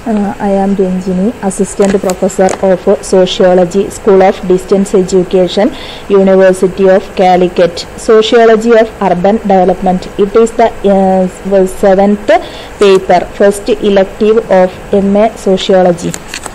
Uh, I am Ranjini, Assistant Professor of Sociology, School of Distance Education, University of Calicut. Sociology of Urban Development. It is the uh, seventh paper, first elective of MA Sociology.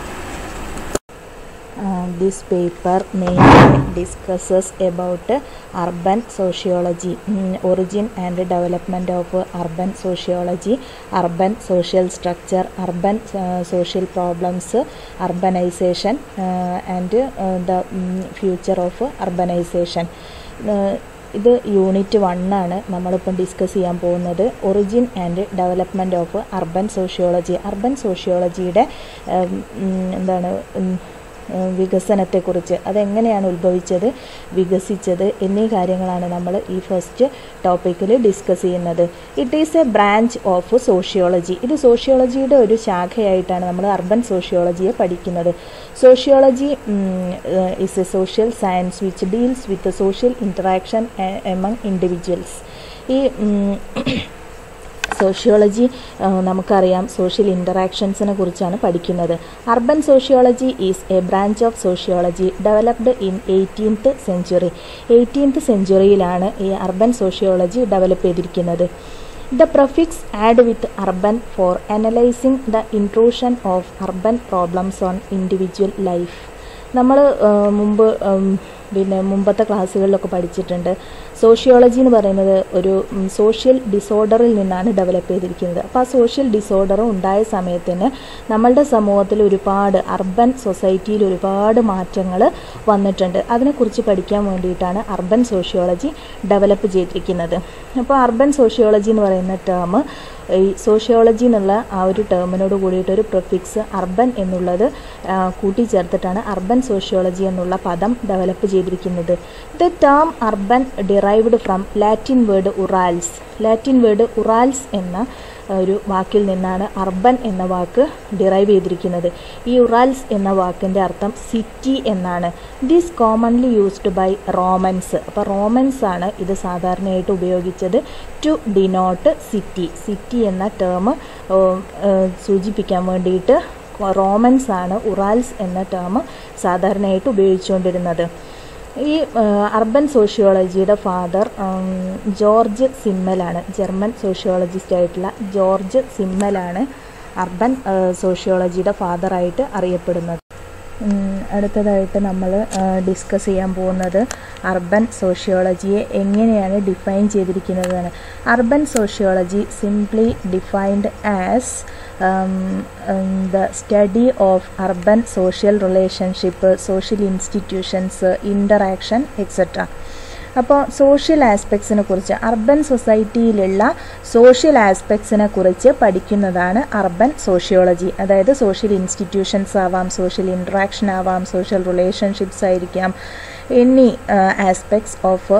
Uh, this paper mainly discusses about uh, urban sociology, mm, origin and development of uh, urban sociology, urban social structure, urban uh, social problems, uh, urbanization, uh, and uh, the mm, future of uh, urbanization. Uh, ഇത് unit one ആണ് നമ്മളിപ്പം discuss ചെയ്യാൻ പോകുന്നത് origin and development of urban sociology urban സോഷ്യോളജിയുടെ എന്താണ് ഉം, ഏഹ് വികസനത്തെക്കുറിച്ച് അതെങ്ങനെയാണ് ഉത്ഭവിച്ചത് വികസിച്ചത് എന്നീ കാര്യങ്ങളാണ് നമ്മൾ ഈ ഫസ്റ്റ് ടോപ്പിക്കിൽ ഡിസ്കസ് ചെയ്യുന്നത് it is a branch of sociology ഇത് സോഷ്യോളജിയുടെ ഒരു ശാഖയായിട്ടാണ് നമ്മൾ അർബൻ സോഷ്യോളജിയെ പഠിക്കുന്നത് sociology is a social science which deals with social interaction among individuals ഈ ഉം, സോഷ്യോളജി നമുക്കറിയാം സോഷ്യൽ ഇൻ്ററാക്ഷൻസിനെ കുറിച്ചാണ് പഠിക്കുന്നത് urban sociology is a branch of sociology developed in eighteenth century eighteenth സെഞ്ചുറിയിലാണ് ഈ അർബൻ സോഷ്യോളജി ഡെവലപ്പ് ചെയ്തിരിക്കുന്നത് the prefix add with urban for analysing the intrusion of urban problems on individual life നമ്മൾ മുമ്പ് ഉം, പിന്നെ മുമ്പത്തെ ക്ലാസ്സുകളിലൊക്കെ പഠിച്ചിട്ടുണ്ട് സോഷ്യോളജി എന്ന് പറയുന്നത് ഒരു സോഷ്യൽ ഡിസോർഡറിൽ നിന്നാണ് ഡെവലപ്പ് ചെയ്തിരിക്കുന്നത് അപ്പോൾ ആ സോഷ്യൽ ഡിസോർഡർ ഉണ്ടായ സമയത്തിന് നമ്മളുടെ സമൂഹത്തിൽ ഒരുപാട് അർബൻ സൊസൈറ്റിയിൽ ഒരുപാട് മാറ്റങ്ങൾ വന്നിട്ടുണ്ട് അതിനെക്കുറിച്ച് പഠിക്കാൻ വേണ്ടിയിട്ടാണ് അർബൻ സോഷ്യോളജി ഡെവലപ്പ് ചെയ്തിരിക്കുന്നത് അപ്പോൾ അർബൻ സോഷ്യോളജി എന്ന് പറയുന്ന ടേം ഈ സോഷ്യോളജി എന്നുള്ള ആ ഒരു ടേമിനോട് കൂടിയിട്ട് ഒരു പ്രൊഫിക്സ് അർബൻ എന്നുള്ളത് ആ, കൂട്ടിച്ചേർത്തിട്ടാണ് അർബൻ സോഷ്യോളജി എന്നുള്ള പദം ഡെവലപ്പ് ചെയ്തിരിക്കുന്നത് the term urban derived from Latin word urals Latin word urals എന്ന ഒരു വാക്കിൽ നിന്നാണ് അർബൻ എന്ന വാക്ക് ഡിറൈവ് ചെയ്തിരിക്കുന്നത് ഈ ഉറാൽസ് എന്ന വാക്കിൻ്റെ അർത്ഥം സിറ്റി എന്നാണ് this commonly used by Romans അപ്പോൾ റോമൻസ് ആണ് ഇത് സാധാരണയായിട്ട് ഉപയോഗിച്ചത് ടു ഡിനോട്ട് സിറ്റി സിറ്റി എന്ന ടേം സൂചിപ്പിക്കാൻ വേണ്ടിയിട്ട് റോമൻസ് ആണ് ഉറാൽസ് എന്ന ടേം സാധാരണയായിട്ട് ഉപയോഗിച്ചുകൊണ്ടിരുന്നത് ഈ അർബൻ സോഷ്യോളജിയുടെ ഫാദർ ജോർജ് സിമ്മലാണ് ജർമ്മൻ സോഷ്യോളജിസ്റ്റ് ആയിട്ടുള്ള ജോർജ് സിമ്മലാണ് അർബൻ സോഷ്യോളജിയുടെ ഫാദറായിട്ട് അറിയപ്പെടുന്നത് ഉം, അടുത്തതായിട്ട് നമ്മൾ ഡിസ്കസ് ചെയ്യാൻ പോകുന്നത് അർബൻ സോഷ്യോളജിയെ എങ്ങനെയാണ് ഡിഫൈൻ ചെയ്തിരിക്കുന്നതാണ് urban sociology simply defined as the study of urban social relationship social institutions interaction etcetera അപ്പോൾ സോഷ്യൽ ആസ്പെക്ട്സിനെ കുറിച്ച് അർബൻ സൊസൈറ്റിയിലുള്ള സോഷ്യൽ ആസ്പെക്ട്സിനെ കുറിച്ച് പഠിക്കുന്നതാണ് അർബൻ സോഷ്യോളജി അതായത് സോഷ്യൽ ഇൻസ്റ്റിറ്റ്യൂഷൻസ് ആവാം സോഷ്യൽ ഇൻട്രാക്ഷൻ ആവാം സോഷ്യൽ റിലേഷൻഷിപ്സ് ആയിരിക്കാം any aspects of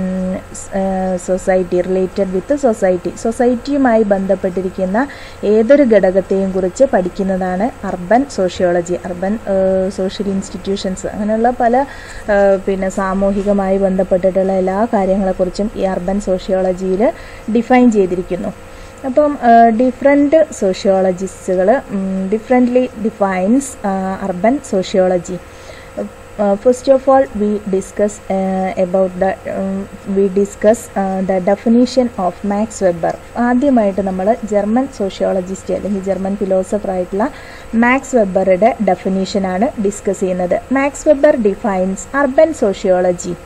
society related with society സൊസൈറ്റിയുമായി ബന്ധപ്പെട്ടിരിക്കുന്ന ഏതൊരു ഘടകത്തെയും കുറിച്ച് പഠിക്കുന്നതാണ് urban sociology urban social institutions അങ്ങനെയുള്ള പല ആ, പിന്നെ സാമൂഹികമായി ബന്ധപ്പെട്ടിട്ടുള്ള എല്ലാ കാര്യങ്ങളെക്കുറിച്ചും ഈ അർബൻ സോഷ്യോളജിയിൽ ഡിഫൈൻ ചെയ്തിരിക്കുന്നു അപ്പം ഡിഫറെൻറ്റ് സോഷ്യോളജിസ്റ്റുകൾ differently defines urban sociology first of all we discuss about the we discuss the definition of Max Weber ആദ്യമായിട്ട് നമ്മൾ ജർമ്മൻ സോഷ്യോളജിസ്റ്റ് അല്ലെങ്കിൽ ജർമ്മൻ ഫിലോസഫർ ആയിട്ടുള്ള മാക്സ് വെബറുടെ ഡെഫിനീഷനാണ് ഡിസ്കസ് ചെയ്യുന്നത് Max Weber defines urban sociology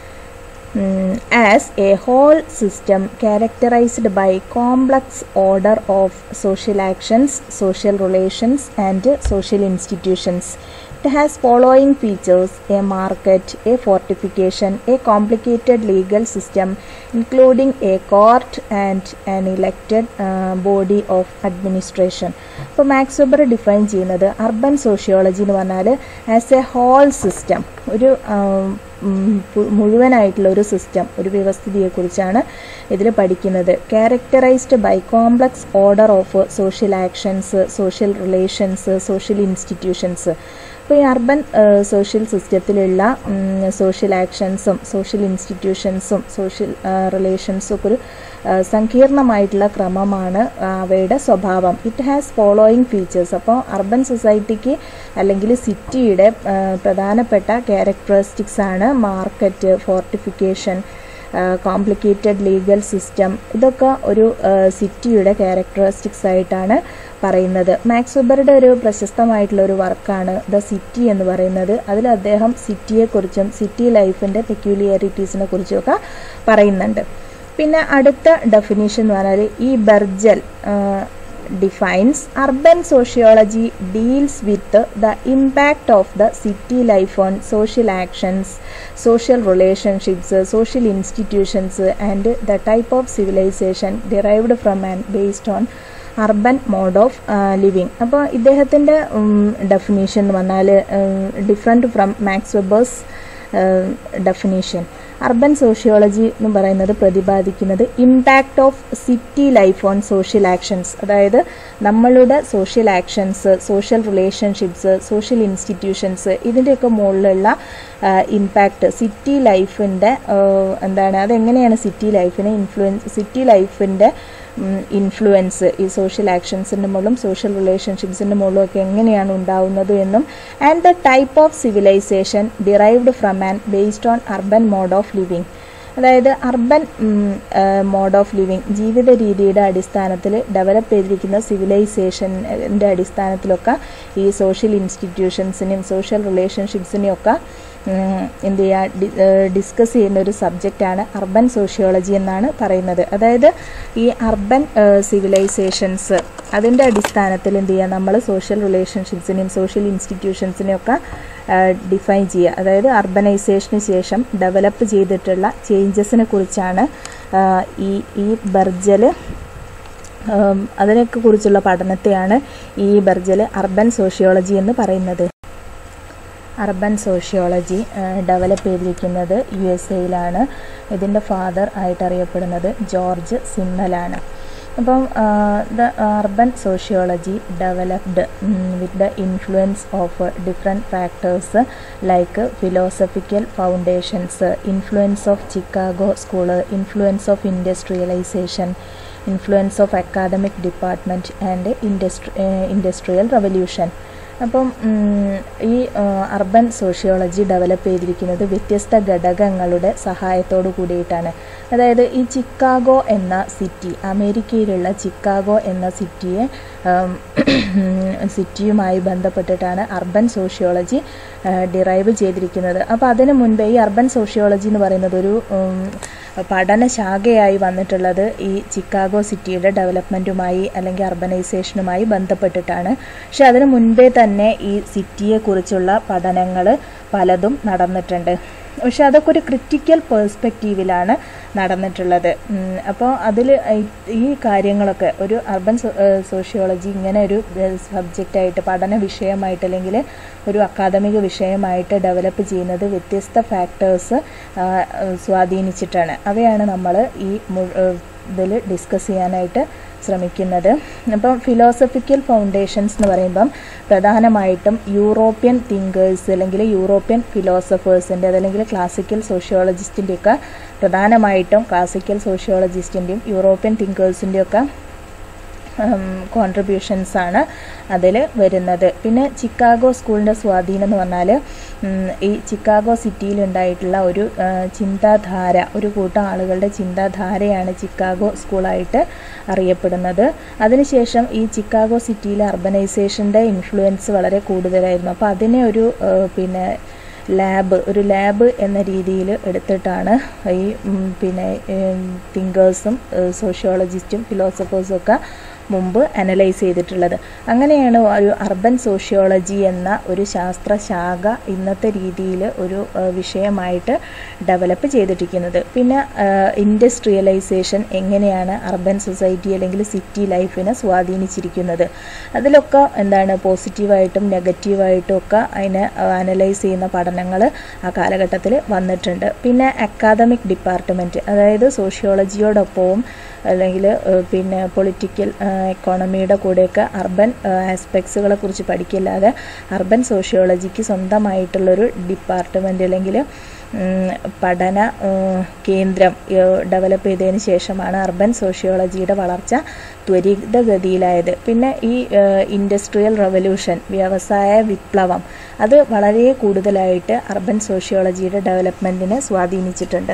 mm, as a whole system characterized by complex order of social actions, social relations, and social institutions. It has following features a market, a fortification, a complicated legal system, including a court and an elected uh, body of administration. അപ്പോൾ Max Weber define ചെയ്യുന്നത് urban sociology എന്ന് പറഞ്ഞാൽ as A whole system ഒരു ആം, ഉം, പു- മുഴുവനായിട്ടുള്ള ഒരു system ഒരു വ്യവസ്ഥിതിയെക്കുറിച്ചാണ് ഇതിൽ പഠിക്കുന്നത് characterised by complex order of social actions social relations social institutions ഇപ്പോൾ ഈ അർബൻ സോഷ്യൽ സിസ്റ്റത്തിലുള്ള സോഷ്യൽ ആക്ഷൻസും സോഷ്യൽ ഇൻസ്റ്റിറ്റ്യൂഷൻസും സോഷ്യൽ റിലേഷൻസും ഒക്കെ ഒരു ആ, സങ്കീർണമായിട്ടുള്ള ക്രമമാണ് ആ, അവയുടെ സ്വഭാവം ഇറ്റ് ഹാസ് ഫോളോയിങ് ഫീച്ചേഴ്സ് അപ്പോൾ അർബൻ സൊസൈറ്റിക്ക് അല്ലെങ്കിൽ സിറ്റിയുടെ ആ, പ്രധാനപ്പെട്ട ക്യാരക്ടറിസ്റ്റിക്സ് ആണ് market fortification complicated legal system ഇതൊക്കെ ഒരു ആ, സിറ്റിയുടെ ക്യാരക്ടറിസ്റ്റിക്സ് ആയിട്ടാണ് പറയുന്നത് മാക്സ് വെബറുടെ ഒരു പ്രശസ്തമായിട്ടുള്ള ഒരു വർക്കാണ് ദ സിറ്റി എന്ന് പറയുന്നത് അതിൽ അദ്ദേഹം സിറ്റിയെക്കുറിച്ചും സിറ്റി ലൈഫിൻ്റെ പെക്യൂലിയാരിറ്റീസിനെ കുറിച്ചുമൊക്കെ പറയുന്നുണ്ട് പിന്നെ അടുത്ത ഡെഫിനേഷൻ എന്ന് പറഞ്ഞാൽ ഈ Bergel defines urban sociology deals with the impact of the city life on social actions social relationships social institutions and the type of civilisation derived from and based on urban mode of living അപ്പോൾ ഇദ്ദേഹത്തിൻ്റെ definition എന്ന് പറഞ്ഞാൽ different from Max Weber's definition urban sociology എന്ന് പറയുന്നത് പ്രതിപാദിക്കുന്നത് impact of city life on social actions അതായത് നമ്മളുടെ social actions social relationships social institutions ഇതിൻ്റെയൊക്കെ മുകളിലുള്ള ഇമ്പാക്റ്റ് സിറ്റി ലൈഫിൻ്റെ എന്താണ് അതെങ്ങനെയാണ് സിറ്റി ലൈഫിനെ ഇൻഫ്ലുവൻസ് സിറ്റി ലൈഫിൻ്റെ ഇൻഫ്ലുവൻസ് ഈ സോഷ്യൽ ആക്ഷൻസിൻ്റെ മുകളിലും സോഷ്യൽ റിലേഷൻഷിപ്സിൻ്റെ മുകളിലും ഒക്കെ എങ്ങനെയാണ് ഉണ്ടാവുന്നത് എന്നും and the type of civilisation derived from and based on urban mode of living അതായത് അർബൻ മോഡ് ഓഫ് ലിവിങ് ജീവിത രീതിയുടെ അടിസ്ഥാനത്തിൽ ഡെവലപ്പ് ചെയ്തിരിക്കുന്ന സിവിലൈസേഷൻ്റെ അടിസ്ഥാനത്തിലൊക്കെ ഈ സോഷ്യൽ ഇൻസ്റ്റിറ്റ്യൂഷൻസിനെയും സോഷ്യൽ റിലേഷൻഷിപ്സിനെയും ഒക്കെ ഉം, എന്ത് ചെയ്യുക ഡിസ്കസ് ചെയ്യുന്ന ഒരു സബ്ജക്റ്റാണ് അർബൻ സോഷ്യോളജി എന്നാണ് പറയുന്നത് അതായത് ഈ അർബൻ സിവിലൈസേഷൻസ് അതിൻ്റെ അടിസ്ഥാനത്തിൽ എന്ത് ചെയ്യുക നമ്മൾ സോഷ്യൽ റിലേഷൻഷിപ്സിനെയും സോഷ്യൽ ഇൻസ്റ്റിറ്റ്യൂഷൻസിനെയും ഒക്കെ ഡിഫൈൻ ചെയ്യുക അതായത് അർബനൈസേഷന് ശേഷം ഡെവലപ്പ് ചെയ്തിട്ടുള്ള ചേഞ്ചസിനെ കുറിച്ചാണ് ആ, ഈ ഈ ബർജൽ അതിനൊക്കെ കുറിച്ചുള്ള പഠനത്തെയാണ് ഈ ബർജൽ അർബൻ സോഷ്യോളജി എന്ന് പറയുന്നത് അർബൻ സോഷ്യോളജി ഡെവലപ്പ് ചെയ്തിരിക്കുന്നത് യു എസ് എയിലാണ് ഇതിൻ്റെ ഫാദർ ആയിട്ട് അറിയപ്പെടുന്നത് ജോർജ് സിമ്മലാണ് അപ്പം the urban sociology developed with the influence of different factors like philosophical foundations influence of Chicago school influence of industrialisation influence of academic department and industry industrial revolution അപ്പം ഉം, ഈ ആ, അർബൻ സോഷ്യോളജി ഡെവലപ്പ് ചെയ്തിരിക്കുന്നത് വ്യത്യസ്ത ഘടകങ്ങളുടെ സഹായത്തോടു കൂടിയിട്ടാണ് അതായത് ഈ ചിക്കാഗോ എന്ന സിറ്റി അമേരിക്കയിലുള്ള ചിക്കാഗോ എന്ന സിറ്റിയെ ആം, സിറ്റിയുമായി ബന്ധപ്പെട്ടിട്ടാണ് അർബൻ സോഷ്യോളജി ഡിറൈവ് ചെയ്തിരിക്കുന്നത് അപ്പോൾ അതിനു മുൻപേ ഈ അർബൻ സോഷ്യോളജി എന്ന് പറയുന്നത് ഒരു ഉം, പഠനശാഖയായി വന്നിട്ടുള്ളത് ഈ ചിക്കാഗോ സിറ്റിയുടെ ഡെവലപ്മെൻറ്റുമായി അല്ലെങ്കിൽ അർബനൈസേഷനുമായി ബന്ധപ്പെട്ടിട്ടാണ് പക്ഷെ അതിനു മുൻപേ തന്നെ ഈ സിറ്റിയെക്കുറിച്ചുള്ള പഠനങ്ങൾ പലതും നടന്നിട്ടുണ്ട് പക്ഷെ അതൊക്കെ ഒരു ക്രിറ്റിക്കൽ പേഴ്സ്പെക്റ്റീവിലാണ് നടന്നിട്ടുള്ളത് അപ്പോൾ അതിൽ ഈ കാര്യങ്ങളൊക്കെ ഒരു അർബൻ സോഷ്യോളജി ഇങ്ങനെ ഒരു സബ്ജക്റ്റായിട്ട് പഠന വിഷയമായിട്ട് അല്ലെങ്കിൽ ഒരു അക്കാദമിക വിഷയമായിട്ട് ഡെവലപ്പ് ചെയ്യുന്നത് വ്യത്യസ്ത ഫാക്ടേഴ്സ് സ്വാധീനിച്ചിട്ടാണ് അവയാണ് നമ്മൾ ഈ ഇതിൽ ഡിസ്കസ് ചെയ്യാനായിട്ട് ശ്രമിക്കുന്നത് അപ്പം ഫിലോസഫിക്കൽ ഫൗണ്ടേഷൻസ് എന്ന് പറയുമ്പം പ്രധാനമായിട്ടും യൂറോപ്യൻ തിങ്കേഴ്സ് അല്ലെങ്കിൽ യൂറോപ്യൻ ഫിലോസഫേഴ്സിൻ്റെ അല്ലെങ്കിൽ ക്ലാസിക്കൽ സോഷ്യോളജിസ്റ്റിൻ്റെയൊക്കെ പ്രധാനമായിട്ടും ക്ലാസിക്കൽ സോഷ്യോളജിസ്റ്റിൻ്റെയും യൂറോപ്യൻ തിങ്കേഴ്സിൻ്റെയൊക്കെ കോൺട്രിബ്യൂഷൻസ് ആണ് അതിൽ വരുന്നത് പിന്നെ ചിക്കാഗോ സ്കൂളിൻ്റെ സ്വാധീനം എന്ന് പറഞ്ഞാൽ ഈ ചിക്കാഗോ സിറ്റിയിൽ ഉണ്ടായിട്ടുള്ള ഒരു ആ, ചിന്താധാര ഒരു കൂട്ടം ആളുകളുടെ ചിന്താധാരയാണ് ചിക്കാഗോ സ്കൂളായിട്ട് അറിയപ്പെടുന്നത് അതിനുശേഷം ഈ ചിക്കാഗോ സിറ്റിയിലെ അർബനൈസേഷൻ്റെ ഇൻഫ്ലുവൻസ് വളരെ കൂടുതലായിരുന്നു അപ്പോൾ അതിനെ ഒരു ആ, പിന്നെ ലാബ് ഒരു ലാബ് എന്ന രീതിയിൽ എടുത്തിട്ടാണ് ഈ ഉം, പിന്നെ തിങ്കേഴ്സും സോഷ്യോളജിസ്റ്റും ഫിലോസഫേഴ്സും ഒക്കെ മുമ്പ് അനലൈസ് ചെയ്തിട്ടുള്ളത് അങ്ങനെയാണ് ഒരു അർബൻ സോഷ്യോളജി എന്ന ഒരു ശാസ്ത്രശാഖ ഇന്നത്തെ രീതിയിൽ ഒരു ആ, വിഷയമായിട്ട് ഡെവലപ്പ് ചെയ്തിരിക്കുന്നത് പിന്നെ ഇൻഡസ്ട്രിയലൈസേഷൻ എങ്ങനെയാണ് അർബൻ സൊസൈറ്റി അല്ലെങ്കിൽ സിറ്റി ലൈഫിനെ സ്വാധീനിച്ചിരിക്കുന്നത് അതിലൊക്കെ എന്താണ് പോസിറ്റീവായിട്ടും നെഗറ്റീവായിട്ടും ഒക്കെ അതിനെ അനലൈസ് ചെയ്യുന്ന പഠനങ്ങൾ ആ കാലഘട്ടത്തിൽ വന്നിട്ടുണ്ട് പിന്നെ അക്കാദമിക് ഡിപ്പാർട്ട്മെൻറ്റ് അതായത് സോഷ്യോളജിയോടൊപ്പവും അല്ലെങ്കിൽ പിന്നെ പൊളിറ്റിക്കൽ എക്കോണമിയുടെ കൂടെയൊക്കെ അർബൻ ആസ്പെക്ട്സുകളെ കുറിച്ച് പഠിക്കില്ലാതെ അർബൻ സോഷ്യോളജിക്ക് സ്വന്തമായിട്ടുള്ളൊരു ഡിപ്പാർട്ട്മെൻറ്റ് അല്ലെങ്കിൽ പഠന കേന്ദ്രം ഡെവലപ്പ് ചെയ്തതിന് ശേഷമാണ് അർബൻ സോഷ്യോളജിയുടെ വളർച്ച ത്വരിതഗതിയിലായത് പിന്നെ ഈ ഇൻഡസ്ട്രിയൽ റവല്യൂഷൻ വ്യവസായ വിപ്ലവം അത് വളരെ കൂടുതലായിട്ട് അർബൻ സോഷ്യോളജിയുടെ ഡെവലപ്മെൻറ്റിനെ സ്വാധീനിച്ചിട്ടുണ്ട്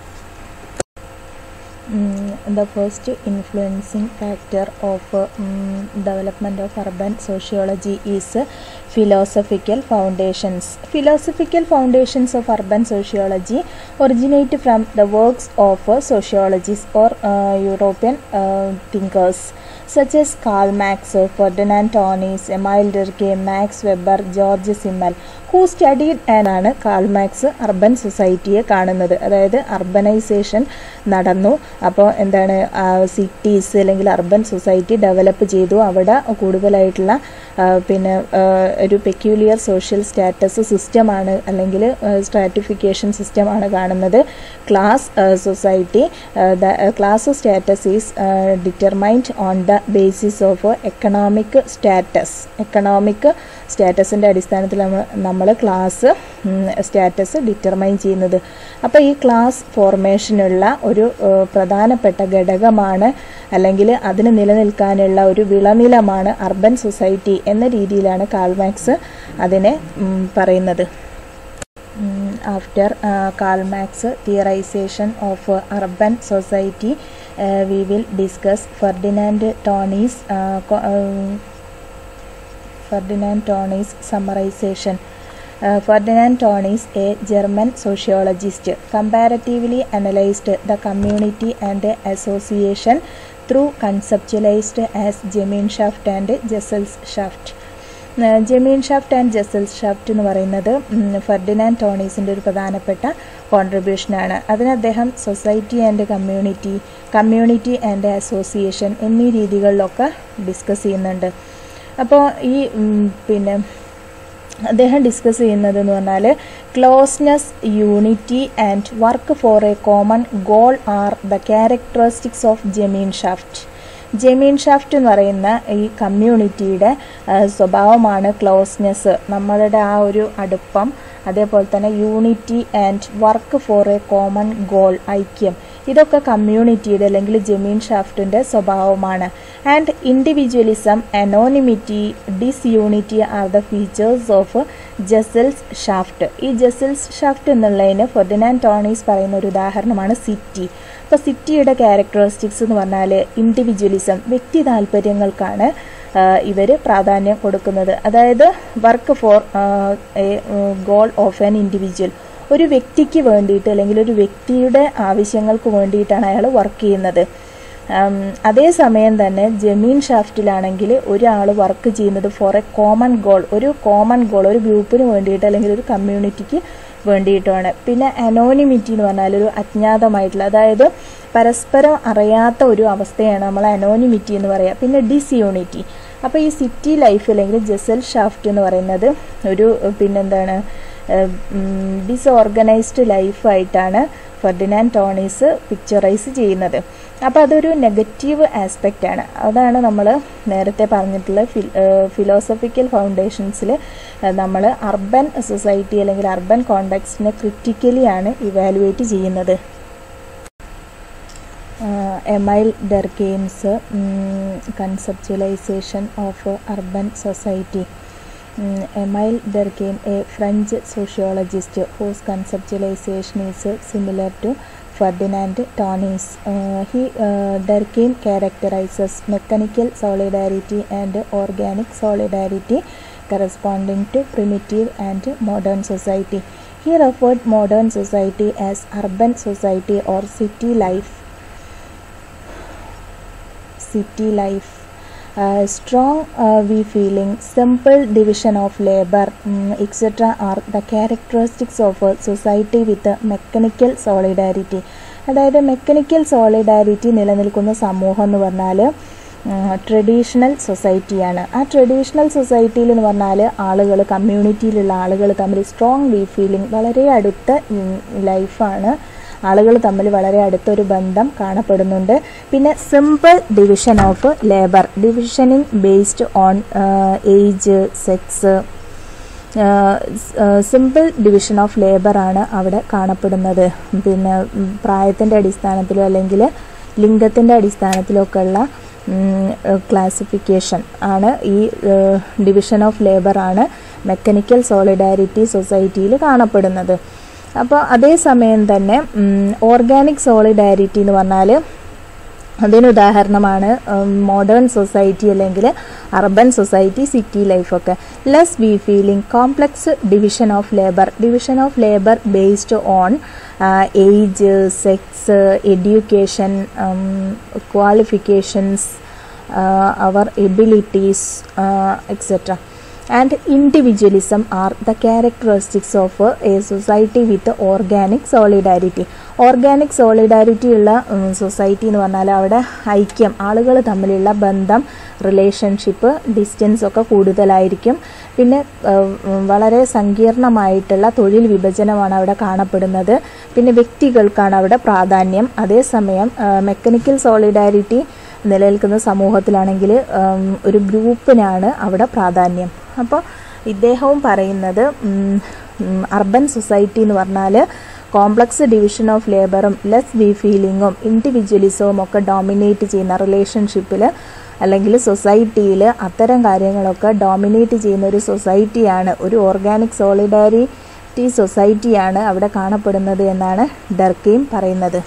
the first influencing factor of um, development of urban sociology is uh, philosophical foundations philosophical foundations of urban sociology originate from the works of uh, sociologists or uh, european thinkers such as Karl Marx, Ferdinand Tönnies, Emile Durkheim, Max Weber, George Simmel, who studied ആണ് Karl Marx urban സൊസൈറ്റിയെ കാണുന്നത് അതായത് urbanisation നടന്നു അപ്പോൾ എന്താണ് cities അല്ലെങ്കിൽ urban society develop ചെയ്തു അവിടെ കൂടുതലായിട്ടുള്ള പിന്നെ ഒരു പെക്യൂലിയർ സോഷ്യൽ സ്റ്റാറ്റസ് സിസ്റ്റമാണ് അല്ലെങ്കിൽ സ്ട്രാറ്റിഫിക്കേഷൻ സിസ്റ്റമാണ് കാണുന്നത് class society the class status is determined on the basis of economic status economic സ്റ്റാറ്റസിൻ്റെ അടിസ്ഥാനത്തിൽ നമ്മൾ നമ്മൾ ക്ലാസ് സ്റ്റാറ്റസ് ഡിറ്റർമൈൻ ചെയ്യുന്നത് അപ്പോൾ ഈ ക്ലാസ് ഫോർമേഷനുള്ള ഒരു പ്രധാനപ്പെട്ട ഘടകമാണ് അല്ലെങ്കിൽ അതിന് നിലനിൽക്കാനുള്ള ഒരു വിളനിലമാണ് അർബൻ സൊസൈറ്റി എന്ന രീതിയിലാണ് കാൾമാക്സ് അതിനെ പറയുന്നത് after Karl Marx theorisation of urban society we will discuss Ferdinand Tönnies Ferdinand Tönnies summarization. Uh, Ferdinand Tönnies, a German sociologist, comparatively analyzed the community and the association through conceptualized as Gemeinschaft and Gesellschaft. Gemeinschaft and Gesellschaft എന്ന് പറയുന്നത് Ferdinand ടോണീസിൻ്റെ ഒരു പ്രധാനപ്പെട്ട കോൺട്രിബ്യൂഷനാണ് അതിന് അദ്ദേഹം society and community community and association എന്നീ രീതികളിലൊക്കെ ഡിസ്കസ് ചെയ്യുന്നുണ്ട് അപ്പോൾ ഈ പിന്നെ അദ്ദേഹം ഡിസ്കസ് ചെയ്യുന്നത് എന്ന് പറഞ്ഞാൽ closeness unity and work for a common goal are the characteristics of Gemeinschaft Gemeinschaft എന്ന് പറയുന്ന ഈ കമ്മ്യൂണിറ്റിയുടെ സ്വഭാവമാണ് ക്ലോസ്നെസ് നമ്മളുടെ ആ ഒരു അടുപ്പം അതേപോലെ തന്നെ unity and work for a common goal ഐക്യം ഇതൊക്കെ കമ്മ്യൂണിറ്റിയുടെ അല്ലെങ്കിൽ ജമീൻ ഷാഫ്റ്റിൻ്റെ സ്വഭാവമാണ് and individualism anonymity disunity are the features of Gesellschaft ഈ ജസൽസ് ഷാഫ്റ്റ് എന്നുള്ളതിന് ഫെർഡിനാൻഡ് ടോണീസ് പറയുന്ന ഒരു ഉദാഹരണമാണ് സിറ്റി അപ്പോൾ സിറ്റിയുടെ ക്യാരക്ടറിസ്റ്റിക്സ് എന്ന് പറഞ്ഞാൽ ഇൻഡിവിജ്വലിസം വ്യക്തി താല്പര്യങ്ങൾക്കാണ് ഇവർ പ്രാധാന്യം കൊടുക്കുന്നത് അതായത് work for a goal of an individual ഒരു വ്യക്തിക്ക് വേണ്ടിയിട്ട് അല്ലെങ്കിൽ ഒരു വ്യക്തിയുടെ ആവശ്യങ്ങൾക്ക് വേണ്ടിയിട്ടാണ് അയാൾ വർക്ക് ചെയ്യുന്നത് അതേസമയം തന്നെ ജമീൻ ഷാഫ്റ്റിലാണെങ്കിൽ ഒരാൾ വർക്ക് ചെയ്യുന്നത് ഫോർ എ കോമൺ ഗോൾ ഒരു കോമൺ ഗോൾ ഒരു ഗ്രൂപ്പിന് വേണ്ടിയിട്ട് അല്ലെങ്കിൽ ഒരു കമ്മ്യൂണിറ്റിക്ക് വേണ്ടിയിട്ടുമാണ് പിന്നെ അനോണിമിറ്റി എന്ന് പറഞ്ഞാൽ ഒരു അജ്ഞാതമായിട്ടുള്ള അതായത് പരസ്പരം അറിയാത്ത ഒരു അവസ്ഥയാണ് നമ്മൾ അനോണിമിറ്റി എന്ന് പറയുക പിന്നെ ഡിസ്യൂണിറ്റി അപ്പോൾ ഈ സിറ്റി ലൈഫ് അല്ലെങ്കിൽ ജസൽ ഷാഫ്റ്റ് എന്ന് പറയുന്നത് ഒരു പിന്നെന്താണ് ഡിസോർഗനൈസ്ഡ് ലൈഫായിട്ടാണ് ഫെർഡിനാൻഡ് ടോണീസ് പിക്ചറൈസ് ചെയ്യുന്നത് അപ്പോൾ അതൊരു നെഗറ്റീവ് ആസ്പെക്റ്റ് ആണ് അതാണ് നമ്മൾ നേരത്തെ പറഞ്ഞിട്ടുള്ള ഫിലോസഫിക്കൽ ഫൗണ്ടേഷൻസിൽ നമ്മൾ അർബൻ സൊസൈറ്റി അല്ലെങ്കിൽ അർബൻ കോണ്ടാക്ട്സിനെ ക്രിറ്റിക്കലി ആണ് ഇവാലുവേറ്റ് ചെയ്യുന്നത് Emile Durkheim's conceptualisation of urban society Emile Durkheim, a French sociologist whose conceptualization is similar to Ferdinand Tönnies. Uh, he uh, Durkheim characterizes mechanical solidarity and organic solidarity corresponding to primitive and modern society. He referred modern society as urban society or city life. City life. Uh, strong uh, we feeling, simple division of labor, um, etc. are the characteristics of a society with a mechanical solidarity. അതായത് mechanical solidarity നിലനിൽക്കുന്ന സമൂഹം എന്ന് പറഞ്ഞാൽ traditional സൊസൈറ്റിയാണ് ആ traditional സൊസൈറ്റിയിൽ എന്ന് പറഞ്ഞാൽ ആളുകൾ കമ്മ്യൂണിറ്റിയിലുള്ള ആളുകൾ തമ്മിൽ സ്ട്രോങ് വി ഫീലിംഗ് വളരെ അടുത്ത ലൈഫാണ് ആളുകൾ തമ്മിൽ വളരെ അടുത്തൊരു ബന്ധം കാണപ്പെടുന്നുണ്ട് പിന്നെ സിമ്പിൾ ഡിവിഷൻ ഓഫ് ലേബർ ഡിവിഷനിങ് based on age sex simple division of labour ആണ് അവിടെ കാണപ്പെടുന്നത് പിന്നെ പ്രായത്തിൻ്റെ അടിസ്ഥാനത്തിലോ അല്ലെങ്കിൽ ലിംഗത്തിൻ്റെ അടിസ്ഥാനത്തിലൊക്കെ ഉള്ള ക്ലാസിഫിക്കേഷൻ ആണ് ഈ ഡിവിഷൻ ഓഫ് ലേബർ ആണ് മെക്കാനിക്കൽ സോളിഡാരിറ്റി സൊസൈറ്റിയിൽ കാണപ്പെടുന്നത് അപ്പോൾ അതേസമയം തന്നെ ഓർഗാനിക് സോളിഡാരിറ്റി എന്ന് പറഞ്ഞാൽ അതിന് ഉദാഹരണമാണ് മോഡേൺ സൊസൈറ്റി അല്ലെങ്കിൽ അർബൻ സൊസൈറ്റി സിറ്റി ലൈഫൊക്കെ less we feeling complex division of labour division of labour based on age sex education qualifications അവർ abilities etcetera and individualism are the characteristics of a society with organic solidarity organic solidarity ഉള്ള society എന്ന് പറഞ്ഞാൽ അവിടെ ഐക്യം ആളുകൾ തമ്മിലുള്ള ബന്ധം relationship distance ഒക്കെ കൂടുതലായിരിക്കും പിന്നെ വളരെ സങ്കീർണമായിട്ടുള്ള തൊഴിൽ വിഭജനമാണ് അവിടെ കാണപ്പെടുന്നത് പിന്നെ വ്യക്തികൾക്കാണ് അവിടെ പ്രാധാന്യം അതേസമയം മെക്കാനിക്കൽ സോളിഡാരിറ്റി നിലനിൽക്കുന്ന സമൂഹത്തിലാണെങ്കിൽ ഒരു ഗ്രൂപ്പിനാണ് അവിടെ പ്രാധാന്യം അപ്പോൾ ഇദ്ദേഹവും പറയുന്നത് അർബൻ സൊസൈറ്റി എന്ന് പറഞ്ഞാൽ കോംപ്ലക്സ് ഡിവിഷൻ ഓഫ് ലേബറും ലെസ് വി ഫീലിങ്ങും ഇൻഡിവിജ്വലിസവും ഒക്കെ ഡോമിനേറ്റ് ചെയ്യുന്ന റിലേഷൻഷിപ്പിൽ അല്ലെങ്കിൽ സൊസൈറ്റിയിൽ അത്തരം കാര്യങ്ങളൊക്കെ ഡോമിനേറ്റ് ചെയ്യുന്ന ഒരു സൊസൈറ്റിയാണ് ഒരു ഓർഗാനിക് സോളിഡാരിറ്റി സൊസൈറ്റിയാണ് അവിടെ കാണപ്പെടുന്നത് എന്നാണ് ഡർക്കെയും പറയുന്നത്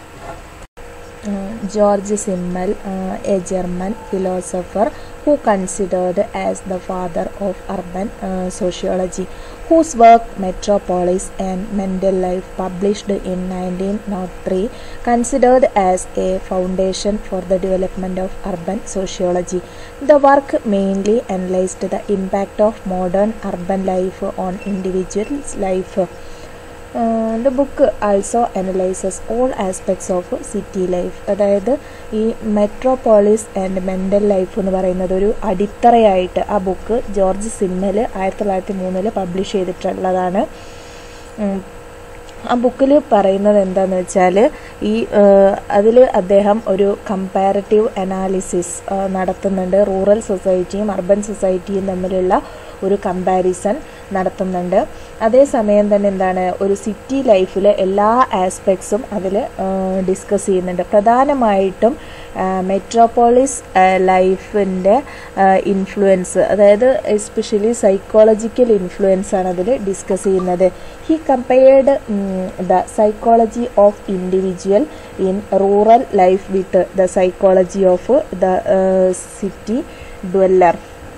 George Simmel a German philosopher who considered as the father of urban uh, sociology, whose work Metropolis and Mental Life, published in 1903, considered as a foundation for the development of urban sociology. The work mainly analyzed the impact of modern urban life on individuals' life. Uh, the book also analyzes all aspects of city life അതായത് ഈ metropolis and mental life എന്ന് പറയുന്നത് ഒരു അടിത്തറയായിട്ട് ആ book George സിമ്മൽ ആയിരത്തി തൊള്ളായിരത്തി മൂന്നിൽ publish ചെയ്തിട്ടുള്ളതാണ് ആ ബുക്കിൽ പറയുന്നത് എന്താണെന്ന് വെച്ചാൽ ഈ അതിൽ അദ്ദേഹം ഒരു കമ്പാരറ്റീവ് അനാലിസിസ് നടത്തുന്നുണ്ട് റൂറൽ സൊസൈറ്റിയും അർബൻ സൊസൈറ്റിയും തമ്മിലുള്ള ഒരു കമ്പാരിസൺ നടത്തുന്നുണ്ട് അതേസമയം തന്നെ എന്താണ് ഒരു സിറ്റി ലൈഫിലെ എല്ലാ ആസ്പെക്ട്സും അതിൽ ഡിസ്കസ് ചെയ്യുന്നുണ്ട് പ്രധാനമായിട്ടും മെട്രോപോളിസ് ലൈഫിൻ്റെ ഇൻഫ്ലുവൻസ് അതായത് എസ്പെഷ്യലി സൈക്കോളജിക്കൽ ഇൻഫ്ലുവൻസ് ആണ് അതിൽ ഡിസ്കസ് ചെയ്യുന്നത് he compared the psychology of individual in rural life with the psychology of the city dweller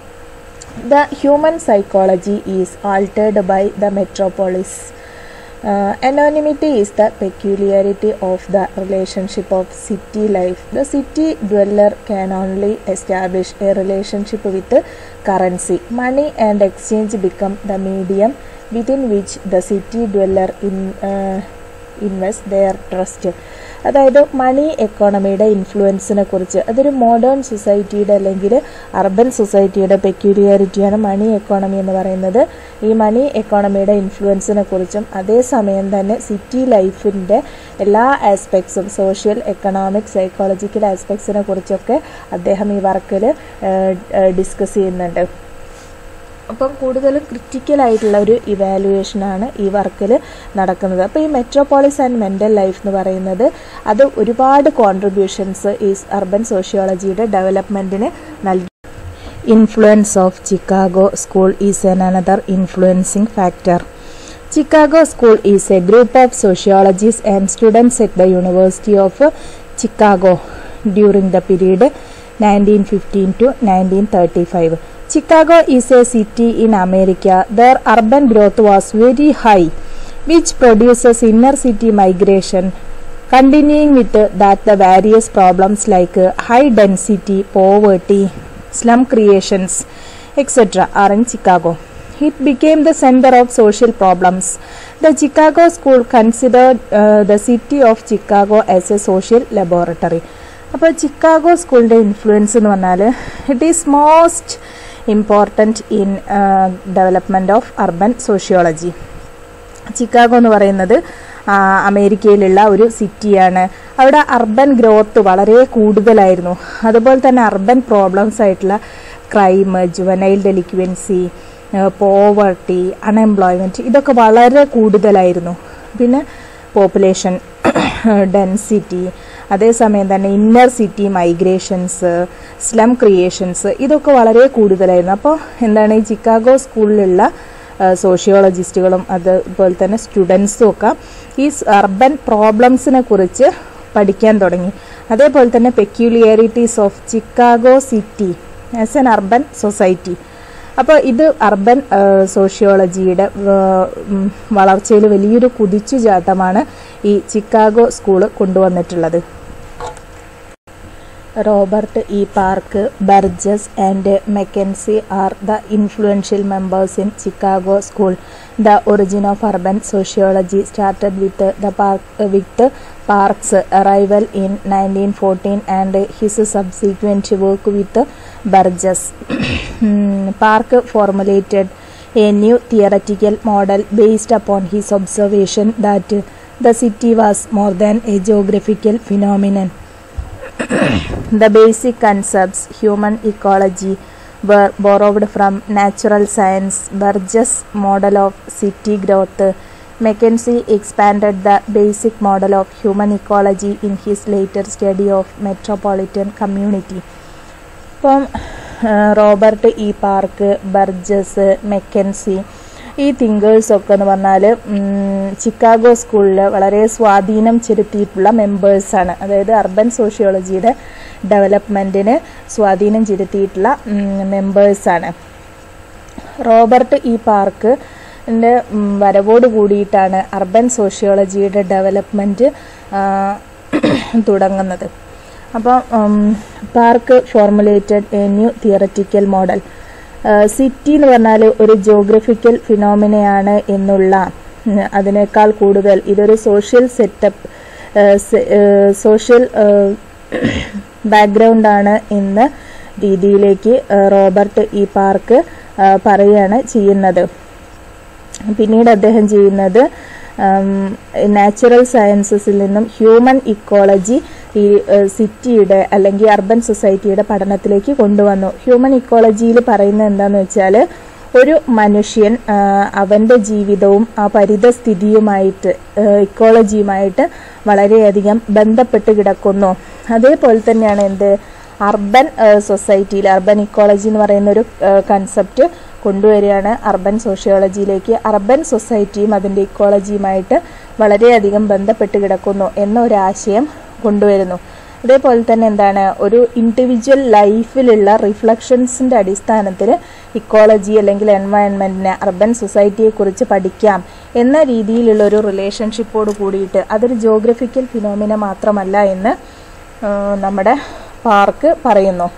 the human psychology is altered by the metropolis. Uh, anonymity is the peculiarity of the relationship of city life. The city dweller can only establish a relationship with currency. Money and exchange become the medium within which the city dweller in, uh, invest their trust. അതായത് മണി എക്കോണമിയുടെ ഇൻഫ്ലുവൻസിനെ കുറിച്ച് അതൊരു modern സൊസൈറ്റിയുടെ അല്ലെങ്കിൽ urban സൊസൈറ്റിയുടെ പെക്യൂരിയാരിറ്റിയാണ് മണി economy എന്ന് പറയുന്നത് ഈ മണി എക്കോണമിയുടെ ഇൻഫ്ലുവൻസിനെ കുറിച്ചും അതേസമയം തന്നെ സിറ്റി ലൈഫിൻ്റെ എല്ലാ ആസ്പെക്ട്സും സോഷ്യൽ എക്കണോമിക് സൈക്കോളജിക്കൽ ആസ്പെക്ട്സിനെ കുറിച്ചൊക്കെ അദ്ദേഹം ഈ വർക്കിൽ ഡിസ്കസ് ചെയ്യുന്നുണ്ട് അപ്പം കൂടുതലും ക്രിറ്റിക്കൽ ആയിട്ടുള്ള ഒരു ഇവാലുവേഷനാണ് ഈ വർക്കിൽ നടക്കുന്നത് അപ്പോൾ ഈ മെട്രോപോളിസ് ആൻഡ് മെൻ്റൽ ലൈഫ് എന്ന് പറയുന്നത് അത് ഒരുപാട് കോൺട്രിബ്യൂഷൻസ് ഈ അർബൻ സോഷ്യോളജിയുടെ ഡെവലപ്മെൻറ്റിന് നൽകി influence of Chicago school is an another influencing factor Chicago School is a group of sociologists and students at the University of Chicago during the period 1915 to 1935. Chicago is a city in America. Their urban growth was very high, which produces inner city migration. Continuing with that, the various problems like high density, poverty, slum creations, etc. are in Chicago. It became the center of social problems. The Chicago School considered uh, the city of Chicago as a social laboratory. അപ്പോൾ Chicago സ്കൂളിൻ്റെ influence എന്ന് പറഞ്ഞാൽ it is most important in development of urban sociology Chicago എന്ന് പറയുന്നത് ആ, അമേരിക്കയിലുള്ള ഒരു സിറ്റിയാണ് അവിടെ അർബൻ ഗ്രോത്ത് വളരെ കൂടുതലായിരുന്നു അതുപോലെ തന്നെ അർബൻ പ്രോബ്ലംസ് ആയിട്ടുള്ള crime juvenile delinquency poverty unemployment ഇതൊക്കെ വളരെ കൂടുതലായിരുന്നു പിന്നെ പോപ്പുലേഷൻ ഡെൻസിറ്റി അതേസമയം തന്നെ inner city migrations slum creations ഇതൊക്കെ വളരെ കൂടുതലായിരുന്നു അപ്പോൾ എന്താണ് ഈ ചിക്കാഗോ സ്കൂളിലുള്ള സോഷ്യോളജിസ്റ്റുകളും അതുപോലെ തന്നെ സ്റ്റുഡൻസും ഒക്കെ ഈ അർബൻ പ്രോബ്ലംസിനെ കുറിച്ച് പഠിക്കാൻ തുടങ്ങി അതേപോലെ തന്നെ peculiarities of Chicago city as an urban society അപ്പോൾ ഇത് അർബൻ സോഷ്യോളജിയുടെ വളർച്ചയിൽ വലിയൊരു കുതിച്ചുചാട്ടമാണ് ഈ ചിക്കാഗോ സ്കൂള് കൊണ്ടുവന്നിട്ടുള്ളത് Robert E Park Burgess and McKenzie are the influential members in Chicago school the origin of urban sociology started with the park with Park's arrival in nineteen fourteen and his subsequent work with Burgess Park formulated a new theoretical model based upon his observation that the city was more than a geographical phenomenon. the basic concepts, human ecology, were borrowed from natural science, Burgess' model of city growth. Mackenzie expanded the basic model of human ecology in his later study of metropolitan community. ഇപ്പം Robert E Park Burgess McKenzie ഈ തിങ്കേഴ്സൊക്കെ എന്ന് പറഞ്ഞാൽ Chicago സ്കൂളിൽ വളരെ സ്വാധീനം ചെലുത്തിയിട്ടുള്ള മെമ്പേഴ്സാണ് അതായത് അർബൻ സോഷ്യോളജിയുടെ ഡെവലപ്മെൻറ്റിന് സ്വാധീനം ചെലുത്തിയിട്ടുള്ള മെമ്പേഴ്സാണ് റോബർട്ട് ഇ പാർക്ക് ൻ്റെ വരവോട് കൂടിയിട്ടാണ് അർബൻ സോഷ്യോളജിയുടെ ഡെവലപ്മെൻറ്റ് തുടങ്ങുന്നത് അപ്പോൾ Park formulated a new theoretical model city എന്ന് പറഞ്ഞാൽ ഒരു ജോഗ്രഫിക്കൽ ഫിനോമിനയാണ് എന്നുള്ള ഉം, അതിനേക്കാൾ കൂടുതൽ ഇതൊരു സോഷ്യൽ സെറ്റപ്പ് സോഷ്യൽ ബാക്ക്ഗ്രൗണ്ടാണ് എന്ന രീതിയിലേക്ക് ആ, റോബർട്ട് ഈ പാർക്ക് ആ, പറയുകയാണ് ചെയ്യുന്നത് പിന്നീട് അദ്ദേഹം ചെയ്യുന്നത് നാച്ചുറൽ സയൻസസിൽ നിന്നും ഹ്യൂമൻ ഇക്കോളജി ഈ ഏഹ്, സിറ്റിയുടെ അല്ലെങ്കിൽ അർബൻ സൊസൈറ്റിയുടെ പഠനത്തിലേക്ക് കൊണ്ടുവന്നു ഹ്യൂമൻ ഇക്കോളജിയിൽ പറയുന്നത് എന്താണെന്ന് വെച്ചാൽ ഒരു മനുഷ്യൻ ആ, അവൻ്റെ ജീവിതവും ആ പരിതസ്ഥിതിയുമായിട്ട് ഏഹ്, ഇക്കോളജിയുമായിട്ട് വളരെയധികം ബന്ധപ്പെട്ട് കിടക്കുന്നു അതേപോലെ തന്നെയാണ് എന്ത് അർബൻ സൊസൈറ്റിയിൽ അർബൻ ഇക്കോളജി എന്ന് പറയുന്ന ഒരു കൺസെപ്റ്റ് കൊണ്ടുവരികയാണ് അർബൻ സോഷ്യോളജിയിലേക്ക് അർബൻ സൊസൈറ്റിയും അതിൻ്റെ ഇക്കോളജിയുമായിട്ട് വളരെയധികം ബന്ധപ്പെട്ട് കിടക്കുന്നു എന്ന ഒരു ആശയം കൊണ്ടുവരുന്നു അതേപോലെ തന്നെ എന്താണ് ഒരു ഇൻഡിവിജ്വൽ ലൈഫിലുള്ള റിഫ്ലക്ഷൻസിൻ്റെ അടിസ്ഥാനത്തിൽ ഇക്കോളജി അല്ലെങ്കിൽ എൻവയൺമെൻറ്റിനെ അർബൻ സൊസൈറ്റിയെക്കുറിച്ച് പഠിക്കാം എന്ന രീതിയിലുള്ള ഒരു റിലേഷൻഷിപ്പോട് കൂടിയിട്ട് അതൊരു ജോഗ്രഫിക്കൽ ഫിനോമിന മാത്രമല്ല എന്ന് ആ, നമ്മുടെ പാർക്ക് പറയുന്നു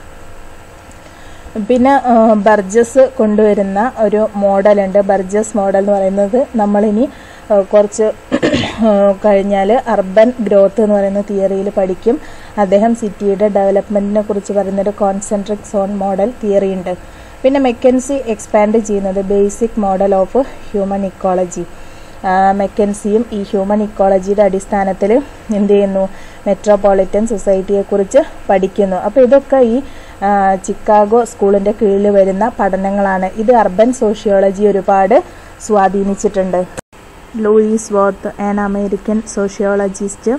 പിന്നെ ആ, ബർജസ് കൊണ്ടുവരുന്ന ഒരു മോഡലുണ്ട് ബർജസ് മോഡൽ എന്ന് പറയുന്നത് നമ്മളിനി ആ, കുറച്ച് കഴിഞ്ഞാൽ അർബൻ ഗ്രോത്ത് എന്ന് പറയുന്ന തിയറിയിൽ പഠിക്കും അദ്ദേഹം സിറ്റിയുടെ ഡെവലപ്മെൻറ്റിനെ കുറിച്ച് പറയുന്നൊരു കോൺസെൻട്രിക് സോൺ മോഡൽ തിയറി ഉണ്ട് പിന്നെ മെക്കൻസി എക്സ്പാൻഡ് ചെയ്യുന്നത് basic model of human ecology മെക്കൻസിയും ഈ ഹ്യൂമൻ ഇക്കോളജിയുടെ അടിസ്ഥാനത്തിൽ എന്ത് ചെയ്യുന്നു മെട്രോപൊളിറ്റൻ സൊസൈറ്റിയെക്കുറിച്ച് പഠിക്കുന്നു അപ്പോൾ ഇതൊക്കെ ഈ ആ, ചിക്കാഗോ സ്കൂളിൻ്റെ കീഴിൽ വരുന്ന പഠനങ്ങളാണ് ഇത് അർബൻ സോഷ്യോളജി ഒരുപാട് സ്വാധീനിച്ചിട്ടുണ്ട് Louis Wirth an American sociologist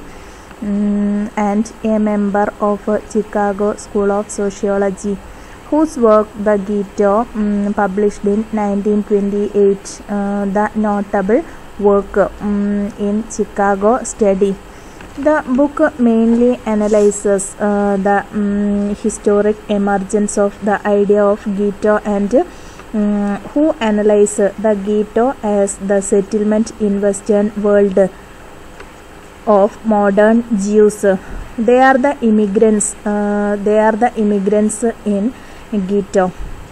and a member of Chicago school of sociology whose work the Gito um, published in 1928 uh, the notable work um, in Chicago study the book mainly analyzes uh, the um, historic emergence of the idea of Ghetto and um, who analyze the Ghetto as the settlement in Western world of modern Jews. They are the immigrants. Uh, they are the immigrants in Ghetto.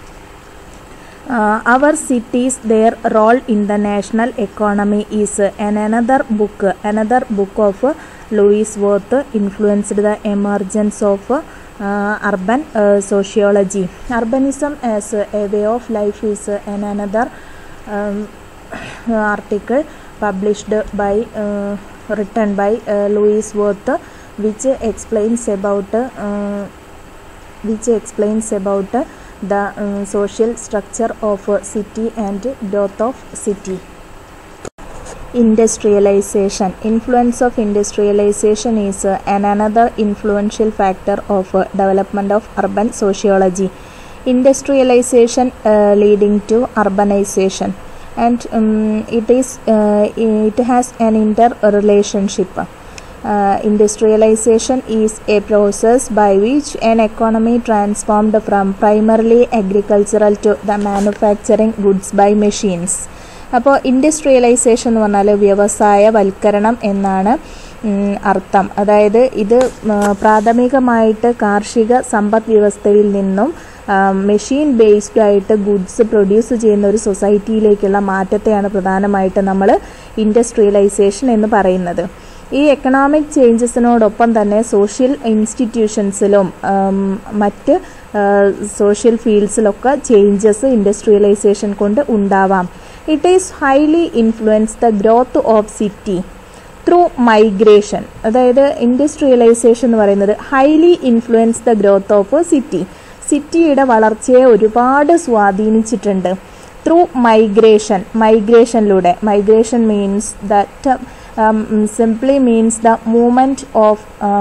Uh, our cities, their role in the national economy is uh, an another book. Another book of uh, Louis Worth influenced the emergence of uh, urban uh, sociology. Urbanism as uh, a way of life is uh, an another um, article published by written by Louis Wirth which explains about which explains about uh, the um, social structure of a city and growth of city industrialization influence of industrialization is uh, an another influential factor of uh, development of urban sociology industrialization uh, leading to urbanization and um, it is uh, it has an interrelationship uh, industrialization is a process by which an economy transformed from primarily agricultural to the manufacturing goods by machines അപ്പോൾ industrialisation എന്ന് പറഞ്ഞാൽ വ്യവസായവൽക്കരണം എന്നാണ് ഉം, അർത്ഥം അതായത് ഇത് ഉം, പ്രാഥമികമായിട്ട് കാർഷിക സമ്പദ് വ്യവസ്ഥയിൽ നിന്നും മെഷീൻ ബേസ്ഡ് ആയിട്ട് ഗുഡ്സ് പ്രൊഡ്യൂസ് ചെയ്യുന്ന ഒരു സൊസൈറ്റിയിലേക്കുള്ള മാറ്റത്തെയാണ് പ്രധാനമായിട്ട് നമ്മൾ ഇൻഡസ്ട്രിയലൈസേഷൻ എന്ന് പറയുന്നത് ഈ എക്കണോമിക് ചേഞ്ചസിനോടൊപ്പം തന്നെ സോഷ്യൽ ഇൻസ്റ്റിറ്റ്യൂഷൻസിലും ഉം, മറ്റ് സോഷ്യൽ ഫീൽഡ്സിലൊക്കെ ചേഞ്ചസ് ഇൻഡസ്ട്രിയലൈസേഷൻ കൊണ്ട് ഉണ്ടാവാം it is highly influence the growth of city through migration അതായത് ഇൻഡസ്ട്രിയലൈസേഷൻ എന്ന് പറയുന്നത് highly influence the growth of city സിറ്റിയുടെ വളർച്ചയെ ഒരുപാട് സ്വാധീനിച്ചിട്ടുണ്ട് ത്രൂ മൈഗ്രേഷൻ മൈഗ്രേഷനിലൂടെ migration means that simply means the movement of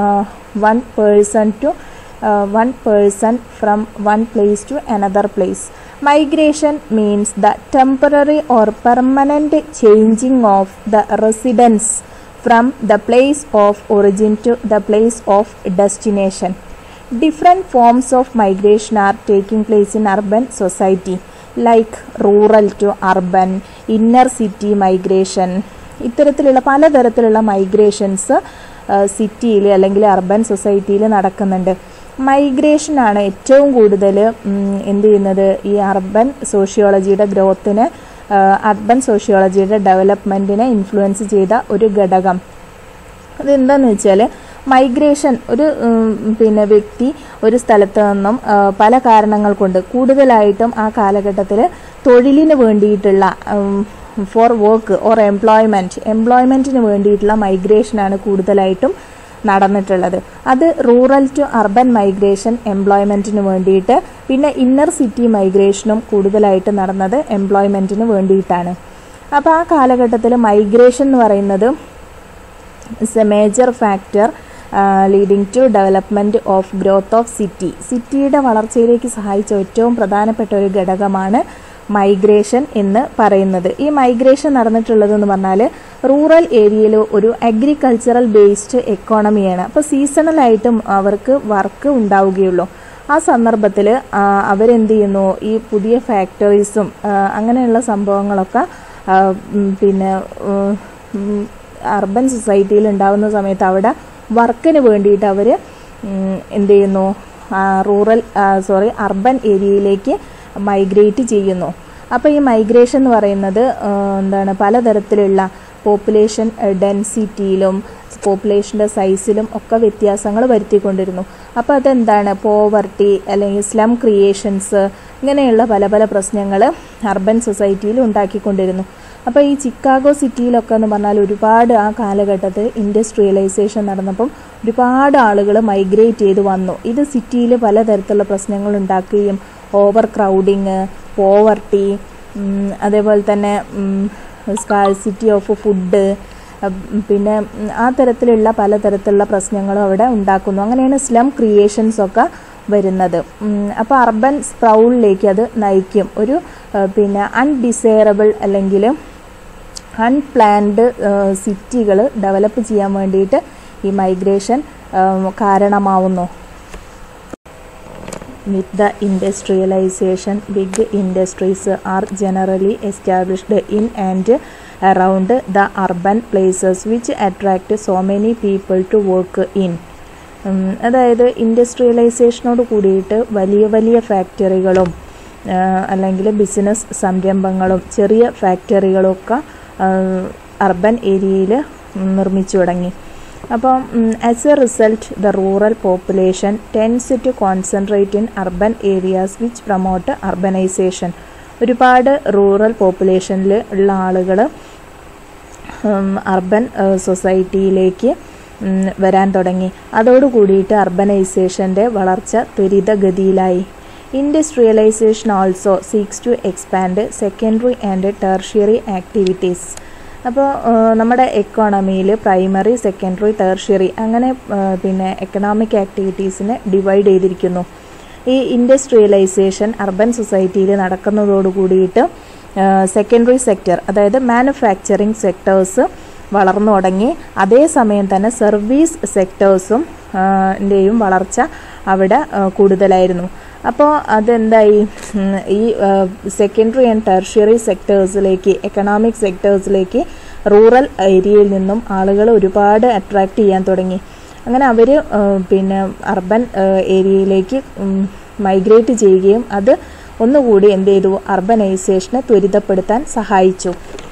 one person to one person from one place to another place migration means the temporary or permanent changing of the residence from the place of origin to the place of destination different forms of migration are taking place in urban society like rural to urban inner city migration ഇത്തരത്തിലുള്ള പലതരത്തിലുള്ള migrations സിറ്റിയിൽ അല്ലെങ്കിൽ urban സൊസൈറ്റിയിൽ നടക്കുന്നുണ്ട് മൈഗ്രേഷനാണ് ഏറ്റവും കൂടുതൽ എന്ത് ചെയ്യുന്നത് ഈ അർബൻ സോഷ്യോളജിയുടെ ഗ്രോത്തിന് അർബൻ സോഷ്യോളജിയുടെ ഡെവലപ്മെൻറ്റിനെ ഇൻഫ്ലുവൻസ് ചെയ്ത ഒരു ഘടകം അതെന്താണെന്ന് വെച്ചാൽ മൈഗ്രേഷൻ ഒരു ഉം, പിന്നെ വ്യക്തി ഒരു സ്ഥലത്ത് നിന്നും ആ, പല കാരണങ്ങൾ കൊണ്ട് കൂടുതലായിട്ടും ആ കാലഘട്ടത്തിൽ തൊഴിലിന് വേണ്ടിയിട്ടുള്ള ഫോർ വർക്ക് ഓർ എംപ്ലോയ്മെൻറ്റ് എംപ്ലോയ്മെൻറ്റിന് വേണ്ടിയിട്ടുള്ള മൈഗ്രേഷനാണ് കൂടുതലായിട്ടും നടന്നിട്ടുള്ളത് അത് റൂറൽ ടു അർബൻ മൈഗ്രേഷൻ എംപ്ലോയ്മെൻറ്റിന് വേണ്ടിയിട്ട് പിന്നെ ഇന്നർ സിറ്റി മൈഗ്രേഷനും കൂടുതലായിട്ട് നടന്നത് എംപ്ലോയ്മെൻറ്റിന് വേണ്ടിയിട്ടാണ് അപ്പോൾ ആ കാലഘട്ടത്തിൽ മൈഗ്രേഷൻ എന്ന് പറയുന്നത് is a major factor leading to development of growth of city സിറ്റിയുടെ വളർച്ചയിലേക്ക് സഹായിച്ച ഏറ്റവും പ്രധാനപ്പെട്ട ഒരു ഘടകമാണ് മൈഗ്രേഷൻ എന്ന് പറയുന്നത് ഈ മൈഗ്രേഷൻ നടന്നിട്ടുള്ളതെന്ന് പറഞ്ഞാൽ റൂറൽ ഏരിയയിൽ ഒരു അഗ്രികൾച്ചറൽ ബേസ്ഡ് എക്കോണമിയാണ് അപ്പോൾ സീസണലായിട്ടും അവർക്ക് വർക്ക് ഉണ്ടാവുകയുള്ളൂ ആ സന്ദർഭത്തിൽ അവരെന്ത് ചെയ്യുന്നു ഈ പുതിയ ഫാക്ടറീസും അങ്ങനെയുള്ള സംഭവങ്ങളൊക്കെ ആ, ഉം, പിന്നെ ഉം, അർബൻ സൊസൈറ്റിയിൽ ഉണ്ടാകുന്ന സമയത്ത് അവിടെ വർക്കിന് വേണ്ടിയിട്ട് അവർ എന്ത് ചെയ്യുന്നു റൂറൽ സോറി അർബൻ ഏരിയയിലേക്ക് മൈഗ്രേറ്റ് ചെയ്യുന്നു അപ്പോൾ ഈ മൈഗ്രേഷൻ എന്ന് പറയുന്നത് ആ, എന്താണ് പലതരത്തിലുള്ള പോപ്പുലേഷൻ ഡെൻസിറ്റിയിലും പോപ്പുലേഷൻ്റെ സൈസിലും ഒക്കെ വ്യത്യാസങ്ങൾ വരുത്തിക്കൊണ്ടിരുന്നു അപ്പോൾ അതെന്താണ് പോവർട്ടി അല്ലെങ്കിൽ സ്ലം ക്രിയേഷൻസ് ഇങ്ങനെയുള്ള പല പല പ്രശ്നങ്ങൾ അർബൻ സൊസൈറ്റിയിൽ ഉണ്ടാക്കിക്കൊണ്ടിരുന്നു അപ്പോൾ ഈ ചിക്കാഗോ സിറ്റിയിലൊക്കെ എന്ന് പറഞ്ഞാൽ ഒരുപാട് ആ കാലഘട്ടത്തിൽ ഇൻഡസ്ട്രിയലൈസേഷൻ നടന്നപ്പം ഒരുപാട് ആളുകൾ മൈഗ്രേറ്റ് ചെയ്ത് വന്നു ഇത് സിറ്റിയിൽ പലതരത്തിലുള്ള പ്രശ്നങ്ങൾ ഉണ്ടാക്കുകയും ഓവർ ക്രൗഡിങ് പോവർട്ടി അതേപോലെ തന്നെ സ്കാഴ്സിറ്റി ഓഫ് ഫുഡ് പിന്നെ ഉം, ആ തരത്തിലുള്ള പലതരത്തിലുള്ള പ്രശ്നങ്ങളും അവിടെ ഉണ്ടാക്കുന്നു അങ്ങനെയാണ് സ്ലം ക്രിയേഷൻസ് ഒക്കെ വരുന്നത് അപ്പോൾ അർബൻ സ്പ്രൗളിലേക്ക് അത് നയിക്കും ഒരു ആ, പിന്നെ അൺഡിസൈറബിൾ അല്ലെങ്കിൽ അൺപ്ലാൻഡ് സിറ്റികൾ ഡെവലപ്പ് ചെയ്യാൻ വേണ്ടിയിട്ട് ഈ മൈഗ്രേഷൻ കാരണമാവുന്നു With the industrialization, big industries are generally established in and around the urban places which attract so many people to work in. ഉം, അതായത് ഇൻഡസ്ട്രിയലൈസേഷനോട് കൂടിയിട്ട് വലിയ വലിയ ഫാക്ടറികളും അല്ലെങ്കിൽ ബിസിനസ് സംരംഭങ്ങളും ചെറിയ ഫാക്ടറികളും ഒക്കെ അർബൻ ഏരിയയിൽ നിർമ്മിച്ചു തുടങ്ങി അപ്പം as a result the rural population tends to concentrate in urban areas which promote urbanisation ഒരുപാട് റൂറൽ പോപ്പുലേഷനിൽ ഉള്ള ആളുകൾ അർബൻ സൊസൈറ്റിയിലേക്ക് വരാൻ തുടങ്ങി അതോടുകൂടിയിട്ട് അർബനൈസേഷൻ്റെ വളർച്ച ത്വരിതഗതിയിലായി industrialisation also seeks to expand secondary and tertiary activities അപ്പോൾ നമ്മുടെ എക്കോണമിയിൽ പ്രൈമറി സെക്കൻഡറി ടെർഷ്യറി അങ്ങനെ പിന്നെ എക്കണോമിക് ആക്ടിവിറ്റീസിനെ ഡിവൈഡ് ചെയ്തിരിക്കുന്നു ഈ ഇൻഡസ്ട്രിയലൈസേഷൻ അർബൻ സൊസൈറ്റിയിൽ നടക്കുന്നതോട് കൂടിയിട്ട് സെക്കൻഡറി സെക്ടർ അതായത് മാനുഫാക്ചറിങ് സെക്ടേഴ്സ് വളർന്നു തുടങ്ങി അതേസമയം തന്നെ സർവീസ് സെക്ടേഴ്സും ൻ്റെയും വളർച്ച അവിടെ കൂടുതലായിരുന്നു അപ്പോൾ അതെന്തായി ഈ സെക്കൻഡറി ആൻഡ് ടെർഷ്യറി സെക്ടേഴ്സിലേക്ക് എക്കണോമിക് സെക്ടേഴ്സിലേക്ക് റൂറൽ ഏരിയയിൽ നിന്നും ആളുകൾ ഒരുപാട് അട്രാക്റ്റ് ചെയ്യാൻ തുടങ്ങി അങ്ങനെ അവർ പിന്നെ അർബൻ ഏരിയയിലേക്ക് മൈഗ്രേറ്റ് ചെയ്യുകയും അത് ഒന്നുകൂടി എന്ത് ചെയ്തു അർബനൈസേഷനെ ത്വരിതപ്പെടുത്താൻ സഹായിച്ചു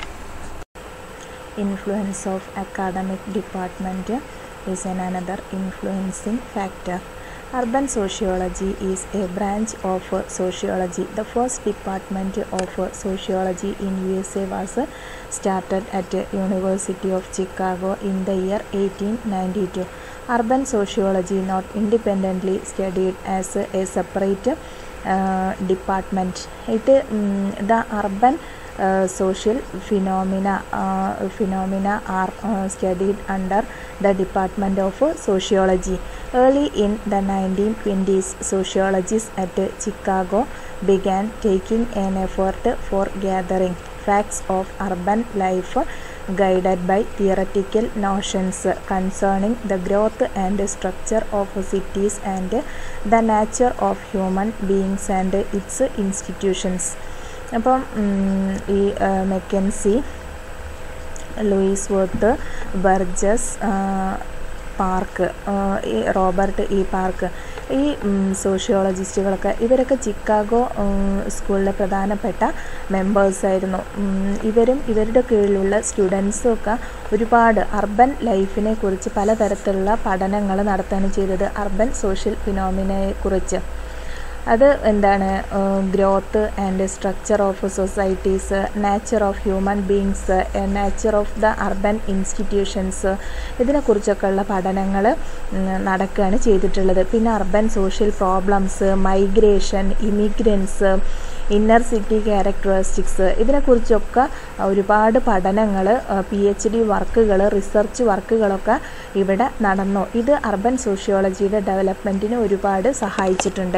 influence of academic department is an another influencing factor Urban sociology is a branch of sociology. The first department of sociology in USA was started at University of Chicago in the year 1892. Urban sociology not independently studied as a separate uh, department. It um, the urban uh, social phenomena uh, phenomena are uh, studied under the department of sociology early in the 1920s sociologists at chicago began taking an effort for gathering facts of urban life guided by theoretical notions concerning the growth and structure of cities and the nature of human beings and its institutions അപ്പം ഈ McKenzie Louis Wirth Burgess Park ഈ Robert ഈ Park ഈ സോഷ്യോളജിസ്റ്റുകളൊക്കെ ഇവരൊക്കെ Chicago സ്കൂളിലെ പ്രധാനപ്പെട്ട മെമ്പേഴ്സായിരുന്നു ഇവരും ഇവരുടെ കീഴിലുള്ള സ്റ്റുഡൻസും ഒക്കെ ഒരുപാട് അർബൻ ലൈഫിനെ കുറിച്ച് പലതരത്തിലുള്ള പഠനങ്ങൾ നടത്തുകയാണ് ചെയ്തത് അർബൻ സോഷ്യൽ ഫിനോമിനയെ കുറിച്ച് അത് എന്താണ് growth and structure of societies nature of human beings nature of the urban institutions ഇതിനെക്കുറിച്ചൊക്കെയുള്ള പഠനങ്ങൾ നടക്കുകയാണ് ചെയ്തിട്ടുള്ളത് പിന്നെ urban social problems migration immigrants inner city characteristics ഇതിനെക്കുറിച്ചൊക്കെ ഒരുപാട് പഠനങ്ങൾ പി എച്ച് ഡി വർക്കുകൾ റിസർച്ച് വർക്കുകളൊക്കെ ഇവിടെ നടന്നു ഇത് അർബൻ സോഷ്യോളജിയുടെ ഡെവലപ്മെൻറ്റിന് ഒരുപാട് സഹായിച്ചിട്ടുണ്ട്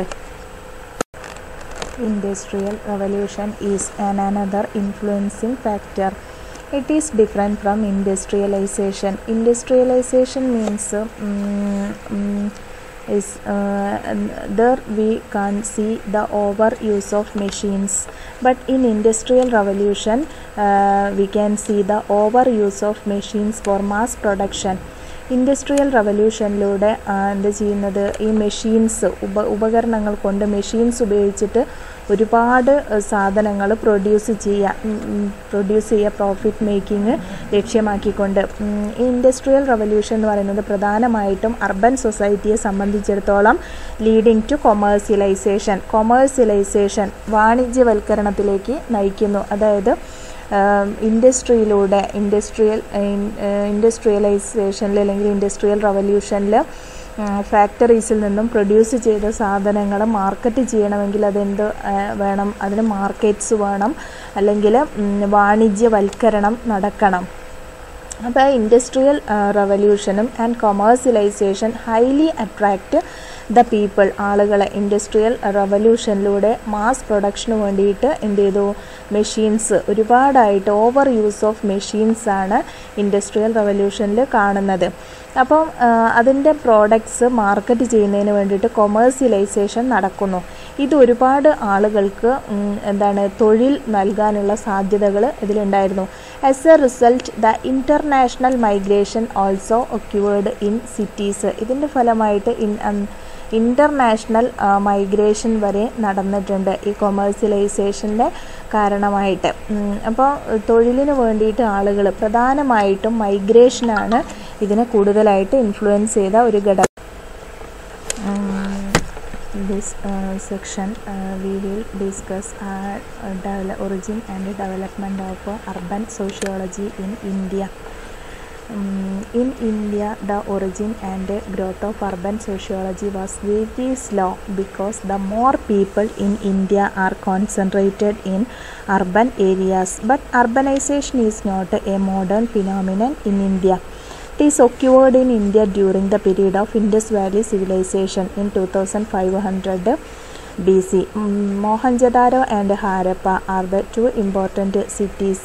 Industrial revolution is an another influencing factor. It is different from industrialization. Industrialization means um, um, is uh, there we can see the overuse of machines but in industrial revolution uh, we can see the overuse of machines for mass production industrial റവല്യൂഷനിലൂടെ എന്ത് ചെയ്യുന്നത് ഈ machines ഉപ ഉപകരണങ്ങൾ കൊണ്ട് machines ഉപയോഗിച്ചിട്ട് ഒരുപാട് സാധനങ്ങൾ പ്രൊഡ്യൂസ് ചെയ്യുക പ്രൊഡ്യൂസ് ചെയ്യുക പ്രോഫിറ്റ് മേക്കിംഗ് ലക്ഷ്യമാക്കിക്കൊണ്ട് ഈ ഇൻഡസ്ട്രിയൽ റവല്യൂഷൻ എന്ന് പറയുന്നത് പ്രധാനമായിട്ടും അർബൻ സൊസൈറ്റിയെ സംബന്ധിച്ചിടത്തോളം ലീഡിങ് ടു കൊമേഴ്സ്യലൈസേഷൻ കൊമേഴ്സ്യലൈസേഷൻ വാണിജ്യവൽക്കരണത്തിലേക്ക് നയിക്കുന്നു അതായത് ഇൻഡസ്ട്രിയിലൂടെ ഇൻഡസ്ട്രിയൽ ഇൻഡസ്ട്രിയലൈസേഷനിൽ അല്ലെങ്കിൽ ഇൻഡസ്ട്രിയൽ റവല്യൂഷനിൽ ഫാക്ടറീസിൽ നിന്നും പ്രൊഡ്യൂസ് ചെയ്ത സാധനങ്ങൾ മാർക്കറ്റ് ചെയ്യണമെങ്കിൽ അതെന്ത് വേണം അതിന് മാർക്കറ്റ്സ് വേണം അല്ലെങ്കിൽ വാണിജ്യവൽക്കരണം നടക്കണം അപ്പോൾ ഇൻഡസ്ട്രിയൽ റവല്യൂഷനും and commercialisation highly attract the people ആളുകളെ ഇൻഡസ്ട്രിയൽ റവല്യൂഷനിലൂടെ മാസ് പ്രൊഡക്ഷന് വേണ്ടിയിട്ട് എന്ത് ചെയ്തു മെഷീൻസ് ഒരുപാടായിട്ട് ഓവർ യൂസ് ഓഫ് മെഷീൻസ് ആണ് ഇൻഡസ്ട്രിയൽ റവല്യൂഷനിൽ കാണുന്നത് അപ്പം അതിൻ്റെ പ്രോഡക്ട്സ് മാർക്കറ്റ് ചെയ്യുന്നതിന് വേണ്ടിയിട്ട് കൊമേഴ്സ്യലൈസേഷൻ നടക്കുന്നു ഇത് ഒരുപാട് ആളുകൾക്ക് എന്താണ് തൊഴിൽ നൽകാനുള്ള സാധ്യതകൾ ഇതിലുണ്ടായിരുന്നു as a result the international migration also occurred in cities ഇതിൻ്റെ ഫലമായിട്ട് ഇൻ ഇൻ്റർനാഷണൽ മൈഗ്രേഷൻ വരെ നടന്നിട്ടുണ്ട് ഈ കൊമേഴ്സ്യലൈസേഷൻ്റെ കാരണമായിട്ട് അപ്പോൾ തൊഴിലിന് വേണ്ടിയിട്ട് ആളുകൾ പ്രധാനമായിട്ടും മൈഗ്രേഷനാണ് ഇതിനെ കൂടുതലായിട്ട് ഇൻഫ്ലുവൻസ് ചെയ്ത ഒരു ഘടകം this uh, section uh, we will discuss uh, devel- origin and development of uh, urban sociology in India. Um, in India, the origin and growth of urban sociology was very slow because the more people in India are concentrated in urban areas. But urbanization is not a modern phenomenon in India. It is occurred in India during the period of Indus Valley Civilization in 2500 BC. Mm, Mohenjo-daro and Harappa are the two important cities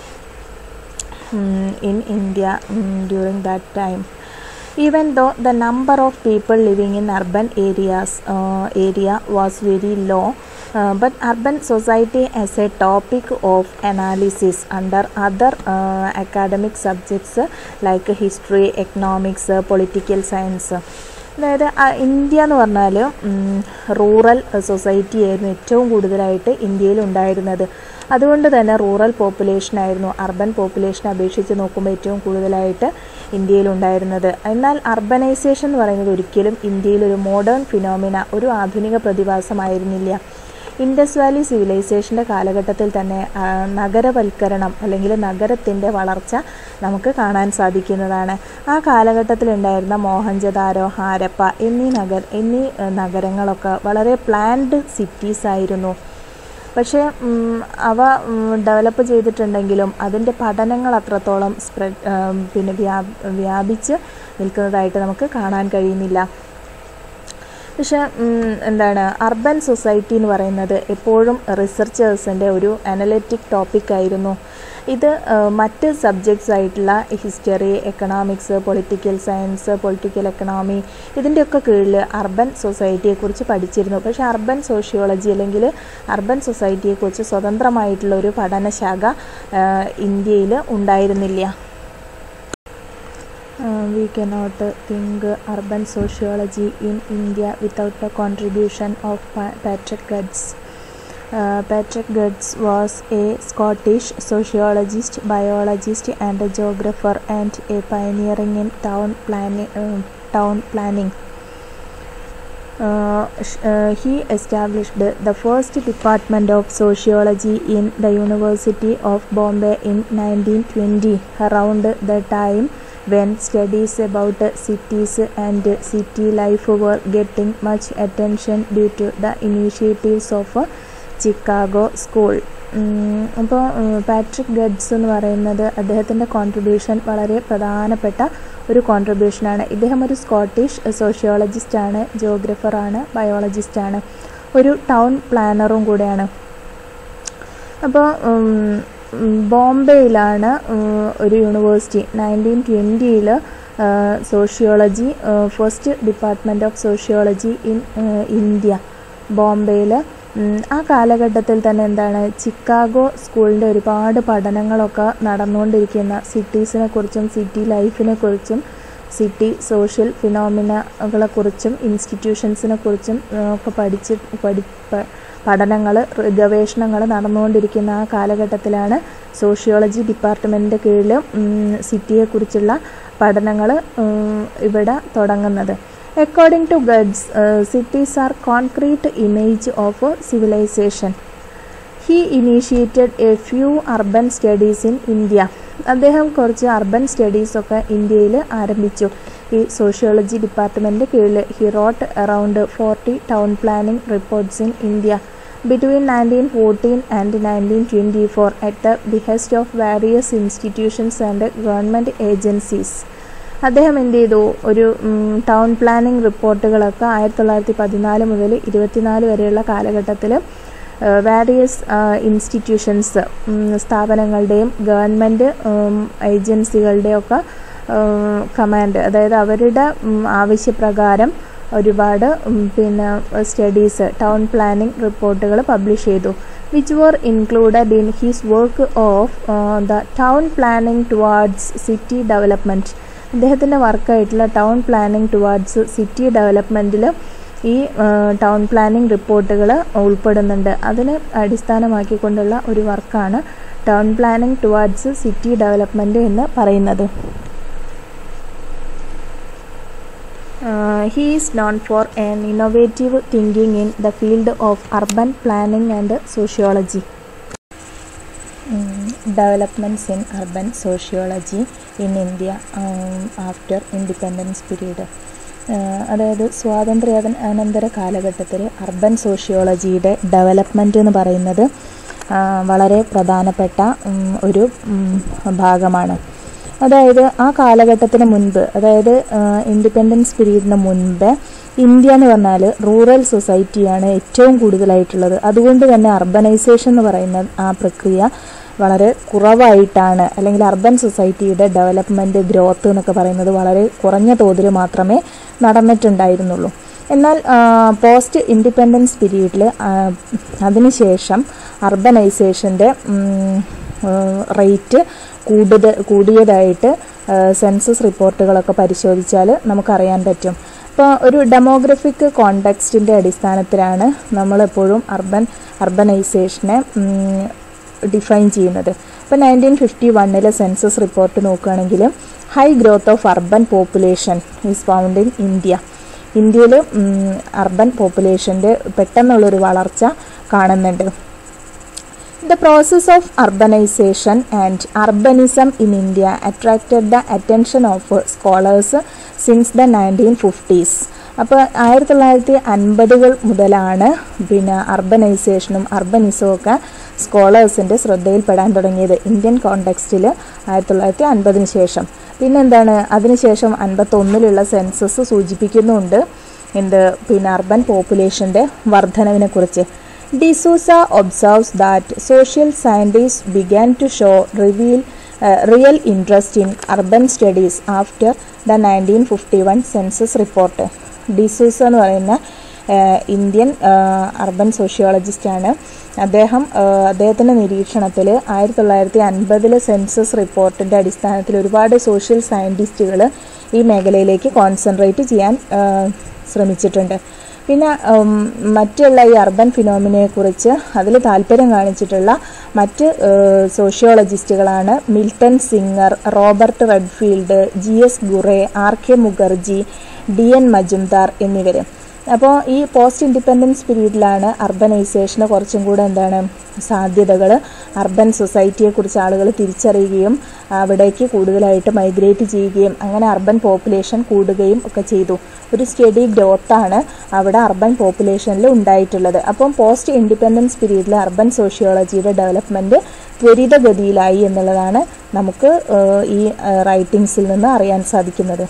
mm, in India mm, during that time. Even though the number of people living in urban areas uh, area was very low, uh, but urban society as a topic of analysis under other uh, academic subjects uh, like history, economics, uh, political science. അതായത് ആ, India എന്ന് പറഞ്ഞാൽ rural society ആയിരുന്നു ഏറ്റവും കൂടുതലായിട്ട് ഇന്ത്യയിൽ ഉണ്ടായിരുന്നത് അതുകൊണ്ട് തന്നെ റൂറൽ പോപ്പുലേഷൻ ആയിരുന്നു അർബൻ പോപ്പുലേഷനെ അപേക്ഷിച്ച് നോക്കുമ്പോൾ ഏറ്റവും കൂടുതലായിട്ട് ഇന്ത്യയിൽ ഉണ്ടായിരുന്നത് എന്നാൽ അർബനൈസേഷൻ എന്ന് പറയുന്നത് ഒരിക്കലും ഇന്ത്യയിൽ ഒരു മോഡേൺ ഫിനോമിന ഒരു ആധുനിക പ്രതിഭാസമായിരുന്നില്ല ഇൻഡസ് വാലി സിവിലൈസേഷൻ്റെ കാലഘട്ടത്തിൽ തന്നെ ആ, നഗരവൽക്കരണം അല്ലെങ്കിൽ നഗരത്തിൻ്റെ വളർച്ച നമുക്ക് കാണാൻ സാധിക്കുന്നതാണ് ആ കാലഘട്ടത്തിലുണ്ടായിരുന്ന മോഹൻജദാരോ ഹാരപ്പ എന്നീ നഗർ എന്നീ ഏഹ്, നഗരങ്ങളൊക്കെ വളരെ പ്ലാൻഡ് സിറ്റീസ് ആയിരുന്നു പക്ഷേ ഉം, അവ ഡെവലപ്പ് ചെയ്തിട്ടുണ്ടെങ്കിലും അതിൻ്റെ പഠനങ്ങൾ അത്രത്തോളം സ്പ്രെഡ് പിന്നെ വ്യാ വ്യാപിച്ച് നിൽക്കുന്നതായിട്ട് നമുക്ക് കാണാൻ കഴിയുന്നില്ല പക്ഷെ ഉം, എന്താണ് അർബൻ സൊസൈറ്റി എന്ന് പറയുന്നത് എപ്പോഴും റിസർച്ചേഴ്സിൻ്റെ ഒരു അനലറ്റിക് ടോപ്പിക് ആയിരുന്നു ഇത് ആ, മറ്റ് സബ്ജക്ട്സ് ആയിട്ടുള്ള history economics political science political economy ഇതിൻ്റെയൊക്കെ കീഴിൽ അർബൻ സൊസൈറ്റിയെക്കുറിച്ച് പഠിച്ചിരുന്നു പക്ഷേ അർബൻ സോഷ്യോളജി അല്ലെങ്കിൽ അർബൻ സൊസൈറ്റിയെക്കുറിച്ച് സ്വതന്ത്രമായിട്ടുള്ള ഒരു പഠനശാഖ ഇന്ത്യയിൽ ഉണ്ടായിരുന്നില്ല Uh, we cannot uh, think uh, urban sociology in India without the contribution of Pa- Patrick Guds. Uh, Patrick Guds was a Scottish sociologist, biologist, and a geographer, and a pioneering in town planning. Uh, town planning. Uh, sh- uh, he established the first department of sociology in the University of Bombay in 1920, around the time when studies about cities and city life were getting much attention due to the initiatives of Chicago school അപ്പോൾ Patrick Geddes എന്ന് പറയുന്നത് അദ്ദേഹത്തിൻ്റെ contribution വളരെ പ്രധാനപ്പെട്ട ഒരു കോൺട്രിബ്യൂഷനാണ് ഇദ്ദേഹം ഒരു Scottish സോഷ്യോളജിസ്റ്റാണ് ജോഗ്രഫറാണ് ബയോളജിസ്റ്റാണ് ഒരു ടൗൺ പ്ലാനറും കൂടെയാണ് അപ്പോൾ ബോംബെയിലാണ് ഉം, ഒരു യൂണിവേഴ്സിറ്റി നയൻറ്റീൻ ട്വൻറ്റിയിൽ sociology first department of sociology in India ബോംബെയിൽ ആ കാലഘട്ടത്തിൽ തന്നെ എന്താണ് ചിക്കാഗോ സ്കൂളിൻ്റെ ഒരുപാട് പഠനങ്ങളൊക്കെ നടന്നുകൊണ്ടിരിക്കുന്ന സിറ്റീസിനെ കുറിച്ചും സിറ്റി ലൈഫിനെ കുറിച്ചും സിറ്റി സോഷ്യൽ ഫിനോമിനകളെ കുറിച്ചും ഇൻസ്റ്റിറ്റ്യൂഷൻസിനെ കുറിച്ചും ഒക്കെ പഠിച്ച് പഠി പ- പഠനങ്ങൾ ഗവേഷണങ്ങൾ നടന്നുകൊണ്ടിരിക്കുന്ന ആ കാലഘട്ടത്തിലാണ് സോഷ്യോളജി ഡിപ്പാർട്ട്മെൻറ്റിൻ്റെ കീഴിൽ സിറ്റിയെക്കുറിച്ചുള്ള പഠനങ്ങൾ ഇവിടെ തുടങ്ങുന്നത് according to Geddes cities are concrete image of civilisation he initiated a few urban studies in India അദ്ദേഹം കുറച്ച് അർബൻ സ്റ്റഡീസൊക്കെ ഇന്ത്യയിൽ ആരംഭിച്ചു ഈ സോഷ്യോളജി ഡിപ്പാർട്ട്മെൻറ്റ് കീഴിൽ he wrote around forty town planning reports in India between nineteen fourteen and nineteen twenty four at the behest of various institutions and government agencies അദ്ദേഹം എന്ത് ചെയ്തു ഒരു ടൗൺ പ്ലാനിംഗ് റിപ്പോർട്ടുകളൊക്കെ ആയിരത്തി തൊള്ളായിരത്തി പതിനാല് മുതൽ ഇരുപത്തിനാല് വരെയുള്ള കാലഘട്ടത്തിൽ വാരിയസ് ഇൻസ്റ്റിറ്റ്യൂഷൻസ് സ്ഥാപനങ്ങളുടെയും ഗവൺമെൻറ് ഏജൻസികളുടെയും ഒക്കെ കമാൻഡ് അതായത് അവരുടെ ഉം, ആവശ്യപ്രകാരം ഒരുപാട് ഉം, പിന്നെ സ്റ്റഡീസ് ടൗൺ പ്ലാനിംഗ് റിപ്പോർട്ടുകൾ പബ്ലിഷ് ചെയ്തു which were included in his work of the town planning towards city development അദ്ദേഹത്തിൻ്റെ വർക്കായിട്ടുള്ള ടൗൺ പ്ലാനിംഗ് ടുവാർഡ്സ് സിറ്റി ഡെവലപ്മെൻറ്റിൽ ഈ ടൗൺ പ്ലാനിംഗ് റിപ്പോർട്ടുകൾ ഉൾപ്പെടുന്നുണ്ട് അതിനെ അടിസ്ഥാനമാക്കിക്കൊണ്ടുള്ള ഒരു വർക്കാണ് town planning towards city development എന്ന് പറയുന്നത് he is known for an innovative thinking in the field of urban planning and sociology developments in urban sociology in India after independence period അതായത് സ്വാതന്ത്ര്യാനന്തര കാലഘട്ടത്തിൽ അർബൻ സോഷ്യോളജിയുടെ ഡെവലപ്മെൻറ്റ് എന്ന് പറയുന്നത് വളരെ പ്രധാനപ്പെട്ട ഒരു ഭാഗമാണ് അതായത് ആ കാലഘട്ടത്തിന് മുൻപ് അതായത് ഇൻഡിപെൻഡൻസ് പീരീഡിന് മുൻപ് ഇന്ത്യ എന്ന് പറഞ്ഞാൽ റൂറൽ സൊസൈറ്റിയാണ് ഏറ്റവും കൂടുതലായിട്ടുള്ളത് അതുകൊണ്ട് തന്നെ അർബനൈസേഷൻ എന്ന് പറയുന്ന ആ പ്രക്രിയ വളരെ കുറവായിട്ടാണ് അല്ലെങ്കിൽ അർബൻ സൊസൈറ്റിയുടെ ഡെവലപ്മെൻറ്റ് ഗ്രോത്ത് എന്നൊക്കെ പറയുന്നത് വളരെ കുറഞ്ഞ തോതിൽ മാത്രമേ നടന്നിട്ടുണ്ടായിരുന്നുള്ളൂ എന്നാൽ പോസ്റ്റ് ഇൻഡിപെൻഡൻസ് പീരീഡിൽ അതിനുശേഷം അർബനൈസേഷൻ്റെ റേറ്റ് കൂടുതൽ കൂടിയതായിട്ട് സെൻസസ് റിപ്പോർട്ടുകളൊക്കെ പരിശോധിച്ചാൽ നമുക്കറിയാൻ പറ്റും അപ്പോൾ ഒരു ഡെമോഗ്രഫിക് കോണ്ടെക്സ്റ്റിൻ്റെ അടിസ്ഥാനത്തിലാണ് നമ്മളെപ്പോഴും അർബൻ അർബനൈസേഷനെ ഡിഫൈൻ ചെയ്യുന്നത് ഇപ്പോൾ നയൻറ്റീൻ ഫിഫ്റ്റി വണ്ണിലെ സെൻസസ് റിപ്പോർട്ട് നോക്കുകയാണെങ്കിൽ high growth of urban population is found in India ഇന്ത്യയിൽ അർബൻ പോപ്പുലേഷൻ്റെ പെട്ടെന്നുള്ളൊരു വളർച്ച കാണുന്നുണ്ട് The process of urbanization and urbanism in India attracted the attention of scholars since the 1950s. അപ്പോൾ ആയിരത്തി തൊള്ളായിരത്തി അൻപതുകൾ മുതലാണ് പിന്നെ അർബനൈസേഷനും അർബനിസവും ഒക്കെ സ്കോളേഴ്സിൻ്റെ ശ്രദ്ധയിൽപ്പെടാൻ തുടങ്ങിയത് ഇന്ത്യൻ കോണ്ടെക്സ്റ്റിൽ ആയിരത്തി തൊള്ളായിരത്തി അൻപതിന് ശേഷം പിന്നെന്താണ് അതിനുശേഷം അൻപത്തൊന്നിലുള്ള സെൻസസ് സൂചിപ്പിക്കുന്നുണ്ട് എന്ത് പിന്നെ അർബൻ പോപ്പുലേഷൻ്റെ വർധനവിനെ കുറിച്ച് D'Souza observes that social scientists began to show reveal uh, real interest in urban studies after the 1951 census report. D'Souza എന്ന് പറയുന്ന ഇന്ത്യൻ അർബൻ സോഷ്യോളജിസ്റ്റാണ് അദ്ദേഹം അദ്ദേഹത്തിൻ്റെ നിരീക്ഷണത്തിൽ ആയിരത്തി തൊള്ളായിരത്തി അൻപതിൽ സെൻസസ് റിപ്പോർട്ടിൻ്റെ അടിസ്ഥാനത്തിൽ ഒരുപാട് സോഷ്യൽ സയൻറ്റിസ്റ്റുകൾ ഈ മേഖലയിലേക്ക് കോൺസെൻട്രേറ്റ് ചെയ്യാൻ ശ്രമിച്ചിട്ടുണ്ട് പിന്നെ മറ്റുള്ള ഈ അർബൻ ഫിനോമിനയെ കുറിച്ച് അതിൽ താല്പര്യം കാണിച്ചിട്ടുള്ള മറ്റ് സോഷ്യോളജിസ്റ്റുകളാണ് Milton Singer Robert Redfield G S Ghurye R K Mukherjee D N Majumdar എന്നിവർ അപ്പോൾ ഈ പോസ്റ്റ് ഇൻഡിപെൻഡൻസ് പീരീഡിലാണ് അർബനൈസേഷന് കുറച്ചും കൂടെ എന്താണ് സാധ്യതകൾ അർബൻ സൊസൈറ്റിയെക്കുറിച്ച് ആളുകൾ തിരിച്ചറിയുകയും അവിടേക്ക് കൂടുതലായിട്ട് മൈഗ്രേറ്റ് ചെയ്യുകയും അങ്ങനെ അർബൻ പോപ്പുലേഷൻ കൂടുകയും ഒക്കെ ചെയ്തു ഒരു സ്റ്റഡി ഗ്രോത്താണ് അവിടെ അർബൻ പോപ്പുലേഷനിൽ ഉണ്ടായിട്ടുള്ളത് അപ്പം പോസ്റ്റ് ഇൻഡിപെൻഡൻസ് പീരീഡിൽ അർബൻ സോഷ്യോളജിയുടെ ഡെവലപ്മെൻറ്റ് ത്വരിതഗതിയിലായി എന്നുള്ളതാണ് നമുക്ക് ഈ റൈറ്റിങ്സിൽ നിന്ന് അറിയാൻ സാധിക്കുന്നത്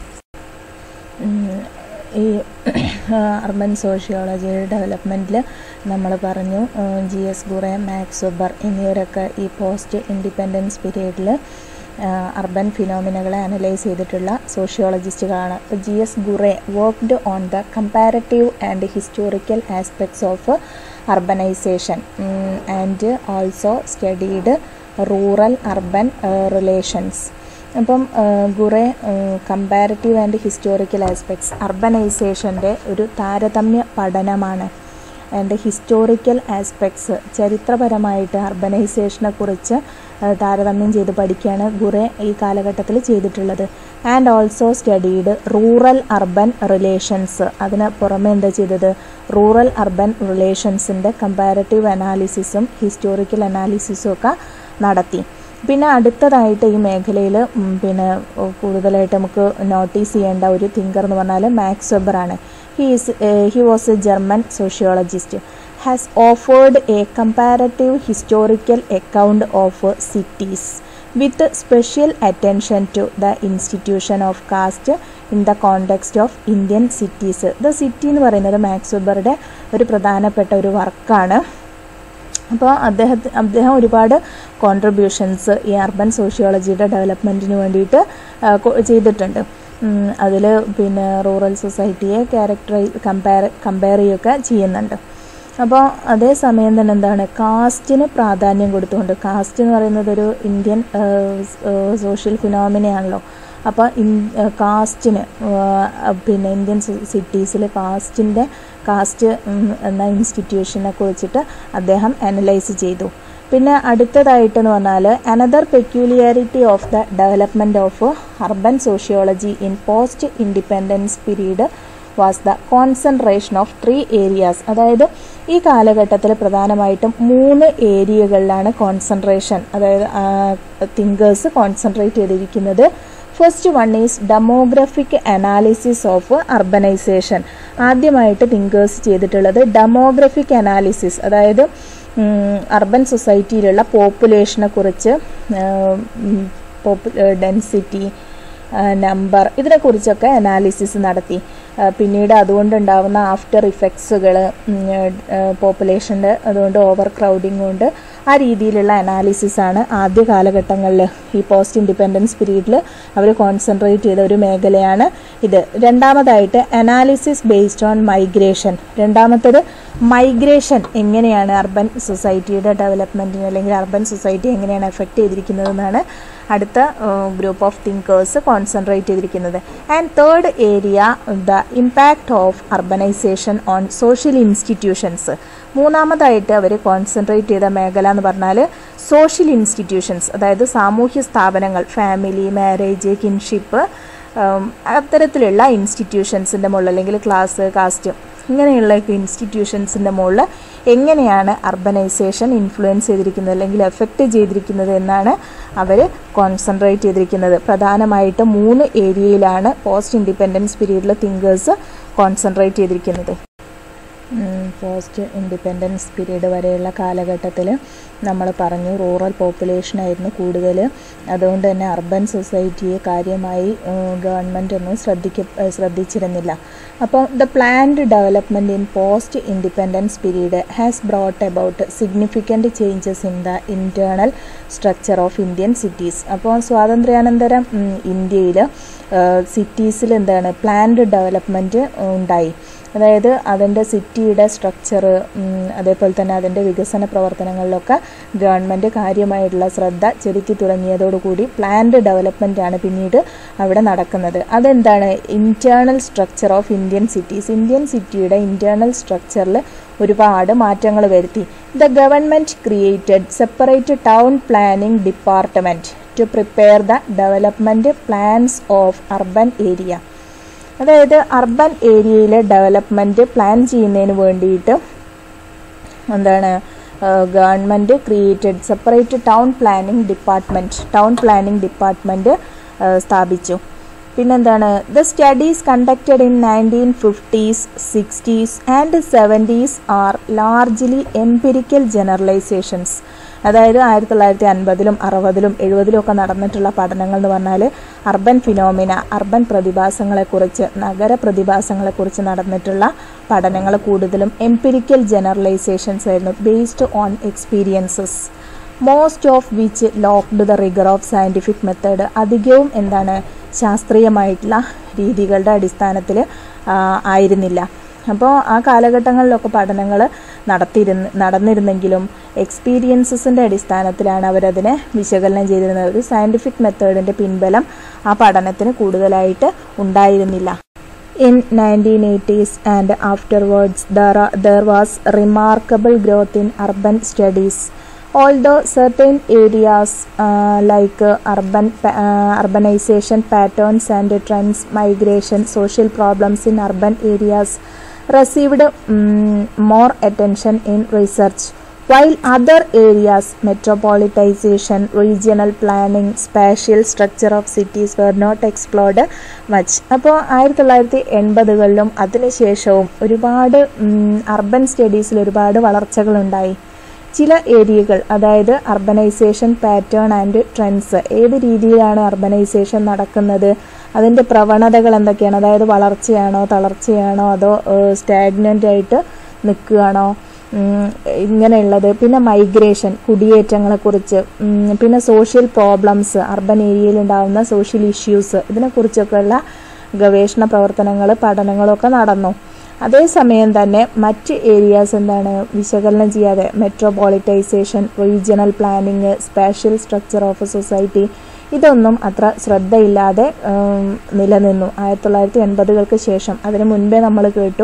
ഈ അർബൻ സോഷ്യോളജിയുടെ ഡെവലപ്മെൻറ്റിൽ നമ്മൾ പറഞ്ഞു G S Ghurye Max Weber എന്നിവരൊക്കെ ഈ പോസ്റ്റ് ഇൻഡിപെൻഡൻസ് പീരീഡിൽ അർബൻ ഫിനോമിനകളെ അനലൈസ് ചെയ്തിട്ടുള്ള സോഷ്യോളജിസ്റ്റുകളാണ് ഇപ്പോൾ G S Ghurye worked on the comparative and historical aspects of urbanisation and also studied rural urban relations അപ്പം കുറേ കമ്പാരറ്റീവ് ആൻഡ് ഹിസ്റ്റോറിക്കൽ ആസ്പെക്ട്സ് അർബനൈസേഷൻ്റെ ഒരു താരതമ്യ പഠനമാണ് ആൻഡ് ഹിസ്റ്റോറിക്കൽ ആസ്പെക്ട്സ് ചരിത്രപരമായിട്ട് അർബനൈസേഷനെ കുറിച്ച് താരതമ്യം ചെയ്ത് പഠിക്കുകയാണ് ഗുറെ ഈ കാലഘട്ടത്തിൽ ചെയ്തിട്ടുള്ളത് and also studied rural urban relations അതിന് പുറമെ എന്താ ചെയ്തത് റൂറൽ അർബൻ റിലേഷൻസിൻ്റെ കമ്പാരറ്റീവ് അനാലിസിസും ഹിസ്റ്റോറിക്കൽ അനാലിസിസും ഒക്കെ നടത്തി പിന്നെ അടുത്തതായിട്ട് ഈ മേഖലയിൽ പിന്നെ കൂടുതലായിട്ട് നമുക്ക് നോട്ടീസ് ചെയ്യേണ്ട ഒരു തിങ്കർ എന്ന് പറഞ്ഞാൽ മാക്സ് വെബറാണ് he is he was a German sociologist has offered a comparative historical account of cities with special attention to the institution of caste in the context of Indian cities the city എന്ന് പറയുന്നത് max വെബറുടെ ഒരു പ്രധാനപ്പെട്ട ഒരു വർക്കാണ് അപ്പോൾ അദ്ദേഹത്തിന് അദ്ദേഹം ഒരുപാട് കോൺട്രിബ്യൂഷൻസ് ഈ അർബൻ സോഷ്യോളജിയുടെ ഡെവലപ്മെൻറ്റിന് വേണ്ടിയിട്ട് ചെയ്തിട്ടുണ്ട് അതിൽ പിന്നെ റൂറൽ സൊസൈറ്റിയെ ക്യാരക്ടറൈ കമ്പയർ കമ്പയർ ചെയ്യുകയൊക്കെ ചെയ്യുന്നുണ്ട് അപ്പോൾ അതേ സമയം തന്നെ എന്താണ് കാസ്റ്റിന് പ്രാധാന്യം കൊടുത്തുകൊണ്ട് കാസ്റ്റ് എന്ന് പറയുന്നത് ഒരു ഇന്ത്യൻ സോഷ്യൽ ഫിനോമിനയാണല്ലോ അപ്പോൾ ഇൻ കാസ്റ്റിന് പിന്നെ ഇന്ത്യൻ സിറ്റീസിൽ കാസ്റ്റിൻ്റെ കാസ്റ്റ് എന്ന ഇൻസ്റ്റിറ്റ്യൂഷനെ കുറിച്ചിട്ട് അദ്ദേഹം അനലൈസ് ചെയ്തു പിന്നെ അടുത്തതായിട്ടെന്ന് പറഞ്ഞാൽ another peculiarity of the development of urban sociology in post independence period was the concentration of three areas അതായത് ഈ കാലഘട്ടത്തിൽ പ്രധാനമായിട്ടും മൂന്ന് ഏരിയകളിലാണ് കോൺസെൻട്രേഷൻ അതായത് തിങ്കേഴ്സ് കോൺസെൻട്രേറ്റ് ചെയ്തിരിക്കുന്നത് first one is demographic analysis of urbanisation ആദ്യമായിട്ട് തിങ്കേഴ്സ് ചെയ്തിട്ടുള്ളത് ഡെമോഗ്രഫിക് അനാലിസിസ് അതായത് അർബൻ സൊസൈറ്റിയിലുള്ള പോപ്പുലേഷനെ കുറിച്ച് പോപ്പു ഡെൻസിറ്റി നമ്പർ ഇതിനെക്കുറിച്ചൊക്കെ അനാലിസിസ് നടത്തി പിന്നീട് അതുകൊണ്ടുണ്ടാവുന്ന ആഫ്റ്റർ ഇഫക്ട്സുകൾ പോപ്പുലേഷൻ്റെ അതുകൊണ്ട് ഓവർ ക്രൗഡിങ് കൊണ്ട് ആ രീതിയിലുള്ള അനാലിസിസ് ആണ് ആദ്യ കാലഘട്ടങ്ങളിൽ ഈ പോസ്റ്റ് ഇൻഡിപെൻഡൻസ് പീരീഡിൽ അവർ കോൺസെൻട്രേറ്റ് ചെയ്ത ഒരു മേഖലയാണ് ഇത് രണ്ടാമതായിട്ട് അനാലിസിസ് ബേസ്ഡ് ഓൺ മൈഗ്രേഷൻ രണ്ടാമത്തത് മൈഗ്രേഷൻ എങ്ങനെയാണ് അർബൻ സൊസൈറ്റിയുടെ ഡെവലപ്മെൻറ്റിന് അല്ലെങ്കിൽ അർബൻ സൊസൈറ്റി എങ്ങനെയാണ് എഫക്റ്റ് ചെയ്തിരിക്കുന്നതെന്നാണ് അടുത്ത ഗ്രൂപ്പ് ഓഫ് തിങ്കേഴ്സ് കോൺസെൻട്രേറ്റ് ചെയ്തിരിക്കുന്നത് and third area the impact of urbanisation on social institutions മൂന്നാമതായിട്ട് അവർ കോൺസെൻട്രേറ്റ് ചെയ്ത മേഖല എന്ന് പറഞ്ഞാൽ സോഷ്യൽ ഇൻസ്റ്റിറ്റ്യൂഷൻസ് അതായത് സാമൂഹ്യ സ്ഥാപനങ്ങൾ ഫാമിലി മാരേജ് കിൻഷിപ്പ് അത്തരത്തിലുള്ള ഇൻസ്റ്റിറ്റ്യൂഷൻസിൻ്റെ മുകളിൽ അല്ലെങ്കിൽ ക്ലാസ് കാസ്റ്റ് ഇങ്ങനെയുള്ള ഇൻസ്റ്റിറ്റ്യൂഷൻസിൻ്റെ മുകളിൽ എങ്ങനെയാണ് അർബനൈസേഷൻ ഇൻഫ്ലുവൻസ് ചെയ്തിരിക്കുന്നത് അല്ലെങ്കിൽ എഫക്റ്റ് ചെയ്തിരിക്കുന്നത് എന്നാണ് അവർ കോൺസെൻട്രേറ്റ് ചെയ്തിരിക്കുന്നത് പ്രധാനമായിട്ട് മൂന്ന് ഏരിയയിലാണ് പോസ്റ്റ് ഇൻഡിപെൻഡൻസ് പീരീഡിൽ തിങ്കേഴ്സ് കോൺസെൻട്രേറ്റ് ചെയ്തിരിക്കുന്നത് പോസ്റ്റ് ഇൻഡിപെൻഡൻസ് പീരീഡ് വരെയുള്ള കാലഘട്ടത്തിൽ നമ്മൾ പറഞ്ഞു റൂറൽ പോപ്പുലേഷനായിരുന്നു കൂടുതൽ അതുകൊണ്ട് തന്നെ അർബൻ സൊസൈറ്റിയെ കാര്യമായി ഗവൺമെൻറ് ഒന്നും ശ്രദ്ധിക്ക ശ്രദ്ധിച്ചിരുന്നില്ല അപ്പോൾ the planned development in post independence period has brought about significant changes in the internal structure of Indian cities അപ്പോൾ സ്വാതന്ത്ര്യാനന്തരം ഇന്ത്യയിൽ സിറ്റീസിൽ എന്താണ് പ്ലാൻഡ് ഡെവലപ്മെൻറ്റ് ഉണ്ടായി അതായത് അതിൻ്റെ സിറ്റിയുടെ സ്ട്രക്ചർ അതേപോലെ തന്നെ അതിൻ്റെ വികസന പ്രവർത്തനങ്ങളിലൊക്കെ ഗവൺമെൻറ് കാര്യമായിട്ടുള്ള ശ്രദ്ധ ചെലുത്തി തുടങ്ങിയതോടുകൂടി പ്ലാൻഡ് ഡെവലപ്മെൻ്റ് ആണ് പിന്നീട് അവിടെ നടക്കുന്നത് അതെന്താണ് internal structure of Indian cities Indian സിറ്റിയുടെ ഇൻറ്റേർണൽ സ്ട്രക്ചറിൽ ഒരുപാട് മാറ്റങ്ങൾ വരുത്തി the government created separate town planning department to prepare the development plans of urban area അതായത് അർബൻ ഏരിയയിലെ ഡെവലപ്മെൻറ്റ് പ്ലാൻ ചെയ്യുന്നതിന് വേണ്ടിയിട്ട് എന്താണ് government created separate town planning department town planning department സ്ഥാപിച്ചു പിന്നെന്താണ് the studies conducted in nineteen fifties sixties and seventies are largely empirical generalisations അതായത് ആയിരത്തി തൊള്ളായിരത്തി അൻപതിലും അറുപതിലും എഴുപതിലും ഒക്കെ നടന്നിട്ടുള്ള പഠനങ്ങൾ എന്ന് പറഞ്ഞാൽ അർബൻ ഫിനോമിന അർബൻ പ്രതിഭാസങ്ങളെക്കുറിച്ച് നഗര പ്രതിഭാസങ്ങളെക്കുറിച്ച് നടന്നിട്ടുള്ള പഠനങ്ങൾ കൂടുതലും എംപിരിക്കൽ ജനറലൈസേഷൻസ് ആയിരുന്നു based on experiences most of which locked the rigour of scientific method അധികവും എന്താണ് ശാസ്ത്രീയമായിട്ടുള്ള രീതികളുടെ അടിസ്ഥാനത്തിൽ ആയിരുന്നില്ല അപ്പോൾ ആ കാലഘട്ടങ്ങളിലൊക്കെ പഠനങ്ങൾ നടത്തിയിരുന്ന് നടന്നിരുന്നെങ്കിലും എക്സ്പീരിയൻസസിൻ്റെ അടിസ്ഥാനത്തിലാണ് അവരതിനെ വിശകലനം ചെയ്തിരുന്നത് ഒരു സയൻറ്റിഫിക് മെത്തേഡിൻ്റെ പിൻബലം ആ പഠനത്തിന് കൂടുതലായിട്ട് ഉണ്ടായിരുന്നില്ല in nineteen eighties and afterwards there there was remarkable growth in urban studies although certain areas uh, like uh, urban uh, urbanization patterns and trends migration social problems in urban areas received um, more attention in research while other areas metropolitization regional planning spatial structure of cities were not explored much അപ്പോൾ ആയിരത്തി തൊള്ളായിരത്തി എൺപതുകളിലും അതിനുശേഷവും ഒരുപാട് urban സ്റ്റഡീസിൽ ഒരുപാട് വളർച്ചകളുണ്ടായി ചില ഏരിയകൾ അതായത് urbanisation pattern and trends ഏത് രീതിയിലാണ് അർബനൈസേഷൻ നടക്കുന്നത് അതിൻ്റെ പ്രവണതകൾ എന്തൊക്കെയാണ് അതായത് വളർച്ചയാണോ തളർച്ചയാണോ അതോ സ്റ്റാഗ്നൻ്റ് ആയിട്ട് നിൽക്കുകയാണോ ഇങ്ങനെയുള്ളത് പിന്നെ മൈഗ്രേഷൻ കുടിയേറ്റങ്ങളെക്കുറിച്ച് പിന്നെ സോഷ്യൽ പ്രോബ്ലംസ് അർബൻ ഏരിയയിൽ ഉണ്ടാകുന്ന സോഷ്യൽ ഇഷ്യൂസ് ഇതിനെക്കുറിച്ചൊക്കെയുള്ള ഗവേഷണ പ്രവർത്തനങ്ങൾ പഠനങ്ങളൊക്കെ നടന്നു അതേസമയം തന്നെ മറ്റ് ഏരിയാസ് എന്താണ് വിശകലനം ചെയ്യാതെ metropolitanisation regional planning spatial structure of society ഇതൊന്നും അത്ര ശ്രദ്ധയില്ലാതെ നിലനിന്നു ആയിരത്തി തൊള്ളായിരത്തി എൺപതുകൾക്ക് ശേഷം അതിനു മുൻപേ നമ്മൾ കേട്ടു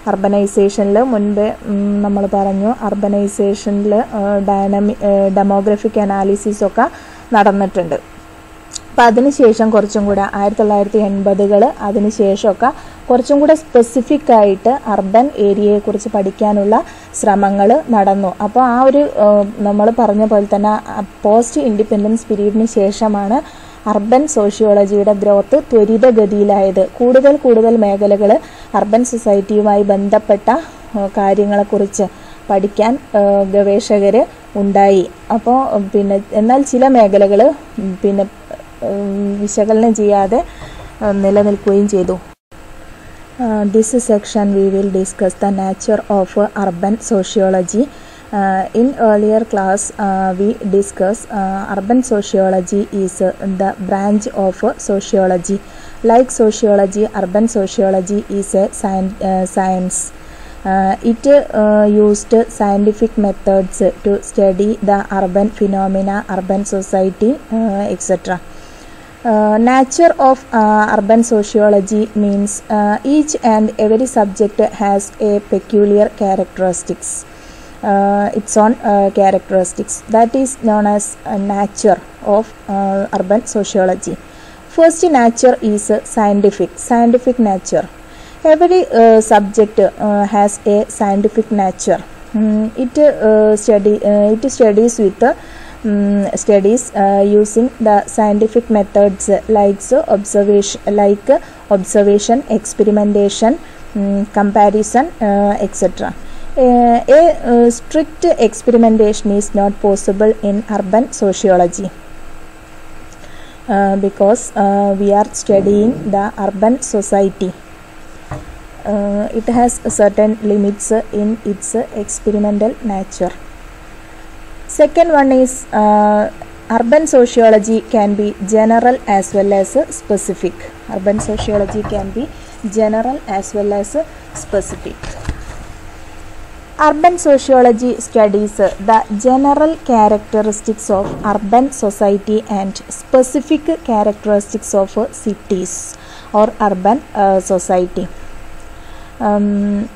അർബനൈസേഷനിൽ മുൻപേ നമ്മൾ പറഞ്ഞു അർബനൈസേഷനിൽ ഡയനമി ഡെമോഗ്രഫിക് അനാലിസിസ് ഒക്കെ നടന്നിട്ടുണ്ട് അപ്പോൾ അതിനുശേഷം കുറച്ചും കൂടെ ആയിരത്തി തൊള്ളായിരത്തി എൺപതുകൾ അതിന് ശേഷമൊക്കെ കുറച്ചും കൂടെ സ്പെസിഫിക് ആയിട്ട് അർബൻ ഏരിയയെക്കുറിച്ച് പഠിക്കാനുള്ള ശ്രമങ്ങൾ നടന്നു അപ്പോൾ ആ ഒരു നമ്മൾ പറഞ്ഞ പോലെ തന്നെ പോസ്റ്റ് ഇൻഡിപെൻഡൻസ് പീരീഡിന് ശേഷമാണ് അർബൻ സോഷ്യോളജിയുടെ ഗ്രോത്ത് ത്വരിതഗതിയിലായത് കൂടുതൽ കൂടുതൽ മേഖലകൾ അർബൻ സൊസൈറ്റിയുമായി ബന്ധപ്പെട്ട കാര്യങ്ങളെക്കുറിച്ച് പഠിക്കാൻ ഗവേഷകർ ഉണ്ടായി അപ്പോൾ പിന്നെ എന്നാൽ ചില മേഖലകൾ പിന്നെ വിശകലനം ചെയ്യാതെ നിലനിൽക്കുകയും ചെയ്തു this section we will discuss the nature of urban sociology in earlier class uh, we discussed uh, urban sociology is uh, the branch of sociology like sociology urban sociology is a science it used scientific methods to study the urban phenomena urban society etc nature of urban sociology means each and every subject has a peculiar characteristics uh, its own uh, characteristics that is known as uh, nature of urban sociology first nature is scientific scientific nature every subject has a scientific nature um, it study it studies with um, studies using the scientific methods like so observation like observation experimentation um, comparison etc uh, a uh, strict experimentation is not possible in urban sociology uh, because we are studying the urban society. it has certain limits in its experimental nature. Second one is urban sociology can be general as well as specific. Urban sociology can be general as well as specific. Urban sociology studies the general characteristics of urban society and specific characteristics of cities or urban uh, society. Um,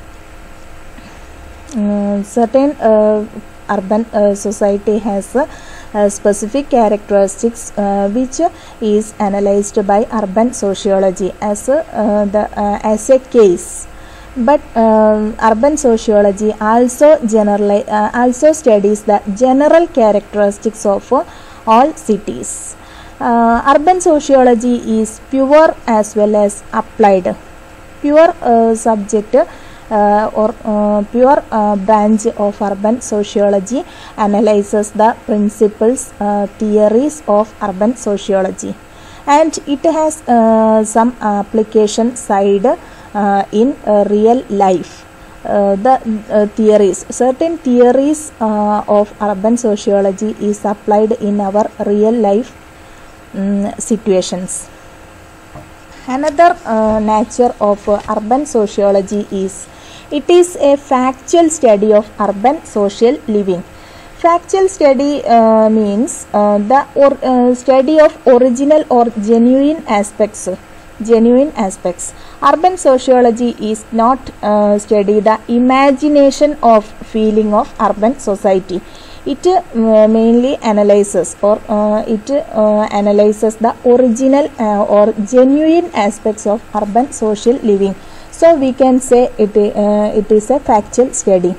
uh, certain uh, urban society has specific characteristics which is analyzed by urban sociology as the as a case but uh, urban sociology also generally uh, also studies the general characteristics of uh, all cities urban sociology is pure as well as applied pure subject or pure branch of urban sociology analyzes the principles theories of urban sociology and it has some application side uh, in uh, real life. Uh, the theories, certain theories of urban sociology is applied in our real life um, situations. Another nature of urban sociology is it is a factual study of urban social living. Factual study uh, means uh, the or, uh, study of original or genuine aspects. Genuine aspects. Urban sociology is not study the imagination of feeling of urban society. It mainly analyzes or it analyzes the original or genuine aspects of urban social living. So we can say it it is a factual study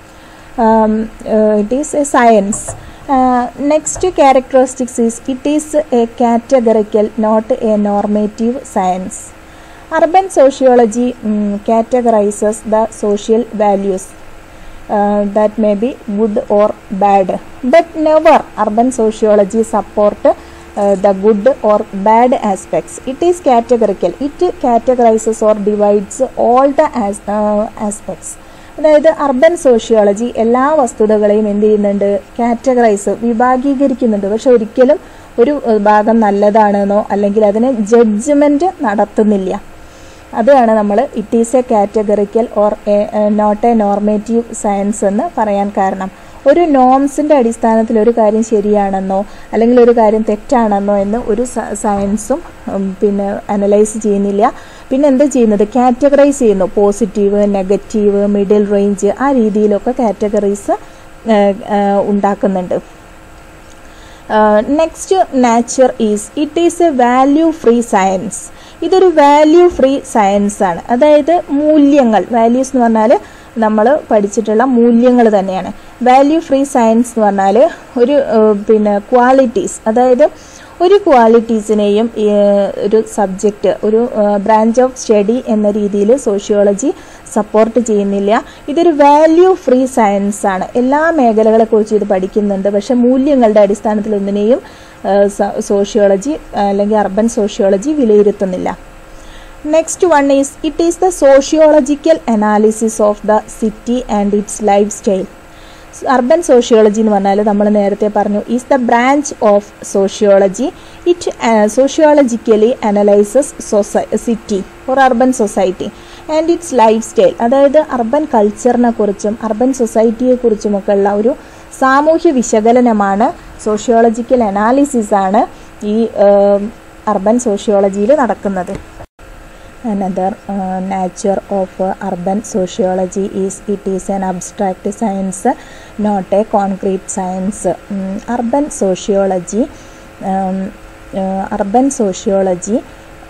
um, uh, it is a science uh, next characteristics is it is a categorical not a normative science urban sociology um, categorizes the social values uh, that may be good or bad but never urban sociology support uh, the good or bad aspects it is categorical it categorizes or divides all the as, uh, aspects അതായത് urban sociology എല്ലാ വസ്തുതകളെയും എന്ത് ചെയ്യുന്നുണ്ട് categorise വിഭാഗീകരിക്കുന്നുണ്ട് പക്ഷെ ഒരിക്കലും ഒരു ഭാഗം നല്ലതാണെന്നോ അല്ലെങ്കിൽ അതിന് ജഡ്ജ്മെന്റ് നടത്തുന്നില്ല അതാണ് നമ്മൾ it is a categorical or a not a normative science എന്ന് പറയാൻ കാരണം ഒരു നോംസിൻ്റെ അടിസ്ഥാനത്തിൽ ഒരു കാര്യം ശരിയാണെന്നോ അല്ലെങ്കിൽ ഒരു കാര്യം തെറ്റാണെന്നോ എന്ന് ഒരു സയൻസും പിന്നെ അനലൈസ് ചെയ്യുന്നില്ല പിന്നെ എന്താ ചെയ്യുന്നത് കാറ്റഗറൈസ് ചെയ്യുന്നു പോസിറ്റീവ് നെഗറ്റീവ് മിഡിൽ റേഞ്ച് ആ രീതിയിലൊക്കെ കാറ്റഗറീസ് ഉണ്ടാക്കുന്നുണ്ട് next nature is it is a value free science ഇതൊരു വാല്യൂ ഫ്രീ സയൻസ് ആണ് അതായത് മൂല്യങ്ങൾ വാല്യൂസ് എന്ന് പറഞ്ഞാൽ നമ്മൾ പഠിച്ചിട്ടുള്ള മൂല്യങ്ങൾ തന്നെയാണ് വാല്യൂ ഫ്രീ സയൻസ് എന്ന് പറഞ്ഞാൽ ഒരു പിന്നെ ക്വാളിറ്റീസ് അതായത് ഒരു ക്വാളിറ്റീസിനെയും ഒരു സബ്ജക്റ്റ് ഒരു ബ്രാഞ്ച് ഓഫ് സ്റ്റഡി എന്ന രീതിയിൽ സോഷ്യോളജി സപ്പോർട്ട് ചെയ്യുന്നില്ല ഇതൊരു വാല്യൂ ഫ്രീ സയൻസ് ആണ് എല്ലാ മേഖലകളെക്കുറിച്ച് ഇത് പഠിക്കുന്നുണ്ട് പക്ഷെ മൂല്യങ്ങളുടെ അടിസ്ഥാനത്തിൽ ഒന്നിനെയും സോഷ്യോളജി അല്ലെങ്കിൽ അർബൻ സോഷ്യോളജി വിലയിരുത്തുന്നില്ല next one is it is the sociological analysis of the city and its life style urban sociology എന്ന് പറഞ്ഞാൽ നമ്മൾ നേരത്തെ പറഞ്ഞു is the branch of sociology it sociologically analyses സൊസൈ city or urban society and its life style അതായത് urban കൾച്ചറിനെ കുറിച്ചും urban സൊസൈറ്റിയെ കുറിച്ചുമൊക്കെ ഉള്ള ഒരു സാമൂഹ്യ വിശകലനമാണ് സോഷ്യോളജിക്കൽ അനാലിസിസ് ആണ് ഈ അർബൻ സോഷ്യോളജിയിൽ നടക്കുന്നത് another uh, nature of uh, urban sociology is it is an abstract science not a concrete science um, urban sociology um, uh, urban sociology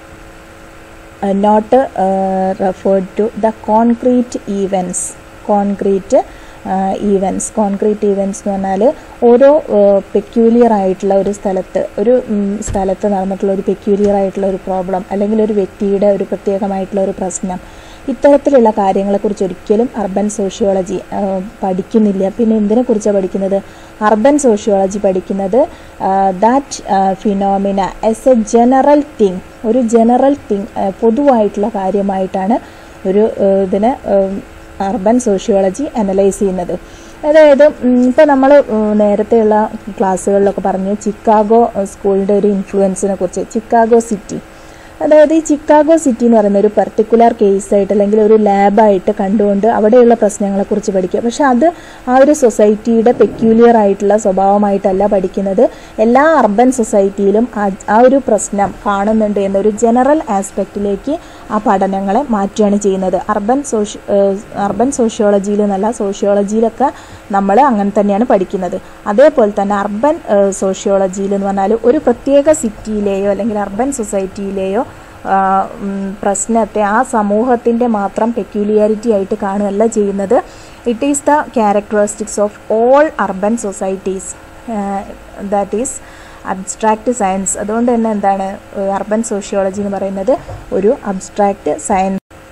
uh, not uh, referred to the concrete events concrete events concrete events എന്ന് പറഞ്ഞാൽ ഓരോ peculiar ആയിട്ടുള്ള ഒരു സ്ഥലത്ത് ഒരു സ്ഥലത്ത് നടന്നിട്ടുള്ള ഒരു പെക്യൂലിയർ ആയിട്ടുള്ള ഒരു പ്രോബ്ലം അല്ലെങ്കിൽ ഒരു വ്യക്തിയുടെ ഒരു പ്രത്യേകമായിട്ടുള്ള ഒരു പ്രശ്നം ഇത്തരത്തിലുള്ള കാര്യങ്ങളെക്കുറിച്ച് ഒരിക്കലും അർബൻ സോഷ്യോളജി പഠിക്കുന്നില്ല പിന്നെ എന്തിനെക്കുറിച്ചാണ് പഠിക്കുന്നത് അർബൻ സോഷ്യോളജി പഠിക്കുന്നത് that phenomena as a general thing ഒരു ജനറൽ തിങ് പൊതുവായിട്ടുള്ള കാര്യമായിട്ടാണ് ഒരു ഇതിനെ അർബൻ സോഷ്യോളജി അനലൈസ് ചെയ്യുന്നത് അതായത് ഇപ്പോൾ നമ്മൾ നേരത്തെയുള്ള ക്ലാസ്സുകളിലൊക്കെ പറഞ്ഞു ചിക്കാഗോ സ്കൂളിൻ്റെ ഒരു ഇൻഫ്ലുവൻസിനെ കുറിച്ച് ചിക്കാഗോ സിറ്റി അതായത് ഈ ചിക്കാഗോ സിറ്റി എന്ന് പറയുന്ന ഒരു പർട്ടിക്കുലർ കേസായിട്ട് അല്ലെങ്കിൽ ഒരു ലാബായിട്ട് കണ്ടുകൊണ്ട് അവിടെയുള്ള പ്രശ്നങ്ങളെക്കുറിച്ച് പഠിക്കുക പക്ഷെ അത് ആ ഒരു സൊസൈറ്റിയുടെ പെക്യൂലിയർ ആയിട്ടുള്ള സ്വഭാവമായിട്ടല്ല പഠിക്കുന്നത് എല്ലാ അർബൻ സൊസൈറ്റിയിലും ആ ഒരു പ്രശ്നം കാണുന്നുണ്ട് എന്നൊരു ജനറൽ ആസ്പെക്റ്റിലേക്ക് ആ പഠനങ്ങളെ മാറ്റുകയാണ് ചെയ്യുന്നത് അർബൻ സോഷ്യ അർബൻ സോഷ്യോളജിയിൽ എന്നല്ല സോഷ്യോളജിയിലൊക്കെ നമ്മൾ അങ്ങനെ തന്നെയാണ് പഠിക്കുന്നത് അതേപോലെ തന്നെ അർബൻ സോഷ്യോളജിയിൽ എന്ന് പറഞ്ഞാൽ ഒരു പ്രത്യേക സിറ്റിയിലെയോ അല്ലെങ്കിൽ അർബൻ സൊസൈറ്റിയിലെയോ പ്രശ്നത്തെ ആ സമൂഹത്തിൻ്റെ മാത്രം പെക്യുലിയാരിറ്റി ആയിട്ട് കാണുകയല്ല ചെയ്യുന്നത് it is the characteristics of all urban societies that is abstract science അതുകൊണ്ട് തന്നെ എന്താണ് അർബൻ സോഷ്യോളജി എന്ന് പറയുന്നത് ഒരു abstract science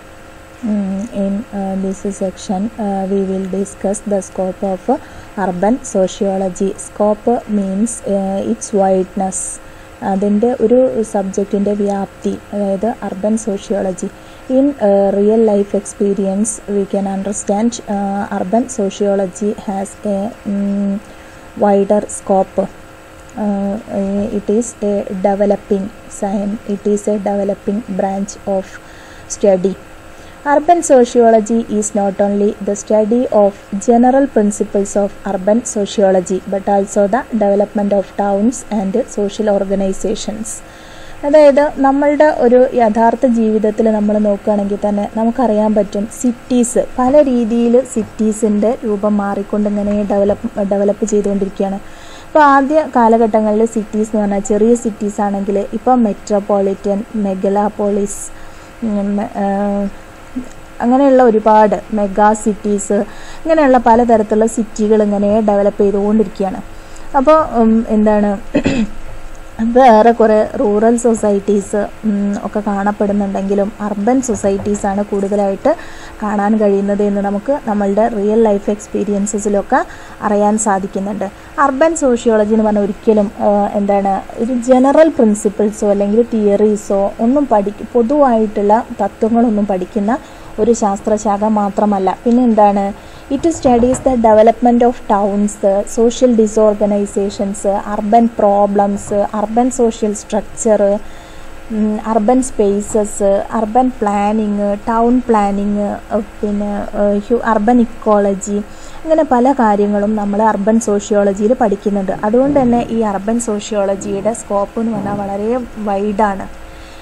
in uh, this section uh, we will discuss the scope of uh, urban sociology scope means uh, its wideness അതിൻ്റെ ഒരു സബ്ജക്റ്റിൻ്റെ വ്യാപ്തി അതായത് urban sociology in real life experience we can understand urban sociology has a wider scope it is a developing science it is a developing branch of study urban sociology is not only the study of general principles of urban sociology but also the development of towns and social organizations അതായത് നമ്മളുടെ ഒരു യഥാർത്ഥ ജീവിതത്തിൽ നമ്മൾ നോക്കുകയാണെങ്കിൽ തന്നെ നമുക്കറിയാൻ പറ്റും സിറ്റീസ് പല രീതിയിൽ സിറ്റീസിൻ്റെ രൂപം മാറിക്കൊണ്ട് ഇങ്ങനെ ഡെവലപ്പ് ഡെവലപ്പ് ചെയ്തുകൊണ്ടിരിക്കുകയാണ് ഇപ്പോൾ ആദ്യ കാലഘട്ടങ്ങളിൽ സിറ്റീസ് എന്ന് പറഞ്ഞാൽ ചെറിയ സിറ്റീസ് ആണെങ്കിൽ ഇപ്പോൾ മെട്രോപൊളിറ്റൻ മെഗലാപോളിസ് അങ്ങനെയുള്ള ഒരുപാട് മെഗാ സിറ്റീസ് ഇങ്ങനെയുള്ള പലതരത്തിലുള്ള സിറ്റികൾ ഇങ്ങനെ ഡെവലപ്പ് ചെയ്തുകൊണ്ടിരിക്കുകയാണ് അപ്പോൾ എന്താണ് വേറെ കുറേ റൂറൽ സൊസൈറ്റീസ് ഒക്കെ കാണപ്പെടുന്നുണ്ടെങ്കിലും അർബൻ സൊസൈറ്റീസാണ് കൂടുതലായിട്ട് കാണാൻ കഴിയുന്നത് എന്ന് നമുക്ക് നമ്മളുടെ റിയൽ ലൈഫ് എക്സ്പീരിയൻസസിലൊക്കെ അറിയാൻ സാധിക്കുന്നുണ്ട് അർബൻ സോഷ്യോളജി എന്ന് പറഞ്ഞാൽ ഒരിക്കലും എന്താണ് ഒരു ജനറൽ പ്രിൻസിപ്പിൾസോ അല്ലെങ്കിൽ തിയറീസോ ഒന്നും പഠി പൊതുവായിട്ടുള്ള തത്വങ്ങളൊന്നും പഠിക്കുന്ന ഒരു ശാസ്ത്രശാഖ മാത്രമല്ല പിന്നെ എന്താണ് it studies the development of towns social disorganisations urban problems urban social structure urban spaces urban planning town planning പിന്നെ അർബൻ ഇക്കോളജി അങ്ങനെ പല കാര്യങ്ങളും നമ്മൾ അർബൻ സോഷ്യോളജിയിൽ പഠിക്കുന്നുണ്ട് അതുകൊണ്ട് തന്നെ ഈ അർബൻ സോഷ്യോളജിയുടെ സ്കോപ്പ് എന്ന് പറഞ്ഞാൽ വളരെ വൈഡാണ്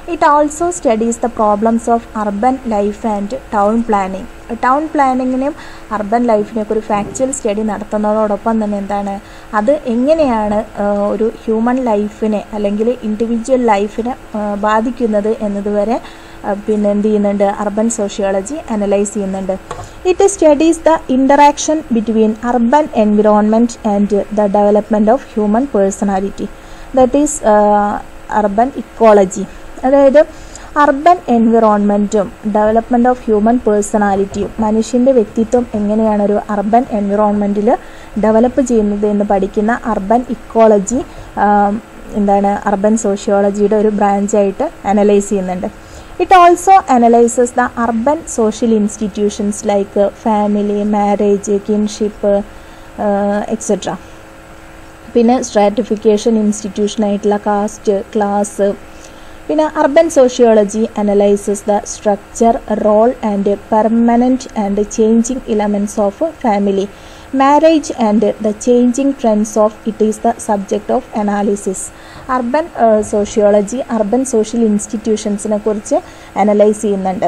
it also studies the problems of urban life and town planning town പ്ലാനിങ്ങിനും അർബൻ ലൈഫിനെയൊക്കെ ഒരു ഫാക്ച്വൽ സ്റ്റഡി നടത്തുന്നതോടൊപ്പം തന്നെ എന്താണ് അത് എങ്ങനെയാണ് ഒരു ഹ്യൂമൻ ലൈഫിനെ അല്ലെങ്കിൽ ഇൻഡിവിജ്വൽ ലൈഫിനെ ബാധിക്കുന്നത് എന്നതുവരെ പിന്നെ എന്ത് ചെയ്യുന്നുണ്ട് അർബൻ സോഷ്യോളജി അനലൈസ് ചെയ്യുന്നുണ്ട് it studies the interaction between urban environment and the development of human personality that is urban ecology അതായത് അർബൻ എൻവിറോൺമെൻറ്റും ഡെവലപ്മെൻറ്റ് ഓഫ് ഹ്യൂമൻ പേഴ്സണാലിറ്റിയും മനുഷ്യൻ്റെ വ്യക്തിത്വം എങ്ങനെയാണ് ഒരു അർബൻ എൻവിറോൺമെൻറ്റിൽ ഡെവലപ്പ് ചെയ്യുന്നത് എന്ന് പഠിക്കുന്ന അർബൻ ഇക്കോളജി എന്താണ് അർബൻ സോഷ്യോളജിയുടെ ഒരു ബ്രാഞ്ചായിട്ട് അനലൈസ് ചെയ്യുന്നുണ്ട് it also analyses the urban social institutions like family marriage kinship etcetera പിന്നെ സ്ട്രാറ്റിഫിക്കേഷൻ ഇൻസ്റ്റിറ്റ്യൂഷനായിട്ടുള്ള കാസ്റ്റ് ക്ലാസ് പിന്നെ urban sociology analyses the structure role and permanent and changing elements of family marriage and the changing trends of it is the subject of analysis urban sociology urban social ഇൻസ്റ്റിറ്റ്യൂഷൻസിനെ കുറിച്ച് analyse ചെയ്യുന്നുണ്ട്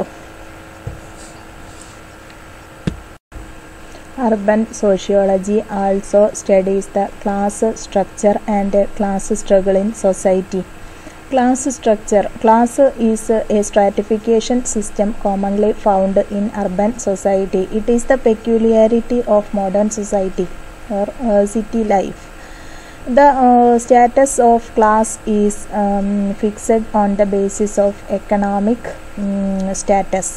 urban sociology also studies the class structure and class struggle in society class structure class is a stratification system commonly found in urban society it is the peculiarity of modern society or city life the uh, status of class is um, fixed on the basis of economic um, status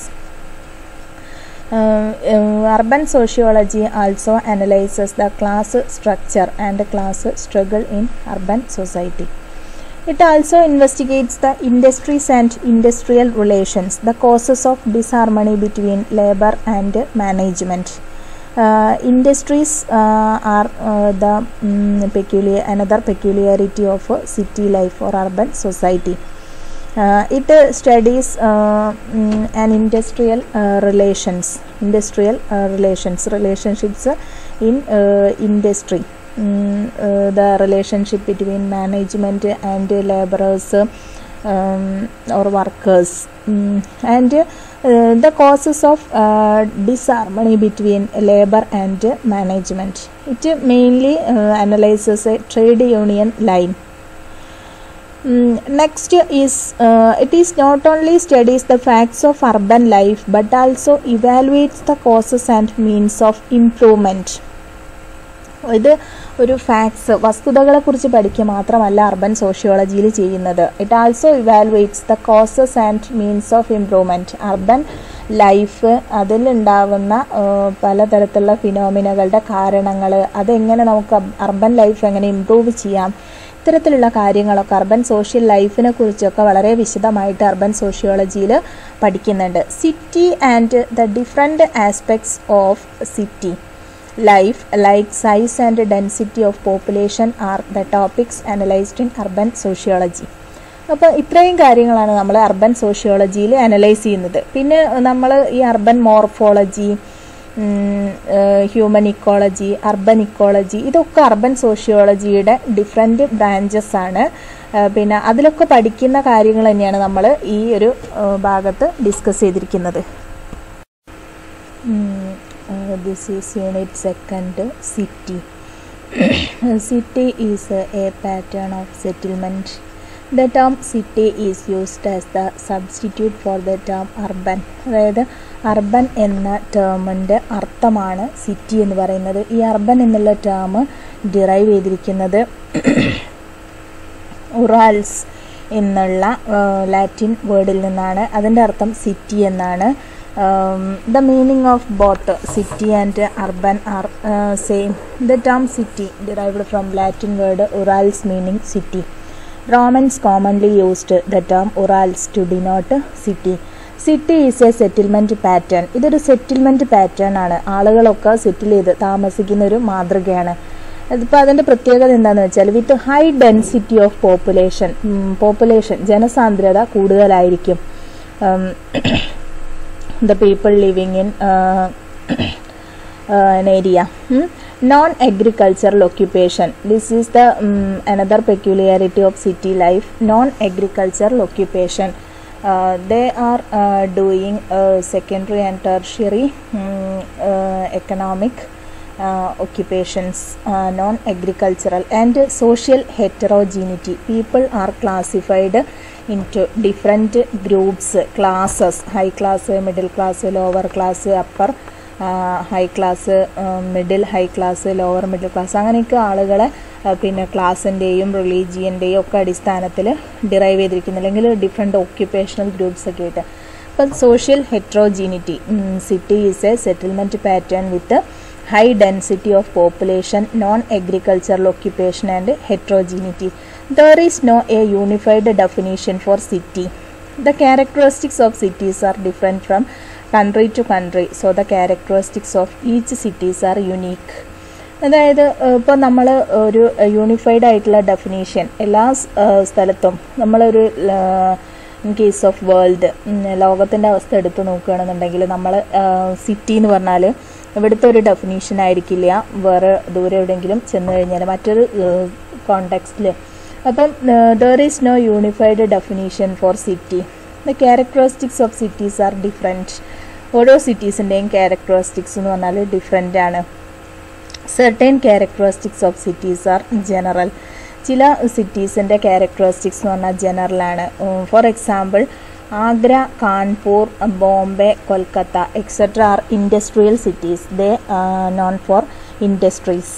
uh, uh, urban sociology also analyzes the class structure and class struggle in urban society it also investigates the industries and industrial relations the causes of disharmony between labor and management uh, industries uh, are uh, the um, peculiar another peculiarity of uh, city life or urban society uh, it uh, studies uh, um, an industrial uh, relations industrial uh, relations relationships in uh, industry um, uh, the relationship between management and laborers um, or workers um, and uh, the causes of uh, disharmony between labor and management. It mainly uh, analyzes a trade union line. Mm, next is uh, it is not only studies the facts of urban life but also evaluates the causes and means of improvement. ഇത് ഒരു facts വസ്തുതകളെ കുറിച്ച് പഠിക്കുക മാത്രമല്ല urban സോഷ്യോളജിയിൽ ചെയ്യുന്നത് it also evaluates the causes and means of improvement urban life അതിലുണ്ടാവുന്ന പലതരത്തിലുള്ള ഫിനോമിനകളുടെ കാരണങ്ങൾ അതെങ്ങനെ നമുക്ക് അർബൻ ലൈഫ് എങ്ങനെ ഇമ്പ്രൂവ് ചെയ്യാം ഇത്തരത്തിലുള്ള കാര്യങ്ങളൊക്കെ അർബൻ സോഷ്യൽ ലൈഫിനെ കുറിച്ചൊക്കെ വളരെ വിശദമായിട്ട് അർബൻ സോഷ്യോളജിയിൽ പഠിക്കുന്നുണ്ട് city and the different aspects of city life like size and density of population are the topics analyzed in urban sociology അപ്പോൾ ഇത്രയും കാര്യങ്ങളാണ് നമ്മൾ അർബൻ സോഷ്യോളജിയിൽ അനലൈസ് ചെയ്യുന്നത് പിന്നെ നമ്മൾ ഈ urban morphology human ecology urban ecology ഇതൊക്കെ അർബൻ സോഷ്യോളജിയുടെ ഡിഫറെൻറ്റ് ബ്രാഞ്ചസ് ആണ് പിന്നെ അതിലൊക്കെ പഠിക്കുന്ന കാര്യങ്ങൾ തന്നെയാണ് നമ്മൾ ഈ ഒരു ഭാഗത്ത് ഡിസ്കസ് ചെയ്തിരിക്കുന്നത് uh, this is unit second city city is uh, a pattern of settlement the term city is used as the substitute for the term urban അതായത് അർബൻ എന്ന ടേമിൻ്റെ അർത്ഥമാണ് സിറ്റി എന്ന് പറയുന്നത് ഈ അർബൻ എന്നുള്ള ടേം ഡിറൈവ് ചെയ്തിരിക്കുന്നത് ഉറാൽസ് എന്നുള്ള ലാറ്റിൻ വേർഡിൽ നിന്നാണ് അതിൻ്റെ അർത്ഥം സിറ്റി എന്നാണ് um, the meaning of both city and urban are uh, same the term city derived from latin word urals meaning city romans commonly used the term urals to denote city city is a settlement pattern ഇതൊരു settlement pattern ആണ് ആളുകളൊക്കെ സെറ്റിൽ ചെയ്ത് താമസിക്കുന്ന ഒരു മാതൃകയാണ് ഇതിപ്പോൾ അതിൻ്റെ പ്രത്യേകത എന്താണെന്ന് വെച്ചാൽ with high density of population population ജനസാന്ദ്രത കൂടുതലായിരിക്കും the people living in uh, uh, an area hmm? non-agricultural occupation this is the um, another peculiarity of city life non-agricultural occupation they are uh, doing uh, secondary and tertiary um, uh, economic uh, occupations, uh, non-agricultural and social heterogeneity. People are classified into different groups, classes, high class, middle class, lower class, upper high class middle high class lower middle class അങ്ങനെയൊക്കെ ആളുകളെ ആ, പിന്നെ ക്ലാസ്സിൻ്റെയും റിലീജിയൻ്റെയും ഒക്കെ അടിസ്ഥാനത്തിൽ derive ചെയ്തിരിക്കുന്നു അല്ലെങ്കിൽ different occupational groups ഒക്കെ ആയിട്ട് അപ്പം social heterogeneity city is a settlement pattern with high density of population non agricultural occupation and heterogeneity there is no a unified definition for city the characteristics of cities are different from country to country so the characteristics of each cities are unique അതായത് ഇപ്പോൾ നമ്മൾ ഒരു unified ആയിട്ടുള്ള definition എല്ലാ സ്- ഏഹ് സ്ഥലത്തും നമ്മളൊരു in case of world ലോകത്തിൻ്റെ അവസ്ഥ എടുത്ത് നോക്കുകയാണെന്നുണ്ടെങ്കിൽ നമ്മൾ സിറ്റി എന്ന് പറഞ്ഞാൽ ഇവിടുത്തെ ഒരു ഡെഫിനേഷൻ ആയിരിക്കില്ല വേറെ ദൂരെ എവിടെയെങ്കിലും ചെന്ന് കഴിഞ്ഞാൽ മറ്റൊരു കോണ്ടെക്സ്റ്റിൽ അപ്പം there is no unified definition for city the characteristics of cities are different ഓരോ സിറ്റീസിൻ്റെയും ക്യാരക്ടറിസ്റ്റിക്സ് എന്ന് പറഞ്ഞാൽ ഡിഫറെൻ്റ് ആണ് certain characteristics of cities are general ചില സിറ്റീസിൻ്റെ ക്യാരക്ടറിസ്റ്റിക്സ് എന്ന് പറഞ്ഞാൽ ജനറലാണ് for example Agra Kanpur Bombay Kolkata etcetera are industrial cities they known for industries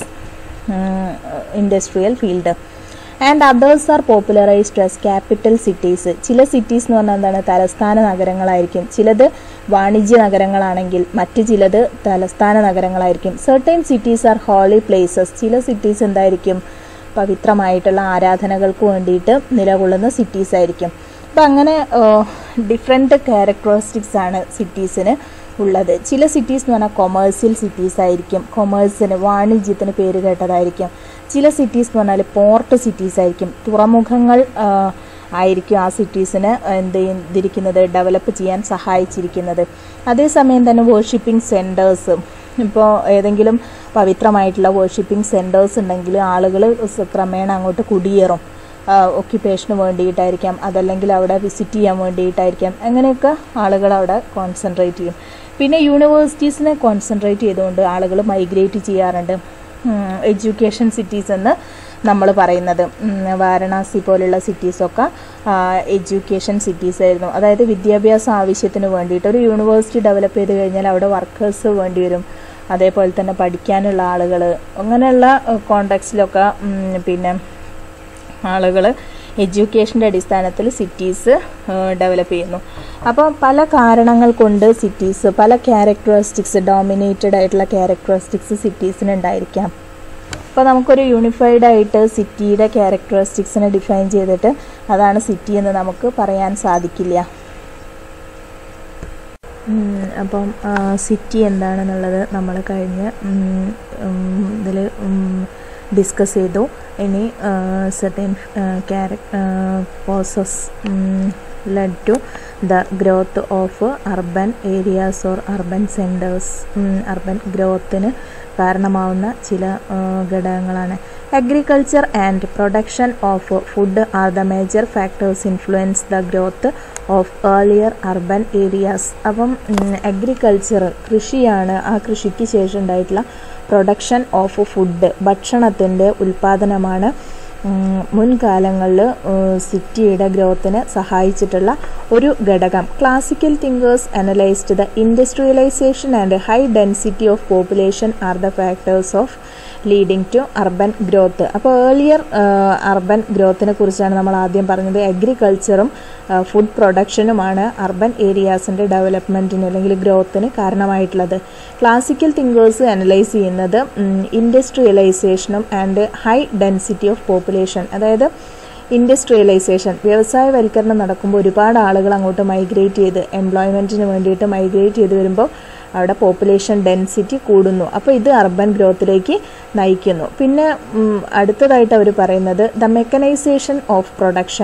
industrial field and others are popularised as capital cities ചില സിറ്റീസ് എന്ന് പറഞ്ഞാൽ എന്താണ് തലസ്ഥാന നഗരങ്ങളായിരിക്കും ചിലത് വാണിജ്യ നഗരങ്ങളാണെങ്കിൽ മറ്റ് ചിലത് തലസ്ഥാന നഗരങ്ങളായിരിക്കും certain cities are holy places ചില സിറ്റീസ് എന്തായിരിക്കും പവിത്രമായിട്ടുള്ള ആരാധനകൾക്ക് വേണ്ടിയിട്ട് നിലകൊള്ളുന്ന സിറ്റീസ് ആയിരിക്കും അപ്പം അങ്ങനെ ഡിഫറെൻറ്റ് ക്യാരക്ടറിസ്റ്റിക്സ് ആണ് സിറ്റീസിന് ഉള്ളത് ചില സിറ്റീസ് എന്ന് പറഞ്ഞാൽ കൊമേഴ്സ്യൽ സിറ്റീസ് ആയിരിക്കും കൊമേഴ്സിന് വാണിജ്യത്തിന് പേര് കേട്ടതായിരിക്കും ചില സിറ്റീസ് എന്ന് പറഞ്ഞാൽ പോർട്ട് സിറ്റീസ് ആയിരിക്കും തുറമുഖങ്ങൾ ആ, ആയിരിക്കും ആ സിറ്റീസിന് എന്ത് ചെയ്തിരിക്കുന്നത് ഡെവലപ്പ് ചെയ്യാൻ സഹായിച്ചിരിക്കുന്നത് അതേസമയം തന്നെ വേർഷിപ്പിംഗ് സെൻറ്റേഴ്സ് ഇപ്പോൾ ഏതെങ്കിലും പവിത്രമായിട്ടുള്ള വേർഷിപ്പിംഗ് സെൻറ്റേഴ്സ് ഉണ്ടെങ്കിൽ ആളുകൾ ക്രമേണ അങ്ങോട്ട് കുടിയേറും ഒക്യുപ്പേഷന് വേണ്ടിയിട്ടായിരിക്കാം അതല്ലെങ്കിൽ അവിടെ വിസിറ്റ് ചെയ്യാൻ വേണ്ടിയിട്ടായിരിക്കാം അങ്ങനെയൊക്കെ ആളുകൾ അവിടെ കോൺസെൻട്രേറ്റ് ചെയ്യും പിന്നെ യൂണിവേഴ്സിറ്റീസിനെ കോൺസെൻട്രേറ്റ് ചെയ്തുകൊണ്ട് ആളുകൾ മൈഗ്രേറ്റ് ചെയ്യാറുണ്ട് എഡ്യൂക്കേഷൻ സിറ്റീസ് എന്ന് നമ്മൾ പറയുന്നത് ഉം, വാരണാസി പോലുള്ള സിറ്റീസൊക്കെ എഡ്യൂക്കേഷൻ സിറ്റീസ് ആയിരുന്നു അതായത് വിദ്യാഭ്യാസ ആവശ്യത്തിന് വേണ്ടിയിട്ട് ഒരു യൂണിവേഴ്സിറ്റി ഡെവലപ്പ് ചെയ്ത് കഴിഞ്ഞാൽ അവിടെ വർക്കേഴ്സ് വേണ്ടി വരും അതേപോലെ തന്നെ പഠിക്കാനുള്ള ആളുകൾ അങ്ങനെയുള്ള കോണ്ടാക്ട്സിലൊക്കെ പിന്നെ ആളുകൾ എഡ്യൂക്കേഷൻ്റെ അടിസ്ഥാനത്തിൽ സിറ്റീസ് ഡെവലപ്പ് ചെയ്യുന്നു അപ്പോൾ പല കാരണങ്ങൾ കൊണ്ട് സിറ്റീസ് പല ക്യാരക്ടറിസ്റ്റിക്സ് ഡോമിനേറ്റഡ് ആയിട്ടുള്ള ക്യാരക്ടറിസ്റ്റിക്സ് സിറ്റീസിന് ഉണ്ടായിരിക്കാം അപ്പോൾ നമുക്കൊരു യൂണിഫൈഡ് ആയിട്ട് സിറ്റിയുടെ ക്യാരക്ടറിസ്റ്റിക്സിനെ ഡിഫൈൻ ചെയ്തിട്ട് അതാണ് സിറ്റി എന്ന് നമുക്ക് പറയാൻ സാധിക്കില്ല ഉം, അപ്പം സിറ്റി എന്താണെന്നുള്ളത് നമ്മൾ കഴിഞ്ഞ് ഇതിൽ ഡിസ്കസ് ചെയ്തു ഇനി certain process led to the growth of urban areas or urban centres urban ഗ്രോത്തിന് കാരണമാവുന്ന ചില ആ, ഘടകങ്ങളാണ് agriculture and production of food are the major factors influence the growth of earlier urban areas അപ്പം അഗ്രികൾച്ചർ കൃഷിയാണ് ആ കൃഷിക്ക് ശേഷം ഉണ്ടായിട്ടുള്ള പ്രൊഡക്ഷൻ ഓഫ് ഫുഡ് ഭക്ഷണത്തിൻ്റെ ഉൽപ്പാദനമാണ് ഉം, മുൻകാലങ്ങളിൽ സിറ്റിയുടെ ഗ്രോത്തിന് സഹായിച്ചിട്ടുള്ള ഒരു ഘടകം classical thinkers analysed the industrialisation and high density of population are the factors of leading to urban growth അപ്പോൾ ഏർലിയർ അർബൻ ഗ്രോത്തിനെ കുറിച്ചാണ് നമ്മൾ ആദ്യം പറഞ്ഞത് അഗ്രികൾച്ചറും ഫുഡ് പ്രൊഡക്ഷനുമാണ് അർബൻ ഏരിയാസിൻ്റെ ഡെവലപ്മെൻറ്റിന് അല്ലെങ്കിൽ ഗ്രോത്തിന് കാരണമായിട്ടുള്ളത് ക്ലാസിക്കൽ തിങ്കേഴ്സ് അനലൈസ് ചെയ്യുന്നത് ഇൻഡസ്ട്രിയലൈസേഷനും and high density of population അതായത് ഇൻഡസ്ട്രിയലൈസേഷൻ വ്യവസായവൽക്കരണം നടക്കുമ്പോൾ ഒരുപാട് ആളുകൾ അങ്ങോട്ട് മൈഗ്രേറ്റ് ചെയ്ത് എംപ്ലോയ്മെൻറ്റിന് വേണ്ടിയിട്ട് മൈഗ്രേറ്റ് ചെയ്ത് വരുമ്പോൾ അവിടെ പോപ്പുലേഷൻ ഡെൻസിറ്റി കൂടുന്നു അപ്പോൾ ഇത് അർബൻ ഗ്രോത്തിലേക്ക് നയിക്കുന്നു പിന്നെ ഉം, അടുത്തതായിട്ട് അവർ പറയുന്നത് the mechanisation of production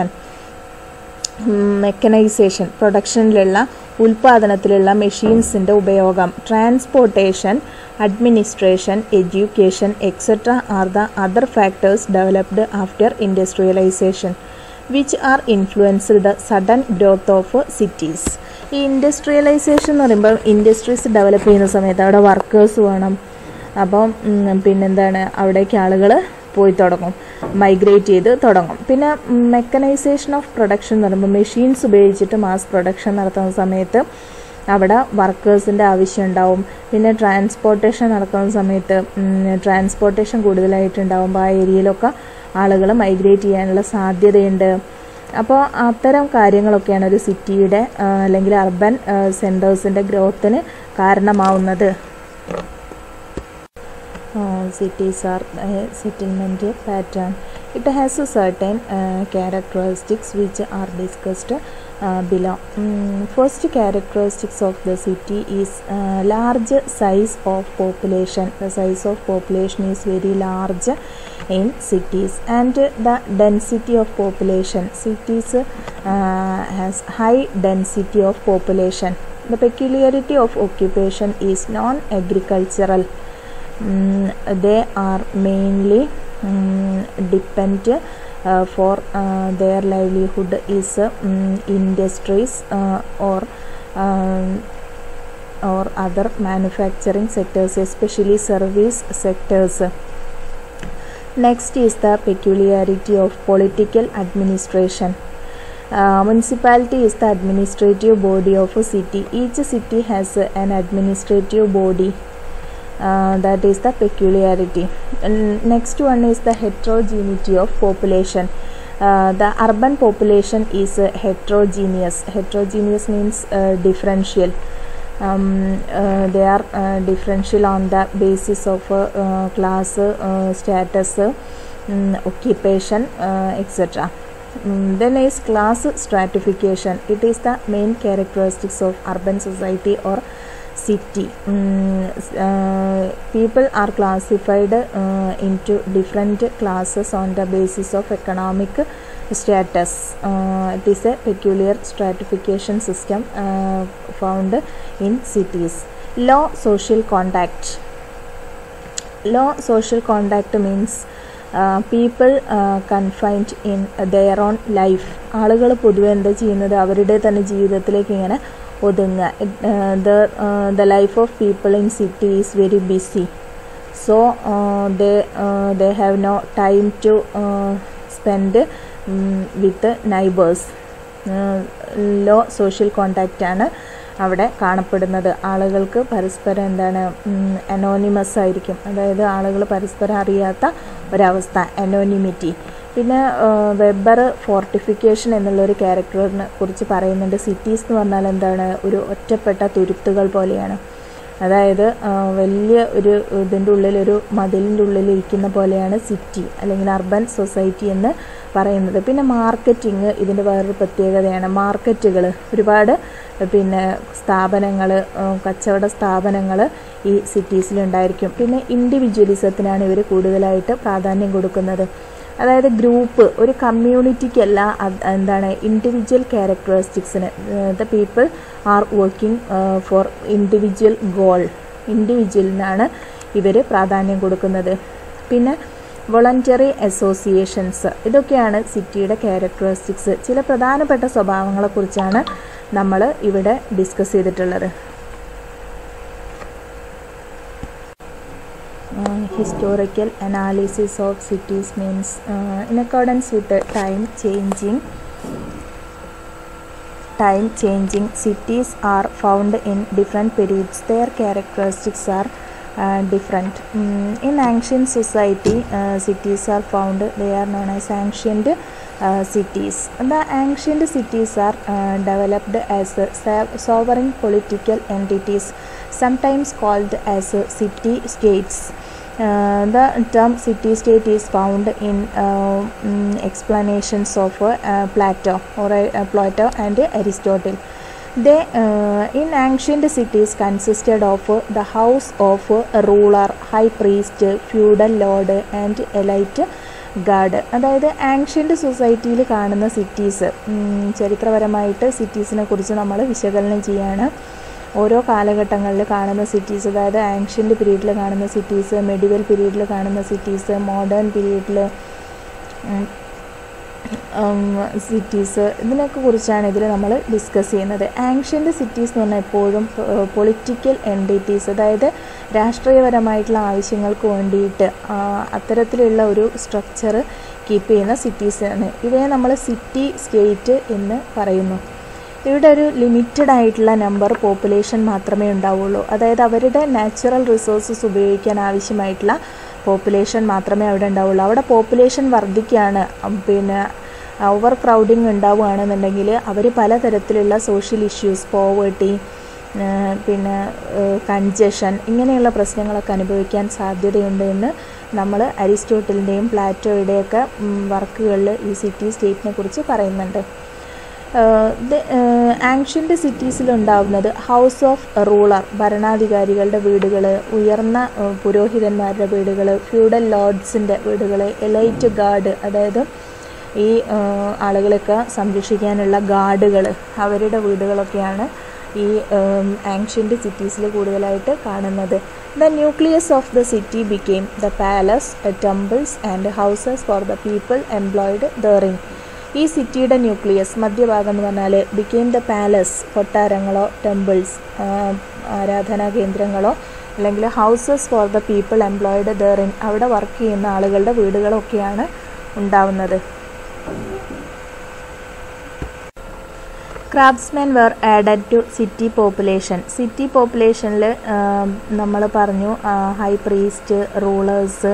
mechanisation പ്രൊഡക്ഷനിലുള്ള ഉൽപാദനത്തിലുള്ള മെഷീൻസിൻ്റെ ഉപയോഗം transportation administration education etcetera are the other factors developed after industrialisation which are influenced the sudden growth of cities ഈ ഇൻഡസ്ട്രിയലൈസേഷൻ എന്ന് പറയുമ്പോൾ ഇൻഡസ്ട്രീസ് ഡെവലപ്പ് ചെയ്യുന്ന സമയത്ത് അവിടെ വർക്കേഴ്സ് വേണം അപ്പം ഉം, പിന്നെന്താണ് അവിടേക്ക് ആളുകൾ പോയി തുടങ്ങും മൈഗ്രേറ്റ് ചെയ്ത് തുടങ്ങും പിന്നെ മെക്കനൈസേഷൻ ഓഫ് പ്രൊഡക്ഷൻ എന്ന് പറയുമ്പോൾ മെഷീൻസ് ഉപയോഗിച്ചിട്ട് മാസ് പ്രൊഡക്ഷൻ നടത്തുന്ന സമയത്ത് അവിടെ വർക്കേഴ്സിൻ്റെ ആവശ്യം ഉണ്ടാവും പിന്നെ ട്രാൻസ്പോർട്ടേഷൻ നടക്കുന്ന സമയത്ത് ട്രാൻസ്പോർട്ടേഷൻ കൂടുതലായിട്ടുണ്ടാകുമ്പോൾ ആ ഏരിയയിലൊക്കെ ആളുകൾ മൈഗ്രേറ്റ് ചെയ്യാനുള്ള സാധ്യതയുണ്ട് അപ്പോൾ അത്തരം കാര്യങ്ങളൊക്കെയാണ് ഒരു സിറ്റിയുടെ അല്ലെങ്കിൽ അർബൻ സെൻറ്റേഴ്സിൻ്റെ ഗ്രോത്തിന് കാരണമാവുന്നത് cities are a settlement pattern. It has a certain uh, characteristics which are discussed uh, below. Mm, first characteristics of the city is uh, large size of population. The size of population is very large in cities and the density of population. Cities uh, has high density of population. The peculiarity of occupation is non-agricultural. Mm, they are mainly mm, depend uh, for uh, their livelihood is uh, mm, industries uh, or um, or other manufacturing sectors especially service sectors next is the peculiarity of political administration uh, municipality is the administrative body of a city each city has uh, an administrative body uh, that is the peculiarity and next one is the heterogeneity of population uh, the urban population is uh, heterogeneous heterogeneous means uh, differential um, uh, they are uh, differential on the basis of uh, uh, class uh, status uh, mm, occupation uh, etc Mm, then is class stratification it is the main characteristics of urban society or city mm, uh, people are classified uh, into different classes on the basis of economic status uh, it is a peculiar stratification system uh, found in cities low social contact low social contact means people confined in their own life ആളുകൾ പൊതുവെ എന്താ ചെയ്യുന്നത് അവരുടെ തന്നെ ജീവിതത്തിലേക്ക് ഇങ്ങനെ ഒതുങ്ങുക the life of people in city is very busy so they they have no time to spend with neighbours low social contact ആണ് അവിടെ കാണപ്പെടുന്നത് ആളുകൾക്ക് പരസ്പരം എന്താണ് അനോണിമസ് ആയിരിക്കും അതായത് ആളുകൾ പരസ്പരം അറിയാത്ത ഒരവസ്ഥ അനോണിമിറ്റി പിന്നെ വെബർ ഫോർട്ടിഫിക്കേഷൻ എന്നുള്ളൊരു ക്യാരക്ടറിനെ കുറിച്ച് പറയുന്നുണ്ട് സിറ്റീസ് എന്ന് പറഞ്ഞാൽ എന്താണ് ഒരു ഒറ്റപ്പെട്ട തുരുത്തുകൾ പോലെയാണ് അതായത് വലിയ ഒരു ഇതിൻ്റെ ഉള്ളിൽ ഒരു മതിലിൻ്റെ ഉള്ളിൽ ഇരിക്കുന്ന പോലെയാണ് സിറ്റി അല്ലെങ്കിൽ അർബൻ സൊസൈറ്റി എന്ന് പറയുന്നത് പിന്നെ മാർക്കറ്റിംഗ് ഇതിൻ്റെ വേറൊരു പ്രത്യേകതയാണ് മാർക്കറ്റുകൾ ഒരുപാട് പിന്നെ സ്ഥാപനങ്ങൾ കച്ചവട സ്ഥാപനങ്ങൾ ഈ സിറ്റീസിലുണ്ടായിരിക്കും പിന്നെ ഇൻഡിവിജ്വലിസത്തിനാണ് ഇവർ കൂടുതലായിട്ട് പ്രാധാന്യം കൊടുക്കുന്നത് അതായത് ഗ്രൂപ്പ് ഒരു കമ്മ്യൂണിറ്റിക്കല്ല എന്താണ് ഇൻഡിവിജ്വൽ ക്യാരക്ടറിസ്റ്റിക്സിന് the people are working for individual goal ഇൻഡിവിജ്വലിനാണ് ഇവർ പ്രാധാന്യം കൊടുക്കുന്നത് പിന്നെ വോളണ്ടറി അസോസിയേഷൻസ് ഇതൊക്കെയാണ് സിറ്റിയുടെ ക്യാരക്ടറിസ്റ്റിക്സ് ചില പ്രധാനപ്പെട്ട സ്വഭാവങ്ങളെക്കുറിച്ചാണ് നമ്മൾ ഇവിടെ ഡിസ്കസ് ചെയ്തിട്ടുള്ളത് historical analysis of cities means uh, in accordance with the time changing time changing cities are found in different periods their characteristics are uh, different mm, in ancient society uh, cities are found they are known as ancient uh, cities the ancient cities are uh, developed as uh, sovereign political entities sometimes called as uh, city states uh, the term city state is found in uh, um, explanations of uh, Plato or uh, Plato and Aristotle. They uh, in ancient cities consisted of uh, the house of a ruler, high priest, feudal lord and elite guard അതായത് ancient സൊസൈറ്റിയിൽ കാണുന്ന cities ചരിത്രപരമായിട്ട് സിറ്റീസിനെ കുറിച്ച് നമ്മൾ വിശകലനം ചെയ്യാണ് ഓരോ കാലഘട്ടങ്ങളിൽ കാണുന്ന സിറ്റീസ് അതായത് ആൻഷ്യൻ്റ് പീരീഡിൽ കാണുന്ന സിറ്റീസ് മെഡിവൽ പീരീഡിൽ കാണുന്ന സിറ്റീസ് മോഡേൺ പീരീഡിൽ സിറ്റീസ് ഇതിനൊക്കെ കുറിച്ചാണ് ഇതിൽ നമ്മൾ ഡിസ്കസ് ചെയ്യുന്നത് ആൻഷ്യൻ്റ് സിറ്റീസ് എന്ന് പറഞ്ഞാൽ എപ്പോഴും പൊളിറ്റിക്കൽ എൻറ്റിറ്റീസ് അതായത് രാഷ്ട്രീയപരമായിട്ടുള്ള ആവശ്യങ്ങൾക്ക് വേണ്ടിയിട്ട് അത്തരത്തിലുള്ള ഒരു സ്ട്രക്ചർ കീപ്പ് ചെയ്യുന്ന സിറ്റീസാണ് ഇവയെ നമ്മൾ സിറ്റി സ്റ്റേറ്റ് എന്ന് പറയുന്നു ഇവിടെ ഒരു ലിമിറ്റഡ് ആയിട്ടുള്ള നമ്പർ പോപ്പുലേഷൻ മാത്രമേ ഉണ്ടാവുള്ളൂ അതായത് അവരുടെ നാച്ചുറൽ റിസോഴ്സസ് ഉപയോഗിക്കാൻ ആവശ്യമായിട്ടുള്ള പോപ്പുലേഷൻ മാത്രമേ അവിടെ ഉണ്ടാവുള്ളൂ അവിടെ പോപ്പുലേഷൻ വർദ്ധിക്കുകയാണ് പിന്നെ ഓവർ ക്രൗഡിങ് ഉണ്ടാവുകയാണെന്നുണ്ടെങ്കിൽ അവർ പലതരത്തിലുള്ള സോഷ്യൽ ഇഷ്യൂസ് പോവേർട്ടി പിന്നെ കൺജഷൻ ഇങ്ങനെയുള്ള പ്രശ്നങ്ങളൊക്കെ അനുഭവിക്കാൻ സാധ്യതയുണ്ട് എന്ന് നമ്മൾ അരിസ്റ്റോട്ടലിൻ്റെയും പ്ലാറ്റോയുടെയൊക്കെ വർക്കുകളിൽ ഈ സിറ്റി സ്റ്റേറ്റിനെ കുറിച്ച് പറയുന്നുണ്ട് ആൻഷ്യൻ്റ് സിറ്റീസിലുണ്ടാവുന്നത് ഹൗസ് ഓഫ് റൂളർ ഭരണാധികാരികളുടെ വീടുകൾ ഉയർന്ന പുരോഹിതന്മാരുടെ വീടുകൾ ഫ്യൂഡൽ ലോഡ്സിൻ്റെ വീടുകൾ എലൈറ്റ് ഗാർഡ് അതായത് ഈ ആളുകളൊക്കെ സംരക്ഷിക്കാനുള്ള ഗാർഡുകൾ അവരുടെ വീടുകളൊക്കെയാണ് ഈ ആൻഷ്യൻ്റ് സിറ്റീസിൽ കൂടുതലായിട്ട് കാണുന്നത് the nucleus of the city became the palace temples and houses for the people employed therein ഈ സിറ്റിയുടെ ന്യൂക്ലിയസ് മധ്യഭാഗം എന്ന് പറഞ്ഞാൽ ബിക്കെയിം ദ പാലസ് കൊട്ടാരങ്ങളോ ടെമ്പിൾസ് ആരാധനാ കേന്ദ്രങ്ങളോ അല്ലെങ്കിൽ houses for the people employed therein അവിടെ വർക്ക് ചെയ്യുന്ന ആളുകളുടെ വീടുകളൊക്കെയാണ് ഉണ്ടാവുന്നത് craftsmen were added to city population city പോപ്പുലേഷനിൽ നമ്മൾ പറഞ്ഞു high priest rulers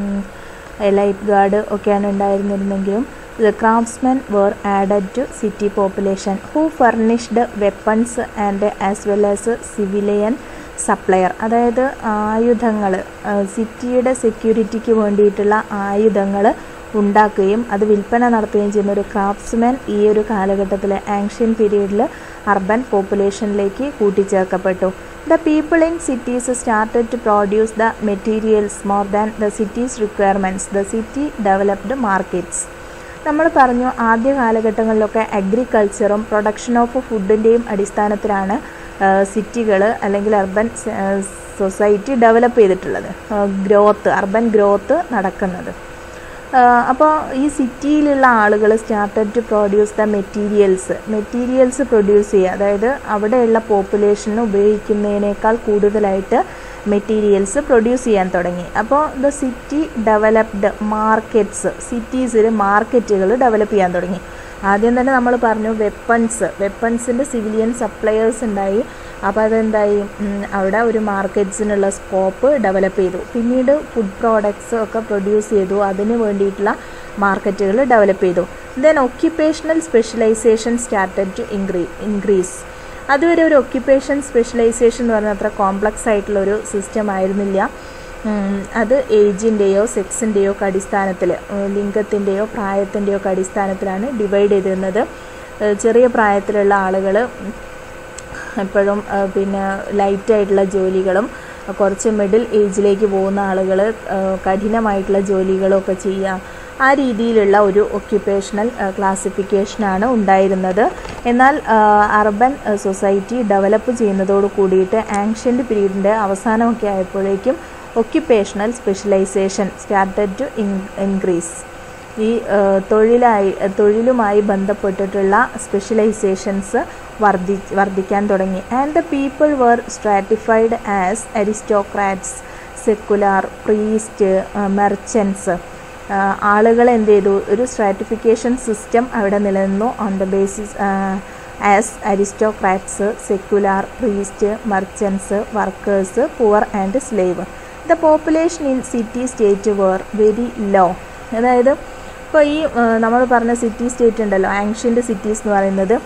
life guard ഒക്കെയാണ് ഉണ്ടായിരുന്നിരുന്നെങ്കിലും the craftsmen were added to city population who furnished weapons and as well as civilian supplier അതായത് ആയുധങ്ങൾ സിറ്റിയുടെ സെക്യൂരിറ്റിക്ക് വേണ്ടിയിട്ടുള്ള ആയുധങ്ങൾ ഉണ്ടാക്കുകയും അത് വിൽപ്പന നടത്തുകയും ചെയ്യുന്ന ഒരു ക്രാഫ്റ്റ്സ്മാൻ ഈ ഒരു കാലഘട്ടത്തിൽ ആൻഷ്യൻ പീരീഡിൽ അർബൻ പോപ്പുലേഷനിലേക്ക് കൂട്ടിച്ചേർക്കപ്പെട്ടു the people in cities started to produce the materials more than the cities requirements the city developed markets നമ്മൾ പറഞ്ഞു ആദ്യ കാലഘട്ടങ്ങളിലൊക്കെ അഗ്രികൾച്ചറും പ്രൊഡക്ഷൻ ഓഫ് ഫുഡിൻ്റെയും അടിസ്ഥാനത്തിലാണ് സിറ്റികൾ അല്ലെങ്കിൽ അർബൻ സൊസൈറ്റി ഡെവലപ്പ് ചെയ്തിട്ടുള്ളത് ഗ്രോത്ത് അർബൻ ഗ്രോത്ത് നടക്കുന്നത് അപ്പോൾ ഈ സിറ്റിയിലുള്ള ആളുകൾ started to produce the materials materials produce ചെയ്യുക അതായത് അവിടെയുള്ള പോപ്പുലേഷന് ഉപയോഗിക്കുന്നതിനേക്കാൾ കൂടുതലായിട്ട് മെറ്റീരിയൽസ് പ്രൊഡ്യൂസ് ചെയ്യാൻ തുടങ്ങി അപ്പോൾ ദ സിറ്റി ഡെവലപ്ഡ് മാർക്കറ്റ്സ് സിറ്റീസിൽ മാർക്കറ്റുകൾ ഡെവലപ്പ് ചെയ്യാൻ തുടങ്ങി ആദ്യം തന്നെ നമ്മൾ പറഞ്ഞു വെപ്പൺസ് വെപ്പൺസിൻ്റെ സിവിലിയൻ സപ്ലയേഴ്സ് ഉണ്ടായി അപ്പോൾ അതെന്തായി അവിടെ ഒരു മാർക്കറ്റ്സിനുള്ള സ്കോപ്പ് ഡെവലപ്പ് ചെയ്തു പിന്നീട് ഫുഡ് പ്രോഡക്ട്സ് ഒക്കെ പ്രൊഡ്യൂസ് ചെയ്തു അതിന് വേണ്ടിയിട്ടുള്ള മാർക്കറ്റുകൾ ഡെവലപ്പ് ചെയ്തു then occupational specialisation started to increase increase അതുവരെ ഒരു ഒക്യുപ്പേഷൻ സ്പെഷ്യലൈസേഷൻ എന്ന് പറഞ്ഞാൽ അത്ര കോംപ്ലക്സ് ആയിട്ടുള്ള ഒരു സിസ്റ്റം ആയിരുന്നില്ല അത് ഏജിൻ്റെയോ സെക്സിൻ്റെയോ ഒക്കെ അടിസ്ഥാനത്തിൽ ലിംഗത്തിൻ്റെയോ പ്രായത്തിൻ്റെയോ ഒക്കെ അടിസ്ഥാനത്തിലാണ് ഡിവൈഡ് ചെയ്തിരുന്നത് ചെറിയ പ്രായത്തിലുള്ള ആളുകൾ എപ്പോഴും പിന്നെ ലൈറ്റായിട്ടുള്ള ജോലികളും കുറച്ച് മിഡിൽ ഏജിലേക്ക് പോകുന്ന ആളുകൾ കഠിനമായിട്ടുള്ള ജോലികളൊക്കെ ചെയ്യുക ആ രീതിയിലുള്ള ഒരു ഒക്യുപ്പേഷണൽ ക്ലാസിഫിക്കേഷനാണ് ഉണ്ടായിരുന്നത് എന്നാൽ അർബൻ സൊസൈറ്റി ഡെവലപ്പ് ചെയ്യുന്നതോട് കൂടിയിട്ട് ആൻഷ്യൻ്റ് പീരീഡിൻ്റെ അവസാനമൊക്കെ ആയപ്പോഴേക്കും occupational specialisation started to increase ഈ തൊഴിലായി തൊഴിലുമായി ബന്ധപ്പെട്ടിട്ടുള്ള സ്പെഷ്യലൈസേഷൻസ് വർദ്ധി വർദ്ധിക്കാൻ തുടങ്ങി and the people were stratified as aristocrats secular priest merchants ആളുകൾ എന്ത് ചെയ്തു ഒരു സ്ട്രാറ്റിഫിക്കേഷൻ സിസ്റ്റം അവിടെ നിലനിന്നു on the basis as aristocrats secular priest merchants workers poor and slave the population in city state were very low അതായത് ഇപ്പോൾ ഈ നമ്മൾ പറഞ്ഞ സിറ്റി സ്റ്റേറ്റ് ഉണ്ടല്ലോ ആൻഷ്യൻ്റ് സിറ്റീസ് എന്ന് പറയുന്നത്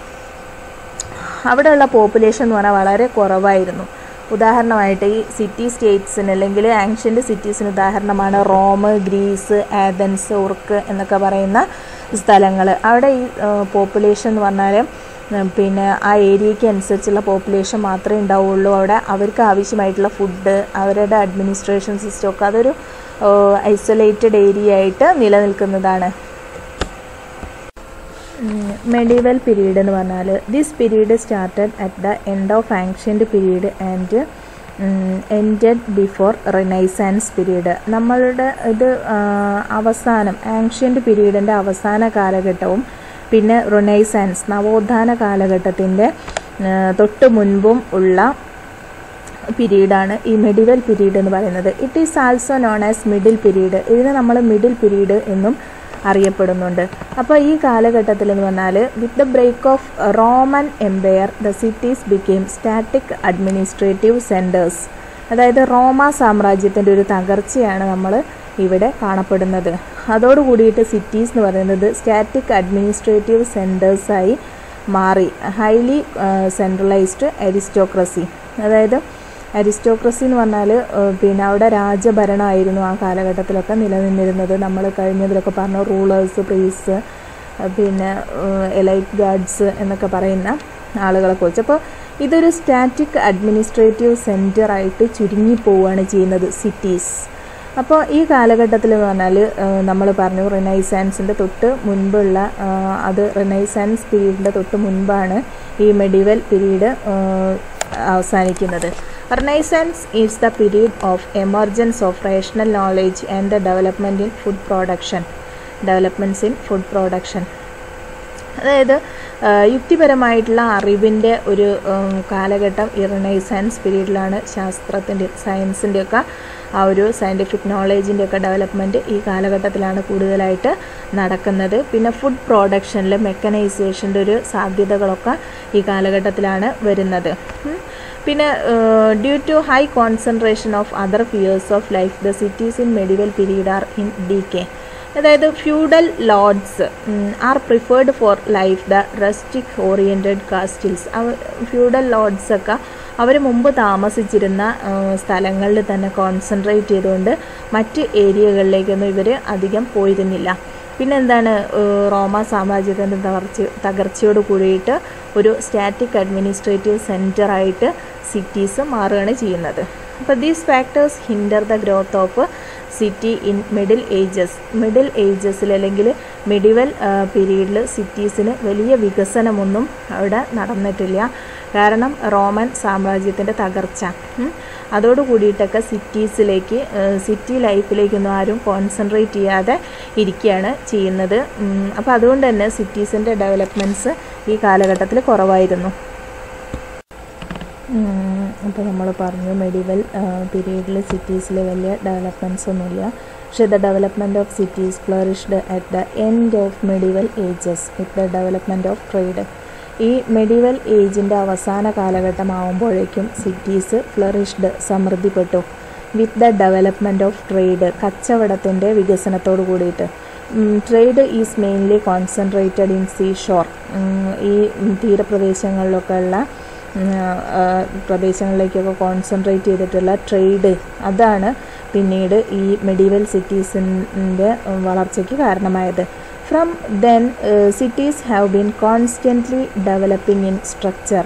അവിടെയുള്ള പോപ്പുലേഷൻ എന്ന് പറഞ്ഞാൽ വളരെ കുറവായിരുന്നു ഉദാഹരണമായിട്ട് ഈ സിറ്റി സ്റ്റേറ്റ്സിന് അല്ലെങ്കിൽ ആൻഷ്യൻ്റ് സിറ്റീസിന് ഉദാഹരണമാണ് റോം ഗ്രീസ് ആഥൻസ് ഉർക്ക് എന്നൊക്കെ പറയുന്ന സ്ഥലങ്ങൾ അവിടെ ഈ പോപ്പുലേഷൻ എന്ന് പറഞ്ഞാൽ പിന്നെ ആ ഏരിയയ്ക്ക് അനുസരിച്ചുള്ള പോപ്പുലേഷൻ മാത്രമേ ഉണ്ടാവുള്ളൂ അവിടെ അവർക്ക് ആവശ്യമായിട്ടുള്ള ഫുഡ് അവരുടെ അഡ്മിനിസ്ട്രേഷൻ സിസ്റ്റം ഒക്കെ അതൊരു ഐസൊലേറ്റഡ് ഏരിയ ആയിട്ട് നിലനിൽക്കുന്നതാണ് മെഡീവൽ പീരീഡ് എന്ന് പറഞ്ഞാൽ this period started at the end of ancient period and ended before renaissance period നമ്മളുടെ ഇത് ആ, അവസാനം ആൻഷ്യൻ്റ് പീരീഡിൻ്റെ അവസാന കാലഘട്ടവും പിന്നെ റിനൈസാൻസ് നവോത്ഥാന കാലഘട്ടത്തിൻ്റെ ആ, തൊട്ട് മുൻപും ഉള്ള പീരീഡാണ് ഈ മെഡിവൽ പീരീഡ് എന്ന് പറയുന്നത് it is also known as middle period ഇതിനെ നമ്മൾ മിഡിൽ പീരീഡ് എന്നും അറിയപ്പെടുന്നുണ്ട് അപ്പോൾ ഈ കാലഘട്ടത്തിൽ എന്ന് പറഞ്ഞാൽ with the break of Roman empire the cities became static administrative centres അതായത് റോമ സാമ്രാജ്യത്തിൻ്റെ ഒരു തകർച്ചയാണ് നമ്മൾ ഇവിടെ കാണപ്പെടുന്നത് അതോട് കൂടിയിട്ട് സിറ്റീസ് എന്ന് പറയുന്നത് സ്റ്റാറ്റിക് അഡ്മിനിസ്ട്രേറ്റീവ് സെൻറ്റേഴ്സായി മാറി ഹൈലി സെൻട്രലൈസ്ഡ് അരിസ്റ്റോക്രസി അതായത് അരിസ്റ്റോക്രസി എന്ന് പറഞ്ഞാൽ പിന്നെ അവിടെ രാജഭരണമായിരുന്നു ആ കാലഘട്ടത്തിലൊക്കെ നിലനിന്നിരുന്നത് നമ്മൾ കഴിഞ്ഞതിലൊക്കെ പറഞ്ഞു റൂളേഴ്സ് പ്രീസ് പിന്നെ എലൈറ്റ് ഗാർഡ്സ് എന്നൊക്കെ പറയുന്ന ആളുകളെ കുറിച്ച് അപ്പോൾ ഇതൊരു സ്റ്റാറ്റിക് അഡ്മിനിസ്ട്രേറ്റീവ് സെൻറ്റർ ആയിട്ട് ചുരുങ്ങി പോവുകയാണ് ചെയ്യുന്നത് സിറ്റീസ് അപ്പോൾ ഈ കാലഘട്ടത്തിൽ എന്ന് പറഞ്ഞാൽ നമ്മൾ പറഞ്ഞു റിനൈസാൻസിൻ്റെ തൊട്ട് മുൻപുള്ള ആ, അത് റിനൈസാൻസ് പീരീഡിൻ്റെ തൊട്ട് മുൻപാണ് ഈ മെഡിവൽ പീരീഡ് അവസാനിക്കുന്നത് renaissance is the period of emergence of rational knowledge and the development in food production developments in food production അതായത് ആ, യുക്തിപരമായിട്ടുള്ള അറിവിൻ്റെ ഒരു ഉം, കാലഘട്ടം ഈ റിനൈസൻസ് പീരീഡിലാണ് ശാസ്ത്രത്തിൻ്റെ സയൻസിൻ്റെയൊക്കെ ആ ഒരു സയൻറ്റിഫിക് നോളേജിൻ്റെയൊക്കെ ഡെവലപ്മെൻറ്റ് ഈ കാലഘട്ടത്തിലാണ് കൂടുതലായിട്ട് നടക്കുന്നത് പിന്നെ ഫുഡ് പ്രോഡക്ഷനിൽ മെക്കനൈസേഷൻ്റെ ഒരു സാധ്യതകളൊക്കെ ഈ കാലഘട്ടത്തിലാണ് വരുന്നത് ഉം. പിന്നെ due to high concentration of other fears of life the cities in medieval period are in decay അതായത് feudal lords are preferred for life the rustic oriented castles feudal lords ഒക്കെ അവർ മുമ്പ് താമസിച്ചിരുന്ന ആ, സ്ഥലങ്ങളിൽ തന്നെ കോൺസെൻട്രേറ്റ് ചെയ്തുകൊണ്ട് മറ്റ് ഏരിയകളിലേക്കൊന്നും ഇവർ അധികം പോയിരുന്നില്ല പിന്നെ എന്താണ് ഏഹ് റോമ സാമ്രാജ്യത്തിൻ്റെ തകർച്ച തകർച്ചയോട് കൂടിയിട്ട് ഒരു സ്റ്റാറ്റിക് അഡ്മിനിസ്ട്രേറ്റീവ് സെൻറ്ററായിട്ട് സിറ്റീസ് മാറുകയാണ് ചെയ്യുന്നത് അപ്പോൾ these factors hinder the growth of city in middle ages middle ഏജസിൽ അല്ലെങ്കിൽ മിഡിവൽ പീരീഡിൽ സിറ്റീസിന് വലിയ വികസനമൊന്നും അവിടെ നടന്നിട്ടില്ല കാരണം റോമൻ സാമ്രാജ്യത്തിൻ്റെ തകർച്ച ഉം. അതോട് കൂടിയിട്ടൊക്കെ സിറ്റീസിലേക്ക് സിറ്റി ലൈഫിലേക്കൊന്നും ആരും കോൺസെൻട്രേറ്റ് ചെയ്യാതെ ഇരിക്കുകയാണ് ചെയ്യുന്നത് അപ്പോൾ അതുകൊണ്ട് തന്നെ സിറ്റീസിൻ്റെ ഡെവലപ്മെൻറ്റ്സ് ഈ കാലഘട്ടത്തിൽ കുറവായിരുന്നു അപ്പോൾ നമ്മൾ പറഞ്ഞു മെഡിവൽ പീരീഡിൽ സിറ്റീസിൽ വലിയ ഡെവലപ്മെൻറ്റ്സ് ഒന്നുമില്ല പക്ഷേ the development of cities flourished at the end of medieval ages with the development of trade ഈ മെഡിവൽ ഏജിൻ്റെ അവസാന കാലഘട്ടമാകുമ്പോഴേക്കും സിറ്റീസ് ഫ്ലറിഷ്ഡ് സമൃദ്ധിപ്പെട്ടു with the development of trade കച്ചവടത്തിൻ്റെ വികസനത്തോട് കൂടിയിട്ട് trade is mainly concentrated in sea shore ഈ തീരപ്രദേശങ്ങളിലൊക്കെ ഉള്ള ഉം, ആ, പ്രദേശങ്ങളിലേക്കൊക്കെ കോൺസെൻട്രേറ്റ് ചെയ്തിട്ടുള്ള ട്രേഡ് അതാണ് പിന്നീട് ഈ മെഡീവൽ സിറ്റീസിൻ്റെ വളർച്ചയ്ക്ക് കാരണമായത് from then cities have been constantly developing in structure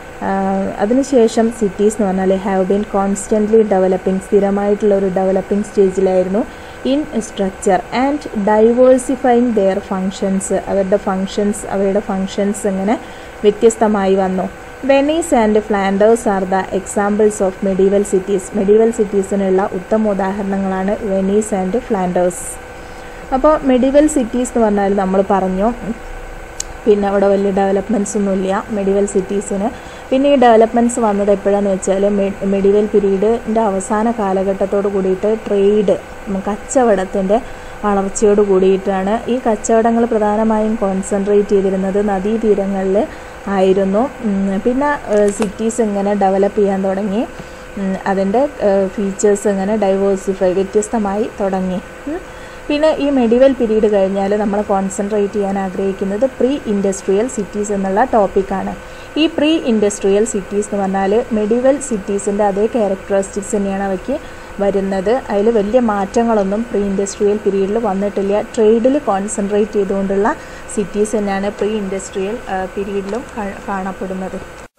അതിനുശേഷം സിറ്റീസ് എന്ന് പറഞ്ഞാൽ ഹാവ് ബീൻ കോൺസ്റ്റൻ്റ്ലി ഡെവലപ്പിംഗ് സ്ഥിരമായിട്ടുള്ള ഒരു ഡെവലപ്പിംഗ് സ്റ്റേജിലായിരുന്നു in structure and diversifying their functions അവരുടെ ഫങ്ഷൻസ് അവയുടെ ഫങ്ഷൻസ് ഇങ്ങനെ വ്യത്യസ്തമായി വന്നു Venice and Flanders are the examples of medieval cities medieval സിറ്റീസിനുള്ള ഉത്തമ ഉദാഹരണങ്ങളാണ് വെനീസ് ആൻഡ് ഫ്ലാൻഡേഴ്സ് അപ്പോൾ മെഡീവൽ സിറ്റീസ് എന്ന് പറഞ്ഞാൽ നമ്മൾ പറഞ്ഞു പിന്നെ അവിടെ വലിയ ഡെവലപ്മെൻറ്റ്സ് ഒന്നുമില്ല മെഡിവൽ സിറ്റീസിന് പിന്നെ ഈ ഡെവലപ്മെൻറ്റ്സ് വന്നത് എപ്പോഴാന്ന് വെച്ചാൽ മെഡിവൽ പീരീഡിൻ്റെ അവസാന കാലഘട്ടത്തോട് കൂടിയിട്ട് ട്രേഡ് കച്ചവടത്തിൻ്റെ വളർച്ചയോട് കൂടിയിട്ടാണ് ഈ കച്ചവടങ്ങൾ പ്രധാനമായും കോൺസെൻട്രേറ്റ് ചെയ്തിരുന്നത് നദീതീരങ്ങളിൽ ആയിരുന്നു ഉം, പിന്നെ സിറ്റീസ് ഇങ്ങനെ ഡെവലപ്പ് ചെയ്യാൻ തുടങ്ങി ഉം, അതിൻ്റെ ഫീച്ചേഴ്സ് ഇങ്ങനെ ഡൈവേഴ്സിഫൈ വ്യത്യസ്തമായി തുടങ്ങി ഉം. പിന്നെ ഈ മെഡിവൽ പീരീഡ് കഴിഞ്ഞാൽ നമ്മൾ കോൺസെൻട്രേറ്റ് ചെയ്യാൻ ആഗ്രഹിക്കുന്നത് പ്രീ ഇൻഡസ്ട്രിയൽ സിറ്റീസ് എന്നുള്ള ടോപ്പിക്കാണ് ഈ പ്രീ ഇൻഡസ്ട്രിയൽ സിറ്റീസ് എന്ന് പറഞ്ഞാൽ മെഡിവൽ സിറ്റീസിൻ്റെ അതേ ക്യാരക്ടറിസ്റ്റിക്സ് തന്നെയാണ് അവയ്ക്ക് വരുന്നത് അതിൽ വലിയ മാറ്റങ്ങളൊന്നും പ്രീ ഇൻഡസ്ട്രിയൽ പീരീഡിൽ വന്നിട്ടില്ല ട്രേഡിൽ കോൺസെൻട്രേറ്റ് ചെയ്തുകൊണ്ടുള്ള സിറ്റീസ് തന്നെയാണ് പ്രീ ഇൻഡസ്ട്രിയൽ പീരീഡിലും കാണപ്പെടുന്നത്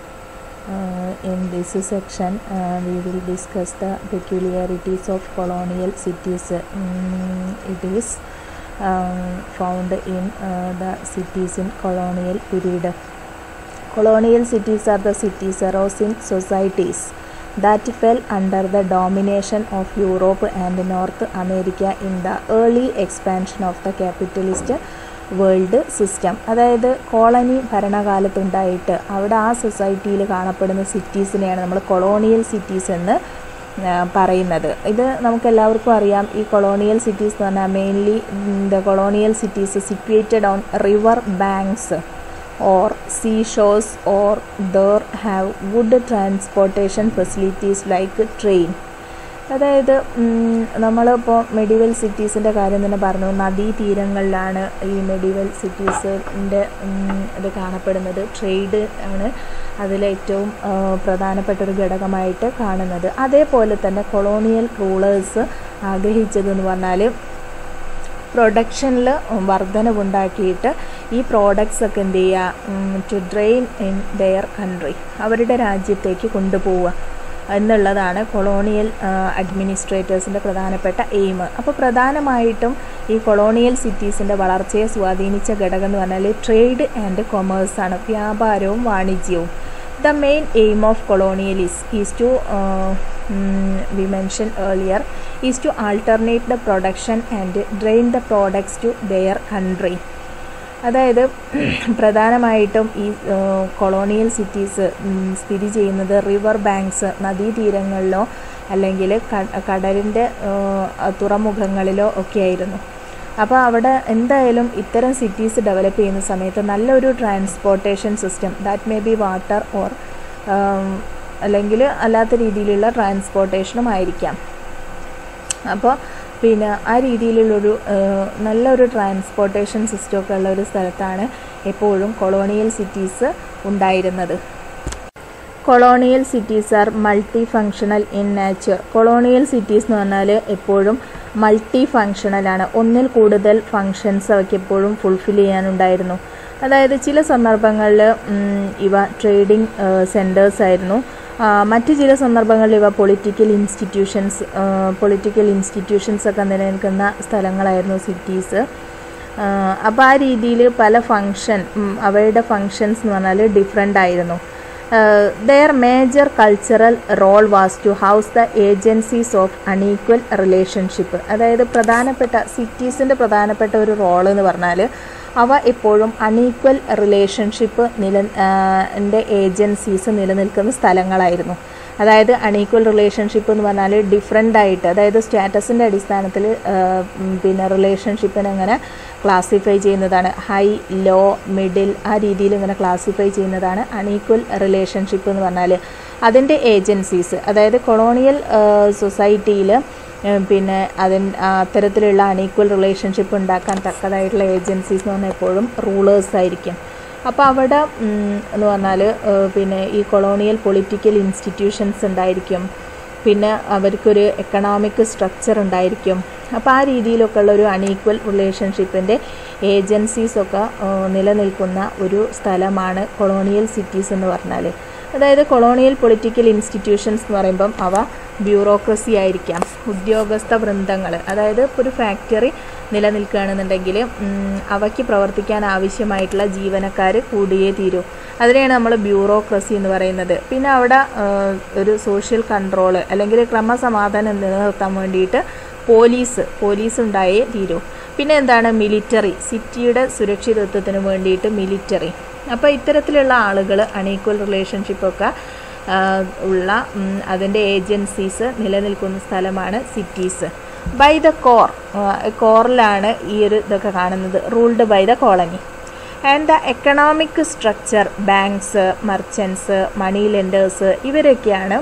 Uh, in this section, uh, we will discuss the peculiarities of colonial cities. Mm, it is um, found in uh, the cities in colonial period. Colonial cities are the cities arose in societies that fell under the domination of Europe and North America in the early expansion of the capitalist world system അതായത് colony ഭരണകാലത്തുണ്ടായിട്ട് അവിടെ ആ സൊസൈറ്റിയിൽ കാണപ്പെടുന്ന സിറ്റീസിനെയാണ് നമ്മൾ colonial cities എന്ന് പറയുന്നത് ഇത് നമുക്ക് എല്ലാവർക്കും അറിയാം ഈ കൊളോണിയൽ സിറ്റീസ് എന്ന് പറഞ്ഞാൽ mainly the colonial cities situated on river banks or seashores or there have good transportation facilities like train അതായത് നമ്മളിപ്പോൾ മെഡിവൽ സിറ്റീസിൻ്റെ കാര്യം തന്നെ പറഞ്ഞു നദീ തീരങ്ങളിലാണ് ഈ മെഡിവൽ സിറ്റീസിൻ്റെ ഇത് കാണപ്പെടുന്നത് ട്രേഡ് ആണ് അതിലേറ്റവും പ്രധാനപ്പെട്ട ഒരു ഘടകമായിട്ട് കാണുന്നത് അതേപോലെ തന്നെ കൊളോണിയൽ റൂളേഴ്സ് ആഗ്രഹിച്ചതെന്ന് പറഞ്ഞാൽ പ്രൊഡക്ഷനിൽ വർധനവുണ്ടാക്കിയിട്ട് ഈ പ്രോഡക്ട്സ് ഒക്കെ എന്ത് ചെയ്യുക to drain in their country അവരുടെ രാജ്യത്തേക്ക് കൊണ്ടുപോവുക എന്നുള്ളതാണ് കൊളോണിയൽ അഡ്മിനിസ്ട്രേറ്റേഴ്സിൻ്റെ പ്രധാനപ്പെട്ട എയിം അപ്പോൾ പ്രധാനമായിട്ടും ഈ കൊളോണിയൽ സിറ്റീസിൻ്റെ വളർച്ചയെ സ്വാധീനിച്ച ഘടകം എന്ന് പറഞ്ഞാൽ ട്രേഡ് ആൻഡ് കൊമേഴ്സാണ് വ്യാപാരവും വാണിജ്യവും the main aim of colonialism is to we mention earlier is to alternate the production and drain the products to their country അതായത് പ്രധാനമായിട്ടും ഈ കൊളോണിയൽ സിറ്റീസ് സ്ഥിതി ചെയ്യുന്നത് റിവർ ബാങ്ക്സ് നദീതീരങ്ങളിലോ അല്ലെങ്കിൽ കടലിൻ്റെ തുറമുഖങ്ങളിലോ ഒക്കെ ആയിരുന്നു അപ്പോൾ അവിടെ എന്തായാലും ഇത്തരം സിറ്റീസ് ഡെവലപ്പ് ചെയ്യുന്ന സമയത്ത് നല്ലൊരു transportation system that may be water or അല്ലെങ്കിൽ അല്ലാത്ത രീതിയിലുള്ള ട്രാൻസ്പോർട്ടേഷനും ആയിരിക്കാം അപ്പോൾ പിന്നെ ആ രീതിയിലുള്ളൊരു നല്ലൊരു ട്രാൻസ്പോർട്ടേഷൻ സിസ്റ്റമൊക്കെ ഉള്ള ഒരു സ്ഥലത്താണ് എപ്പോഴും കൊളോണിയൽ സിറ്റീസ് ഉണ്ടായിരുന്നത് colonial cities are multi functional in nature colonial cities എന്ന് പറഞ്ഞാൽ എപ്പോഴും മൾട്ടി ഫങ്ഷണലാണ് ഒന്നിൽ കൂടുതൽ ഫങ്ഷൻസ് അവയ്ക്ക് എപ്പോഴും ഫുൾഫിൽ ചെയ്യാനുണ്ടായിരുന്നു അതായത് ചില സന്ദർഭങ്ങളിൽ ഇവ ട്രേഡിംഗ് സെൻറ്റേഴ്സ് ആയിരുന്നു മറ്റ് ചില സന്ദർഭങ്ങളിൽ ഇവ പൊളിറ്റിക്കൽ ഇൻസ്റ്റിറ്റ്യൂഷൻസ് പൊളിറ്റിക്കൽ ഇൻസ്റ്റിറ്റ്യൂഷൻസ് ഒക്കെ നിലനിൽക്കുന്ന സ്ഥലങ്ങളായിരുന്നു സിറ്റീസ് അപ്പോൾ ആ രീതിയിൽ പല ഫങ്ഷൻ അവയുടെ ഫങ്ഷൻസ് എന്ന് പറഞ്ഞാൽ ഡിഫറെൻ്റ് ആയിരുന്നു their major cultural role was to house the agencies of unequal relationship അതായത് പ്രധാനപ്പെട്ട സിറ്റീസിൻ്റെ പ്രധാനപ്പെട്ട ഒരു റോൾ എന്ന് പറഞ്ഞാൽ അവ എപ്പോഴും അൺഈക്വൽ റിലേഷൻഷിപ്പ് നില ൻ്റെ ഏജൻസീസ് നിലനിൽക്കുന്ന സ്ഥലങ്ങളായിരുന്നു അതായത് അൺഈക്വൽ റിലേഷൻഷിപ്പ് എന്ന് പറഞ്ഞാൽ ഡിഫറെൻ്റ് ആയിട്ട് അതായത് സ്റ്റാറ്റസിൻ്റെ അടിസ്ഥാനത്തിൽ പിന്നെ റിലേഷൻഷിപ്പിനെ അങ്ങനെ ക്ലാസിഫൈ ചെയ്യുന്നതാണ് ഹൈ ലോ മിഡിൽ ആ രീതിയിൽ ഇങ്ങനെ ക്ലാസിഫൈ ചെയ്യുന്നതാണ് അൺഈക്വൽ റിലേഷൻഷിപ്പ് എന്ന് പറഞ്ഞാൽ അതിൻ്റെ ഏജൻസീസ് അതായത് കൊളോണിയൽ സൊസൈറ്റിയിൽ പിന്നെ അതിന് അത്തരത്തിലുള്ള അൺഈക്വൽ റിലേഷൻഷിപ്പ് ഉണ്ടാക്കാൻ തക്കതായിട്ടുള്ള ഏജൻസീസ് എന്ന് പറഞ്ഞാൽ എപ്പോഴും റൂളേഴ്സ് ആയിരിക്കും അപ്പോൾ അവിടെ എന്ന് പറഞ്ഞാൽ പിന്നെ ഈ കൊളോണിയൽ പൊളിറ്റിക്കൽ ഇൻസ്റ്റിറ്റ്യൂഷൻസ് ഉണ്ടായിരിക്കും പിന്നെ അവർക്കൊരു എക്കണോമിക് സ്ട്രക്ചർ ഉണ്ടായിരിക്കും അപ്പോൾ ആ രീതിയിലൊക്കെ ഉള്ള ഒരു അൺഈക്വൽ റിലേഷൻഷിപ്പിൻ്റെ ഏജൻസീസൊക്കെ നിലനിൽക്കുന്ന ഒരു സ്ഥലമാണ് കൊളോണിയൽ സിറ്റീസ് എന്ന് പറഞ്ഞാൽ അതായത് കൊളോണിയൽ പൊളിറ്റിക്കൽ ഇൻസ്റ്റിറ്റ്യൂഷൻസ് എന്ന് പറയുമ്പം അവ ബ്യൂറോക്രസി ആയിരിക്കാം ഉദ്യോഗസ്ഥ വൃന്ദങ്ങൾ അതായത് ഇപ്പോൾ ഒരു ഫാക്ടറി നിലനിൽക്കുകയാണെന്നുണ്ടെങ്കിൽ അവയ്ക്ക് പ്രവർത്തിക്കാൻ ആവശ്യമായിട്ടുള്ള ജീവനക്കാർ കൂടിയേ തീരൂ അതിനെയാണ് നമ്മൾ ബ്യൂറോക്രസി എന്ന് പറയുന്നത് പിന്നെ അവിടെ ഒരു സോഷ്യൽ കൺട്രോൾ അല്ലെങ്കിൽ ക്രമസമാധാനം നിലനിർത്താൻ വേണ്ടിയിട്ട് പോലീസ് പോലീസ് ഉണ്ടായേ തീരൂ പിന്നെ എന്താണ് മിലിറ്ററി സിറ്റിയുടെ സുരക്ഷിതത്വത്തിന് വേണ്ടിയിട്ട് മിലിറ്ററി അപ്പോൾ ഇത്തരത്തിലുള്ള ആളുകൾ അൺഈക്വൽ റിലേഷൻഷിപ്പൊക്കെ ഉള്ള അതിൻ്റെ ഏജൻസീസ് നിലനിൽക്കുന്ന സ്ഥലമാണ് സിറ്റീസ് ബൈ ദ കോർ കോറിലാണ് ഈ ഒരു ഇതൊക്കെ കാണുന്നത് ruled by the colony and the economic structure banks merchants money lenders ഇവരൊക്കെയാണ്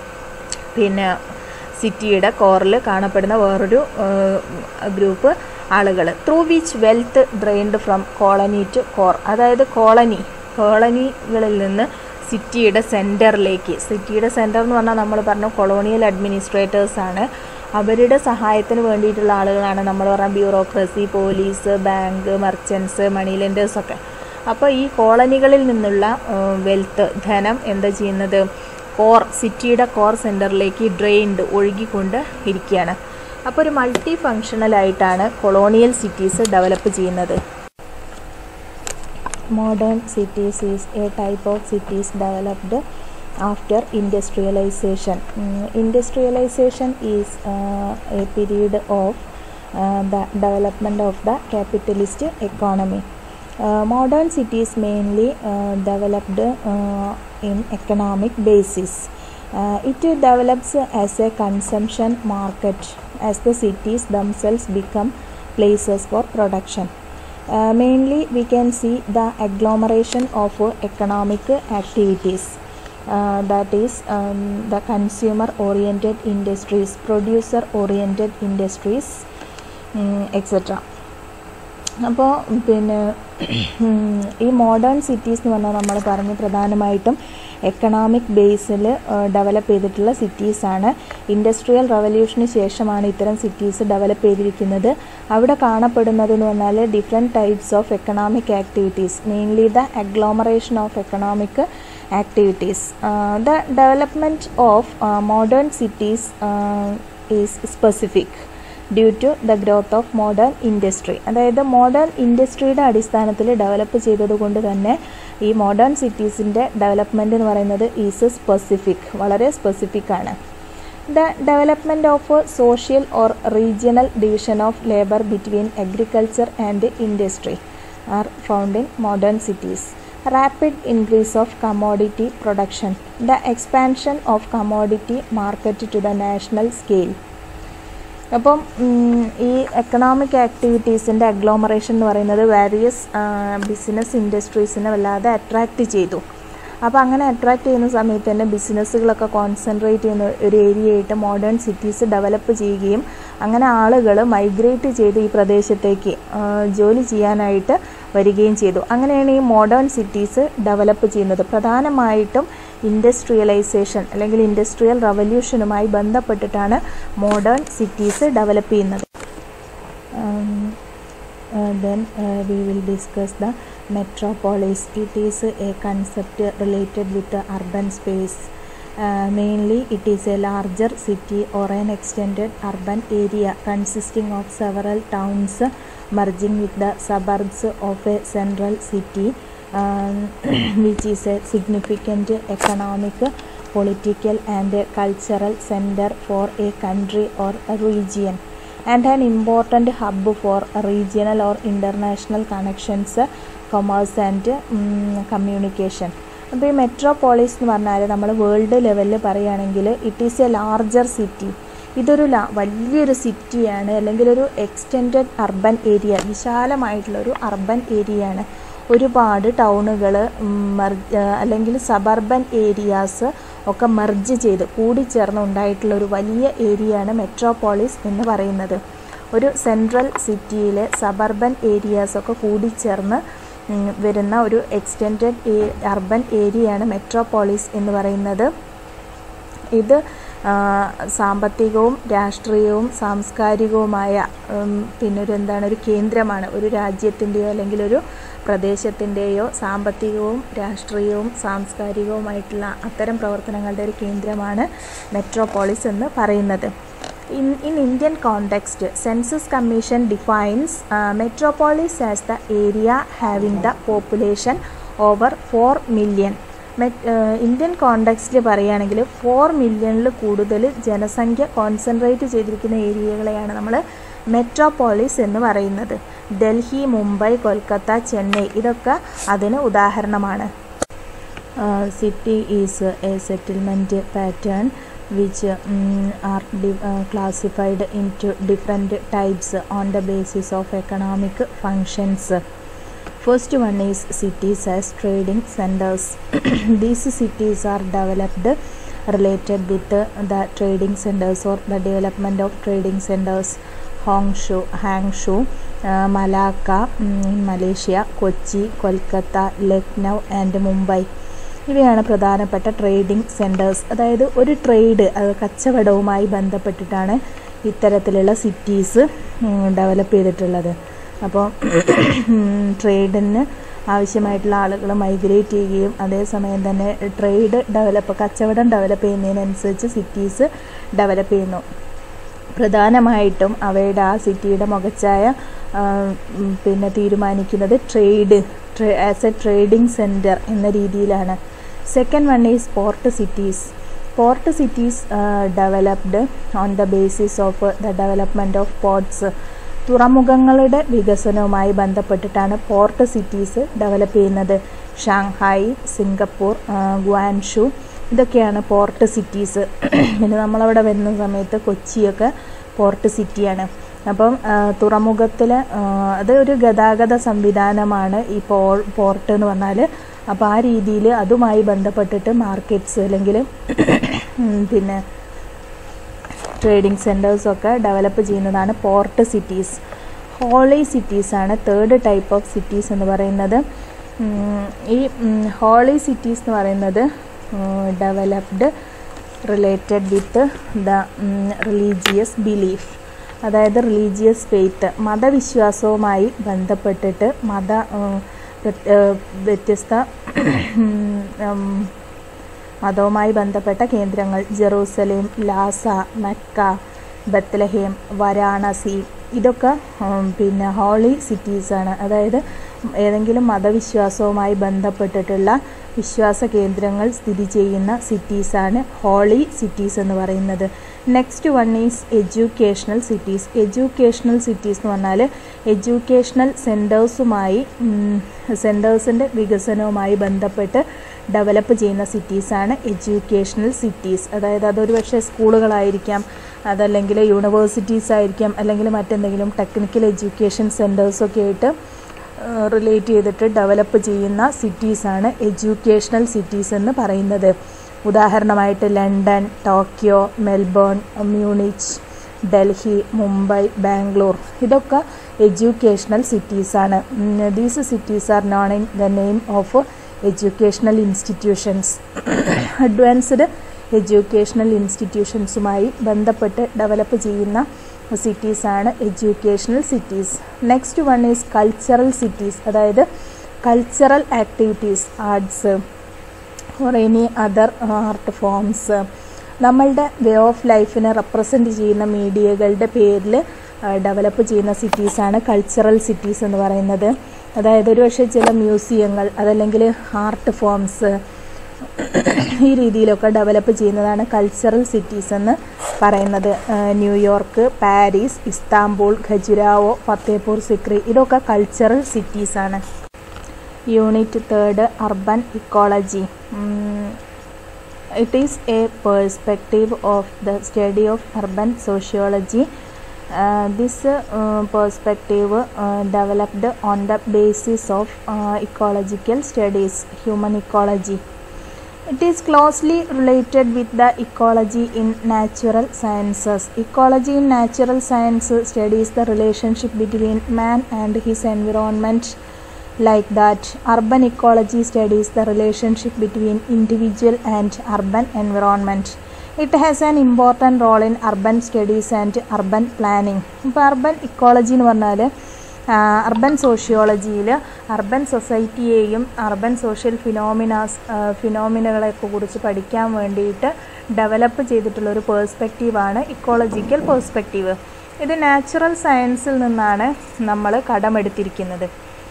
പിന്നെ സിറ്റിയുടെ കോറിൽ കാണപ്പെടുന്ന വേറൊരു ഗ്രൂപ്പ് ആളുകൾ through which wealth drained from colony to core അതായത് കോളനി കോളനികളിൽ നിന്ന് സിറ്റിയുടെ സെൻറ്ററിലേക്ക് സിറ്റിയുടെ സെൻറ്റർ എന്ന് പറഞ്ഞാൽ നമ്മൾ പറഞ്ഞു കൊളോണിയൽ അഡ്മിനിസ്ട്രേറ്റേഴ്സ് ആണ് അവരുടെ സഹായത്തിന് വേണ്ടിയിട്ടുള്ള ആളുകളാണ് നമ്മൾ പറഞ്ഞ bureaucracy police bank merchants money lenders ഒക്കെ അപ്പോൾ ഈ കോളനികളിൽ നിന്നുള്ള വെൽത്ത് ധനം എന്താ ചെയ്യുന്നത് കോർ സിറ്റിയുടെ കോർ സെൻറ്ററിലേക്ക് ഡ്രെയിൻഡ് ഒഴുകിക്കൊണ്ട് ഇരിക്കുകയാണ് അപ്പോൾ ഒരു മൾട്ടി ഫങ്ഷണലായിട്ടാണ് കൊളോണിയൽ സിറ്റീസ് ഡെവലപ്പ് ചെയ്യുന്നത് modern cities is a type of cities developed after industrialization. Mm, industrialization is uh, a period of uh, the development of the capitalist economy. Uh, modern cities mainly uh, developed uh, in economic basis. Uh, it develops as a consumption market as the cities themselves become places for production. Uh, mainly we can see the agglomeration of uh, economic activities uh, that is um, the consumer oriented industries producer oriented industries um, etc അപ്പോൾ പിന്നെ ഈ modern cities എന്ന് പറഞ്ഞാൽ നമ്മൾ പറഞ്ഞു പ്രധാനമായിട്ടും economic ബേസിൽ develop ചെയ്തിട്ടുള്ള സിറ്റീസാണ് industrial റവല്യൂഷന് ശേഷമാണ് ഇത്തരം സിറ്റീസ് ഡെവലപ്പ് ചെയ്തിരിക്കുന്നത് അവിടെ കാണപ്പെടുന്നത് എന്ന് പറഞ്ഞാൽ different types of economic activities mainly the agglomeration of economic activities the development of modern cities is specific due to the growth of modern industry അതായത് മോഡേൺ ഇൻഡസ്ട്രിയുടെ അടിസ്ഥാനത്തിൽ ഡെവലപ്പ് ചെയ്തതുകൊണ്ട് തന്നെ ഈ മോഡേൺ സിറ്റീസിൻ്റെ ഡെവലപ്മെൻറ്റ് എന്ന് പറയുന്നത് ഈസ് സ്പെസിഫിക് വളരെ specific ആണ് the development of social or regional division of labour between agriculture and industry are found in modern cities rapid increase of commodity production the expansion of commodity market to the national scale അപ്പം ഈ economic ആക്ടിവിറ്റീസിൻ്റെ agglomeration എന്ന് പറയുന്നത് various business ഇൻഡസ്ട്രീസിനെ വല്ലാതെ attract ചെയ്തു അപ്പോൾ അങ്ങനെ attract ചെയ്യുന്ന സമയത്ത് തന്നെ ബിസിനസ്സുകളൊക്കെ കോൺസെൻട്രേറ്റ് ചെയ്യുന്ന ഒരു ഏരിയ ആയിട്ട് മോഡേൺ സിറ്റീസ് ഡെവലപ്പ് ചെയ്യുകയും അങ്ങനെ ആളുകൾ മൈഗ്രേറ്റ് ചെയ്ത് ഈ പ്രദേശത്തേക്ക് ജോലി ചെയ്യാനായിട്ട് വരികയും ചെയ്തു അങ്ങനെയാണ് ഈ മോഡേൺ സിറ്റീസ് ഡെവലപ്പ് ചെയ്യുന്നത് പ്രധാനമായിട്ടും ഇൻഡസ്ട്രിയലൈസേഷൻ അല്ലെങ്കിൽ ഇൻഡസ്ട്രിയൽ റവല്യൂഷനുമായി ബന്ധപ്പെട്ടിട്ടാണ് മോഡേൺ സിറ്റീസ് ഡെവലപ്പ് ചെയ്യുന്നത് then we will discuss the metropolis it is a concept related with urban space mainly it is a larger city or an extended urban area consisting of several towns merging with the suburbs of a central city um, which is a significant economic political and cultural center for a country or a region and an important hub for regional or international connections commerce and um, communication അപ്പോൾ ഈ metropolis എന്ന് പറഞ്ഞാൽ നമ്മൾ world ലെവലിൽ പറയുകയാണെങ്കിൽ it is a larger city ഇതൊരു ലാ വലിയൊരു സിറ്റിയാണ് അല്ലെങ്കിൽ ഒരു എക്സ്റ്റെൻഡഡ് അർബൻ ഏരിയ വിശാലമായിട്ടുള്ളൊരു അർബൻ ഏരിയയാണ് ഒരുപാട് ടൗണുകൾ അല്ലെങ്കിൽ സബർബൻ ഏരിയാസ് ഒക്കെ മെർജ് ചെയ്ത് കൂടിച്ചേർന്ന് ഉണ്ടായിട്ടുള്ള ഒരു വലിയ ഏരിയയാണ് മെട്രോപോളിസ് എന്ന് പറയുന്നത് ഒരു സെൻട്രൽ സിറ്റിയിലെ സബർബൻ ഏരിയാസ് ഒക്കെ കൂടിച്ചേർന്ന് വരുന്ന ഒരു എക്സ്റ്റെൻഡഡ് അർബൻ ഏരിയയാണ് മെട്രോപോളിസ് എന്ന് പറയുന്നത് ഇത് സാമ്പത്തികവും രാഷ്ട്രീയവും സാംസ്കാരികവുമായ പിന്നെ ഒരു എന്താണ് ഒരു കേന്ദ്രമാണ് ഒരു രാജ്യത്തിൻ്റെയോ അല്ലെങ്കിൽ ഒരു പ്രദേശത്തിൻ്റെയോ സാമ്പത്തികവും രാഷ്ട്രീയവും സാംസ്കാരികവുമായിട്ടുള്ള അത്തരം പ്രവർത്തനങ്ങളുടെ ഒരു കേന്ദ്രമാണ് മെട്രോപോളിസ് എന്ന് പറയുന്നത് in in Indian context census commission defines metropolis as the area having the population over four million Indian കോണ്ടെക്സ്റ്റിൽ പറയുകയാണെങ്കിൽ ഫോർ മില്യണിൽ കൂടുതൽ ജനസംഖ്യ കോൺസെൻട്രേറ്റ് ചെയ്തിരിക്കുന്ന ഏരിയകളെയാണ് നമ്മൾ മെട്രോപോളിസ് എന്ന് പറയുന്നത് ഡൽഹി മുംബൈ കൊൽക്കത്ത ചെന്നൈ ഇതൊക്കെ അതിന് ഉദാഹരണമാണ് city is a settlement pattern which are classified into different types on the basis of economic functions First one is cities as trading centers. These cities are developed related with the trading centers or the development of trading centers. Hongshu, Hangzhou, uh, Malacca in Malaysia, Kochi Kolkata Lucknow and Mumbai ഇവയാണ് പ്രധാനപ്പെട്ട trading centres അതായത് ഒരു trade അത് കച്ചവടവുമായി ബന്ധപ്പെട്ടിട്ടാണ് ഇത്തരത്തിലുള്ള cities develop ചെയ്തിട്ടുള്ളത് അപ്പോൾ ട്രേഡിന് ആവശ്യമായിട്ടുള്ള ആളുകൾ മൈഗ്രേറ്റ് ചെയ്യുകയും അതേസമയം തന്നെ ട്രേഡ് ഡെവലപ്പ് കച്ചവടം ഡെവലപ്പ് ചെയ്യുന്നതിനനുസരിച്ച് സിറ്റീസ് ഡെവലപ്പ് ചെയ്യുന്നു പ്രധാനമായിട്ടും അവയുടെ ആ സിറ്റിയുടെ മുഖച്ഛായ പിന്നെ തീരുമാനിക്കുന്നത് trade as a trading centre എന്ന രീതിയിലാണ് second one is port cities port cities developed on the basis of the development of ports തുറമുഖങ്ങളുടെ വികസനവുമായി ബന്ധപ്പെട്ടിട്ടാണ് പോർട്ട് സിറ്റീസ് ഡെവലപ്പ് ചെയ്യുന്നത് ഷാങ്ഹായ് സിംഗപ്പൂർ ഗ്വാൻഷു ഇതൊക്കെയാണ് പോർട്ട് സിറ്റീസ് പിന്നെ നമ്മളവിടെ വരുന്ന സമയത്ത് കൊച്ചിയൊക്കെ പോർട്ട് സിറ്റിയാണ് അപ്പം തുറമുഖത്തിൽ അത് ഒരു ഗതാഗത സംവിധാനമാണ് ഈ പോ പോർട്ട് എന്ന് പറഞ്ഞാൽ അപ്പോൾ ആ രീതിയിൽ അതുമായി ബന്ധപ്പെട്ടിട്ട് മാർക്കറ്റ്സ് അല്ലെങ്കിൽ പിന്നെ ട്രേഡിംഗ് സെൻറ്റേഴ്സൊക്കെ ഡെവലപ്പ് ചെയ്യുന്നതാണ് പോർട്ട് സിറ്റീസ് ഹോളി സിറ്റീസാണ് തേർഡ് ടൈപ്പ് ഓഫ് സിറ്റീസ് എന്ന് പറയുന്നത് ഈ ഹോളി സിറ്റീസ് എന്ന് പറയുന്നത് developed related with the religious belief അതായത് റിലീജിയസ് ഫെയ്ത്ത് മതവിശ്വാസവുമായി ബന്ധപ്പെട്ടിട്ട് മത വ്യത്യസ്ത മതവുമായി ബന്ധപ്പെട്ട കേന്ദ്രങ്ങൾ Jerusalem Lhasa Mecca Bethlehem Varanasi ഇതൊക്കെ പിന്നെ ഹോളി സിറ്റീസാണ് അതായത് ഏതെങ്കിലും മതവിശ്വാസവുമായി ബന്ധപ്പെട്ടിട്ടുള്ള വിശ്വാസ കേന്ദ്രങ്ങൾ സ്ഥിതി ചെയ്യുന്ന സിറ്റീസാണ് ഹോളി സിറ്റീസ് എന്ന് പറയുന്നത് next one is educational cities educational cities എന്ന് പറഞ്ഞാൽ എഡ്യൂക്കേഷണൽ സെൻറ്റേഴ്സുമായി സെൻറ്റേഴ്സിൻ്റെ വികസനവുമായി ബന്ധപ്പെട്ട് ഡെവലപ്പ് ചെയ്യുന്ന സിറ്റീസാണ് എഡ്യൂക്കേഷണൽ സിറ്റീസ് അതായത് അതൊരു പക്ഷേ സ്കൂളുകളായിരിക്കാം അതല്ലെങ്കിൽ യൂണിവേഴ്സിറ്റീസ് ആയിരിക്കാം അല്ലെങ്കിൽ മറ്റെന്തെങ്കിലും ടെക്നിക്കൽ എഡ്യൂക്കേഷൻ സെൻറ്റേഴ്സൊക്കെ ആയിട്ട് റിലേറ്റ് ചെയ്തിട്ട് ഡെവലപ്പ് ചെയ്യുന്ന സിറ്റീസാണ് എഡ്യൂക്കേഷണൽ സിറ്റീസ് എന്ന് പറയുന്നത് ഉദാഹരണമായിട്ട് London Tokyo Melbourne Munich Delhi Mumbai Bangalore ഇതൊക്കെ എഡ്യൂക്കേഷണൽ സിറ്റീസാണ് these cities are known in the name of educational institutions advanced educational ഇൻസ്റ്റിറ്റ്യൂഷൻസുമായി ബന്ധപ്പെട്ട് ഡെവലപ്പ് ചെയ്യുന്ന സിറ്റീസാണ് educational cities next one is cultural cities അതായത് cultural activities arts or any other art forms നമ്മളുടെ way of ലൈഫിനെ represent ചെയ്യുന്ന മീഡിയകളുടെ പേരിൽ develop ചെയ്യുന്ന സിറ്റീസാണ് കൾച്ചറൽ സിറ്റീസ് എന്ന് പറയുന്നത് അതായത് ഒരു പക്ഷേ ചില മ്യൂസിയങ്ങൾ അതല്ലെങ്കിൽ ആർട്ട് ഫോംസ് ഈ രീതിയിലൊക്കെ ഡെവലപ്പ് ചെയ്യുന്നതാണ് കൾച്ചറൽ സിറ്റീസ് എന്ന് പറയുന്നത് New York Paris Istanbul Khajuraho Fatehpur Sikri ഇതൊക്കെ കൾച്ചറൽ സിറ്റീസാണ് unit third urban ecology it is a perspective of the study of urban sociology this perspective developed on the basis of ecological studies human ecology It is closely related with the ecology in natural sciences. Ecology in natural science studies the relationship between man and his environment. Like that, urban ecology studies the relationship between individual and urban environment. It has an important role in urban studies and urban planning. ഇപ്പോൾ urban ecology എന്ന് പറഞ്ഞാൽ urban സോഷ്യോളജിയിൽ urban സൊസൈറ്റിയെയും urban social phenomenas ഫിനോമിനകളെയൊക്കെ കുറിച്ച് പഠിക്കാൻ വേണ്ടിയിട്ട് develop ചെയ്തിട്ടുള്ള ഒരു പേഴ്സ്പെക്റ്റീവാണ് ഇക്കോളജിക്കൽ പേഴ്സ്പെക്റ്റീവ് ഇത് നാച്ചുറൽ സയൻസിൽ നിന്നാണ് നമ്മൾ കടമെടുത്തിരിക്കുന്നത്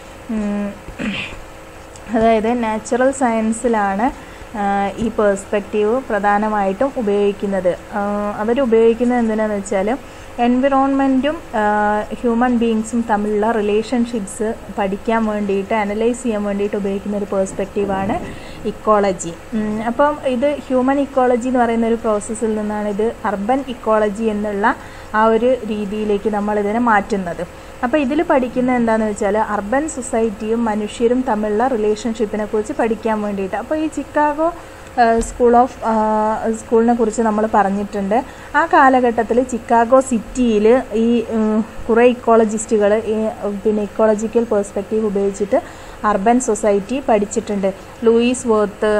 അതായത് നാച്ചുറൽ സയൻസിലാണ് ഈ പേഴ്സ്പെക്റ്റീവ് പ്രധാനമായിട്ടും ഉപയോഗിക്കുന്നത് അവർ ഉപയോഗിക്കുന്നത് എന്തിനാന്ന് വെച്ചാൽ എൻവിറോൺമെൻറ്റും ഹ്യൂമൻ ബീങ്സും തമ്മിലുള്ള റിലേഷൻഷിപ്സ് പഠിക്കാൻ വേണ്ടിയിട്ട് അനലൈസ് ചെയ്യാൻ വേണ്ടിയിട്ട് ഉപയോഗിക്കുന്ന ഒരു പേഴ്സ്പെക്റ്റീവാണ് ഇക്കോളജി അപ്പം ഇത് ഹ്യൂമൻ ഇക്കോളജി എന്ന് പറയുന്ന ഒരു പ്രോസസ്സിൽ നിന്നാണ് ഇത് അർബൻ ഇക്കോളജി എന്നുള്ള ആ ഒരു രീതിയിലേക്ക് നമ്മൾ ഇതിനെ മാറ്റുന്നത് അപ്പോൾ ഇതിൽ പഠിക്കുന്നത് എന്താണെന്ന് വെച്ചാൽ അർബൻ സൊസൈറ്റിയും മനുഷ്യരും തമ്മിലുള്ള റിലേഷൻഷിപ്പിനെ കുറിച്ച് പഠിക്കാൻ വേണ്ടിയിട്ട് അപ്പോൾ ഈ ചിക്കാഗോ സ്കൂൾ ഓഫ് സ്കൂളിനെ കുറിച്ച് നമ്മൾ പറഞ്ഞിട്ടുണ്ട് ആ കാലഘട്ടത്തിൽ ചിക്കാഗോ സിറ്റിയിൽ ഈ കുറേ ഇക്കോളജിസ്റ്റുകൾ ഈ പിന്നെ ഇക്കോളജിക്കൽ പേഴ്സ്പെക്റ്റീവ് ഉപയോഗിച്ചിട്ട് അർബൻ സൊസൈറ്റി പഠിച്ചിട്ടുണ്ട് ലൂയിസ് വർത്ത്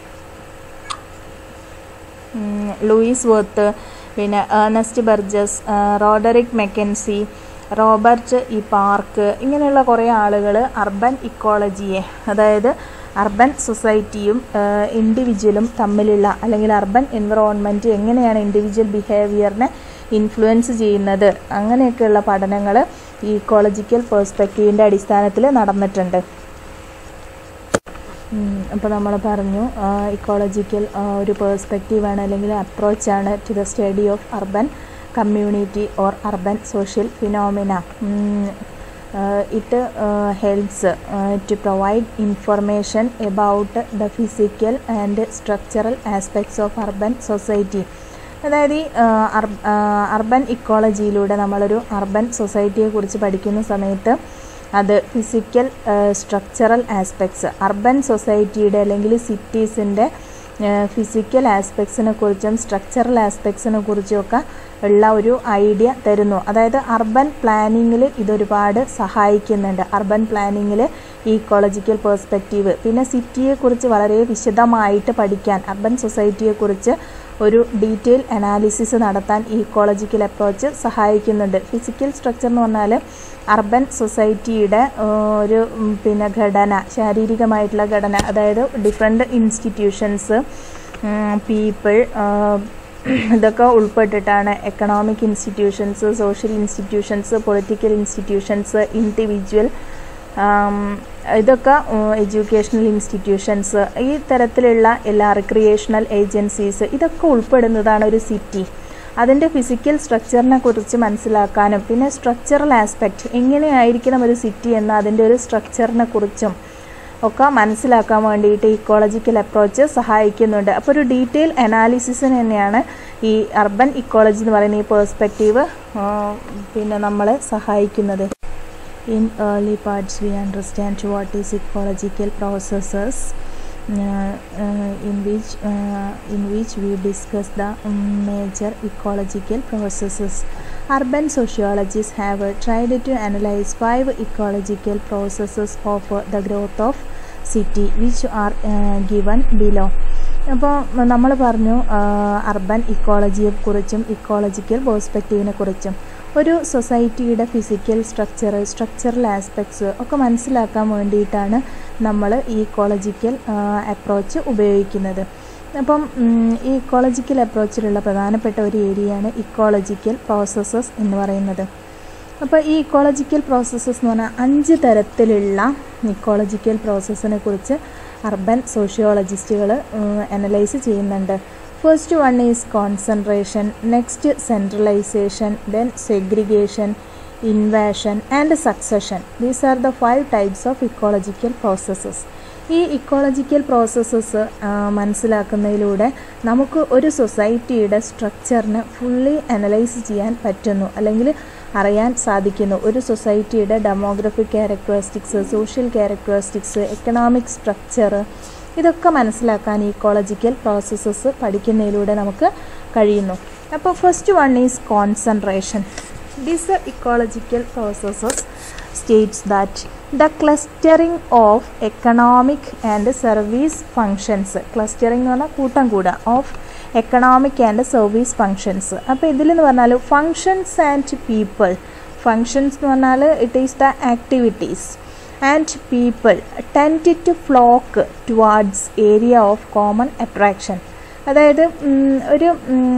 ലൂയിസ് വർത്ത് പിന്നെ Ernest Burgess Roderick McKenzie Robert ഈ പാർക്ക് ഇങ്ങനെയുള്ള കുറേ ആളുകൾ അർബൻ ഇക്കോളജിയെ അതായത് അർബൻ സൊസൈറ്റിയും ഇൻഡിവിജ്വലും തമ്മിലുള്ള അല്ലെങ്കിൽ അർബൻ എൻവിറോൺമെൻറ്റ് എങ്ങനെയാണ് ഇൻഡിവിജ്വൽ ബിഹേവിയറിനെ ഇൻഫ്ലുവൻസ് ചെയ്യുന്നത് അങ്ങനെയൊക്കെയുള്ള പഠനങ്ങൾ ഈ ഇക്കോളജിക്കൽ പേഴ്സ്പെക്റ്റീവിൻ്റെ അടിസ്ഥാനത്തിൽ നടന്നിട്ടുണ്ട് അപ്പോൾ നമ്മൾ പറഞ്ഞു ഇക്കോളജിക്കൽ ഒരു പേഴ്സ്പെക്റ്റീവാണ് അല്ലെങ്കിൽ അപ്രോച്ചാണ് to the study of urban community or urban social phenomena it helps to provide information about the physical and structural aspects of urban society അതായത് ഈ അർബൻ ഇക്കോളജിയിലൂടെ നമ്മളൊരു അർബൻ സൊസൈറ്റിയെക്കുറിച്ച് പഠിക്കുന്ന സമയത്ത് അത് ഫിസിക്കൽ സ്ട്രക്ചറൽ ആസ്പെക്ട്സ് അർബൻ സൊസൈറ്റിയുടെ അല്ലെങ്കിൽ സിറ്റീസിൻ്റെ ഫിസിക്കൽ ആസ്പെക്ട്സിനെ കുറിച്ചും structural ആസ്പെക്ട്സിനെ കുറിച്ചുമൊക്കെ ഉള്ള ഒരു ഐഡിയ തരുന്നു അതായത് അർബൻ പ്ലാനിങ്ങിൽ ഇതൊരുപാട് സഹായിക്കുന്നുണ്ട് അർബൻ പ്ലാനിങ്ങിൽ ഈ ഇക്കോളജിക്കൽ പേഴ്സ്പെക്റ്റീവ് പിന്നെ സിറ്റിയെക്കുറിച്ച് വളരെ വിശദമായിട്ട് പഠിക്കാൻ അർബൻ സൊസൈറ്റിയെക്കുറിച്ച് ഒരു ഡീറ്റെയിൽ അനാലിസിസ് നടത്താൻ ഈ ഇക്കോളജിക്കൽ അപ്രോച്ച് സഹായിക്കുന്നുണ്ട് ഫിസിക്കൽ സ്ട്രക്ചർ എന്ന് പറഞ്ഞാൽ അർബൻ സൊസൈറ്റിയുടെ ഒരു പിന്നെ ഘടന ശാരീരികമായിട്ടുള്ള ഘടന അതായത് ഡിഫറെൻ്റ് ഇൻസ്റ്റിറ്റ്യൂഷൻസ് പീപ്പിൾ ഇതൊക്കെ ഉൾപ്പെട്ടിട്ടാണ് economic institutions social institutions political institutions individual ഇതൊക്കെ എഡ്യൂക്കേഷണൽ ഇൻസ്റ്റിറ്റ്യൂഷൻസ് ഈ തരത്തിലുള്ള എല്ലാ റിക്രിയേഷണൽ ഏജൻസീസ് ഇതൊക്കെ ഉൾപ്പെടുന്നതാണ് ഒരു സിറ്റി അതിൻ്റെ ഫിസിക്കൽ സ്ട്രക്ചറിനെ കുറിച്ച് മനസ്സിലാക്കാനും പിന്നെ സ്ട്രക്ചറൽ ആസ്പെക്റ്റ് എങ്ങനെയായിരിക്കണം ഒരു സിറ്റി എന്ന അതിൻ്റെ ഒരു സ്ട്രക്ചറിനെ കുറിച്ചും ഒക്കെ മനസ്സിലാക്കാൻ വേണ്ടിയിട്ട് ഇക്കോളജിക്കൽ അപ്രോച്ച് സഹായിക്കുന്നുണ്ട് അപ്പോൾ ഒരു ഡീറ്റെയിൽ അനാലിസിസിന് തന്നെയാണ് ഈ അർബൻ ഇക്കോളജി എന്ന് പറയുന്ന ഈ പേഴ്സ്പെക്റ്റീവ് പിന്നെ നമ്മളെ സഹായിക്കുന്നത് in early parts we understand what is ecological processes uh, uh, in which uh, in which we discuss the um, major ecological processes urban sociologists have tried to analyze five ecological processes of the growth of city which are given below അപ്പോൾ നമ്മൾ പറഞ്ഞു urban ഇക്കോളജിയെ കുറിച്ചും ecological പേഴ്സ്പെക്റ്റീവിനെ കുറിച്ചും ഒരു സൊസൈറ്റിയുടെ physical structure structural aspects ഒക്കെ മനസ്സിലാക്കാൻ വേണ്ടിയിട്ടാണ് നമ്മൾ ഈ ഇക്കോളജിക്കൽ അപ്രോച്ച് ഉപയോഗിക്കുന്നത് അപ്പം ഈ ഇക്കോളജിക്കൽ അപ്രോച്ചിലുള്ള പ്രധാനപ്പെട്ട ഒരു ഏരിയയാണ് ഇക്കോളജിക്കൽ പ്രോസസ്സസ് എന്ന് പറയുന്നത് അപ്പോൾ ഈ ഇക്കോളജിക്കൽ പ്രോസസ്സസ് എന്ന് പറഞ്ഞാൽ അഞ്ച് തരത്തിലുള്ള ഇക്കോളജിക്കൽ പ്രോസസ്സിനെ കുറിച്ച് അർബൻ സോഷ്യോളജിസ്റ്റുകൾ അനലൈസ് ചെയ്യുന്നുണ്ട് first one is concentration next centralisation then segregation invasion and succession these are the five types of ecological processes ഈ ഇക്കോളജിക്കൽ പ്രോസസ്സസ് മനസ്സിലാക്കുന്നതിലൂടെ നമുക്ക് ഒരു സൊസൈറ്റിയുടെ സ്ട്രക്ചറിനെ ഫുള്ളി അനലൈസ് ചെയ്യാൻ പറ്റുന്നു അല്ലെങ്കിൽ അറിയാൻ സാധിക്കുന്നു ഒരു സൊസൈറ്റിയുടെ demographic characteristics social characteristics economic structure ഇതൊക്കെ മനസ്സിലാക്കാൻ ഇക്കോളജിക്കൽ പ്രോസസ്സസ് പഠിക്കുന്നതിലൂടെ നമുക്ക് കഴിയുന്നു അപ്പോൾ first one is concentration this ecological processes states that the clustering of economic and service functions clustering എന്ന് പറഞ്ഞാൽ കൂട്ടം കൂടുക of economic and service functions അപ്പോൾ ഇതിലെന്ന് പറഞ്ഞാൽ ഫങ്ഷൻസ് ആൻഡ് പീപ്പിൾ ഫങ്ഷൻസ് എന്ന് പറഞ്ഞാൽ it is the activities and people tend to flock towards area of common attraction അതായത് ഒരു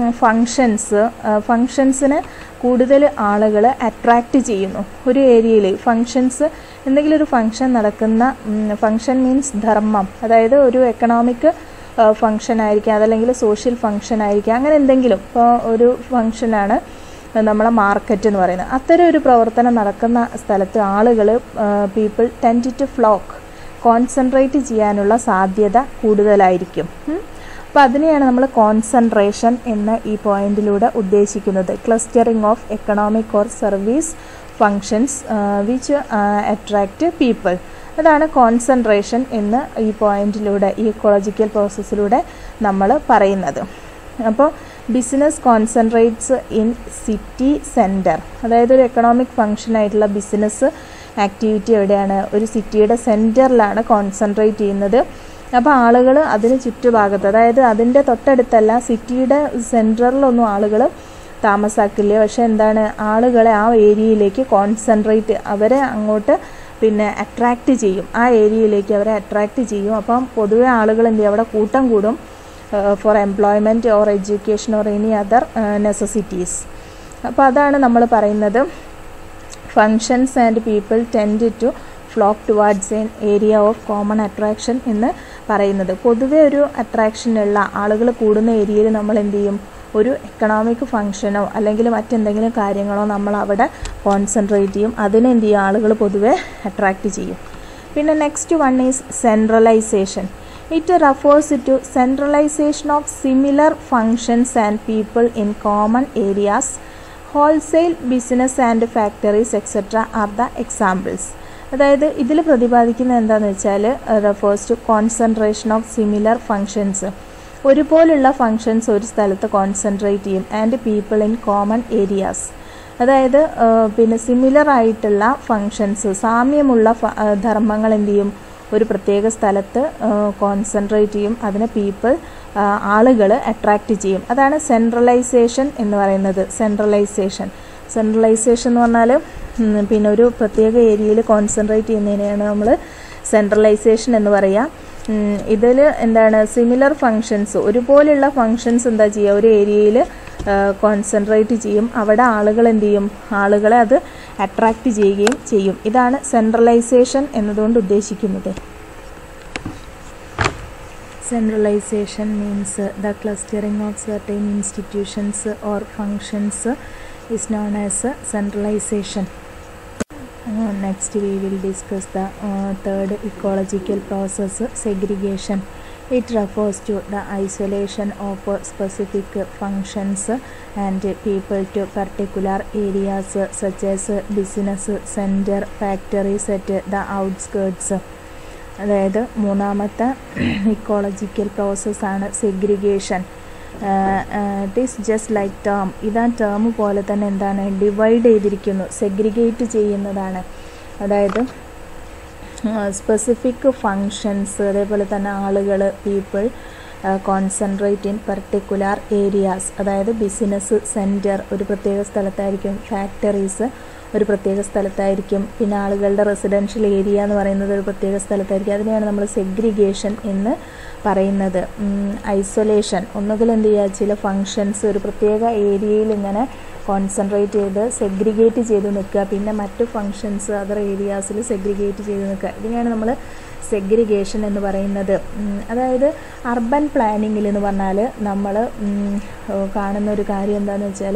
ഫങ്ഷൻസ് ഫങ്ഷൻസിന് കൂടുതൽ ആളുകൾ അട്രാക്റ്റ് ചെയ്യുന്നു ഒരു ഏരിയയിൽ ഫങ്ഷൻസ് എന്തെങ്കിലും ഒരു ഫങ്ഷൻ നടക്കുന്ന ഫങ്ഷൻ മീൻസ് ധർമ്മം അതായത് ഒരു എക്കണോമിക് ഫങ്ഷൻ ആയിരിക്കാം അതല്ലെങ്കിൽ സോഷ്യൽ ഫങ്ഷൻ ആയിരിക്കാം അങ്ങനെ എന്തെങ്കിലും ഇപ്പോൾ ഒരു ഫങ്ഷനാണ് നമ്മളെ മാർക്കറ്റ് എന്ന് പറയുന്നത് അത്തരം ഒരു പ്രവർത്തനം നടക്കുന്ന സ്ഥലത്ത് ആളുകൾ people tend to flock concentrate ചെയ്യാനുള്ള സാധ്യത കൂടുതലായിരിക്കും അപ്പോൾ അതിനെയാണ് നമ്മൾ കോൺസെൻട്രേഷൻ എന്ന ഈ പോയിന്റിലൂടെ ഉദ്ദേശിക്കുന്നത് clustering of economic or service functions which attract people അതാണ് കോൺസെൻട്രേഷൻ എന്ന് ഈ പോയിന്റിലൂടെ ഈ ഇക്കോളജിക്കൽ പ്രോസസ്സിലൂടെ നമ്മൾ പറയുന്നത് അപ്പോൾ business concentrates in city centre അതായത് ഒരു എക്കണോമിക് ഫങ്ഷൻ ആയിട്ടുള്ള ബിസിനസ് ആക്ടിവിറ്റി എവിടെയാണ് ഒരു സിറ്റിയുടെ സെൻറ്ററിലാണ് കോൺസെൻട്രേറ്റ് ചെയ്യുന്നത് അപ്പോൾ ആളുകൾ അതിന് ചുറ്റുഭാഗത്ത് അതായത് അതിൻ്റെ തൊട്ടടുത്തല്ല സിറ്റിയുടെ സെൻറ്ററിലൊന്നും ആളുകൾ താമസാക്കില്ല പക്ഷേ എന്താണ് ആളുകളെ ആ ഏരിയയിലേക്ക് കോൺസെൻട്രേറ്റ് അവരെ അങ്ങോട്ട് പിന്നെ അട്രാക്റ്റ് ചെയ്യും ആ ഏരിയയിലേക്ക് അവരെ അട്രാക്റ്റ് ചെയ്യും അപ്പം പൊതുവെ ആളുകൾ എന്ത് ചെയ്യും അവിടെ കൂട്ടം കൂടും for employment or education or any other necessities അപ്പോൾ അതാണ് നമ്മൾ പറയുന്നത് functions and people tend to flock towards an area of common attraction എന്ന് പറയുന്നത് പൊതുവെ ഒരു അട്രാക്ഷനുള്ള ആളുകൾ കൂടുന്ന ഏരിയയിൽ നമ്മൾ എന്ത് ചെയ്യും ഒരു എക്കണോമിക് ഫങ്ഷനോ അല്ലെങ്കിൽ മറ്റെന്തെങ്കിലും കാര്യങ്ങളോ നമ്മൾ അവിടെ കോൺസെൻട്രേറ്റ് ചെയ്യും അതിനെ എന്ത് ചെയ്യും ആളുകൾ പൊതുവെ അട്രാക്റ്റ് ചെയ്യും പിന്നെ next one is centralisation it refers to centralisation of similar functions and people in common areas wholesale business and factories etcetera are the examples അതായത് ഇതിൽ പ്രതിപാദിക്കുന്നത് എന്താണെന്ന് വെച്ചാൽ refers to concentration of similar functions ഒരുപോലുള്ള functions ഒരു സ്ഥലത്ത് concentrate ചെയ്യും and people in common areas അതായത് പിന്നെ സിമിലർ ആയിട്ടുള്ള ഫങ്ഷൻസ് സാമ്യമുള്ള ധർമ്മങ്ങൾ എന്ത് ചെയ്യും ഒരു പ്രത്യേക സ്ഥലത്ത് കോൺസെൻട്രേറ്റ് ചെയ്യും അതിനെ പീപ്പിൾ ആളുകൾ അട്രാക്റ്റ് ചെയ്യും അതാണ് സെൻട്രലൈസേഷൻ എന്ന് പറയുന്നത് സെൻട്രലൈസേഷൻ സെൻട്രലൈസേഷൻ എന്ന് പറഞ്ഞാൽ പിന്നെ ഒരു പ്രത്യേക ഏരിയയിൽ കോൺസെൻട്രേറ്റ് ചെയ്യുന്നതിനെയാണ് നമ്മൾ സെൻട്രലൈസേഷൻ എന്ന് പറയുക ഇതിൽ എന്താണ് സിമിലർ ഫങ്ഷൻസ് ഒരുപോലെയുള്ള ഫങ്ഷൻസ് എന്താ ചെയ്യുക ഒരു ഏരിയയിൽ കോൺസെൻട്രേറ്റ് ചെയ്യും അവിടെ ആളുകൾ എന്ത് ചെയ്യും ആളുകളെ അത് അട്രാക്റ്റ് ചെയ്യുകയും ചെയ്യും ഇതാണ് സെൻട്രലൈസേഷൻ എന്നതുകൊണ്ട് ഉദ്ദേശിക്കുന്നത് centralisation means the clustering of certain institutions or functions is known as uh, centralization. Uh, next we will discuss the uh, third ecological process segregation. It refers to the isolation of specific functions and people to particular areas such as business center, factories at the outskirts. അതായത് മൂന്നാമത്തെ ecological പ്രോസസ്സാണ് segregation it is just like term ഇതാ term പോലെ തന്നെ എന്താണ് divide ചെയ്തിരിക്കുന്നു segregate ചെയ്യുന്നതാണ് അതായത് സ്പെസിഫിക് ഫങ്ഷൻസ് അതേപോലെ തന്നെ ആളുകൾ people concentrate in particular areas അതായത് ബിസിനസ് സെൻറ്റർ ഒരു പ്രത്യേക സ്ഥലത്തായിരിക്കും ഫാക്ടറീസ് ഒരു പ്രത്യേക സ്ഥലത്തായിരിക്കും പിന്നെ ആളുകളുടെ റെസിഡൻഷ്യൽ ഏരിയ എന്ന് പറയുന്നത് ഒരു പ്രത്യേക സ്ഥലത്തായിരിക്കും അതിനെയാണ് നമ്മൾ സെഗ്രിഗേഷൻ എന്ന് പറയുന്നത് ഐസൊലേഷൻ ഒന്നുകിൽ എന്ത് ചെയ്യുക ചില ഫങ്ഷൻസ് ഒരു പ്രത്യേക ഏരിയയിൽ ഇങ്ങനെ കോൺസെൻട്രേറ്റ് ചെയ്ത് സെഗ്രിഗേറ്റ് ചെയ്ത് നിൽക്കുക പിന്നെ മറ്റു ഫങ്ഷൻസ് അതർ ഏരിയാസിൽ സെഗ്രിഗേറ്റ് ചെയ്ത് നിൽക്കുക ഇതിനെയാണ് നമ്മൾ സെഗ്രിഗേഷൻ എന്ന് പറയുന്നത് അതായത് അർബൻ പ്ലാനിങ്ങിൽ എന്ന് പറഞ്ഞാൽ നമ്മൾ കാണുന്ന ഒരു കാര്യം എന്താണെന്ന് വെച്ചാൽ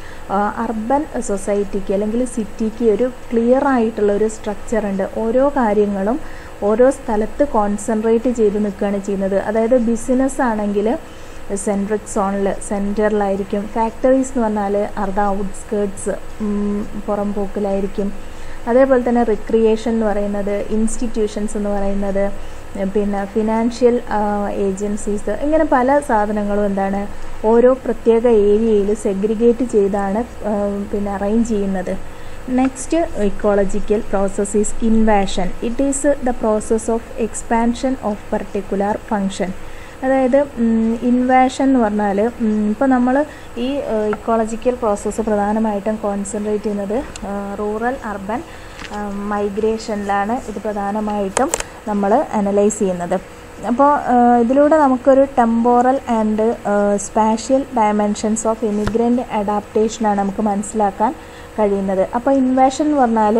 അർബൻ സൊസൈറ്റിക്ക് അല്ലെങ്കിൽ സിറ്റിക്ക് ഒരു ക്ലിയർ ആയിട്ടുള്ള ഒരു സ്ട്രക്ചർ ഉണ്ട് ഓരോ കാര്യങ്ങളും ഓരോ സ്ഥലത്ത് കോൺസെൻട്രേറ്റ് ചെയ്ത് നിൽക്കുകയാണ് ചെയ്യുന്നത് അതായത് ബിസിനസ് ആണെങ്കിൽ സെൻട്രിക് സോണിൽ സെൻറ്ററിലായിരിക്കും ഫാക്ടറീസ് എന്ന് പറഞ്ഞാൽ അർദ്ധ ഔട്ട്സ്കേർട്സ് പുറംപോക്കിലായിരിക്കും അതേപോലെ തന്നെ റിക്രിയേഷൻ എന്ന് പറയുന്നത് ഇൻസ്റ്റിറ്റ്യൂഷൻസ് എന്ന് പറയുന്നത് പിന്നെ ഫിനാൻഷ്യൽ ഏജൻസീസ് ഇങ്ങനെ പല സാധനങ്ങളും എന്താണ് ഓരോ പ്രത്യേക ഏരിയയിൽ സെഗ്രിഗേറ്റ് ചെയ്താണ് പിന്നെ അറേഞ്ച് ചെയ്യുന്നത് next ecological process is invasion it is the process of expansion of particular function അതായത് ഇൻവാഷൻ എന്ന് പറഞ്ഞാൽ ഇപ്പോൾ നമ്മൾ ഈ ഇക്കോളജിക്കൽ പ്രോസസ്സ് പ്രധാനമായിട്ടും കോൺസെൻട്രേറ്റ് ചെയ്യുന്നത് റൂറൽ അർബൻ മൈഗ്രേഷനിലാണ് ഇത് പ്രധാനമായിട്ടും നമ്മൾ അനലൈസ് ചെയ്യുന്നത് അപ്പോൾ ഇതിലൂടെ നമുക്കൊരു temporal and spatial dimensions of immigrant അഡാപ്റ്റേഷനാണ് നമുക്ക് മനസ്സിലാക്കാൻ കഴിയുന്നത് അപ്പോൾ ഇൻവേഷൻ എന്ന് പറഞ്ഞാൽ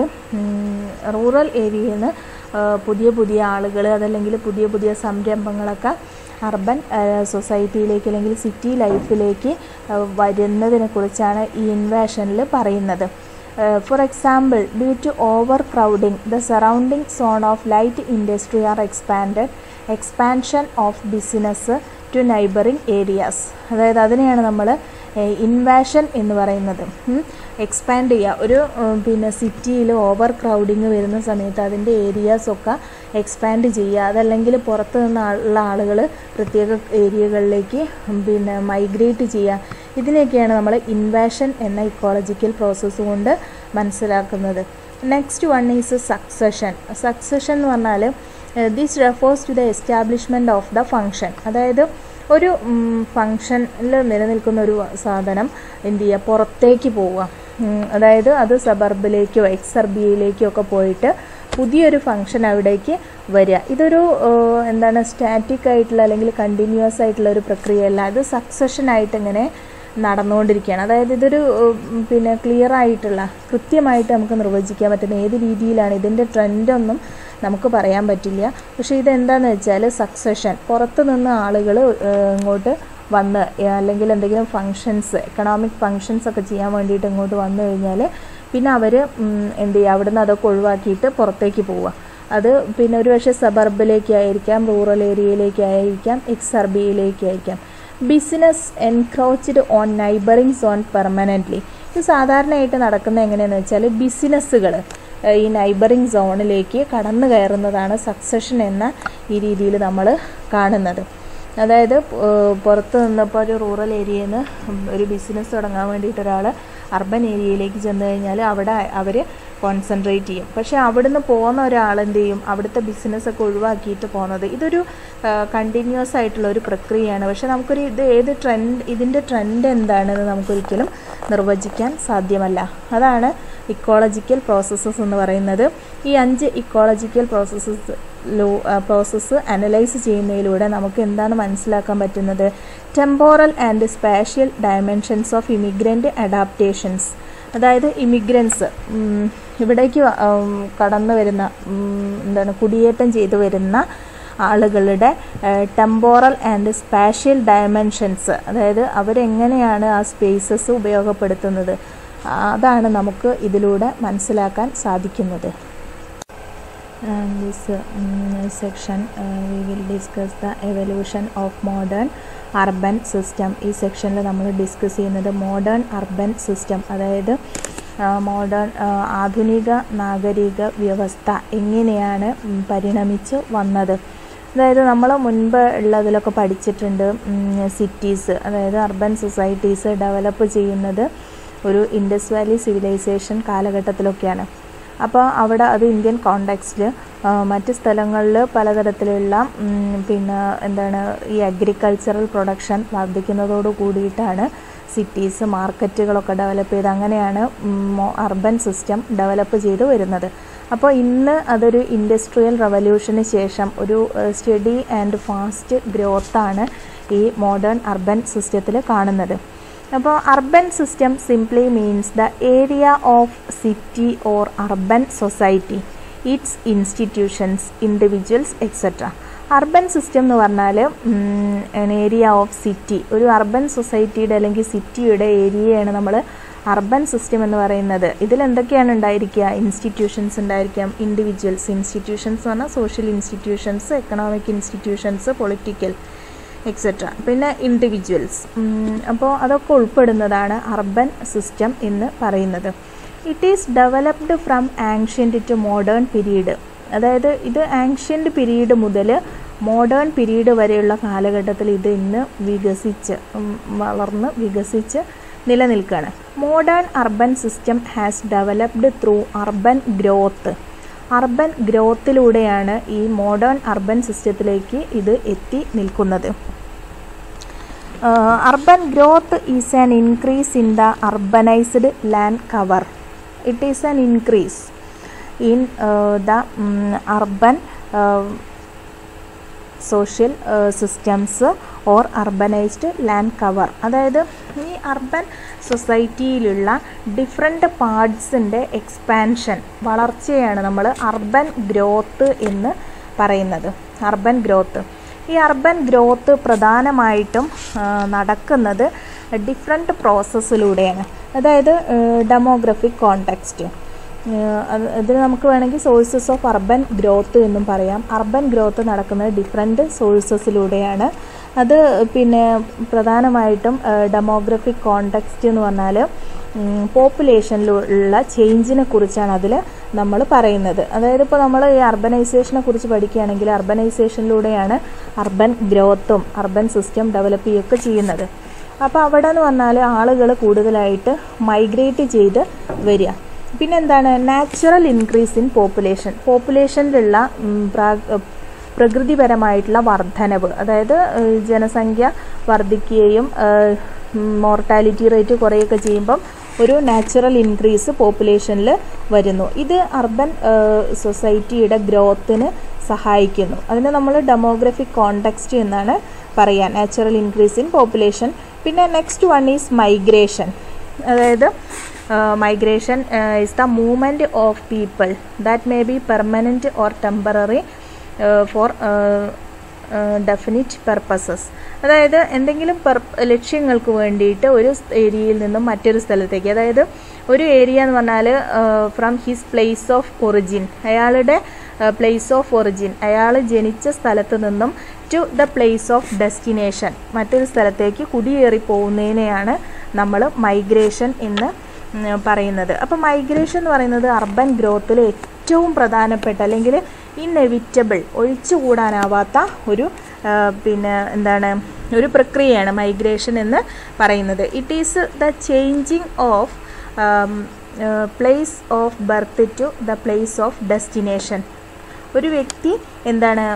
റൂറൽ ഏരിയയിൽ നിന്ന് പുതിയ പുതിയ ആളുകൾ അതല്ലെങ്കിൽ പുതിയ പുതിയ സംരംഭങ്ങളൊക്കെ അർബൻ സൊസൈറ്റിയിലേക്ക് അല്ലെങ്കിൽ സിറ്റി ലൈഫിലേക്ക് വരുന്നതിനെ കുറിച്ചാണ് ഈ ഇൻവേഷനിൽ പറയുന്നത് for example due to overcrowding the surrounding zone of light industry are expanded expansion of business to neighbouring areas അതായത് അതിനെയാണ് നമ്മൾ ഇൻവാഷൻ എന്ന് പറയുന്നത് എക്സ്പാൻഡ് ചെയ്യുക ഒരു പിന്നെ സിറ്റിയിൽ ഓവർ ക്രൗഡിങ് വരുന്ന സമയത്ത് അതിൻ്റെ ഏരിയാസൊക്കെ എക്സ്പാൻഡ് ചെയ്യുക അതല്ലെങ്കിൽ പുറത്ത് നിന്നുള്ള ആളുകൾ പ്രത്യേക ഏരിയകളിലേക്ക് പിന്നെ മൈഗ്രേറ്റ് ചെയ്യുക ഇതിനെയൊക്കെയാണ് നമ്മൾ ഇൻവാഷൻ എന്ന ഇക്കോളജിക്കൽ പ്രോസസ്സ് കൊണ്ട് മനസ്സിലാക്കുന്നത് next one is succession succession എന്ന് പറഞ്ഞാൽ this refers to the establishment of the function അതായത് ഒരു ഫങ്ഷനിൽ നിലനിൽക്കുന്ന ഒരു സാധനം എന്ത് ചെയ്യുക പുറത്തേക്ക് പോവുക അതായത് അത് സബർബിലേക്കോ എക്സർബിയയിലേക്കോ ഒക്കെ പോയിട്ട് പുതിയൊരു ഫങ്ഷൻ അവിടേക്ക് വരിക ഇതൊരു എന്താണ് സ്റ്റാറ്റിക് ആയിട്ടുള്ള അല്ലെങ്കിൽ കണ്ടിന്യൂസ് ആയിട്ടുള്ള ഒരു പ്രക്രിയയല്ല അത് സക്സഷൻ ആയിട്ട് ഇങ്ങനെ നടന്നുകൊണ്ടിരിക്കുകയാണ് അതായത് ഇതൊരു ഉം, പിന്നെ ക്ലിയർ ആയിട്ടുള്ള കൃത്യമായിട്ട് നമുക്ക് നിർവചിക്കാൻ പറ്റുന്ന ഏത് രീതിയിലാണ് ഇതിൻ്റെ ട്രെൻഡൊന്നും നമുക്ക് പറയാൻ പറ്റില്ല പക്ഷേ ഇതെന്താണെന്ന് വെച്ചാൽ സക്സഷൻ പുറത്ത് നിന്ന് ആളുകൾ ഇങ്ങോട്ട് വന്ന് ഏ, അല്ലെങ്കിൽ എന്തെങ്കിലും ഫങ്ഷൻസ് എക്കണോമിക് ഫങ്ഷൻസ് ഒക്കെ ചെയ്യാൻ വേണ്ടിയിട്ട് ഇങ്ങോട്ട് വന്നു കഴിഞ്ഞാൽ പിന്നെ അവർ എന്ത് ചെയ്യുക അവിടുന്ന് അതൊക്കെ ഒഴിവാക്കിയിട്ട് പുറത്തേക്ക് പോവുക അത് പിന്നെ ഒരു പക്ഷേ സബർബിലേക്കായിരിക്കാം റൂറൽ ഏരിയയിലേക്കായിരിക്കാം എക്സ് അർബിയയിലേക്കായിരിക്കാം business encroached on neighbouring zone permanently ഇത് സാധാരണയായിട്ട് നടക്കുന്നത് എങ്ങനെയാണെന്ന് വെച്ചാൽ ബിസിനസ്സുകൾ ഈ നൈബറിങ് സോണിലേക്ക് കടന്നു കയറുന്നതാണ് സക്സഷൻ എന്ന ഈ രീതിയിൽ നമ്മൾ കാണുന്നത് അതായത് ഏഹ് പുറത്ത് നിന്നപ്പോൾ ഒരു റൂറൽ ഏരിയയിൽ നിന്ന് ഒരു ബിസിനസ് തുടങ്ങാൻ വേണ്ടിയിട്ട് ഒരാൾ അർബൻ ഏരിയയിലേക്ക് ചെന്ന് കഴിഞ്ഞാൽ അവിടെ അവർ കോൺസെൻട്രേറ്റ് ചെയ്യും പക്ഷേ അവിടുന്ന് പോകുന്ന ഒരാൾ എന്ത് ചെയ്യും അവിടുത്തെ ബിസിനസ്സൊക്കെ ഒഴിവാക്കിയിട്ട് പോകുന്നത് ഇതൊരു കണ്ടിന്യൂസ് ആയിട്ടുള്ള ഒരു പ്രക്രിയയാണ് പക്ഷേ നമുക്കൊരു ഇത് ഏത് ട്രെൻഡ് ഇതിൻ്റെ ട്രെൻഡ് എന്താണെന്ന് നമുക്കൊരിക്കലും നിർവചിക്കാൻ സാധ്യമല്ല അതാണ് ഇക്കോളജിക്കൽ പ്രോസസ്സസ് എന്ന് പറയുന്നത് ഈ അഞ്ച് ഇക്കോളജിക്കൽ പ്രോസസ്സസ് ലോ പ്രോസസ്സ് അനലൈസ് ചെയ്യുന്നതിലൂടെ നമുക്ക് എന്താണ് മനസ്സിലാക്കാൻ പറ്റുന്നത് temporal and spatial dimensions of immigrant adaptations അതായത് ഇമിഗ്രൻസ് ഇവിടേക്ക് വ- ഉം, കടന്നു വരുന്ന ഉം, എന്താണ് കുടിയേറ്റം ചെയ്തു വരുന്ന ആളുകളുടെ ടെമ്പോറൽ ആൻഡ് സ്പാഷ്യൽ ഡയമെൻഷൻസ് അതായത് അവരെങ്ങനെയാണ് ആ സ്പേസസ് ഉപയോഗപ്പെടുത്തുന്നത് അതാണ് നമുക്ക് ഇതിലൂടെ മനസ്സിലാക്കാൻ സാധിക്കുന്നത് in this uh, section uh, we will discuss the evolution of modern urban system ഈ സെക്ഷനിൽ നമ്മൾ ഡിസ്കസ് ചെയ്യുന്നത് മോഡേൺ അർബൻ സിസ്റ്റം അതായത് മോഡേൺ ആധുനിക നാഗരിക വ്യവസ്ഥ എങ്ങനെയാണ് ഉം, പരിണമിച്ച് വന്നത് അതായത് നമ്മൾ മുൻപ് ഉള്ളതിലൊക്കെ പഠിച്ചിട്ടുണ്ട് സിറ്റീസ് അതായത് അർബൻ സൊസൈറ്റീസ് ഡെവലപ്പ് ചെയ്യുന്നത് ഒരു ഇൻഡസ് വാലി സിവിലൈസേഷൻ കാലഘട്ടത്തിലൊക്കെയാണ് അപ്പോൾ അവിടെ അത് ഇന്ത്യൻ കോണ്ടെക്സ്റ്റിൽ മറ്റ് സ്ഥലങ്ങളിൽ പലതരത്തിലുള്ള ഉം, പിന്നെ എന്താണ് ഈ അഗ്രികൾച്ചറൽ പ്രൊഡക്ഷൻ വർദ്ധിക്കുന്നതോട് കൂടിയിട്ടാണ് സിറ്റീസ് മാർക്കറ്റുകളൊക്കെ ഡെവലപ്പ് ചെയ്ത് അങ്ങനെയാണ് അർബൻ സിസ്റ്റം ഡെവലപ്പ് ചെയ്ത് വരുന്നത് അപ്പോൾ ഇന്ന് അതൊരു ഇൻഡസ്ട്രിയൽ റവല്യൂഷന് ശേഷം ഒരു സ്റ്റഡി ആൻഡ് ഫാസ്റ്റ് ഗ്രോത്താണ് ഈ മോഡേൺ അർബൻ സിസ്റ്റത്തിൽ കാണുന്നത് അപ്പോൾ urban system simply means the area of city or urban society its institutions individuals etcetera urban system എന്ന് പറഞ്ഞാൽ ഏരിയ ഓഫ് സിറ്റി ഒരു അർബൻ സൊസൈറ്റിയുടെ അല്ലെങ്കിൽ സിറ്റിയുടെ ഏരിയയാണ് നമ്മൾ അർബൻ സിസ്റ്റം എന്ന് പറയുന്നത് ഇതിൽ എന്തൊക്കെയാണ് ഉണ്ടായിരിക്കുക ഇൻസ്റ്റിറ്റ്യൂഷൻസ് ഉണ്ടായിരിക്കാം ഇൻഡിവിജ്വൽസ് ഇൻസ്റ്റിറ്റ്യൂഷൻസ് എന്ന് പറഞ്ഞാൽ social institutions economic institutions political etcetera പിന്നെ ഇൻഡിവിജ്വൽസ് അപ്പോൾ അതൊക്കെ ഉൾപ്പെടുന്നതാണ് അർബൻ സിസ്റ്റം എന്ന് പറയുന്നത് it is developed from ancient to modern period അതായത് ഇത് ആൻഷ്യൻറ്റ് പീരീഡ് മുതൽ മോഡേൺ പീരീഡ് വരെയുള്ള കാലഘട്ടത്തിൽ ഇത് ഇന്ന് വികസിച്ച് ഉം, വളർന്ന് വികസിച്ച് നിലനിൽക്കുകയാണ് modern urban system has developed through urban growth urban ഗ്രോത്തിലൂടെയാണ് ഈ മോഡേൺ അർബൻ സിസ്റ്റത്തിലേക്ക് ഇത് എത്തി നിൽക്കുന്നത് urban growth is an increase in the urbanised land cover it is an increase in the urban social systems or urbanised land cover അതായത് ഈ urban സൊസൈറ്റിയിലുള്ള different പാർട്സിൻ്റെ എക്സ്പാൻഷൻ വളർച്ചയാണ് നമ്മൾ അർബൻ ഗ്രോത്ത് എന്ന് പറയുന്നത് അർബൻ ഗ്രോത്ത് ഈ അർബൻ ഗ്രോത്ത് പ്രധാനമായിട്ടും ആ, നടക്കുന്നത് ഡിഫറെൻ്റ് പ്രോസസ്സിലൂടെയാണ് അതായത് ഡെമോഗ്രഫിക് കോണ്ടെക്സ്റ്റ് അത് ഇതിന് നമുക്ക് വേണമെങ്കിൽ സോഴ്സസ് ഓഫ് അർബൻ ഗ്രോത്ത് എന്നും പറയാം അർബൻ ഗ്രോത്ത് നടക്കുന്നത് ഡിഫറെൻറ്റ് സോഴ്സസിലൂടെയാണ് അത് പിന്നെ പ്രധാനമായിട്ടും ഡെമോഗ്രഫിക് കോണ്ടെക്സ്റ്റ് എന്ന് പറഞ്ഞാൽ പോപ്പുലേഷനിലുള്ള ചേഞ്ചിനെ കുറിച്ചാണ് അതിൽ നമ്മൾ പറയുന്നത് അതായത് ഇപ്പോൾ നമ്മൾ ഈ അർബനൈസേഷനെ കുറിച്ച് പഠിക്കുകയാണെങ്കിൽ അർബനൈസേഷനിലൂടെയാണ് അർബൻ ഗ്രോത്തും അർബൻ സിസ്റ്റം ഡെവലപ്പ് ചെയ്യുകയൊക്കെ ചെയ്യുന്നത് അപ്പോൾ അവിടെ എന്ന് പറഞ്ഞാൽ ആളുകൾ കൂടുതലായിട്ട് മൈഗ്രേറ്റ് ചെയ്ത് വരിക പിന്നെ എന്താണ് നാച്ചുറൽ ഇൻക്രീസ് ഇൻ പോപ്പുലേഷൻ പോപ്പുലേഷനിലുള്ള ഉം, പ്രാ- പ്രകൃതിപരമായിട്ടുള്ള വർധനവ് അതായത് ഏഹ്, ജനസംഖ്യ വർദ്ധിക്കുകയും മോർട്ടാലിറ്റി റേറ്റ് കുറയുകയൊക്കെ ചെയ്യുമ്പം ഒരു നാച്ചുറൽ ഇൻക്രീസ് പോപ്പുലേഷനിൽ വരുന്നു ഇത് അർബൻ സൊസൈറ്റിയുടെ ഗ്രോത്തിന് സഹായിക്കുന്നു അതിന് നമ്മൾ ഡെമോഗ്രഫിക് കോണ്ടെക്സ്റ്റ് എന്നാണ് പറയുക നാച്ചുറൽ ഇൻക്രീസ് ഇൻ പോപ്പുലേഷൻ പിന്നെ നെക്സ്റ്റ് വൺ ഈസ് മൈഗ്രേഷൻ അതായത് migration is the movement of people that may be permanent or temporary for definite purposes അതായത് എന്തെങ്കിലും പെർ ലക്ഷ്യങ്ങൾക്ക് വേണ്ടിയിട്ട് ഒരു ഏരിയയിൽ നിന്നും മറ്റൊരു സ്ഥലത്തേക്ക് അതായത് ഒരു ഏരിയ എന്ന് പറഞ്ഞാൽ from his place of origin അയാളുടെ പ്ലേസ് ഓഫ് ഒറിജിൻ അയാൾ ജനിച്ച സ്ഥലത്ത് നിന്നും to the place of destination മറ്റൊരു സ്ഥലത്തേക്ക് കുടിയേറി പോകുന്നതിനെയാണ് നമ്മൾ മൈഗ്രേഷൻ എന്ന് പറയുന്നത് അപ്പോൾ മൈഗ്രേഷൻ എന്ന് പറയുന്നത് അർബൻ ഗ്രോത്തിൽ ഏറ്റവും പ്രധാനപ്പെട്ട അല്ലെങ്കിൽ ഇന്നെവിറ്റബിൾ ഒഴിച്ചുകൂടാനാവാത്ത ഒരു പിന്നെ എന്താണ് ഒരു പ്രക്രിയയാണ് മൈഗ്രേഷൻ എന്ന് പറയുന്നത് it is the changing of place of birth to the place of destination ഒരു വ്യക്തി എന്താണ്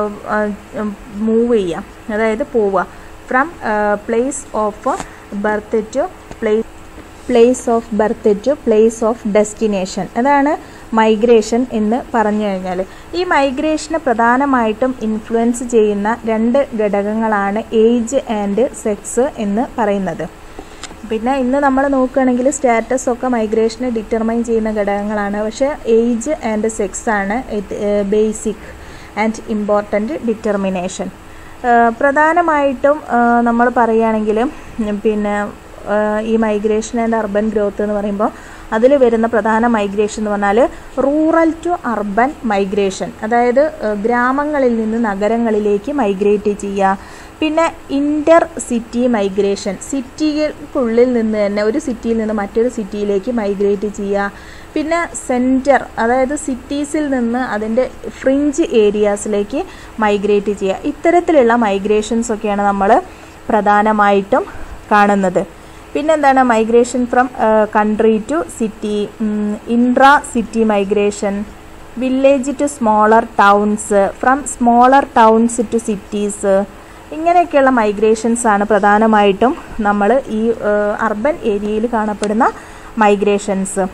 മൂവ് ചെയ്യാം അതായത് പോവുക from place of birth to place place of birth to place of destination അതാണ് മൈഗ്രേഷൻ എന്ന് പറഞ്ഞു കഴിഞ്ഞാൽ ഈ മൈഗ്രേഷനെ പ്രധാനമായിട്ടും ഇൻഫ്ലുവൻസ് ചെയ്യുന്ന രണ്ട് ഘടകങ്ങളാണ് ഏജ് ആൻഡ് സെക്സ് എന്ന് പറയുന്നത് പിന്നെ ഇന്ന് നമ്മൾ നോക്കുകയാണെങ്കിൽ സ്റ്റാറ്റസ് ഒക്കെ മൈഗ്രേഷനെ ഡിറ്റർമൈൻ ചെയ്യുന്ന ഘടകങ്ങളാണ് പക്ഷേ ഏജ് ആൻഡ് സെക്സ് ആണ് ബേസിക് ആൻഡ് ഇമ്പോർട്ടൻറ്റ് ഡിറ്റർമിനേഷൻ പ്രധാനമായിട്ടും നമ്മൾ പറയുകയാണെങ്കിൽ പിന്നെ ഈ മൈഗ്രേഷൻ ആൻഡ് അർബൻ ഗ്രോത്ത് എന്ന് പറയുമ്പോൾ അതിൽ വരുന്ന പ്രധാന മൈഗ്രേഷൻ എന്ന് പറഞ്ഞാൽ റൂറൽ ടു അർബൻ മൈഗ്രേഷൻ അതായത് ഗ്രാമങ്ങളിൽ നിന്ന് നഗരങ്ങളിലേക്ക് മൈഗ്രേറ്റ് ചെയ്യുക പിന്നെ ഇൻ്റർ സിറ്റി മൈഗ്രേഷൻ സിറ്റിക്കുള്ളിൽ നിന്ന് തന്നെ ഒരു സിറ്റിയിൽ നിന്ന് മറ്റൊരു സിറ്റിയിലേക്ക് മൈഗ്രേറ്റ് ചെയ്യുക പിന്നെ സെൻറ്റർ അതായത് സിറ്റീസിൽ നിന്ന് അതിൻ്റെ ഫ്രിഞ്ച് ഏരിയാസിലേക്ക് മൈഗ്രേറ്റ് ചെയ്യുക ഇത്തരത്തിലുള്ള മൈഗ്രേഷൻസ് ഒക്കെയാണ് നമ്മൾ പ്രധാനമായിട്ടും കാണുന്നത് പിന്നെന്താണ് migration from country to city intra city migration village to smaller towns from smaller towns to cities ഇങ്ങനെയൊക്കെയുള്ള മൈഗ്രേഷൻസ് ആണ് പ്രധാനമായിട്ടും നമ്മൾ ഈ അർബൻ ഏരിയയിൽ കാണപ്പെടുന്ന മൈഗ്രേഷൻസ്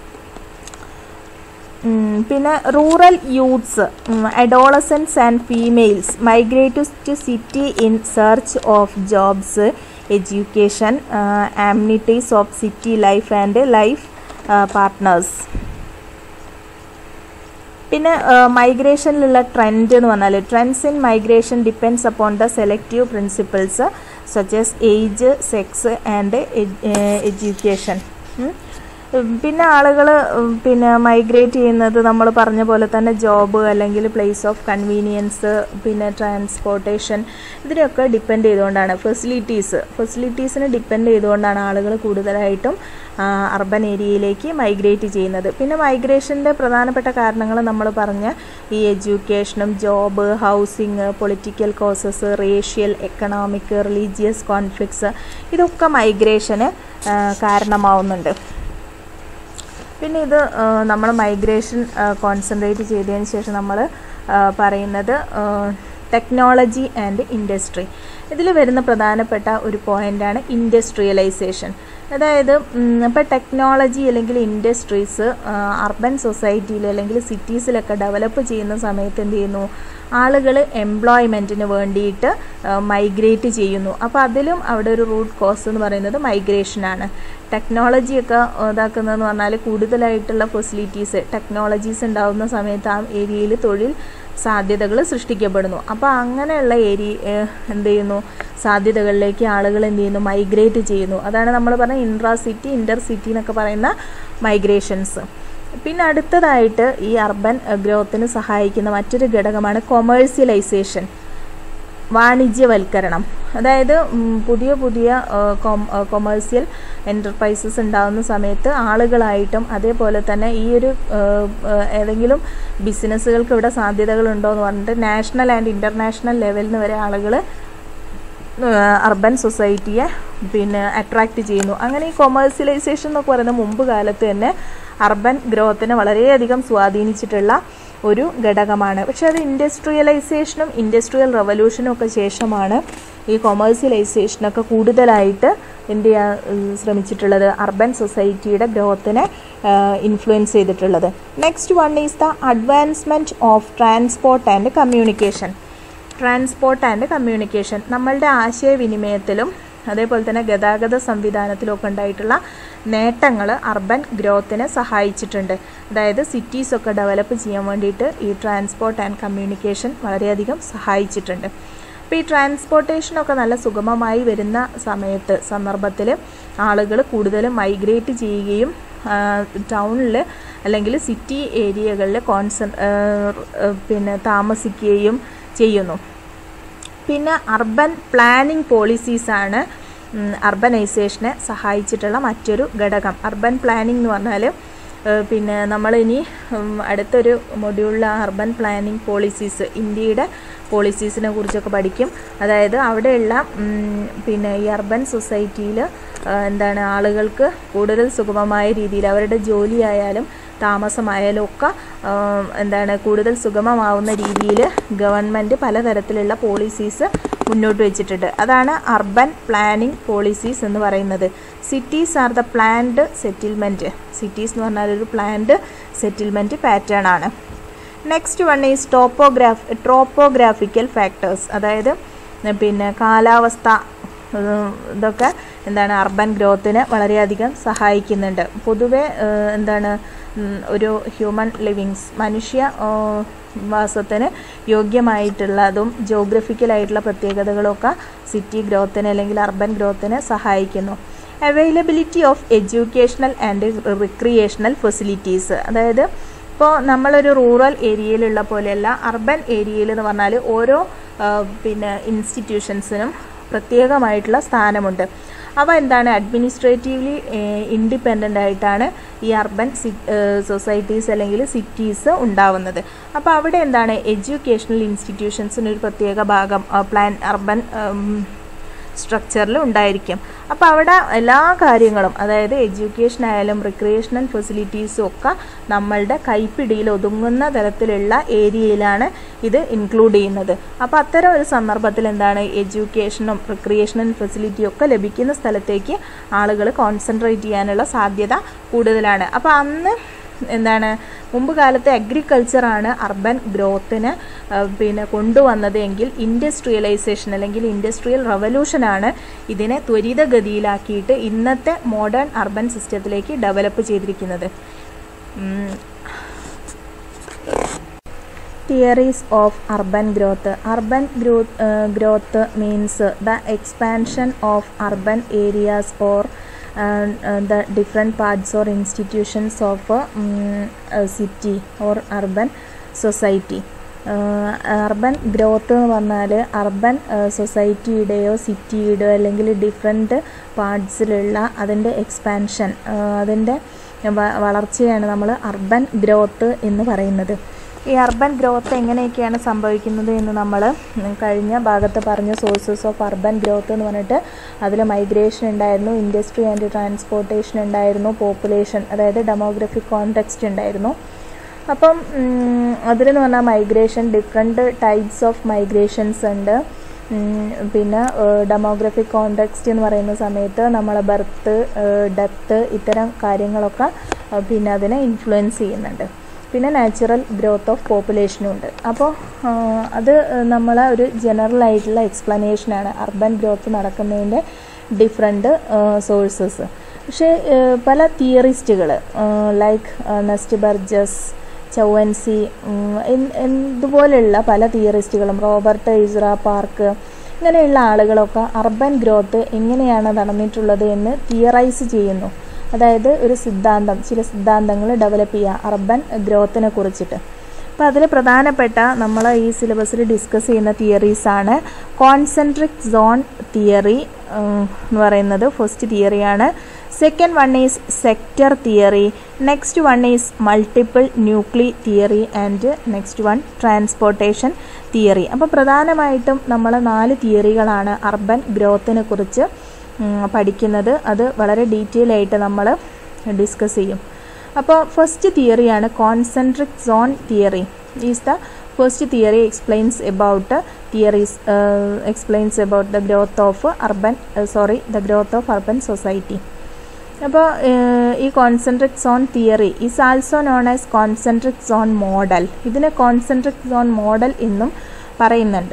പിന്നെ rural youths adolescence and females migrate to city in search of jobs education amenities of city life and life partners പിന്നെ മൈഗ്രേഷനിലുള്ള ട്രെൻഡ് എന്ന് പറഞ്ഞാൽ trends in migration depends upon the selective principles such as age sex and education പിന്നെ ആളുകൾ പിന്നെ migrate ചെയ്യുന്നത് നമ്മൾ പറഞ്ഞ പോലെ തന്നെ ജോബ് അല്ലെങ്കിൽ പ്ലേസ് ഓഫ് കൺവീനിയൻസ് പിന്നെ ട്രാൻസ്പോർട്ടേഷൻ ഇതിനൊക്കെ ഡിപ്പെൻഡ് ചെയ്തുകൊണ്ടാണ് ഫെസിലിറ്റീസ് ഫെസിലിറ്റീസിന് ഡിപ്പെൻഡ് ചെയ്തുകൊണ്ടാണ് ആളുകൾ കൂടുതലായിട്ടും അർബൻ ഏരിയയിലേക്ക് മൈഗ്രേറ്റ് ചെയ്യുന്നത് പിന്നെ മൈഗ്രേഷൻ്റെ പ്രധാനപ്പെട്ട കാരണങ്ങൾ നമ്മൾ പറഞ്ഞ ഈ എഡ്യൂക്കേഷനും job housing political causes racial economic religious conflicts ഇതൊക്കെ മൈഗ്രേഷന് കാരണമാവുന്നുണ്ട് പിന്നെ ഇത് നമ്മൾ മൈഗ്രേഷൻ കോൺസെൻട്രേറ്റ് ചെയ്തതിന് ശേഷം നമ്മൾ പറയുന്നത് ടെക്നോളജി ആൻഡ് ഇൻഡസ്ട്രി ഇതിൽ വരുന്ന പ്രധാനപ്പെട്ട ഒരു പോയിൻ്റാണ് ഇൻഡസ്ട്രിയലൈസേഷൻ അതായത് ഇപ്പോൾ ടെക്നോളജി അല്ലെങ്കിൽ ഇൻഡസ്ട്രീസ് അർബൻ സൊസൈറ്റിയിൽ അല്ലെങ്കിൽ സിറ്റീസിലൊക്കെ ഡെവലപ്പ് ചെയ്യുന്ന സമയത്ത് എന്ത് ചെയ്യുന്നു ആളുകൾ എംപ്ലോയ്മെൻറ്റിന് വേണ്ടിയിട്ട് മൈഗ്രേറ്റ് ചെയ്യുന്നു അപ്പോൾ അതിലും അവിടെ ഒരു റൂട്ട് കോസ് എന്ന് പറയുന്നത് മൈഗ്രേഷനാണ് ടെക്നോളജിയൊക്കെ ഇതാക്കുന്നതെന്ന് പറഞ്ഞാൽ കൂടുതലായിട്ടുള്ള ഫെസിലിറ്റീസ് ടെക്നോളജീസ് ഉണ്ടാകുന്ന സമയത്ത് ആ ഏരിയയിൽ തൊഴിൽ സാധ്യതകൾ സൃഷ്ടിക്കപ്പെടുന്നു അപ്പോൾ അങ്ങനെയുള്ള ഏരിയ എന്ത് ചെയ്യുന്നു സാധ്യതകളിലേക്ക് ആളുകൾ എന്ത് ചെയ്യുന്നു മൈഗ്രേറ്റ് ചെയ്യുന്നു അതാണ് നമ്മൾ പറഞ്ഞ ഇൻട്രാ സിറ്റി ഇൻ്റർ സിറ്റി എന്നൊക്കെ പറയുന്ന മൈഗ്രേഷൻസ് പിന്നെ അടുത്തതായിട്ട് ഈ അർബൻ ഗ്രോത്തിന് സഹായിക്കുന്ന മറ്റൊരു ഘടകമാണ് കൊമേഴ്സ്യലൈസേഷൻ വാണിജ്യവൽക്കരണം അതായത് പുതിയ പുതിയ കൊമേഴ്സ്യൽ എൻ്റർപ്രൈസസ് ഉണ്ടാകുന്ന സമയത്ത് ആളുകളായിട്ടും അതേപോലെ തന്നെ ഈ ഒരു ഏതെങ്കിലും ബിസിനസ്സുകൾക്ക് ഇവിടെ സാധ്യതകളുണ്ടോ എന്ന് പറഞ്ഞിട്ട് നാഷണൽ ആൻഡ് ഇൻ്റർനാഷണൽ ലെവലിൽ നിന്ന് വരെ ആളുകൾ അർബൻ സൊസൈറ്റിയെ പിന്നെ അട്രാക്റ്റ് ചെയ്യുന്നു അങ്ങനെ ഈ കൊമേഴ്സ്യലൈസേഷൻ എന്നൊക്കെ പറയുന്ന മുമ്പ് കാലത്ത് തന്നെ അർബൻ ഗ്രോത്തിനെ വളരെയധികം സ്വാധീനിച്ചിട്ടുള്ള ഒരു ഘടകമാണ് പക്ഷെ അത് ഇൻഡസ്ട്രിയലൈസേഷനും ഇൻഡസ്ട്രിയൽ റവല്യൂഷനും ഒക്കെ ശേഷമാണ് ഈ കൊമേഴ്സ്യലൈസേഷനൊക്കെ കൂടുതലായിട്ട് എന്ത് ചെയ്യാൻ ശ്രമിച്ചിട്ടുള്ളത് അർബൻ സൊസൈറ്റിയുടെ ഗ്രോത്തിനെ ഇൻഫ്ലുവൻസ് ചെയ്തിട്ടുള്ളത് next one is the advancement of transport and communication transport and communication നമ്മളുടെ ആശയവിനിമയത്തിലും അതേപോലെ തന്നെ ഗതാഗത സംവിധാനത്തിലൊക്കെ ഉണ്ടായിട്ടുള്ള നേട്ടങ്ങൾ അർബൻ ഗ്രോത്തിനെ സഹായിച്ചിട്ടുണ്ട് അതായത് സിറ്റീസൊക്കെ ഡെവലപ്പ് ചെയ്യാൻ വേണ്ടിയിട്ട് ഈ ട്രാൻസ്പോർട്ട് ആൻഡ് കമ്മ്യൂണിക്കേഷൻ വളരെയധികം സഹായിച്ചിട്ടുണ്ട് അപ്പോൾ ഈ ട്രാൻസ്പോർട്ടേഷനൊക്കെ നല്ല സുഗമമായി വരുന്ന സമയത്ത് സന്ദർഭത്തിൽ ആളുകൾ കൂടുതലും മൈഗ്രേറ്റ് ചെയ്യുകയും ടൗണിൽ അല്ലെങ്കിൽ സിറ്റി ഏരിയകളിൽ കോൺസൺ പിന്നെ താമസിക്കുകയും ചെയ്യുന്നു പിന്നെ അർബൻ പ്ലാനിംഗ് പോളിസീസാണ് അർബനൈസേഷനെ സഹായിച്ചിട്ടുള്ള മറ്റൊരു ഘടകം അർബൻ പ്ലാനിംഗ് എന്ന് പറഞ്ഞാൽ പിന്നെ നമ്മളിനി അടുത്തൊരു മൊഡ്യൂളിൽ അർബൻ പ്ലാനിംഗ് പോളിസീസ് ഇന്ത്യയുടെ പോളിസീസിനെ കുറിച്ചൊക്കെ പഠിക്കും അതായത് അവിടെയുള്ള പിന്നെ ഈ അർബൻ സൊസൈറ്റിയിൽ എന്താണ് ആളുകൾക്ക് കൂടുതൽ സുഗമമായ രീതിയിൽ അവരുടെ ജോലിയായാലും താമസമായാലും ഒക്കെ എന്താണ് കൂടുതൽ സുഗമമാവുന്ന രീതിയിൽ ഗവൺമെൻറ് പലതരത്തിലുള്ള പോളിസീസ് മുന്നോട്ട് വെച്ചിട്ടുണ്ട് അതാണ് അർബൻ പ്ലാനിംഗ് പോളിസീസ് എന്ന് പറയുന്നത് cities are the planned settlement cities എന്ന് പറഞ്ഞാൽ ഒരു പ്ലാൻഡ് സെറ്റിൽമെൻറ്റ് പാറ്റേൺ ആണ് next one is topograph topographical factors അതായത് പിന്നെ കാലാവസ്ഥ ഇതൊക്കെ എന്താണ് അർബൻ ഗ്രോത്തിന് വളരെയധികം സഹായിക്കുന്നുണ്ട് പൊതുവെ എന്താണ് ഒരു ഹ്യൂമൻ ലിവിങ്സ് മനുഷ്യ വാസത്തിന് യോഗ്യമായിട്ടുള്ളതും ജോഗ്രഫിക്കലായിട്ടുള്ള പ്രത്യേകതകളൊക്കെ സിറ്റി ഗ്രോത്തിന് അല്ലെങ്കിൽ അർബൻ ഗ്രോത്തിന് സഹായിക്കുന്നു availability of educational and recreational facilities അതായത് ഇപ്പോൾ നമ്മളൊരു റൂറൽ ഏരിയയിലുള്ള പോലെയല്ല അർബൻ ഏരിയയിൽ എന്ന് പറഞ്ഞാൽ ഓരോ പിന്നെ ഇൻസ്റ്റിറ്റ്യൂഷൻസിനും പ്രത്യേകമായിട്ടുള്ള സ്ഥാനമുണ്ട് അവ എന്താണ് അഡ്മിനിസ്ട്രേറ്റീവ്ലി ഇൻഡിപെൻഡൻ്റ് ആയിട്ടാണ് ഈ അർബൻ സൊസൈറ്റീസ് അല്ലെങ്കിൽ സിറ്റീസ് ഉണ്ടാവുന്നത് അപ്പോൾ അവിടെ എന്താണ് എഡ്യൂക്കേഷണൽ ഇൻസ്റ്റിറ്റ്യൂഷൻസിന് ഒരു പ്രത്യേക ഭാഗം പ്ലാൻ അർബൻ സ്ട്രക്ചറിൽ ഉണ്ടായിരിക്കും അപ്പോൾ അവിടെ എല്ലാ കാര്യങ്ങളും അതായത് എഡ്യൂക്കേഷൻ ആയാലും റിക്രിയേഷണൽ ഫെസിലിറ്റീസും ഒക്കെ നമ്മളുടെ കൈപ്പിടിയിൽ ഒതുങ്ങുന്ന തരത്തിലുള്ള ഏരിയയിലാണ് ഇത് ഇൻക്ലൂഡ് ചെയ്യുന്നത് അപ്പോൾ അത്തരം ഒരു സന്ദർഭത്തിൽ എന്താണ് എഡ്യൂക്കേഷനും റിക്രിയേഷണൽ ഫെസിലിറ്റിയും ഒക്കെ ലഭിക്കുന്ന സ്ഥലത്തേക്ക് ആളുകൾ കോൺസെൻട്രേറ്റ് ചെയ്യാനുള്ള സാധ്യത കൂടുതലാണ് അപ്പോൾ അന്ന് എന്താണ് മുമ്പ് കാലത്തെ അഗ്രികൾച്ചറാണ് അർബൻ ഗ്രോത്തിന് പിന്നെ കൊണ്ടുവന്നത് എങ്കിൽ ഇൻഡസ്ട്രിയലൈസേഷൻ അല്ലെങ്കിൽ ഇൻഡസ്ട്രിയൽ റവല്യൂഷനാണ് ഇതിനെ ത്വരിതഗതിയിലാക്കിയിട്ട് ഇന്നത്തെ മോഡേൺ അർബൻ സിസ്റ്റത്തിലേക്ക് ഡെവലപ്പ് ചെയ്തിരിക്കുന്നത് theories of urban growth urban growth growth means the expansion of urban areas or the different parts or institutions of a, um, a city or urban society urban growth എന്ന് പറഞ്ഞാൽ urban സൊസൈറ്റിയുടെയോ സിറ്റിയുടെയോ അല്ലെങ്കിൽ different പാർട്സിലുള്ള അതിൻ്റെ expansion അതിൻ്റെ വളർച്ചയാണ് നമ്മൾ urban growth എന്ന് പറയുന്നത് ഈ അർബൻ ഗ്രോത്ത് എങ്ങനെയൊക്കെയാണ് സംഭവിക്കുന്നത് എന്ന് നമ്മൾ കഴിഞ്ഞ ഭാഗത്ത് പറഞ്ഞ സോഴ്സസ് ഓഫ് അർബൻ ഗ്രോത്ത് എന്ന് പറഞ്ഞിട്ട് അതിൽ മൈഗ്രേഷൻ ഉണ്ടായിരുന്നു ഇൻഡസ്ട്രി ആൻഡ് ട്രാൻസ്പോർട്ടേഷൻ ഉണ്ടായിരുന്നു പോപ്പുലേഷൻ അതായത് ഡെമോഗ്രഫിക് കോണ്ടെക്സ്റ്റ് ഉണ്ടായിരുന്നു അപ്പം അതിലെന്ന് പറഞ്ഞാൽ migration different types of migrations ഉണ്ട് പിന്നെ ഡെമോഗ്രഫിക് കോണ്ടെക്സ്റ്റ് എന്ന് പറയുന്ന സമയത്ത് നമ്മളെ ബർത്ത് ഡെത്ത് ഇത്തരം കാര്യങ്ങളൊക്കെ പിന്നെ അതിനെ ഇൻഫ്ലുവൻസ് ചെയ്യുന്നുണ്ട് പിന്നെ നാച്ചുറൽ ഗ്രോത്ത് ഓഫ് പോപ്പുലേഷനും ഉണ്ട് അപ്പോൾ അത് നമ്മളെ ഒരു ജനറൽ ആയിട്ടുള്ള എക്സ്പ്ലനേഷനാണ് അർബൻ ഗ്രോത്ത് നടക്കുന്നതിൻ്റെ ഡിഫറെൻറ്റ് സോഴ്സസ് പക്ഷേ പല തിയറിസ്റ്റുകൾ ലൈക്ക് നെസ്റ്റ് ബർജസ് ചൗവൻസി ഇതുപോലെയുള്ള പല തിയറിസ്റ്റുകളും റോബർട്ട് ഇസ്ര പാർക്ക് ഇങ്ങനെയുള്ള ആളുകളൊക്കെ അർബൻ ഗ്രോത്ത് എങ്ങനെയാണ് നടന്നിട്ടുള്ളത് എന്ന് തിയറൈസ് ചെയ്യുന്നു അതായത് ഒരു സിദ്ധാന്തം ചില സിദ്ധാന്തങ്ങൾ ഡെവലപ്പ് ചെയ്യുക അർബൻ ഗ്രോത്തിനെ കുറിച്ചിട്ട് അപ്പോൾ അതിൽ പ്രധാനപ്പെട്ട നമ്മൾ ഈ സിലബസിൽ ഡിസ്കസ് ചെയ്യുന്ന തിയറീസാണ് കോൺസെൻട്രിക് സോൺ തിയറി എന്ന് പറയുന്നത് ഫസ്റ്റ് തിയറിയാണ് second one is sector theory next one is multiple nuclei theory and next one transportation theory അപ്പോൾ പ്രധാനമായിട്ടും നമ്മൾ നാല് തിയറികളാണ് അർബൻ ഗ്രോത്തിനെ കുറിച്ച് പഠിക്കുന്നത് അത് വളരെ ഡീറ്റെയിൽ ആയിട്ട് നമ്മൾ ഡിസ്കസ് ചെയ്യും അപ്പോൾ ഫസ്റ്റ് തിയറിയാണ് concentric zone theory is the first theory explains about theories explains about the growth of urban sorry the growth of urban society അപ്പോൾ ഈ concentric zone theory is also known as concentric zone model ഇതിനെ concentric zone model എന്നും പറയുന്നുണ്ട്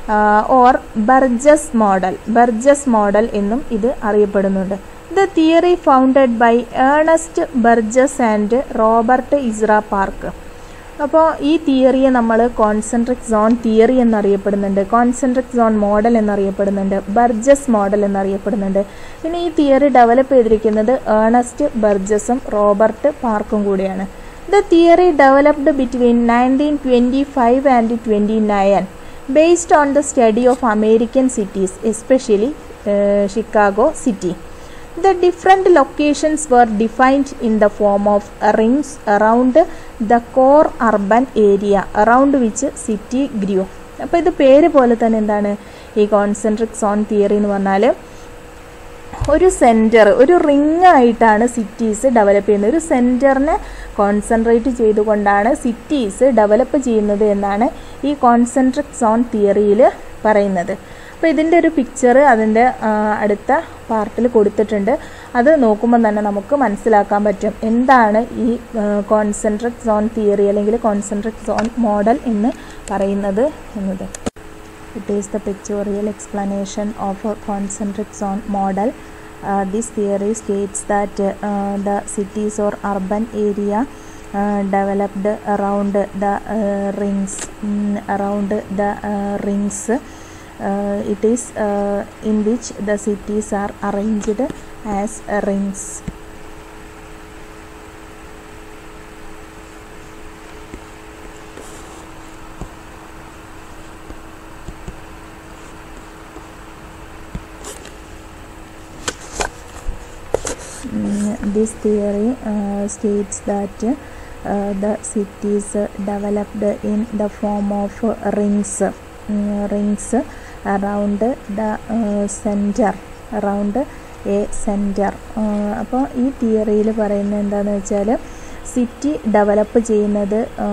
or Burgess model Burgess model എന്നും ഇത് അറിയപ്പെടുന്നുണ്ട് the theory founded by Ernest Burgess and Robert Ezra Park അപ്പോൾ ഈ തിയറിയെ നമ്മൾ കോൺസെൻട്രിക് സോൺ തിയറി എന്നറിയപ്പെടുന്നുണ്ട് കോൺസെൻട്രിക് സോൺ മോഡൽ എന്നറിയപ്പെടുന്നുണ്ട് ബർജസ് മോഡൽ എന്നറിയപ്പെടുന്നുണ്ട് പിന്നെ ഈ തിയറി ഡെവലപ്പ് ചെയ്തിരിക്കുന്നത് ഏണസ്റ്റ് ബർജസും റോബർട്ട് പാർക്കും കൂടിയാണ് the theory developed between nineteen twenty five and twenty nine based on the study of American cities especially Chicago city The different locations were defined in the form of rings around the core urban area around which city grew. അപ്പോൾ ഇത് പേര് പോലെ തന്നെ എന്താണ് ഈ concentric zone theory എന്ന് പറഞ്ഞാൽ ഒരു സെൻറ്റർ ഒരു റിങ് ആയിട്ടാണ് സിറ്റീസ് ഡെവലപ്പ് ചെയ്യുന്നത് ഒരു സെൻറ്ററിനെ കോൺസെൻട്രേറ്റ് ചെയ്തുകൊണ്ടാണ് സിറ്റീസ് ഡെവലപ്പ് ചെയ്യുന്നത് എന്നാണ് ഈ കോൺസെൻട്രിക് സോൺ തിയറിയിൽ പറയുന്നത് അപ്പോൾ ഇതിൻ്റെ ഒരു പിക്ചർ അതിൻ്റെ അടുത്ത പാർട്ടിൽ കൊടുത്തിട്ടുണ്ട് അത് നോക്കുമ്പോൾ തന്നെ നമുക്ക് മനസ്സിലാക്കാൻ പറ്റും എന്താണ് ഈ കോൺസെൻട്രിക് സോൺ തിയറി അല്ലെങ്കിൽ കോൺസെൻട്രിക് സോൺ മോഡൽ എന്ന് പറയുന്നത് എന്നത് it is the pictorial explanation of a concentric zone model this theory states that the cities or urban area developed around the rings around the rings uh, it is uh, in which the cities are arranged as rings Mm, this theory uh, states that uh, the cities developed in the form of rings mm, rings around the uh, center around a centre അപ്പോൾ ഈ തിയറിയിൽ പറയുന്നത് എന്താണെന്ന് വെച്ചാൽ city develop ചെയ്യുന്നത്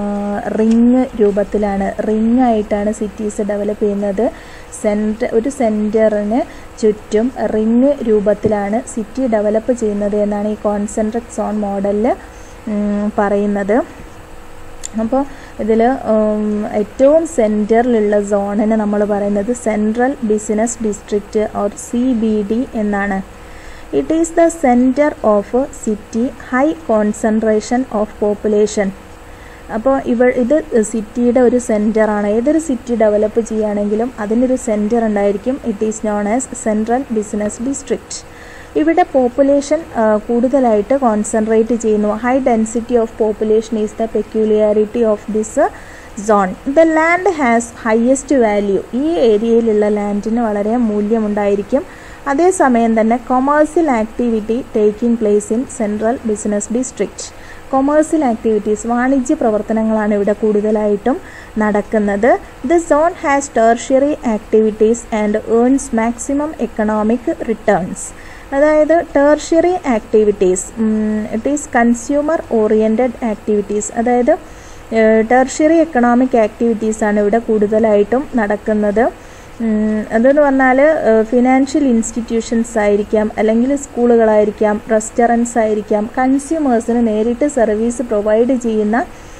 ring രൂപത്തിലാണ് ring ആയിട്ടാണ് cities develop ചെയ്യുന്നത് സെൻറ്റർ ഒരു സെൻറ്ററിന് ചുറ്റും റിങ് രൂപത്തിലാണ് സിറ്റി ഡെവലപ്പ് ചെയ്യുന്നത് എന്നാണ് ഈ കോൺസെൻട്രിക് സോൺ മോഡലിൽ പറയുന്നത് അപ്പോൾ ഇതിൽ ഏറ്റവും സെൻറ്ററിലുള്ള സോണിന് നമ്മൾ പറയുന്നത് central business district or C B D എന്നാണ് it is the centre of city high concentration of population അപ്പോൾ ഇവ ഇത് സിറ്റിയുടെ ഒരു സെൻറ്ററാണ് ഏതൊരു സിറ്റി ഡെവലപ്പ് ചെയ്യുകയാണെങ്കിലും അതിനൊരു സെൻറ്റർ ഉണ്ടായിരിക്കും it is known as central business district ഇവിടെ പോപ്പുലേഷൻ കൂടുതലായിട്ട് കോൺസെൻട്രേറ്റ് ചെയ്യുന്നു high density of population is the peculiarity of this zone the land has highest value ഈ ഏരിയയിലുള്ള ലാൻഡിന് വളരെ മൂല്യമുണ്ടായിരിക്കും അതേസമയം തന്നെ commercial activity taking place in central business district commercial activities വാണിജ്യ പ്രവർത്തനങ്ങളാണ് ഇവിടെ കൂടുതലായിട്ടും നടക്കുന്നത് the zone has tertiary activities and earns maximum economic returns അതായത് ടേർഷ്യറി ആക്ടിവിറ്റീസ് it is consumer oriented activities അതായത് ടേർഷ്യറി എക്കണോമിക് ആക്ടിവിറ്റീസാണ് ഇവിടെ കൂടുതലായിട്ടും നടക്കുന്നത് അതെന്ന് പറഞ്ഞാൽ ഫിനാൻഷ്യൽ ഇൻസ്റ്റിറ്റ്യൂഷൻസ് ആയിരിക്കാം അല്ലെങ്കിൽ സ്കൂളുകളായിരിക്കാം റെസ്റ്റോറൻറ്റ്സ് ആയിരിക്കാം കൺസ്യൂമേഴ്സിന് നേരിട്ട് സർവീസ് പ്രൊവൈഡ് ചെയ്യുന്ന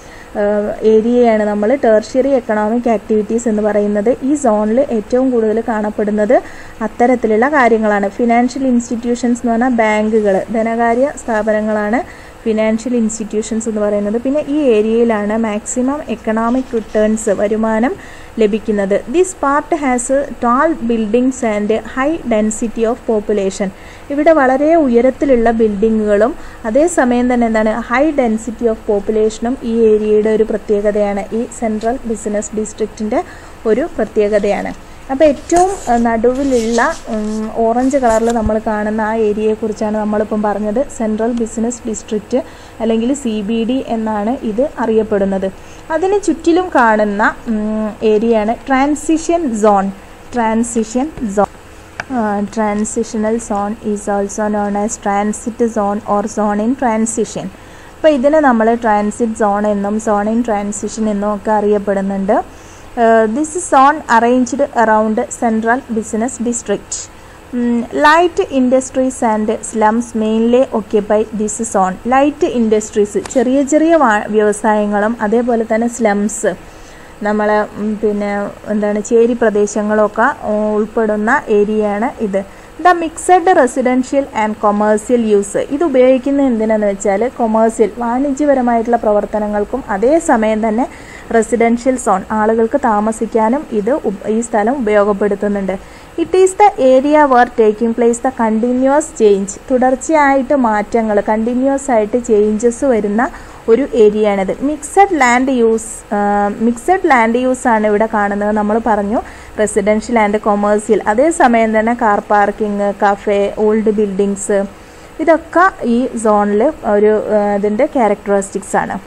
ഏരിയയാണ് നമ്മൾ ടേർഷ്യറി എക്കണോമിക് ആക്ടിവിറ്റീസ് എന്ന് പറയുന്നത് ഈ സോണിൽ ഏറ്റവും കൂടുതൽ കാണപ്പെടുന്നത് അത്തരത്തിലുള്ള കാര്യങ്ങളാണ് ഫിനാൻഷ്യൽ ഇൻസ്റ്റിറ്റ്യൂഷൻസ് എന്ന് പറഞ്ഞാൽ ബാങ്കുകൾ ധനകാര്യ സ്ഥാപനങ്ങളാണ് ഫിനാൻഷ്യൽ ഇൻസ്റ്റിറ്റ്യൂഷൻസ് എന്ന് പറയുന്നത് പിന്നെ ഈ ഏരിയയിലാണ് മാക്സിമം എക്കണോമിക് റിട്ടേൺസ് വരുമാനം ലഭിക്കുന്നത് this part has tall buildings and high density of population ഇവിടെ വളരെ ഉയരത്തിലുള്ള ബിൽഡിങ്ങുകളും അതേസമയം തന്നെ എന്താണ് ഹൈ ഡെൻസിറ്റി ഓഫ് പോപ്പുലേഷനും ഈ ഏരിയയുടെ ഒരു പ്രത്യേകതയാണ് ഈ സെൻട്രൽ ബിസിനസ് ഡിസ്ട്രിക്റ്റിൻ്റെ ഒരു പ്രത്യേകതയാണ് അപ്പോൾ ഏറ്റവും നടുവിലുള്ള ഓറഞ്ച് കളറിൽ നമ്മൾ കാണുന്ന ആ ഏരിയയെക്കുറിച്ചാണ് നമ്മളിപ്പം പറഞ്ഞത് സെൻട്രൽ ബിസിനസ് ഡിസ്ട്രിക്റ്റ് അല്ലെങ്കിൽ സി ബി ഡി എന്നാണ് ഇത് അറിയപ്പെടുന്നത് അതിന് ചുറ്റിലും കാണുന്ന ഏരിയയാണ് transition zone transition zone transitional zone is also known as transit zone or zone in transition അപ്പോൾ ഇതിനെ നമ്മൾ ട്രാൻസിറ്റ് സോൺ എന്നും സോൺ ഇൻ ട്രാൻസിഷൻ എന്നും ഒക്കെ അറിയപ്പെടുന്നുണ്ട് this zone arranged around central business district light industries and slums mainly occupy this zone light industries ചെറിയ ചെറിയ വ്യവസായങ്ങളും അതേപോലെ തന്നെ സ്ലംസ് നമ്മളെ ഉം, പിന്നെ എന്താണ് ചേരി പ്രദേശങ്ങളൊക്കെ ഉം, ഉൾപ്പെടുന്ന ഏരിയയാണ് ഇത് the mixed residential and commercial use ഇത് ഉപയോഗിക്കുന്നത് എന്തിനാന്ന് വെച്ചാൽ കൊമേഴ്സ്യൽ വാണിജ്യപരമായിട്ടുള്ള പ്രവർത്തനങ്ങൾക്കും അതേസമയം തന്നെ റെസിഡൻഷ്യൽ സോൺ ആളുകൾക്ക് താമസിക്കാനും ഇത് ഉപ- ഈ സ്ഥലം ഉപയോഗപ്പെടുത്തുന്നുണ്ട് it is the area where taking place the continuous change തുടർച്ചയായിട്ട് മാറ്റങ്ങൾ കണ്ടിന്യൂസ് ആയിട്ട് ചേഞ്ചസ് വരുന്ന ഒരു ഏരിയ ആണിത് mixed land use mixed land use ആണ് ഇവിടെ കാണുന്നത് നമ്മൾ പറഞ്ഞു റെസിഡൻഷ്യൽ ആൻഡ് കൊമേഴ്സ്യൽ അതേസമയം തന്നെ car parking cafe old buildings ഇതൊക്കെ ഈ സോണിൽ ഒരു ആ, ഇതിൻ്റെ ക്യാരക്ടറിസ്റ്റിക്സ് ആണ്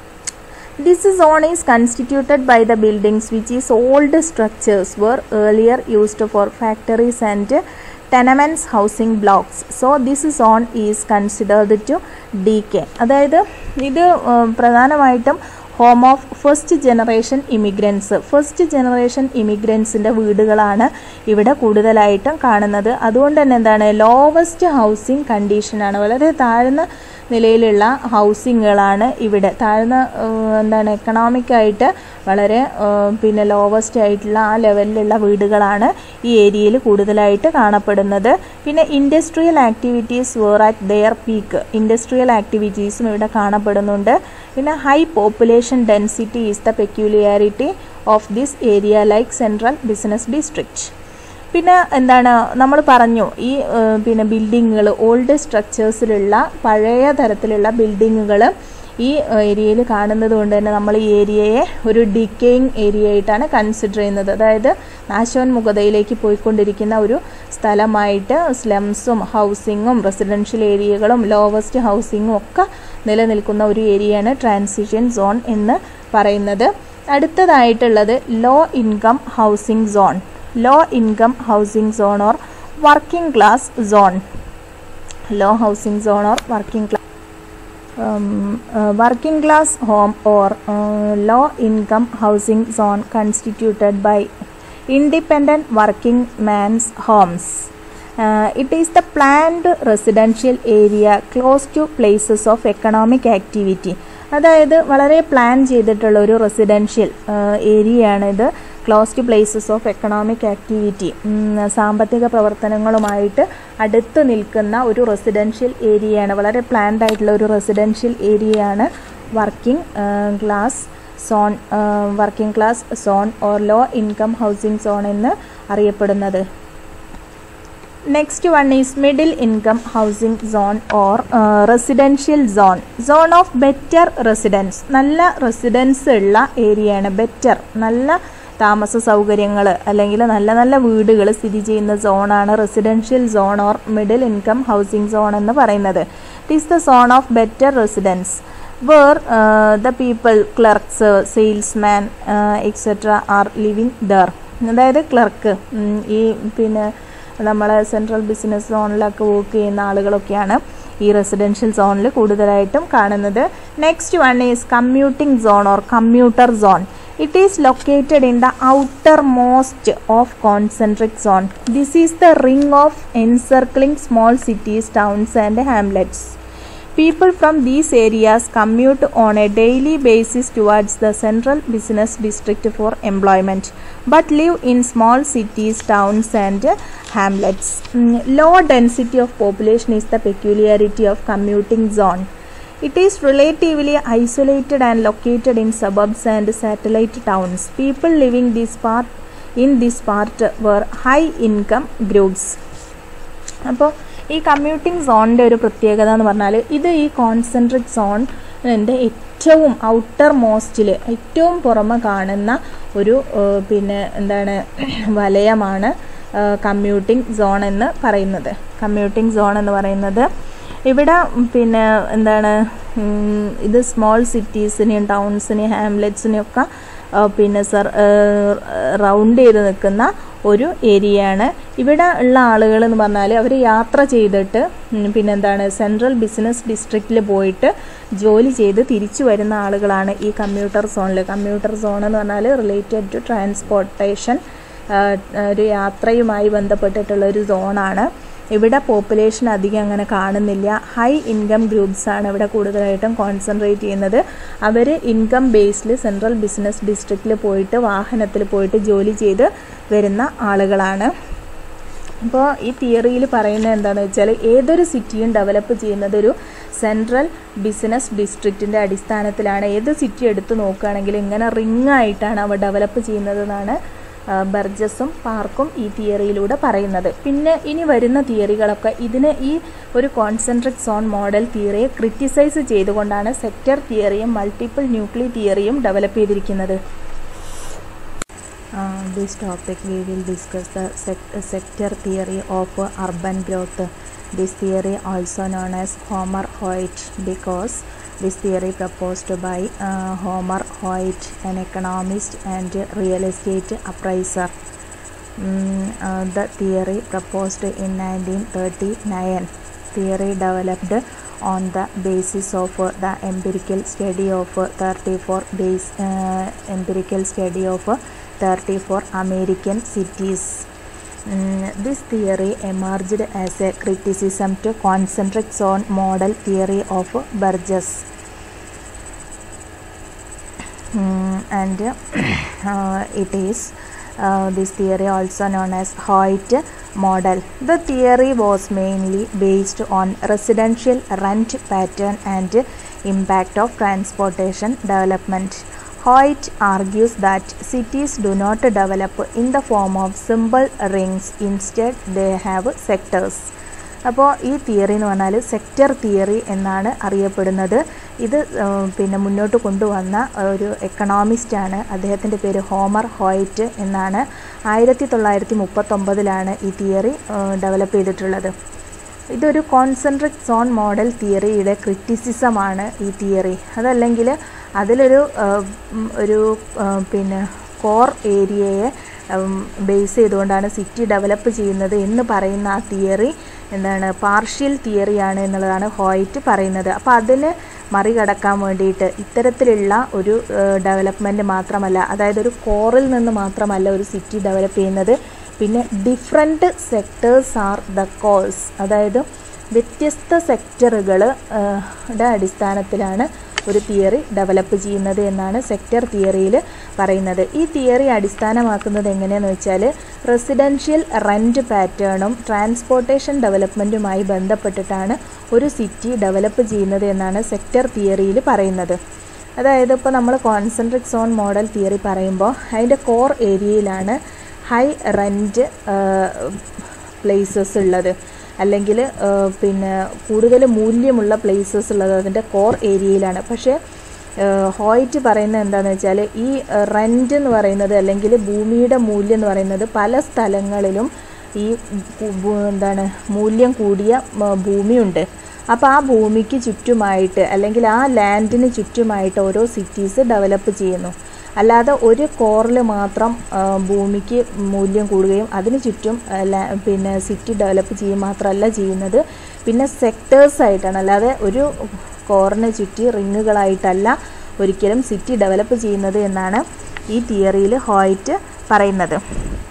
This zone is constituted by the buildings which is old structures were earlier used for factories and tenements housing blocks. So this zone is considered to decay. അതായത് ഇത് ഉം, പ്രധാനമായിട്ടും home of first generation immigrants first generation ഇമിഗ്രൻസിൻ്റെ വീടുകളാണ് ഇവിടെ കൂടുതലായിട്ടും കാണുന്നത് അതുകൊണ്ട് തന്നെ എന്താണ് ലോവസ്റ്റ് ഹൗസിംഗ് കണ്ടീഷനാണ് വളരെ താഴ്ന്ന നിലയിലുള്ള ഹൗസിങ്ങുകളാണ് ഇവിടെ താഴ്ന്ന ഏഹ്, എന്താണ് എക്കണോമിക് ആയിട്ട് വളരെ ഏഹ്, പിന്നെ ലോവസ്റ്റ് ആയിട്ടുള്ള ആ ലെവലിലുള്ള വീടുകളാണ് ഈ ഏരിയയിൽ കൂടുതലായിട്ട് കാണപ്പെടുന്നത് പിന്നെ industrial activities where at their peak industrial ആക്ടിവിറ്റീസും ഇവിടെ കാണപ്പെടുന്നുണ്ട് പിന്നെ high population density is the peculiarity of this area like central business district പിന്നെ എന്താണ് നമ്മൾ പറഞ്ഞു ഈ ഏഹ്, പിന്നെ ബിൽഡിങ്ങുകൾ ഓൾഡ് സ്ട്രക്ചേഴ്സിലുള്ള പഴയ തരത്തിലുള്ള ബിൽഡിങ്ങുകൾ ഈ ഏരിയയിൽ കാണുന്നത് കൊണ്ട് തന്നെ നമ്മൾ ഈ ഏരിയയെ ഒരു ഡിക്കേയിങ് ഏരിയ ആയിട്ടാണ് കൺസിഡർ ചെയ്യുന്നത് അതായത് നാശോന്മുഖതയിലേക്ക് പോയിക്കൊണ്ടിരിക്കുന്ന ഒരു സ്ഥലമായിട്ട് സ്ലംസും ഹൗസിങ്ങും റെസിഡൻഷ്യൽ ഏരിയകളും ലോവസ്റ്റ് ഹൗസിങ്ങും ഒക്കെ നിലനിൽക്കുന്ന ഒരു ഏരിയയാണ് ട്രാൻസിഷൻ സോൺ എന്ന് പറയുന്നത് അടുത്തതായിട്ടുള്ളത് low income housing zone low income housing zone or working class zone low housing zone or working class working class home or low income housing zone constituted by independent working man's homes it is the planned residential area close to places of economic activity അതായത് വളരെ plan ചെയ്തിട്ടുള്ള ഒരു residential ഏരിയയാണ് ഇത് close to places of economic activity സാമ്പത്തിക പ്രവർത്തനങ്ങളുമായിട്ട് അടുത്ത് നിൽക്കുന്ന ഒരു റെസിഡൻഷ്യൽ ഏരിയയാണ് വളരെ പ്ലാൻഡ് ആയിട്ടുള്ള ഒരു റെസിഡൻഷ്യൽ ഏരിയയാണ് working class zone working class zone or low income housing zone എന്ന് അറിയപ്പെടുന്നത് next one is middle income housing zone or residential zone zone of better residence നല്ല റെസിഡൻസ് ഉള്ള ഏരിയയാണ് ബെറ്റർ നല്ല താമസ സൗകര്യങ്ങൾ അല്ലെങ്കിൽ നല്ല നല്ല വീടുകൾ സ്ഥിതി ചെയ്യുന്ന സോണാണ് residential zone or middle income housing zone എന്ന് പറയുന്നത് it is the zone of better residence where the people clerks salesman etcetera are living there അതായത് ക്ലർക്ക് ഈ പിന്നെ നമ്മളെ സെൻട്രൽ ബിസിനസ് സോണിലൊക്കെ വർക്ക് ചെയ്യുന്ന ആളുകളൊക്കെയാണ് ഈ റെസിഡൻഷ്യൽ സോണിൽ കൂടുതലായിട്ടും കാണുന്നത് next one is commuting zone or commuter zone it is located in the outer most of concentric zone this is the ring of encircling small cities towns and hamlets People from these areas commute on a daily basis towards the central business district for employment, but live in small cities, towns, and hamlets. Mm, Low density of population is the peculiarity of commuting zone. It is relatively isolated and located in suburbs and satellite towns. People living this part in this part were high income groups. അപ്പോൾ ഈ commuting സോണിൻ്റെ ഒരു പ്രത്യേകത എന്ന് പറഞ്ഞാൽ ഇത് ഈ concentric zone എൻ്റെ ഏറ്റവും ഔട്ടർ മോസ്റ്റിൽ ഏറ്റവും പുറമെ കാണുന്ന ഒരു ഏഹ്, പിന്നെ എന്താണ് വലയമാണ് കമ്മ്യൂട്ടിംഗ് സോൺ എന്ന് പറയുന്നത് കമ്മ്യൂട്ടിംഗ് സോൺ എന്ന് പറയുന്നത് ഇവിടെ പിന്നെ എന്താണ് ഉം, ഇത് സ്മോൾ സിറ്റീസിനെയും ടൗൺസിനെയും ഹാംലെറ്റ്സിനെയും ഒക്കെ ആ, പിന്നെ സർ റൗണ്ട് ചെയ്ത് നിൽക്കുന്ന ഒരു ഏരിയയാണ് ഇവിടെ ഉള്ള ആളുകൾ എന്ന് പറഞ്ഞാൽ അവർ യാത്ര ചെയ്തിട്ട് ഉം, പിന്നെന്താണ് സെൻട്രൽ ബിസിനസ് ഡിസ്ട്രിക്റ്റിൽ പോയിട്ട് ജോലി ചെയ്ത് തിരിച്ചു വരുന്ന ആളുകളാണ് ഈ കമ്പ്യൂട്ടർ സോണിൽ കമ്പ്യൂട്ടർ സോൺ എന്ന് പറഞ്ഞാൽ റിലേറ്റഡ് ടു ട്രാൻസ്പോർട്ടേഷൻ ഒരു യാത്രയുമായി ബന്ധപ്പെട്ടിട്ടുള്ള ഒരു സോണാണ് ഇവിടെ പോപ്പുലേഷൻ അധികം അങ്ങനെ കാണുന്നില്ല ഹൈ ഇൻകം ഗ്രൂപ്പ്സ് ആണ് ഇവിടെ കൂടുതലായിട്ടും കോൺസെൻട്രേറ്റ് ചെയ്യുന്നത് അവർ ഇൻകം ബേസ്ഡിൽ സെൻട്രൽ ബിസിനസ് ഡിസ്ട്രിക്റ്റിൽ പോയിട്ട് വാഹനത്തിൽ പോയിട്ട് ജോലി ചെയ്ത് വരുന്ന ആളുകളാണ് അപ്പോൾ ഈ തിയറിയിൽ പറയുന്നത് എന്താണെന്ന് വെച്ചാൽ ഏതൊരു സിറ്റിയും ഡെവലപ്പ് ചെയ്യുന്നത് ഒരു സെൻട്രൽ ബിസിനസ് ഡിസ്ട്രിക്റ്റിൻ്റെ അടിസ്ഥാനത്തിലാണ് ഏത് സിറ്റി എടുത്തു നോക്കുകയാണെങ്കിൽ ഇങ്ങനെ റിംഗ് ആയിട്ടാണ് അവ ഡെവലപ്പ് ചെയ്യുന്നതെന്നാണ് ബർജസും പാർക്കും ഈ തിയറിയിലൂടെ പറയുന്നത് പിന്നെ ഇനി വരുന്ന തിയറികളൊക്കെ ഇതിന് ഈ ഒരു കോൺസെൻട്രിക് സോൺ മോഡൽ തിയറിയെ ക്രിറ്റിസൈസ് ചെയ്തുകൊണ്ടാണ് സെക്ടർ തിയറിയും മൾട്ടിപ്പിൾ ന്യൂക്ലിയർ തിയറിയും ഡെവലപ്പ് ചെയ്തിരിക്കുന്നത് uh, this topic we will discuss the sec- sector theory of uh, urban growth this theory also known as homer hoyt because this theory proposed by uh, homer hoyt an economist and real estate appraiser Mm, uh, the theory proposed in 1939 theory developed on the basis of uh, the empirical study of uh, 34 base uh, empirical study of uh, 34 American cities. Mm, this theory emerged as a criticism to concentric zone model theory of Burgess. Mm, and uh, it is uh, this theory also known as Hoyt model. The theory was mainly based on residential rent pattern and impact of transportation development. Hoyt argues that cities do not develop in the form of simple rings, instead, they have sectors. അപ്പോൾ ഈ theory എന്ന് പറഞ്ഞാൽ sector theory എന്നാണ് അറിയപ്പെടുന്നത് ഇത് ഏഹ്, പിന്നെ മുന്നോട്ട് കൊണ്ടുവന്ന ഒരു എക്കണോമിസ്റ്റാണ് അദ്ദേഹത്തിൻ്റെ പേര് ഹോമർ ഹോയ്റ്റ് എന്നാണ് ആയിരത്തി തൊള്ളായിരത്തി മുപ്പത്തൊമ്പതിലാണ് ഈ തിയറി ഡെവലപ്പ് ചെയ്തിട്ടുള്ളത് ഇതൊരു കോൺസെൻട്രിക് സോൺ മോഡൽ തിയറിയുടെ ക്രിറ്റിസിസമാണ് ഈ തിയറി അതല്ലെങ്കിൽ അതിലൊരു ഏഹ്, ഉം, ഒരു ഏഹ്, പിന്നെ കോർ ഏരിയയെ ബേസ് ചെയ്തുകൊണ്ടാണ് സിറ്റി ഡെവലപ്പ് ചെയ്യുന്നത് എന്ന് പറയുന്ന ആ തിയറി എന്താണ് പാർഷ്യൽ തിയറിയാണ് എന്നുള്ളതാണ് ഹോയ്റ്റ് പറയുന്നത് അപ്പോൾ അതിന് മറികടക്കാൻ വേണ്ടിയിട്ട് ഇത്തരത്തിലുള്ള ഒരു ഡെവലപ്മെൻറ്റ് മാത്രമല്ല അതായത് ഒരു കോറിൽ നിന്ന് മാത്രമല്ല ഒരു സിറ്റി ഡെവലപ്പ് ചെയ്യുന്നത് പിന്നെ different sectors are the course അതായത് വ്യത്യസ്ത സെക്ടറുകൾ ടെ അടിസ്ഥാനത്തിലാണ് ഒരു തിയറി ഡെവലപ്പ് ചെയ്യുന്നത് എന്നാണ് സെക്ടർ തിയറിയിൽ പറയുന്നത് ഈ തിയറി അടിസ്ഥാനമാക്കുന്നത് എങ്ങനെയാണെന്ന് വെച്ചാൽ റെസിഡൻഷ്യൽ റെൻറ്റ് പാറ്റേണും ട്രാൻസ്പോർട്ടേഷൻ ഡെവലപ്മെൻറ്റുമായി ബന്ധപ്പെട്ടിട്ടാണ് ഒരു സിറ്റി ഡെവലപ്പ് ചെയ്യുന്നത് എന്നാണ് സെക്ടർ തിയറിയിൽ പറയുന്നത് അതായത് ഇപ്പോൾ നമ്മൾ കോൺസെൻട്രിക് സോൺ മോഡൽ തിയറി പറയുമ്പോൾ അതിൻ്റെ കോർ ഏരിയയിലാണ് ഹൈ റെൻറ്റ് പ്ലേസസ് ഉള്ളത് അല്ലെങ്കിൽ പിന്നെ കൂടുതൽ മൂല്യമുള്ള പ്ലേസസ് ഉള്ളത് അതിൻ്റെ കോർ ഏരിയയിലാണ് പക്ഷേ ഹോയിറ്റ് പറയുന്നത് എന്താണെന്ന് വെച്ചാൽ ഈ റെൻ്റ് എന്ന് പറയുന്നത് അല്ലെങ്കിൽ ഭൂമിയുടെ മൂല്യം എന്ന് പറയുന്നത് പല സ്ഥലങ്ങളിലും ഈ കു- ഭൂ- എന്താണ് മൂല്യം കൂടിയ മ, ഭൂമിയുണ്ട് അപ്പോൾ ആ ഭൂമിക്ക് ചുറ്റുമായിട്ട് അല്ലെങ്കിൽ ആ ലാൻഡിന് ചുറ്റുമായിട്ട് ഓരോ സിറ്റീസ് ഡെവലപ്പ് ചെയ്യുന്നു അല്ലാതെ ഒരു കോറിൽ മാത്രം ആ, ഭൂമിക്ക് മൂല്യം കൂടുകയും അതിന് ചുറ്റും ആ, ലാ- പിന്നെ സിറ്റി ഡെവലപ്പ് ചെയ്യുക മാത്രമല്ല ചെയ്യുന്നത് പിന്നെ സെക്ടേഴ്സ് ആയിട്ടാണ് അല്ലാതെ ഒരു കോറിന് ചുറ്റി റിങ്ങുകളായിട്ടല്ല ഒരിക്കലും സിറ്റി ഡെവലപ്പ് ചെയ്യുന്നത് എന്നാണ് ഈ തിയറിയിൽ ഹോയിറ്റ് പറയുന്നത്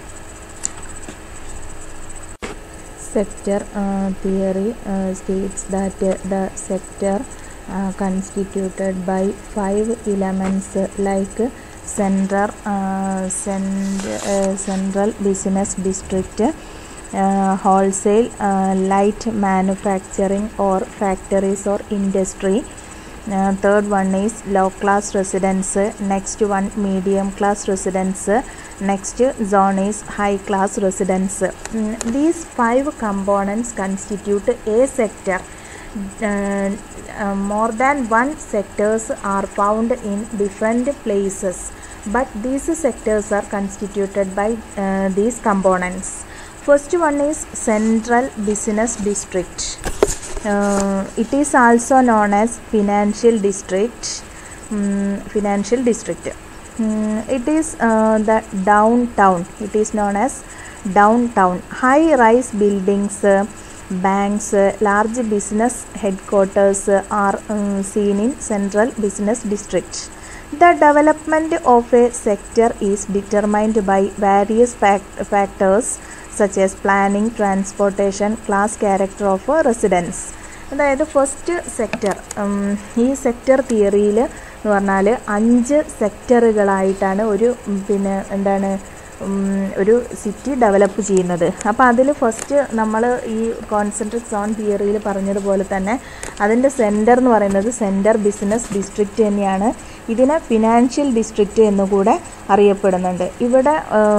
sector uh, theory uh, states that uh, the sector uh, constituted by five elements uh, like central uh, cent- uh, central business district uh, wholesale uh, light manufacturing or factories or industry uh, third one is low class residence next one medium class residence next zone is high class residence Mm, these five components constitute a sector Uh, uh, more than one sectors are found in different places but these sectors are constituted by uh, these components first one is central business district uh, it is also known as financial district mm, financial district Mm, it is uh, the downtown it is known as downtown high rise buildings uh, banks uh, large business headquarters uh, are um, seen in central business district the development of a sector is determined by various fact- factors such as planning transportation class character of residence അതായത് first sector ഈ sector തിയറിയിൽ എന്ന് പറഞ്ഞാൽ അഞ്ച് സെക്ടറുകളായിട്ടാണ് ഒരു ഉം, പിന്നെ എന്താണ് ഉം, ഒരു സിറ്റി ഡെവലപ്പ് ചെയ്യുന്നത് അപ്പോൾ അതിൽ ഫസ്റ്റ് നമ്മൾ ഈ കോൺസെൻട്രിക് സോൺ തിയറിയിൽ പറഞ്ഞതുപോലെ തന്നെ അതിൻ്റെ സെൻറ്റർ എന്ന് പറയുന്നത് സെൻറ്റർ ബിസിനസ് ഡിസ്ട്രിക്റ്റ് തന്നെയാണ് ഇതിനെ ഫിനാൻഷ്യൽ ഡിസ്ട്രിക്റ്റ് എന്നുകൂടെ അറിയപ്പെടുന്നുണ്ട് ഇവിടെ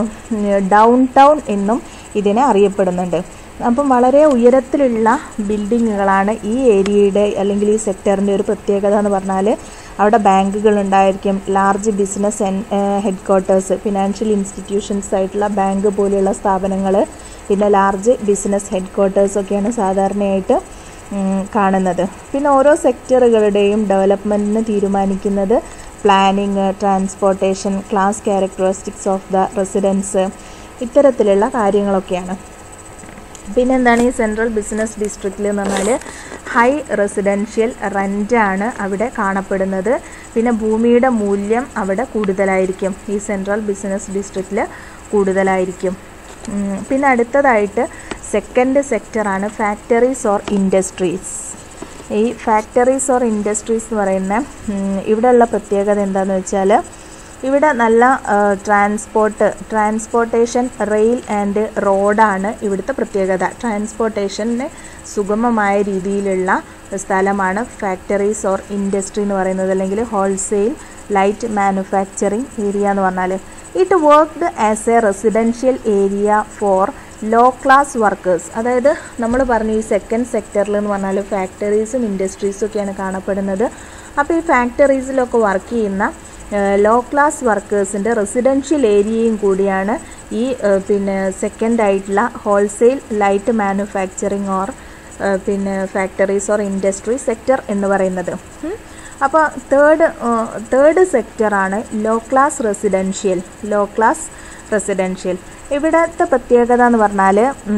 ഡൗൺ ടൗൺ എന്നും ഇതിനെ അറിയപ്പെടുന്നുണ്ട് അപ്പം വളരെ ഉയരത്തിലുള്ള ബിൽഡിങ്ങുകളാണ് ഈ ഏരിയയുടെ അല്ലെങ്കിൽ ഈ സെക്ടറിൻ്റെ ഒരു പ്രത്യേകത എന്ന് പറഞ്ഞാൽ അവിടെ ബാങ്കുകൾ ഉണ്ടായിരിക്കും large business headquarters financial institutions ആയിട്ടുള്ള ബാങ്ക് പോലെയുള്ള സ്ഥാപനങ്ങൾ പിന്നെ ലാർജ് ബിസിനസ് ഹെഡ് ക്വാർട്ടേഴ്സ് ഒക്കെയാണ് സാധാരണയായിട്ട് ഉം, കാണുന്നത് പിന്നെ ഓരോ സെക്ടറുകളുടെയും ഡെവലപ്മെൻറ്റിന് തീരുമാനിക്കുന്നത് planning transportation class characteristics of the residence ഇത്തരത്തിലുള്ള കാര്യങ്ങളൊക്കെയാണ് പിന്നെ എന്താണ് ഈ സെൻട്രൽ ബിസിനസ് ഡിസ്ട്രിക്റ്റിൽ എന്ന് പറഞ്ഞാൽ ഹൈ റെസിഡൻഷ്യൽ റെൻ്റാണ് അവിടെ കാണപ്പെടുന്നത് പിന്നെ ഭൂമിയുടെ മൂല്യം അവിടെ കൂടുതലായിരിക്കും ഈ സെൻട്രൽ ബിസിനസ് ഡിസ്ട്രിക്റ്റിൽ കൂടുതലായിരിക്കും ഉം, പിന്നെ അടുത്തതായിട്ട് സെക്കൻഡ് സെക്ടറാണ് ഫാക്ടറീസ് ഓർ ഇൻഡസ്ട്രീസ് ഈ ഫാക്ടറീസ് ഓർ ഇൻഡസ്ട്രീസ് എന്ന് പറയുന്ന ഉം, ഇവിടെയുള്ള പ്രത്യേകത എന്താണെന്ന് വെച്ചാൽ ഇവിടെ നല്ല ട്രാൻസ്പോർട്ട് ട്രാൻസ്പോർട്ടേഷൻ റെയിൽ ആൻഡ് റോഡാണ് ഇവിടുത്തെ പ്രത്യേകത ട്രാൻസ്പോർട്ടേഷന് സുഗമമായ രീതിയിലുള്ള സ്ഥലമാണ് ഫാക്ടറീസ് ഓർ ഇൻഡസ്ട്രി എന്ന് പറയുന്നത് അല്ലെങ്കിൽ ഹോൾസെയിൽ ലൈറ്റ് മാനുഫാക്ചറിങ് ഏരിയ എന്ന് പറഞ്ഞാൽ it worked as a residential area for low class workers അതായത് നമ്മൾ പറഞ്ഞു ഈ സെക്കൻഡ് സെക്ടറിൽ എന്ന് പറഞ്ഞാൽ ഫാക്ടറീസും ഇൻഡസ്ട്രീസും ഒക്കെയാണ് കാണപ്പെടുന്നത് അപ്പോൾ ഈ ഫാക്ടറീസിലൊക്കെ വർക്ക് ചെയ്യുന്ന ലോ ക്ലാസ് വർക്കേഴ്സിൻ്റെ റെസിഡൻഷ്യൽ ഏരിയയും കൂടിയാണ് ഈ ഏഹ്, പിന്നെ സെക്കൻഡ് ആയിട്ടുള്ള ഹോൾസെയിൽ ലൈറ്റ് മാനുഫാക്ചറിങ് ഓർ പിന്നെ ഫാക്ടറീസ് ഓർ ഇൻഡസ്ട്രി സെക്ടർ എന്ന് പറയുന്നത് ഉം. അപ്പോൾ തേർഡ് തേർഡ് സെക്ടറാണ് low class residential low class residential ഇവിടുത്തെ പ്രത്യേകത എന്ന് പറഞ്ഞാൽ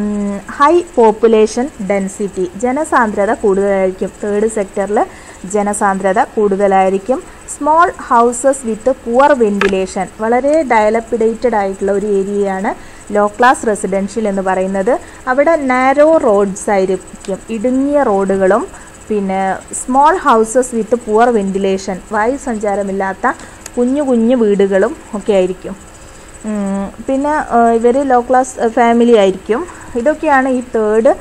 ഹൈ പോപ്പുലേഷൻ ഡെൻസിറ്റി ജനസാന്ദ്രത കൂടുതലായിരിക്കും തേർഡ് സെക്ടറിൽ ജനസാന്ദ്രത കൂടുതലായിരിക്കും small houses with poor ventilation വളരെ ഡയലപ്പിഡേറ്റഡ് ആയിട്ടുള്ള ഒരു ഏരിയയാണ് ലോ ക്ലാസ് റെസിഡൻഷ്യൽ എന്ന് പറയുന്നത് അവിടെ നാരോ റോഡ്സ് ആയിരിക്കും ഇടുങ്ങിയ റോഡുകളും പിന്നെ small houses with poor ventilation വായു സഞ്ചാരമില്ലാത്ത കുഞ്ഞു കുഞ്ഞു വീടുകളും ഒക്കെ ആയിരിക്കും ഉം, പിന്നെ ഇവർ ലോ ക്ലാസ് ഫാമിലി ആയിരിക്കും ഇതൊക്കെയാണ് ഈ തേർഡ്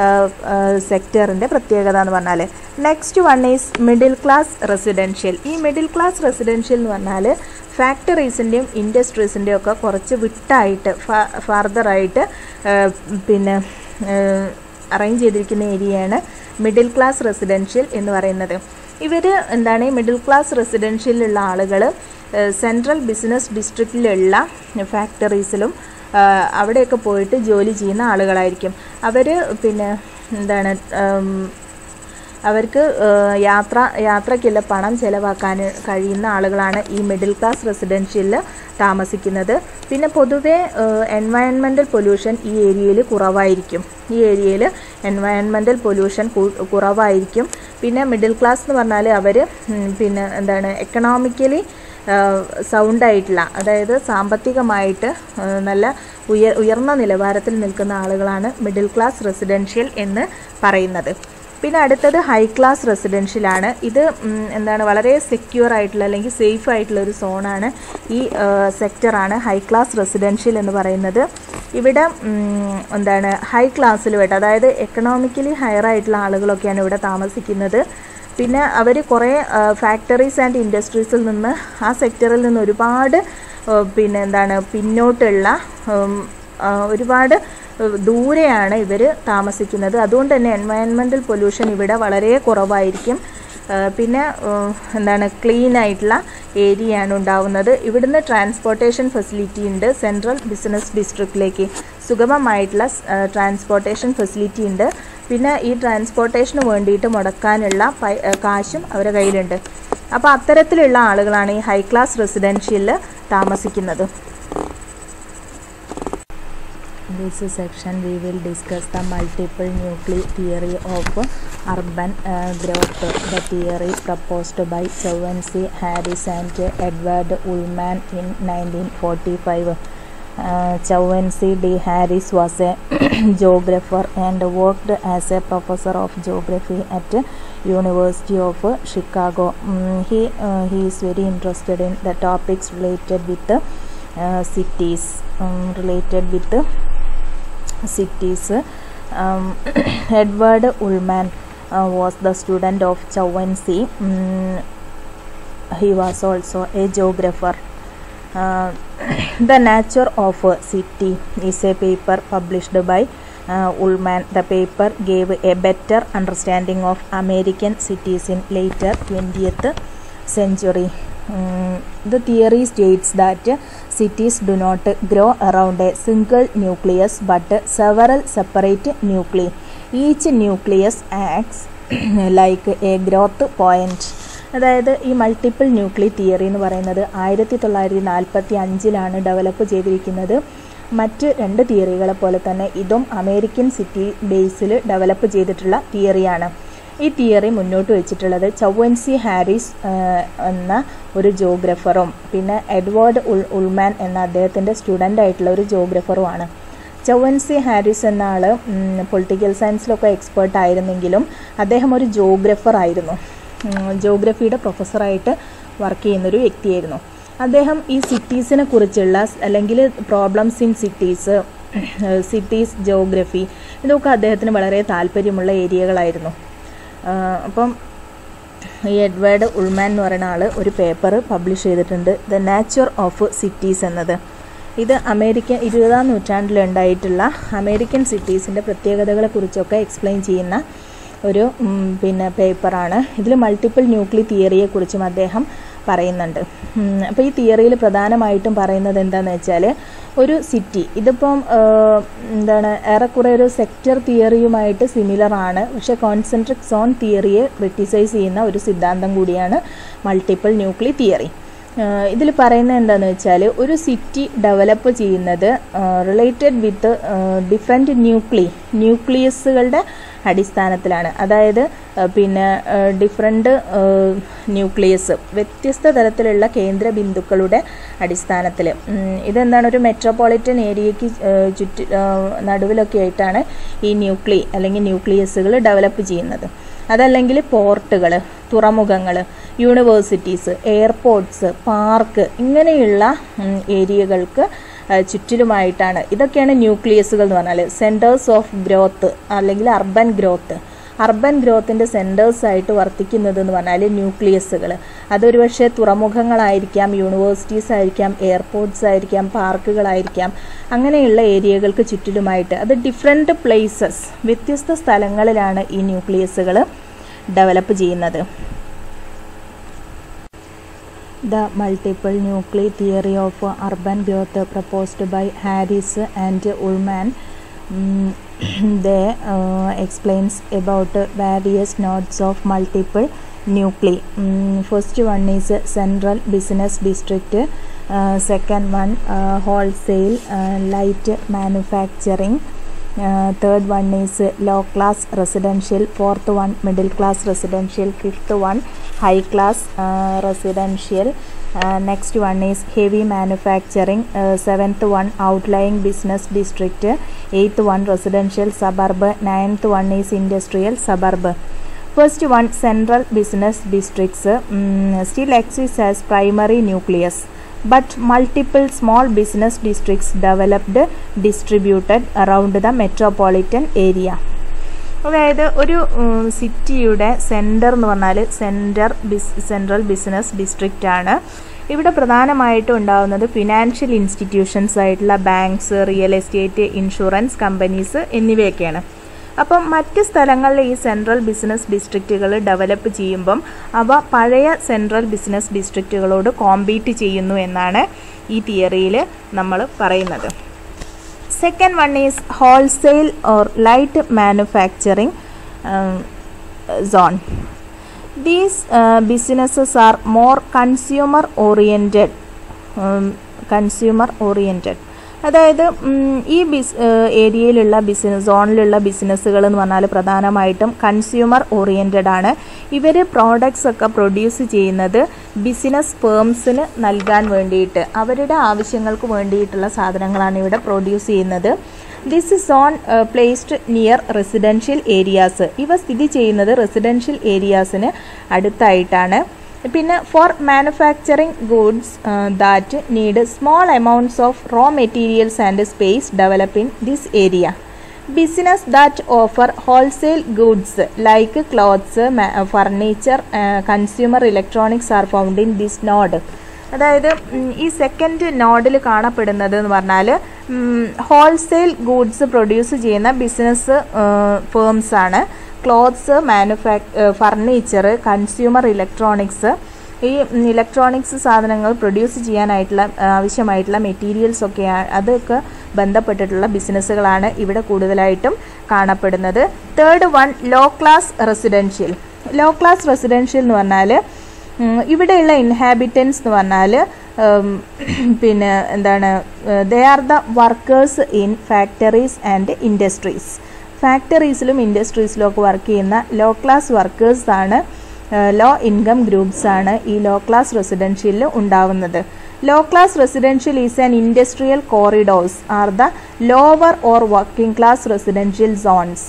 സെക്ടറിൻ്റെ പ്രത്യേകത എന്ന് പറഞ്ഞാൽ next one is middle class residential ഈ മിഡിൽ ക്ലാസ് റെസിഡൻഷ്യൽ എന്ന് പറഞ്ഞാൽ ഫാക്ടറീസിൻ്റെയും ഇൻഡസ്ട്രീസിൻ്റെയും ഒക്കെ കുറച്ച് വിട്ടായിട്ട് ഫർദറായിട്ട് പിന്നെ അറേഞ്ച് ചെയ്തിരിക്കുന്ന ഏരിയയാണ് മിഡിൽ ക്ലാസ് റെസിഡൻഷ്യൽ എന്ന് പറയുന്നത് ഇവർ എന്താണ് ഈ മിഡിൽ ക്ലാസ് റെസിഡൻഷ്യലിലുള്ള ആളുകൾ സെൻട്രൽ ബിസിനസ് ഡിസ്ട്രിക്റ്റിലുള്ള ഫാക്ടറീസിലും അവിടെയൊക്കെ പോയിട്ട് ജോലി ചെയ്യുന്ന ആളുകളായിരിക്കും അവർ പിന്നെ എന്താണ് ഉം, അവർക്ക് ഏഹ്, യാത്ര യാത്രയ്ക്കുള്ള പണം ചിലവാക്കാൻ കഴിയുന്ന ആളുകളാണ് ഈ മിഡിൽ ക്ലാസ് റെസിഡൻഷ്യലിൽ താമസിക്കുന്നത് പിന്നെ പൊതുവേ എൻവയൺമെൻറ്റൽ പൊല്യൂഷൻ ഈ ഏരിയയിൽ കുറവായിരിക്കും ഈ ഏരിയയിൽ എൻവയൺമെൻറ്റൽ പൊല്യൂഷൻ കുറവായിരിക്കും പിന്നെ മിഡിൽ ക്ലാസ് എന്ന് പറഞ്ഞാൽ അവർ പിന്നെ എന്താണ് എക്കണോമിക്കലി സൗണ്ട് ആയിട്ടുള്ള അതായത് സാമ്പത്തികമായിട്ട് ആ, നല്ല ഉയർ ഉയർന്ന നിലവാരത്തിൽ നിൽക്കുന്ന ആളുകളാണ് മിഡിൽ ക്ലാസ് റെസിഡൻഷ്യൽ എന്ന് പറയുന്നത് പിന്നെ അടുത്തത് ഹൈ ക്ലാസ് റെസിഡൻഷ്യലാണ് ഇത് ഉം, എന്താണ് വളരെ സെക്യൂർ ആയിട്ടുള്ള അല്ലെങ്കിൽ സേഫ് ആയിട്ടുള്ള ഒരു സോണാണ് ഈ സെക്ടറാണ് ഹൈ ക്ലാസ് റെസിഡൻഷ്യൽ എന്ന് പറയുന്നത് ഇവിടെ ഉം, എന്താണ് ഹൈ ക്ലാസ്സിൽ വേണ്ട അതായത് എക്കണോമിക്കലി ഹയർ ആയിട്ടുള്ള ആളുകളൊക്കെയാണ് ഇവിടെ താമസിക്കുന്നത് പിന്നെ അവർ കുറേ ഫാക്ടറീസ് ആൻഡ് ഇൻഡസ്ട്രീസിൽ നിന്ന് ആ സെക്ടറിൽ നിന്ന് ഒരുപാട് ആ, പിന്നെ എന്താണ് പിന്നോട്ടുള്ള ഉം, ആ, ഒരുപാട് ഏഹ് ദൂരെയാണ് ഇവർ താമസിക്കുന്നത് അതുകൊണ്ട് തന്നെ എൻവയൺമെൻറ്റൽ പൊല്യൂഷൻ ഇവിടെ വളരെ കുറവായിരിക്കും ഏഹ് പിന്നെ ഏഹ് എന്താണ് ക്ലീൻ ആയിട്ടുള്ള ഏരിയയാണ് ഉണ്ടാവുന്നത് ഇവിടുന്ന് ട്രാൻസ്പോർട്ടേഷൻ ഫെസിലിറ്റി ഉണ്ട് സെൻട്രൽ ബിസിനസ് ഡിസ്ട്രിക്റ്റിലേക്ക് സുഗമമായിട്ടുള്ള ട്രാൻസ്പോർട്ടേഷൻ ഫെസിലിറ്റി ഉണ്ട് പിന്നെ ഈ ട്രാൻസ്പോർട്ടേഷന് വേണ്ടിയിട്ട് മുടക്കാനുള്ള പൈ ഏഹ് കാശും അവരുടെ കയ്യിലുണ്ട് അപ്പോൾ അത്തരത്തിലുള്ള ആളുകളാണ് ഈ ഹൈ ക്ലാസ് റെസിഡൻഷ്യലിൽ താമസിക്കുന്നത് In this section we will discuss the multiple nuclei theory of urban uh, growth the theory proposed by Chauncey Harris and Edward Ullman in 1945 Uh, Chauncey D. Harris was a geographer and worked as a professor of geography at University of Chicago. Mm, he uh, he is very interested in the topics related with the uh, cities, um, related with the cities. Um, Edward Ullman uh, was the student of Chauncey. Mm, he was also a geographer. Uh, the Nature of a City is a paper published by uh, Ullman. The paper gave a better understanding of American cities in later 20th century. Mm, the theory states that cities do not grow around a single nucleus but several separate nuclei. Each nucleus acts like a growth point. അതായത് ഈ multiple nuclei theory എന്ന് പറയുന്നത് ആയിരത്തി തൊള്ളായിരത്തി നാൽപ്പത്തി അഞ്ചിലാണ് develop ചെയ്തിരിക്കുന്നത് മറ്റ് രണ്ട് തിയറികളെ പോലെ തന്നെ ഇതും അമേരിക്കൻ സിറ്റി ബേസിൽ ഡെവലപ്പ് ചെയ്തിട്ടുള്ള തിയറിയാണ് ഈ തിയറി മുന്നോട്ട് വെച്ചിട്ടുള്ളത് ചൗവൻസി ഹാരിസ് എന്ന ഒരു ജോഗ്രഫറും പിന്നെ എഡ്വേർഡ് ഉൾ ഉൾമാൻ എന്ന അദ്ദേഹത്തിൻ്റെ സ്റ്റുഡൻ്റ് ആയിട്ടുള്ള ഒരു ജോഗ്രഫറുമാണ് ചൗവൻസി ഹാരിസ് എന്ന ആൾ പൊളിറ്റിക്കൽ സയൻസിലൊക്കെ എക്സ്പേർട്ട് ആയിരുന്നെങ്കിലും അദ്ദേഹം ഒരു ജോഗ്രഫർ ആയിരുന്നു ജോഗ്രഫിയുടെ പ്രൊഫസറായിട്ട് വർക്ക് ചെയ്യുന്നൊരു വ്യക്തിയായിരുന്നു അദ്ദേഹം ഈ സിറ്റീസിനെ കുറിച്ചുള്ള അല്ലെങ്കിൽ problems in cities cities geography ഇതൊക്കെ അദ്ദേഹത്തിന് വളരെ താല്പര്യമുള്ള ഏരിയകളായിരുന്നു അപ്പം ഈ എഡ്വേർഡ് ഉൾമാൻ എന്ന് പറയുന്ന ആൾ ഒരു പേപ്പർ പബ്ലിഷ് ചെയ്തിട്ടുണ്ട് ദ നാച്ചർ ഓഫ് സിറ്റീസ് എന്നത് ഇത് അമേരിക്കൻ ഇരുപതാം നൂറ്റാണ്ടിലുണ്ടായിട്ടുള്ള അമേരിക്കൻ സിറ്റീസിൻ്റെ പ്രത്യേകതകളെക്കുറിച്ചൊക്കെ എക്സ്പ്ലെയിൻ ചെയ്യുന്ന ഒരു പിന്നെ പേപ്പറാണ് ഇതിൽ മൾട്ടിപ്പിൾ ന്യൂക്ലി തിയറിയെക്കുറിച്ചും അദ്ദേഹം പറയുന്നുണ്ട് അപ്പോൾ ഈ തിയറിയിൽ പ്രധാനമായിട്ടും പറയുന്നത് എന്താണെന്ന് വെച്ചാൽ ഒരു സിറ്റി ഇതിപ്പം എന്താണ് ഏറെക്കുറെ ഒരു സെക്ടർ തിയറിയുമായിട്ട് സിമിലർ ആണ് പക്ഷേ കോൺസെൻട്രിക് സോൺ തിയറിയെ ക്രിട്ടിസൈസ് ചെയ്യുന്ന ഒരു സിദ്ധാന്തം കൂടിയാണ് മൾട്ടിപ്പിൾ ന്യൂക്ലി തിയറി ഇതിൽ പറയുന്നത് എന്താണെന്ന് വെച്ചാൽ ഒരു സിറ്റി ഡെവലപ്പ് ചെയ്യുന്നത് റിലേറ്റഡ് വിത്ത് ഡിഫറെൻറ്റ് ന്യൂക്ലി ന്യൂക്ലിയസുകളുടെ അടിസ്ഥാനത്തിലാണ് അതായത് പിന്നെ ഡിഫറെൻ്റ് ന്യൂക്ലിയസ് വ്യത്യസ്ത തരത്തിലുള്ള കേന്ദ്ര ബിന്ദുക്കളുടെ അടിസ്ഥാനത്തിൽ ഇതെന്താണ് ഒരു മെട്രോപൊളിറ്റൻ ഏരിയയ്ക്ക് ചുറ്റി നടുവിലൊക്കെ ആയിട്ടാണ് ഈ ന്യൂക്ലി അല്ലെങ്കിൽ ന്യൂക്ലിയസുകൾ ഡെവലപ്പ് ചെയ്യുന്നത് അതല്ലെങ്കിൽ പോർട്ടുകൾ തുറമുഖങ്ങൾ യൂണിവേഴ്സിറ്റീസ് എയർപോർട്ട്സ് പാർക്ക് ഇങ്ങനെയുള്ള ഏരിയകൾക്ക് ചുറ്റിലുമായിട്ടാണ് ഇതൊക്കെയാണ് ന്യൂക്ലിയസുകൾ എന്ന് പറഞ്ഞാൽ സെൻറ്റേഴ്സ് ഓഫ് ഗ്രോത്ത് അല്ലെങ്കിൽ അർബൻ ഗ്രോത്ത് അർബൻ ഗ്രോത്തിൻ്റെ സെൻറ്റേഴ്സ് ആയിട്ട് വർത്തിക്കുന്നത് എന്ന് പറഞ്ഞാൽ ന്യൂക്ലിയസുകൾ അതൊരു പക്ഷേ തുറമുഖങ്ങളായിരിക്കാം യൂണിവേഴ്സിറ്റീസ് ആയിരിക്കാം എയർപോർട്ട്സ് ആയിരിക്കാം പാർക്കുകളായിരിക്കാം അങ്ങനെയുള്ള ഏരിയകൾക്ക് ചുറ്റിലുമായിട്ട് അത് ഡിഫറെൻറ്റ് പ്ലേസസ് വ്യത്യസ്ത സ്ഥലങ്ങളിലാണ് ഈ ന്യൂക്ലിയസുകൾ ഡെവലപ്പ് ചെയ്യുന്നത് The multiple nuclei theory of urban growth proposed by Harris and Ullman um, they uh, explains about various nodes of multiple nuclei. Um, first one is central business district. Uh, second one uh, wholesale uh, light manufacturing. Uh, third one is low class residential fourth one middle class residential fifth one high class uh, residential uh, next one is heavy manufacturing uh, seventh one outlying business district eighth one residential suburb ninth one is industrial suburb first one central business districts um, still exists as primary nucleus but multiple small business districts developed distributed around the metropolitan area അതായത് ഒരു സിറ്റിയുടെ centre എന്ന് പറഞ്ഞാൽ centre biz central business district ആണ് ഇവിടെ പ്രധാനമായിട്ടും ഉണ്ടാകുന്നത് financial institutions ആയിട്ടുള്ള banks real estate insurance companies എന്നിവയൊക്കെയാണ് അപ്പം മറ്റ് സ്ഥലങ്ങളിൽ ഈ സെൻട്രൽ ബിസിനസ് ഡിസ്ട്രിക്റ്റുകൾ ഡെവലപ്പ് ചെയ്യുമ്പം അവ പഴയ സെൻട്രൽ ബിസിനസ് ഡിസ്ട്രിക്റ്റുകളോട് കോമ്പീറ്റ് ചെയ്യുന്നു എന്നാണ് ഈ തിയറിയിൽ നമ്മൾ പറയുന്നത് second one is wholesale or light manufacturing zone these businesses are more consumer oriented consumer oriented അതായത് ഉം, ഈ ബിസ് ഏരിയയിലുള്ള ബിസിനസ് സോണിലുള്ള ബിസിനസ്സുകൾ എന്ന് പറഞ്ഞാൽ പ്രധാനമായിട്ടും കൺസ്യൂമർ ഓറിയൻറ്റഡ് ആണ് ഇവർ പ്രോഡക്ട്സ് ഒക്കെ പ്രൊഡ്യൂസ് ചെയ്യുന്നത് ബിസിനസ് ഫേംസിന് നൽകാൻ വേണ്ടിയിട്ട് അവരുടെ ആവശ്യങ്ങൾക്ക് വേണ്ടിയിട്ടുള്ള സാധനങ്ങളാണ് ഇവിടെ പ്രൊഡ്യൂസ് ചെയ്യുന്നത് this is on placed near residential areas ഇവ സ്ഥിതി ചെയ്യുന്നത് റെസിഡൻഷ്യൽ ഏരിയാസിന് അടുത്തായിട്ടാണ് പിന്നെ for manufacturing goods that need small amounts of raw materials and space develop in this area business that offer wholesale goods like clothes furniture consumer electronics are found in this node അതായത് ഉം, ഈ second നോഡിൽ കാണപ്പെടുന്നത് എന്ന് പറഞ്ഞാൽ wholesale goods produce ചെയ്യുന്ന business firms ആണ് clothes manufac furniture consumer electronics ഈ ഇലക്ട്രോണിക്സ് സാധനങ്ങൾ പ്രൊഡ്യൂസ് ചെയ്യാനായിട്ടുള്ള ആ, ആവശ്യമായിട്ടുള്ള മെറ്റീരിയൽസ് ഒക്കെ അതൊക്കെ ബന്ധപ്പെട്ടിട്ടുള്ള ബിസിനസ്സുകളാണ് ഇവിടെ കൂടുതലായിട്ടും കാണപ്പെടുന്നത് third one low class residential low class residential എന്ന് പറഞ്ഞാൽ ഉം, ഇവിടെയുള്ള ഇൻഹാബിറ്റൻസ് എന്ന് പറഞ്ഞാൽ ഉം, പിന്നെ എന്താണ് they are the workers in factories and industries ഫാക്ടറീസിലും ഇൻഡസ്ട്രീസിലും ഒക്കെ വർക്ക് ചെയ്യുന്ന ലോ ക്ലാസ് വർക്കേഴ്സ് ആണ് ലോ ഇൻകം ഗ്രൂപ്പ്സ് ആണ് ഈ ലോ ക്ലാസ് റെസിഡൻഷ്യലിൽ ഉണ്ടാവുന്നത് low class residential is an industrial corridors are the lower or working class residential zones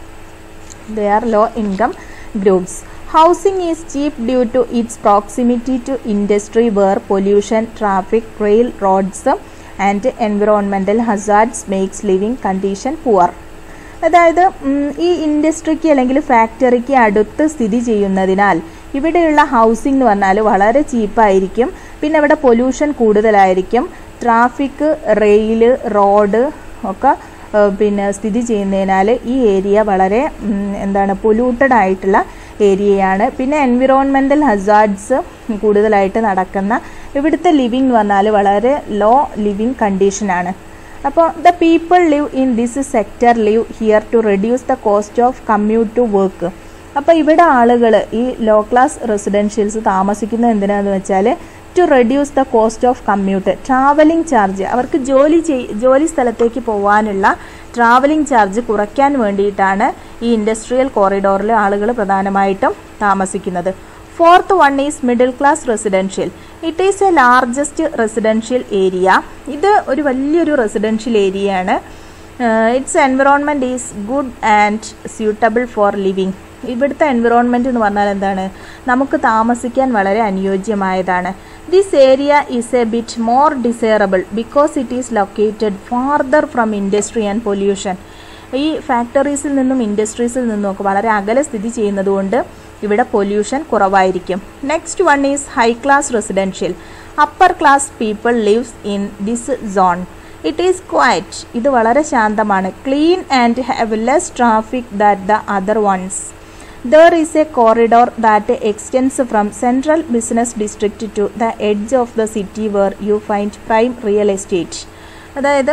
they are low income groups housing is cheap due to its proximity to industry where pollution traffic railroads and environmental hazards makes living condition poor അതായത് ഉം, ഈ ഇൻഡസ്ട്രിക്ക് അല്ലെങ്കിൽ ഫാക്ടറിക്ക് അടുത്ത് സ്ഥിതി ചെയ്യുന്നതിനാൽ ഇവിടെയുള്ള housing എന്ന് പറഞ്ഞാൽ വളരെ ചീപ്പായിരിക്കും പിന്നെ ഇവിടെ പൊല്യൂഷൻ കൂടുതലായിരിക്കും ട്രാഫിക് റെയിൽ റോഡ് ഒക്കെ ഏഹ്, പിന്നെ സ്ഥിതി ചെയ്യുന്നതിനാൽ ഈ ഏരിയ വളരെ ഉം, എന്താണ് പൊല്യൂട്ടഡ് ആയിട്ടുള്ള ഏരിയയാണ് പിന്നെ എൻവിറോൺമെൻറ്റൽ ഹസാർഡ്സ് കൂടുതലായിട്ട് നടക്കുന്ന ഇവിടുത്തെ ലിവിങ് എന്ന് പറഞ്ഞാൽ വളരെ ലോ ലിവിങ് കണ്ടീഷനാണ് അപ്പോൾ the people live in this sector live here to reduce the cost of commute to work അപ്പോൾ ഇവിടെ ആളുകൾ ഈ ലോ ക്ലാസ് റെസിഡൻഷ്യൽസ് താമസിക്കുന്നത് എന്തിനാന്ന് വെച്ചാൽ to reduce the cost of commute travelling charge അവർക്ക് ജോലി ചെയ് ജോലി സ്ഥലത്തേക്ക് പോകാനുള്ള ട്രാവലിംഗ് ചാർജ് കുറയ്ക്കാൻ വേണ്ടിയിട്ടാണ് ഈ ഇൻഡസ്ട്രിയൽ കോറിഡോറിൽ ആളുകൾ പ്രധാനമായിട്ടും താമസിക്കുന്നത് fourth one is middle class residential it is a largest residential area ഇത് ഒരു വലിയൊരു റെസിഡൻഷ്യൽ ഏരിയയാണ് its environment is good and suitable for living ഇവിടുത്തെ എൻവിറോൺമെൻറ്റ് എന്ന് പറഞ്ഞാൽ എന്താണ് നമുക്ക് താമസിക്കാൻ വളരെ അനുയോജ്യമായതാണ് this area is a bit more desirable because it is located farther from industry and pollution ഈ ഫാക്ടറീസിൽ നിന്നും ഇൻഡസ്ട്രീസിൽ നിന്നും ഒക്കെ വളരെ അകലെ സ്ഥിതി ചെയ്യുന്നതുകൊണ്ട് ഇവിടെ പൊല്യൂഷൻ കുറവായിരിക്കും next one is high class residential upper class people lives in this zone it is quiet ഇത് വളരെ ശാന്തമാണ് clean and have less traffic that the other ones There is a corridor that extends from central business district to the edge of the city where you find prime real estate. അതായത്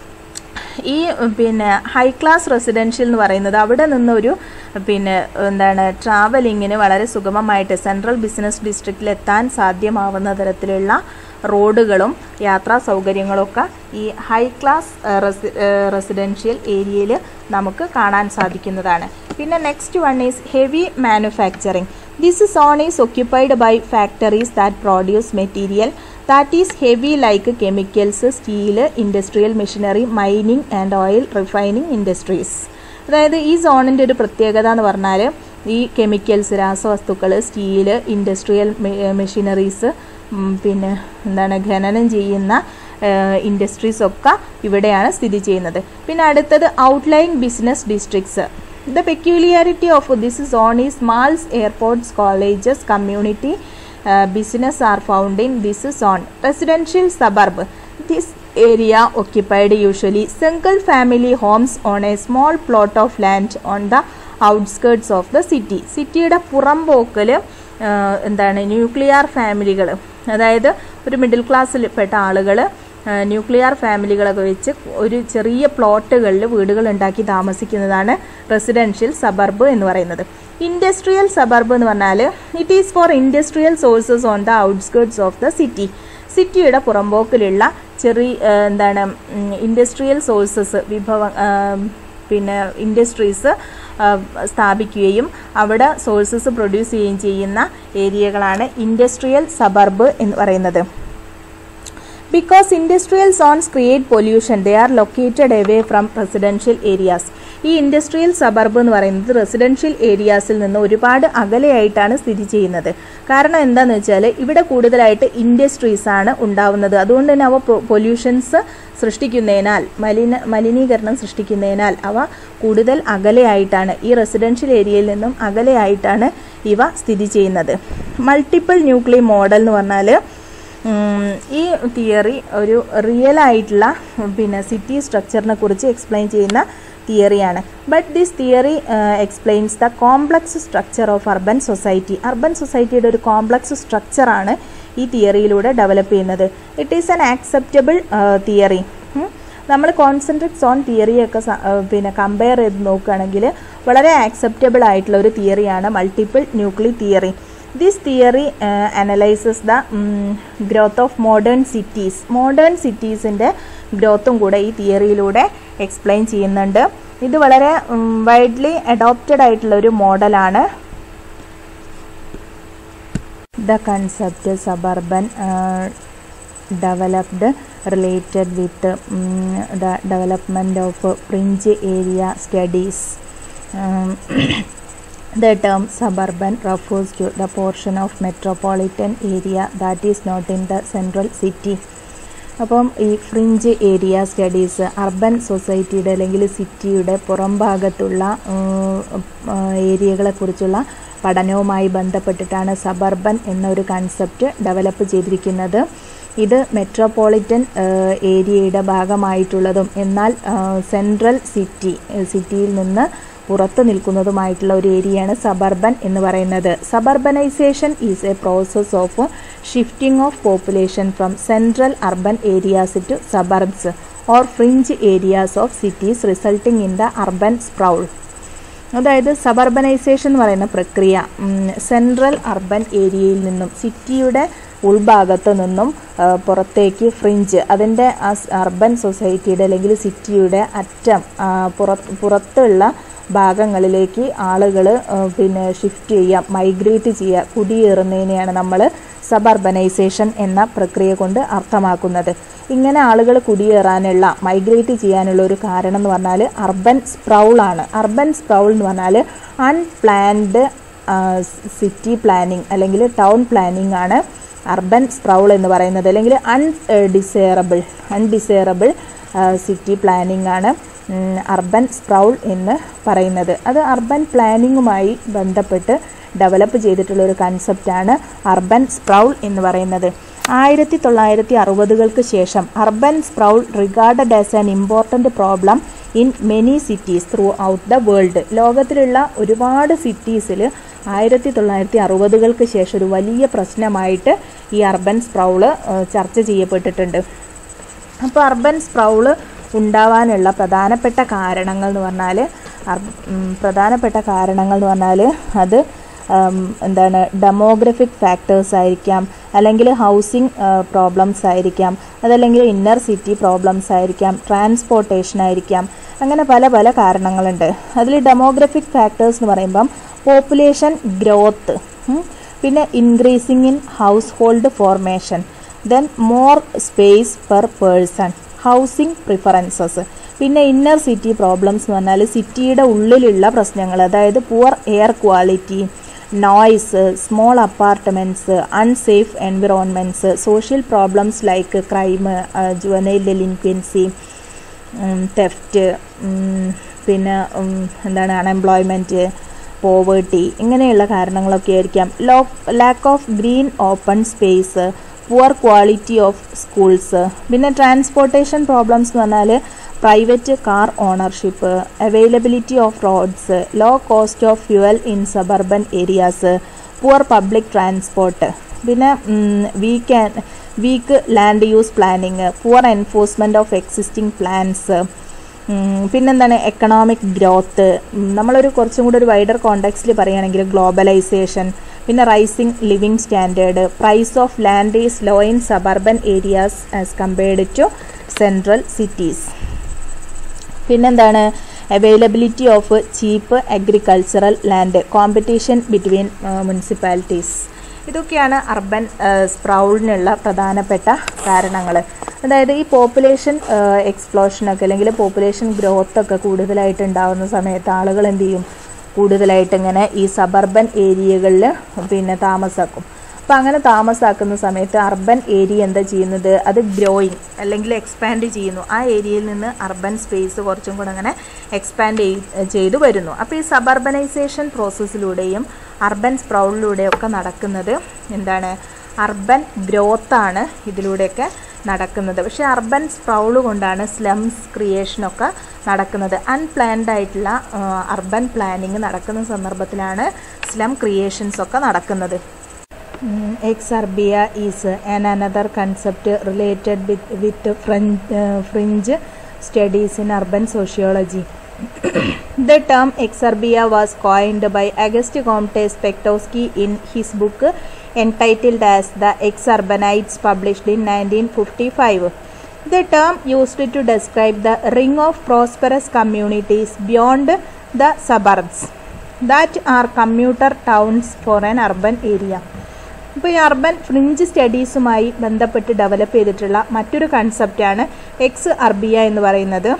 ഈ പിന്നെ high class residential എന്ന് പറയുന്നത് അവിടെ നിന്നൊരു പിന്നെ എന്താണ് ട്രാവലിങ്ങിന് വളരെ സുഗമമായിട്ട് സെൻട്രൽ ബിസിനസ് ഡിസ്ട്രിക്റ്റിൽ എത്താൻ സാധ്യമാവുന്ന തരത്തിലുള്ള റോഡുകളും യാത്രാ സൗകര്യങ്ങളൊക്കെ ഈ ഹൈ ക്ലാസ് റെസിഡൻഷ്യൽ ഏരിയയിൽ നമുക്ക് കാണാൻ സാധിക്കുന്നതാണ് പിന്നെ next one is heavy manufacturing this zone is occupied by factories that produce material that is heavy like chemicals steel industrial machinery mining and oil refining industries അതായത് ഈ സോണിൻ്റെ ഒരു പ്രത്യേകത എന്ന് പറഞ്ഞാൽ ഈ കെമിക്കൽസ് രാസവസ്തുക്കൾ സ്റ്റീല് ഇൻഡസ്ട്രിയൽ മെഷീനറീസ് പിന്നെ എന്താണ് ഖനനം ചെയ്യുന്ന ഇൻഡസ്ട്രീസ് ഒക്കെ ഇവിടെയാണ് സ്ഥിതി ചെയ്യുന്നത് പിന്നെ അടുത്തത് outline business districts the peculiarity of this zone is malls airports colleges community business are found in this zone residential suburb this area occupied usually single family homes on a small plot of land on the outskirts of the city സിറ്റിയുടെ പുറംപോക്കൽ എന്താണ് nuclear ഫാമിലികൾ അതായത് ഒരു middle ക്ലാസ്സിൽ പെട്ട ആളുകൾ nuclear ഫാമിലികളൊക്കെ വെച്ച് ഒരു ചെറിയ പ്ലോട്ടുകളിൽ വീടുകൾ ഉണ്ടാക്കി താമസിക്കുന്നതാണ് റെസിഡൻഷ്യൽ സബർബ് എന്ന് പറയുന്നത് ഇൻഡസ്ട്രിയൽ സബർബ് എന്ന് പറഞ്ഞാൽ it is for industrial sources on the outskirts of the city സിറ്റിയുടെ പുറമ്പോക്കിലുള്ള ചെറിയ ആ, എന്താണ് ഇൻഡസ്ട്രിയൽ സോഴ്സസ് വിഭവ ആ, പിന്നെ ഇൻഡസ്ട്രീസ് സ്ഥാപിക്കുകയും അവിടെ സോഴ്സസ് പ്രൊഡ്യൂസ് ചെയ്യുകയും ചെയ്യുന്ന ഏരിയകളാണ് ഇൻഡസ്ട്രിയൽ സബർബ് എന്ന് പറയുന്നത് because industrial zones create pollution they are located away from residential areas ഈ ഇൻഡസ്ട്രിയൽ സബർബ് എന്ന് പറയുന്നത് റെസിഡൻഷ്യൽ ഏരിയാസിൽ നിന്ന് ഒരുപാട് അകലെയായിട്ടാണ് സ്ഥിതി ചെയ്യുന്നത് കാരണം എന്താണെന്ന് വെച്ചാൽ ഇവിടെ കൂടുതലായിട്ട് ഇൻഡസ്ട്രീസ് ആണ് ഉണ്ടാവുന്നത് അതുകൊണ്ട് തന്നെ അവ പൊല്യൂഷൻസ് സൃഷ്ടിക്കുന്നതിനാൽ മലിന മലിനീകരണം സൃഷ്ടിക്കുന്നതിനാൽ അവ കൂടുതൽ അകലെയായിട്ടാണ് ഈ റെസിഡൻഷ്യൽ ഏരിയയിൽ നിന്നും അകലെയായിട്ടാണ് ഇവ സ്ഥിതി ചെയ്യുന്നത് മൾട്ടിപ്പിൾ ന്യൂക്ലിയർ മോഡൽ എന്ന് പറഞ്ഞാൽ ഉം, ഈ തിയറി ഒരു റിയൽ ആയിട്ടുള്ള പിന്നെ സിറ്റി സ്ട്രക്ചറിനെ കുറിച്ച് എക്സ്പ്ലെയിൻ ചെയ്യുന്ന തിയറിയാണ് but this theory explains the complex structure of urban society urban സൊസൈറ്റിയുടെ ഒരു കോംപ്ലക്സ് സ്ട്രക്ചറാണ് ഈ തിയറിയിലൂടെ ഡെവലപ്പ് ചെയ്യുന്നത് it is an acceptable theory നമ്മൾ കോൺസെൻട്രിക് സോൺ തിയറിയൊക്കെ സ- ആ, പിന്നെ കമ്പയർ ചെയ്ത് നോക്കുകയാണെങ്കിൽ വളരെ ആക്സെപ്റ്റബിൾ ആയിട്ടുള്ള ഒരു തിയറിയാണ് multiple nuclear theory this theory analyses the growth of modern cities modern സിറ്റീസിൻ്റെ ഗ്രോത്തും കൂടെ ഈ തിയറിയിലൂടെ എക്സ്പ്ലെയിൻ ചെയ്യുന്നുണ്ട് ഇത് വളരെ വൈഡ്ലി അഡോപ്റ്റഡ് ആയിട്ടുള്ള ഒരു മോഡലാണ് the concept suburban uh, developed related with um, the development of fringe area studies um, the term suburban refers to the portion of metropolitan area that is not in the central city അപ്പം ഈ fringe area studies urban സൊസൈറ്റിയുടെ അല്ലെങ്കിൽ സിറ്റിയുടെ പുറം ഭാഗത്തുള്ള ഏരിയകളെക്കുറിച്ചുള്ള പഠനവുമായി ബന്ധപ്പെട്ടിട്ടാണ് സബർബൻ എന്നൊരു കൺസെപ്റ്റ് ഡെവലപ്പ് ചെയ്തിരിക്കുന്നത് ഇത് മെട്രോപൊളിറ്റൻ ഏരിയയുടെ ഭാഗമായിട്ടുള്ളതും എന്നാൽ സെൻട്രൽ സിറ്റി സിറ്റിയിൽ നിന്ന് പുറത്തു നിൽക്കുന്നതുമായിട്ടുള്ള ഒരു ഏരിയയാണ് സബർബൻ എന്ന് പറയുന്നത് suburbanisation is a process of shifting of population from central urban areas to suburbs or fringe areas of cities resulting in the urban sprawl അതായത് സബർബനൈസേഷൻ എന്ന് പറയുന്ന പ്രക്രിയ സെൻട്രൽ അർബൻ ഏരിയയിൽ നിന്നും സിറ്റിയുടെ ഉൾഭാഗത്ത് നിന്നും ആ, പുറത്തേക്ക് ഫ്രിഞ്ച് അതിൻ്റെ ആ സ് അർബൻ സൊസൈറ്റിയുടെ അല്ലെങ്കിൽ സിറ്റിയുടെ അറ്റം ആ, പുറത്ത് പുറത്തുള്ള ഭാഗങ്ങളിലേക്ക് ആളുകൾ പിന്നെ ഷിഫ്റ്റ് ചെയ്യുക മൈഗ്രേറ്റ് ചെയ്യുക കുടിയേറുന്നതിനെയാണ് നമ്മൾ സബർബനൈസേഷൻ എന്ന പ്രക്രിയ കൊണ്ട് അർത്ഥമാക്കുന്നത് ഇങ്ങനെ ആളുകൾ കുടിയേറാനുള്ള മൈഗ്രേറ്റ് ചെയ്യാനുള്ള ഒരു കാരണം എന്ന് പറഞ്ഞാൽ അർബൻ സ്പ്രൗളാണ് അർബൻ സ്പ്രൗൾ എന്ന് പറഞ്ഞാൽ അൺപ്ലാൻഡ് സിറ്റി പ്ലാനിങ് അല്ലെങ്കിൽ ടൗൺ പ്ലാനിങ് ആണ് അർബൻ സ്പ്രൗൾ എന്ന് പറയുന്നത് അല്ലെങ്കിൽ അൺഡിസയറബിൾ അൺഡിസയറബിൾ സിറ്റി പ്ലാനിങ് ആണ് അർബൻ സ്പ്രൗൾ എന്ന് പറയുന്നത് അത് അർബൻ പ്ലാനിങ്ങുമായി ബന്ധപ്പെട്ട് ഡെവലപ്പ് ചെയ്തിട്ടുള്ള ഒരു കൺസെപ്റ്റാണ് അർബൻ സ്പ്രൗൾ എന്ന് പറയുന്നത് ആയിരത്തി തൊള്ളായിരത്തി അറുപതുകൾക്ക് ശേഷം urban sprawl regarded as an important problem in many cities throughout the world ലോകത്തിലുള്ള ഒരുപാട് സിറ്റീസിൽ ആയിരത്തി തൊള്ളായിരത്തി അറുപതുകൾക്ക് ശേഷം ഒരു വലിയ പ്രശ്നമായിട്ട് ഈ അർബൻ സ്പ്രൗള് ഏഹ്, ചർച്ച ചെയ്യപ്പെട്ടിട്ടുണ്ട് അപ്പോൾ അർബൻ സ്പ്രൗള് ഉണ്ടാവാനുള്ള പ്രധാനപ്പെട്ട കാരണങ്ങൾ എന്ന് പറഞ്ഞാൽ പ്രധാനപ്പെട്ട കാരണങ്ങൾ എന്ന് പറഞ്ഞാൽ അത് ഉം, എന്താണ് ഡെമോഗ്രഫിക് ഫാക്ടേഴ്സ് ആയിരിക്കാം അല്ലെങ്കിൽ ഹൗസിംഗ് പ്രോബ്ലംസ് ആയിരിക്കാം അതല്ലെങ്കിൽ ഇന്നർ സിറ്റി പ്രോബ്ലംസ് ആയിരിക്കാം ട്രാൻസ്പോർട്ടേഷൻ ആയിരിക്കാം അങ്ങനെ പല പല കാരണങ്ങളുണ്ട് അതിൽ ഡെമോഗ്രഫിക് ഫാക്ടേഴ്സ് എന്ന് പറയുമ്പം പോപ്പുലേഷൻ ഗ്രോത്ത് പിന്നെ increasing in household formation then more space per person housing preferences പിന്നെ ഇന്നർ സിറ്റി പ്രോബ്ലംസ് എന്ന് പറഞ്ഞാൽ സിറ്റിയുടെ ഉള്ളിലുള്ള പ്രശ്നങ്ങൾ അതായത് poor air quality noise small apartments unsafe environments social problems like crime juvenile delinquency theft പിന്നെ ഉം, എന്താണ് അൺഎംപ്ലോയ്മെൻറ്റ് പോവേർട്ടി ഇങ്ങനെയുള്ള കാരണങ്ങളൊക്കെ ആയിരിക്കാം low lack of green open space poor quality of schools പിന്നെ ട്രാൻസ്പോർട്ടേഷൻ പ്രോബ്ലംസ് എന്ന് പറഞ്ഞാൽ private car ownership availability of roads low cost of fuel in suburban areas poor public transport പിന്നെ weak weak land use planning poor enforcement of existing plans പിന്നെന്താണ് economic growth നമ്മളൊരു കുറച്ചും കൂടി ഒരു wider കോണ്ടെക്സ്റ്റിൽ പറയുകയാണെങ്കിൽ ഗ്ലോബലൈസേഷൻ പിന്നെ rising living standard price of land is low in suburban areas as compared to central cities പിന്നെന്താണ് availability of cheap agricultural land competition between municipalities ഇതൊക്കെയാണ് അർബൻ സ്പ്രൗളിനുള്ള പ്രധാനപ്പെട്ട കാരണങ്ങൾ അതായത് ഈ പോപ്പുലേഷൻ എക്സ്പ്ലോഷനൊക്കെ അല്ലെങ്കിൽ പോപ്പുലേഷൻ ഗ്രോത്ത് ഒക്കെ കൂടുതലായിട്ട് ഉണ്ടാകുന്ന സമയത്ത് ആളുകൾ എന്ത് ചെയ്യും കൂടുതലായിട്ട് ഇങ്ങനെ ഈ സബർബൻ ഏരിയകളിൽ പിന്നെ താമസാക്കും അപ്പോൾ അങ്ങനെ താമസാക്കുന്ന സമയത്ത് അർബൻ ഏരിയ എന്താ ചെയ്യുന്നത് അത് ഗ്രോയിങ് അല്ലെങ്കിൽ എക്സ്പാൻഡ് ചെയ്യുന്നു ആ ഏരിയയിൽ നിന്ന് അർബൻ സ്പേസ് കുറച്ചും കൂടെ അങ്ങനെ എക്സ്പാൻഡ് ചെയ്തു വരുന്നു അപ്പോൾ ഈ സബർബനൈസേഷൻ പ്രോസസ്സിലൂടെയും അർബൻ സ്പ്രൗളിലൂടെയും ഒക്കെ നടക്കുന്നത് എന്താണ് അർബൻ ഗ്രോത്താണ് ഇതിലൂടെയൊക്കെ നടക്കുന്നത് പക്ഷേ അർബൻ സ്പ്രൗള് കൊണ്ടാണ് സ്ലംസ് ക്രിയേഷനൊക്കെ നടക്കുന്നത് അൺപ്ലാൻഡ് ആയിട്ടുള്ള അർബൻ പ്ലാനിങ് നടക്കുന്ന സന്ദർഭത്തിലാണ് സ്ലം ക്രിയേഷൻസ് ഒക്കെ നടക്കുന്നത് exurbia is an another concept related with with fringe studies in urban sociology The term exurbia was coined by Auguste Comte Spektowski in his book entitled as The Exurbanites published in 1955. The term used to describe the ring of prosperous communities beyond the suburbs that are commuter towns for an urban area. ഇപ്പോൾ ഈ urban fringe സ്റ്റഡീസുമായി ബന്ധപ്പെട്ട് develop ചെയ്തിട്ടുള്ള മറ്റൊരു കൺസെപ്റ്റാണ് X exurbia എന്ന് പറയുന്നത്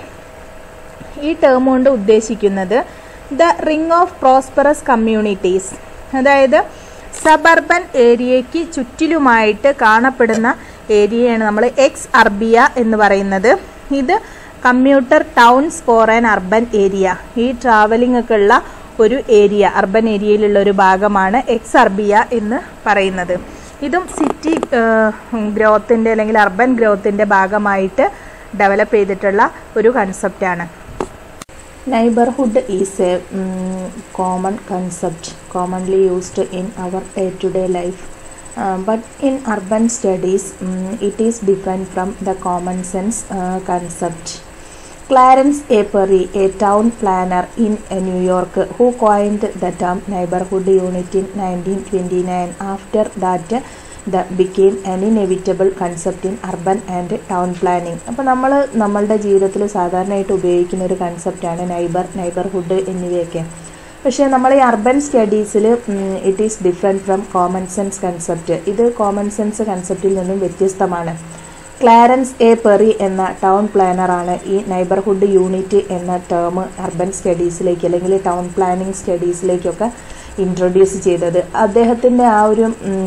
ഈ term കൊണ്ട് ഉദ്ദേശിക്കുന്നത് the ring of prosperous communities അതായത് സബർബൻ ഏരിയയ്ക്ക് ചുറ്റിലുമായിട്ട് കാണപ്പെടുന്ന ഏരിയയാണ് നമ്മൾ എക്സ് അർബിയ എന്ന് പറയുന്നത് ഇത് commuter towns for an urban area ഈ ട്രാവലിംഗ് ഒക്കെ ഉള്ള ഒരു ഏരിയ അർബൻ ഏരിയയിലുള്ള ഒരു ഭാഗമാണ് എക്സ് അർബിയ എന്ന് പറയുന്നത് ഇതും സിറ്റി ഗ്രോത്തിൻ്റെ അല്ലെങ്കിൽ അർബൻ ഗ്രോത്തിൻ്റെ ഭാഗമായിട്ട് ഡെവലപ്പ് ചെയ്തിട്ടുള്ള ഒരു കൺസെപ്റ്റാണ് Neighborhood is a um, common concept commonly used in our day to day life. Uh, but in urban studies, um, it is different from the common sense uh, concept. Clarence A. Perry, a town planner in uh, New York, who coined the term neighborhood unit in 1929, after that that became an inevitable concept in urban and town planning അപ്പോൾ നമ്മൾ നമ്മളുടെ ജീവിതത്തിൽ സാധാരണയായിട്ട് ഉപയോഗിക്കുന്ന ഒരു കൺസെപ്റ്റാണ് neighbour neighbourhood എന്നിവയൊക്കെ പക്ഷേ നമ്മൾ ഈ അർബൻ സ്റ്റഡീസിൽ it is different from common sense concept ഇത് കോമൺ സെൻസ് കൺസെപ്റ്റിൽ നിന്നും വ്യത്യസ്തമാണ് ക്ലാരൻസ് എ പെറി എന്ന ടൗൺ പ്ലാനറാണ് ഈ നൈബർഹുഡ് യൂണിറ്റ് എന്ന ടേം അർബൻ സ്റ്റഡീസിലേക്ക് അല്ലെങ്കിൽ ടൗൺ പ്ലാനിങ് സ്റ്റഡീസിലേക്കൊക്കെ ഇൻട്രൊഡ്യൂസ് ചെയ്തത് അദ്ദേഹത്തിൻ്റെ ആ ഒരു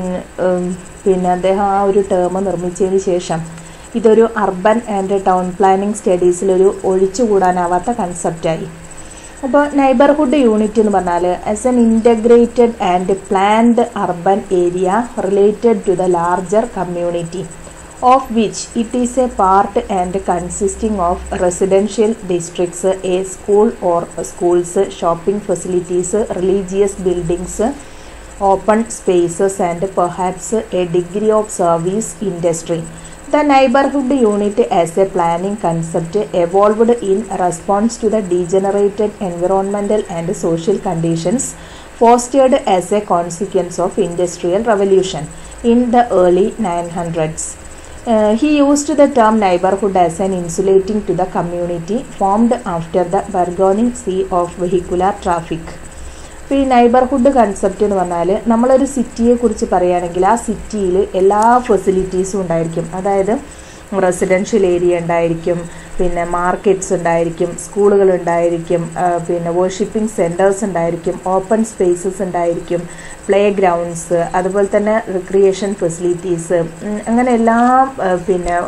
പിന്നെ അദ്ദേഹം ആ ഒരു ടേം നിർമ്മിച്ചതിന് ശേഷം ഇതൊരു അർബൻ ആൻഡ് ടൗൺ പ്ലാനിങ് സ്റ്റഡീസിലൊരു ഒഴിച്ചുകൂടാനാവാത്ത കൺസെപ്റ്റായി അപ്പോൾ നൈബർഹുഡ് യൂണിറ്റ് എന്ന് പറഞ്ഞാൽ as an integrated and planned urban area related to the larger community of which it is a part and consisting of residential districts, a school or schools, shopping facilities, religious buildings, open spaces, and perhaps a degree of service industry. The neighborhood unit as a planning concept evolved in response to the degenerated environmental and social conditions fostered as a consequence of industrial revolution in the early 900s. Uh, he used the term neighborhood as an insulating to the community formed after the burgeoning sea of vehicular traffic. ഇപ്പോൾ ഈ neighbourhood concept എന്ന് പറഞ്ഞാൽ നമ്മളൊരു സിറ്റിയെ കുറിച്ച് പറയുകയാണെങ്കിൽ ആ സിറ്റിയിൽ എല്ലാ ഫെസിലിറ്റീസും ഉണ്ടായിരിക്കും അതായത് റെസിഡൻഷ്യൽ ഏരിയ ഉണ്ടായിരിക്കും പിന്നെ മാർക്കറ്റ്സ് ഉണ്ടായിരിക്കും സ്കൂളുകൾ ഉണ്ടായിരിക്കും പിന്നെ വർഷിപ്പിംഗ് സെൻറ്റേഴ്സ് ഉണ്ടായിരിക്കും ഓപ്പൺ സ്പേസസ് ഉണ്ടായിരിക്കും പ്ലേ ഗ്രൗണ്ട്സ് അതുപോലെ തന്നെ റിക്രിയേഷൻ ഫെസിലിറ്റീസ് അങ്ങനെ എല്ലാ പിന്നെ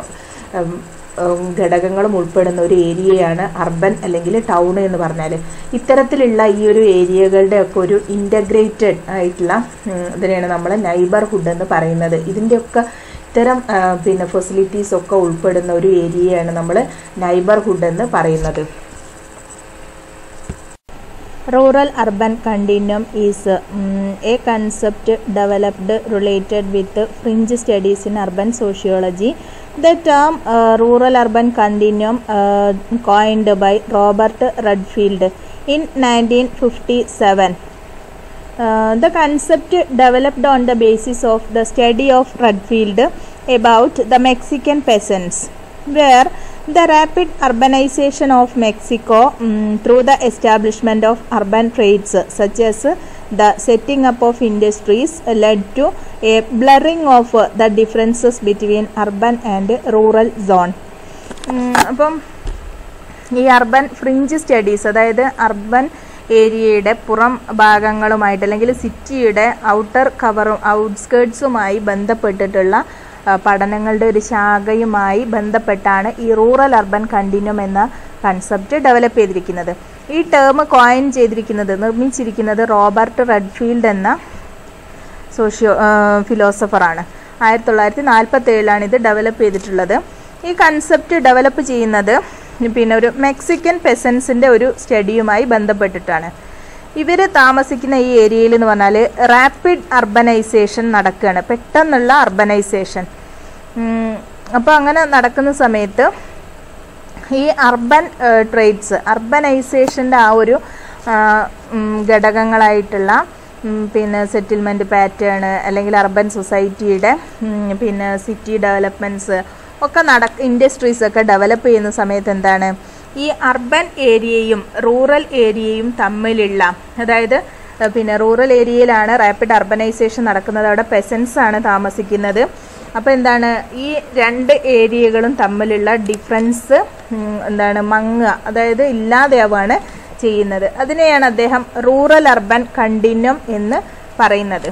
ഘടകങ്ങളും ഉൾപ്പെടുന്ന ഒരു ഏരിയയാണ് അർബൻ അല്ലെങ്കിൽ ടൗൺ എന്ന് പറഞ്ഞാൽ ഇത്തരത്തിലുള്ള ഈ ഒരു ഏരിയകളുടെ ഒക്കെ ഒരു ഇൻ്റഗ്രേറ്റഡ് ആയിട്ടുള്ള ഇതിനെയാണ് നമ്മൾ നൈബർഹുഡ് എന്ന് പറയുന്നത് ഇതിൻ്റെയൊക്കെ ഇത്തരം പിന്നെ ഫെസിലിറ്റീസ് ഒക്കെ ഉൾപ്പെടുന്ന ഒരു ഏരിയയാണ് നമ്മൾ നൈബർഹുഡ് എന്ന് പറയുന്നത് Rural urban continuum is um, a concept developed related with fringe studies in urban sociology. The term uh, rural urban continuum uh, coined by Robert Redfield in 1957 the concept developed on the basis of the study of Redfield about the Mexican peasants, where the rapid urbanization of Mexico mm, through the establishment of urban trades such as the setting up of industries led to a blurring of uh, the differences between urban and rural zone. ഉം, അപ്പം ഈ urban fringe studies അതായത് urban ഏരിയയുടെ പുറം ഭാഗങ്ങളുമായിട്ട് അല്ലെങ്കിൽ സിറ്റിയുടെ outer കവറും ഔട്ട്സ്കേർട്സുമായി ബന്ധപ്പെട്ടിട്ടുള്ള ആ, പഠനങ്ങളുടെ ഒരു ശാഖയുമായി ബന്ധപ്പെട്ടാണ് ഈ റൂറൽ അർബൻ കണ്ടിന്യൂം എന്ന കൺസെപ്റ്റ് ഡെവലപ്പ് ചെയ്തിരിക്കുന്നത് ഈ ടേം കോയിൻ ചെയ്തിരിക്കുന്നത് നിർമ്മിച്ചിരിക്കുന്നത് റോബർട്ട് റെഡ്ഫീൽഡ് എന്ന സോഷ്യോ ഫിലോസഫറാണ് ആയിരത്തി തൊള്ളായിരത്തി നാൽപ്പത്തി ഏഴിലാണ് ഇത് ഡെവലപ്പ് ചെയ്തിട്ടുള്ളത് ഈ കൺസെപ്റ്റ് ഡെവലപ്പ് ചെയ്യുന്നത് പിന്നെ ഒരു മെക്സിക്കൻ പെസൻസിൻ്റെ ഒരു സ്റ്റഡിയുമായി ബന്ധപ്പെട്ടിട്ടാണ് ഇവർ താമസിക്കുന്ന ഈ ഏരിയയിൽ എന്ന് പറഞ്ഞാൽ റാപ്പിഡ് അർബനൈസേഷൻ നടക്കുകയാണ് പെട്ടെന്നുള്ള അർബനൈസേഷൻ അപ്പോൾ അങ്ങനെ നടക്കുന്ന സമയത്ത് ഈ അർബൻ ട്രേഡ്സ് അർബനൈസേഷൻ്റെ ആ ഒരു ആ, ഉം, ഘടകങ്ങളായിട്ടുള്ള ഉം, പിന്നെ സെറ്റിൽമെൻറ്റ് പാറ്റേൺ അല്ലെങ്കിൽ അർബൻ സൊസൈറ്റിയുടെ ഉം, പിന്നെ സിറ്റി ഡെവലപ്മെൻറ്റ്സ് ഒക്കെ നട ഇൻഡസ്ട്രീസ് ഒക്കെ ഡെവലപ്പ് ചെയ്യുന്ന സമയത്ത് എന്താണ് ഈ അർബൻ ഏരിയയും റൂറൽ ഏരിയയും തമ്മിലുള്ള അതായത് ഏഹ്, പിന്നെ റൂറൽ ഏരിയയിലാണ് റാപ്പിഡ് അർബനൈസേഷൻ നടക്കുന്നത് അവിടെ പെസൻസ് ആണ് താമസിക്കുന്നത് അപ്പോൾ എന്താണ് ഈ രണ്ട് ഏരിയകളും തമ്മിലുള്ള ഡിഫറൻസ് എന്താണ് മങ്ങുക അതായത് ഇല്ലാതെയാവുകയാണ് ചെയ്യുന്നത് അതിനെയാണ് അദ്ദേഹം റൂറൽ അർബൻ കണ്ടിന്യൂം എന്ന് പറയുന്നത്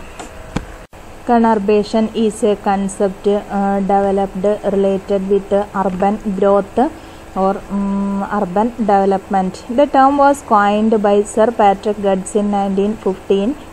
conurbation is a concept developed related with urban growth or um, urban development. The term was coined by Sir Patrick Guds in 1915.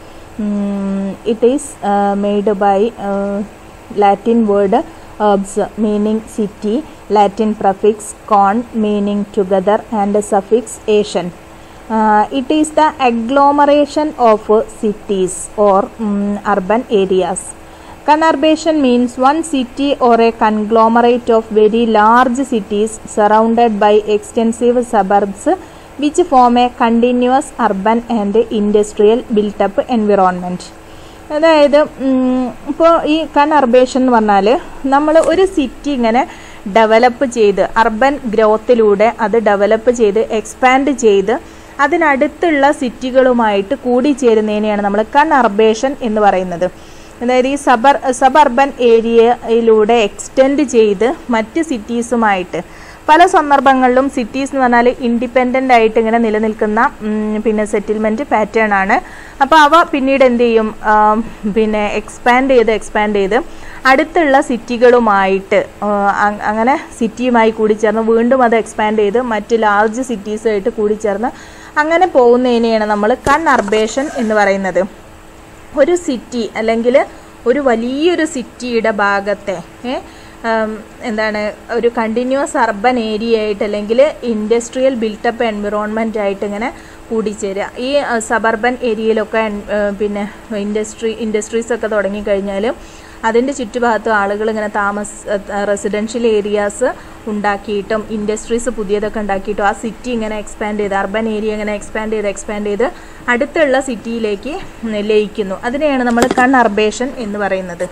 Mm, it is uh, made by uh, Latin word urbs meaning city, Latin prefix con meaning together, and suffix Asian. Uh, it is the agglomeration of uh, cities or mm, urban areas. Conurbation means one city or a conglomerate of very large cities surrounded by extensive suburbs which form a continuous urban and industrial built up environment. അതായത് ഇപ്പോൾ ഈ കൺഅർബേഷൻ എന്ന് പറഞ്ഞാൽ നമ്മൾ ഒരു city ഇങ്ങനെ develop ചെയ്ത് urban ഗ്രോത്തിലൂടെ അത് ഡെവലപ്പ് ചെയ്ത് എക്സ്പാൻഡ് ചെയ്ത് അതിനടുത്തുള്ള സിറ്റികളുമായിട്ട് കൂടിച്ചേരുന്നതിനെയാണ് നമ്മൾ കൺഅർബേഷൻ എന്ന് പറയുന്നത് അതായത് ഈ സബർ സബർബൻ ഏരിയയിലൂടെ എക്സ്റ്റെൻഡ് ചെയ്ത് മറ്റ് സിറ്റീസുമായിട്ട് പല സന്ദർഭങ്ങളിലും സിറ്റീസ് എന്ന് പറഞ്ഞാൽ ഇൻഡിപെൻഡൻ്റ് ആയിട്ട് ഇങ്ങനെ നിലനിൽക്കുന്ന ഉം, പിന്നെ സെറ്റിൽമെൻറ്റ് പാറ്റേൺ ആണ് അപ്പോൾ അവ പിന്നീട് എന്ത് ചെയ്യും ആം, പിന്നെ എക്സ്പാൻഡ് ചെയ്ത് എക്സ്പാൻഡ് ചെയ്ത് അടുത്തുള്ള സിറ്റികളുമായിട്ട് ആ, അ- അങ്ങനെ സിറ്റിയുമായി കൂടിച്ചേർന്ന് വീണ്ടും അത് എക്സ്പാൻഡ് ചെയ്ത് മറ്റ് ലാർജ് സിറ്റീസുമായിട്ട് കൂടിച്ചേർന്ന് അങ്ങനെ പോകുന്നതിനെയാണ് നമ്മൾ കൺഅർബേഷൻ എന്ന് പറയുന്നത് ഒരു സിറ്റി അല്ലെങ്കിൽ ഒരു വലിയൊരു സിറ്റിയുടെ ഭാഗത്തെ ഏ, ആം, എന്താണ് ഒരു കണ്ടിന്യൂസ് അർബൻ ഏരിയ ആയിട്ട് അല്ലെങ്കിൽ ഇൻഡസ്ട്രിയൽ ബിൽട്ടപ്പ് എൻവിറോൺമെൻ്റ് ആയിട്ട് ഇങ്ങനെ കൂടിച്ചേരുക ഈ സബർബൻ ഏരിയയിലൊക്കെ എൻ- ഏ, പിന്നെ ഇൻഡസ്ട്രി ഇൻഡസ്ട്രീസ് ഒക്കെ തുടങ്ങിക്കഴിഞ്ഞാൽ അതിൻ്റെ ചുറ്റുഭാഗത്ത് ആളുകൾ ഇങ്ങനെ താമസ റെസിഡൻഷ്യൽ ഏരിയാസ് ഉണ്ടാക്കിയിട്ടും ഇൻഡസ്ട്രീസ് പുതിയതൊക്കെ ഉണ്ടാക്കിയിട്ടും ആ സിറ്റി ഇങ്ങനെ എക്സ്പാൻഡ് ചെയ്ത് അർബൻ ഏരിയ ഇങ്ങനെ എക്സ്പാൻഡ് ചെയ്ത് എക്സ്പാൻഡ് ചെയ്ത് അടുത്തുള്ള സിറ്റിയിലേക്ക് ലയിക്കുന്നു അതിനെയാണ് നമ്മൾ കൺഅർബേഷൻ എന്ന് പറയുന്നത്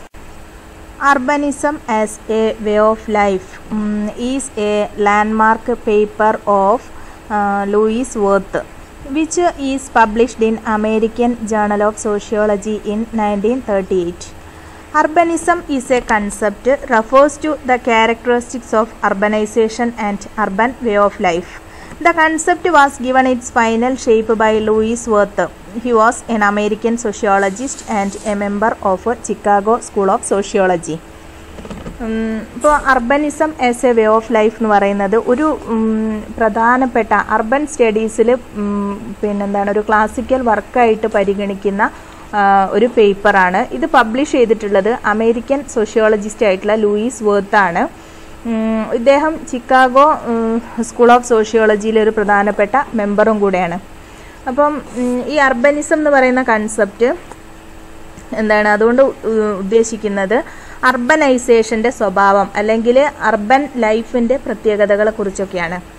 Urbanism as a way of life mm, is a landmark paper of uh, Louis Worth, which is published in American Journal of Sociology in 1938. Urbanism is a concept refers to the characteristics of urbanization and urban way of life. The concept was given its final shape by Louis Worth. He was an American sociologist and a member of Chicago School of Sociology. ഇപ്പോൾ urbanism as a way of life എന്ന് പറയുന്നത് ഒരു ഉം, പ്രധാനപ്പെട്ട urban സ്റ്റഡീസിൽ പിന്നെന്താണ് ഒരു classical വർക്കായിട്ട് പരിഗണിക്കുന്ന ആ, ഒരു പേപ്പറാണ് ഇത് പബ്ലിഷ് ചെയ്തിട്ടുള്ളത് അമേരിക്കൻ സോഷ്യോളജിസ്റ്റ് ആയിട്ടുള്ള ലൂയിസ് വേർത്ത് ആണ് ഉം, ഇദ്ദേഹം ചിക്കാഗോ ഉം, സ്കൂൾ ഓഫ് സോഷ്യോളജിയിലെ ഒരു പ്രധാനപ്പെട്ട മെമ്പറും കൂടെയാണ് അപ്പം ഉം, ഈ അർബനിസം എന്ന് പറയുന്ന കൺസെപ്റ്റ് എന്താണ് അതുകൊണ്ട് ഉ- ഉദ്ദേശിക്കുന്നത് അർബനൈസേഷൻ്റെ സ്വഭാവം അല്ലെങ്കിൽ അർബൻ ലൈഫിൻ്റെ പ്രത്യേകതകളെ കുറിച്ചൊക്കെയാണ്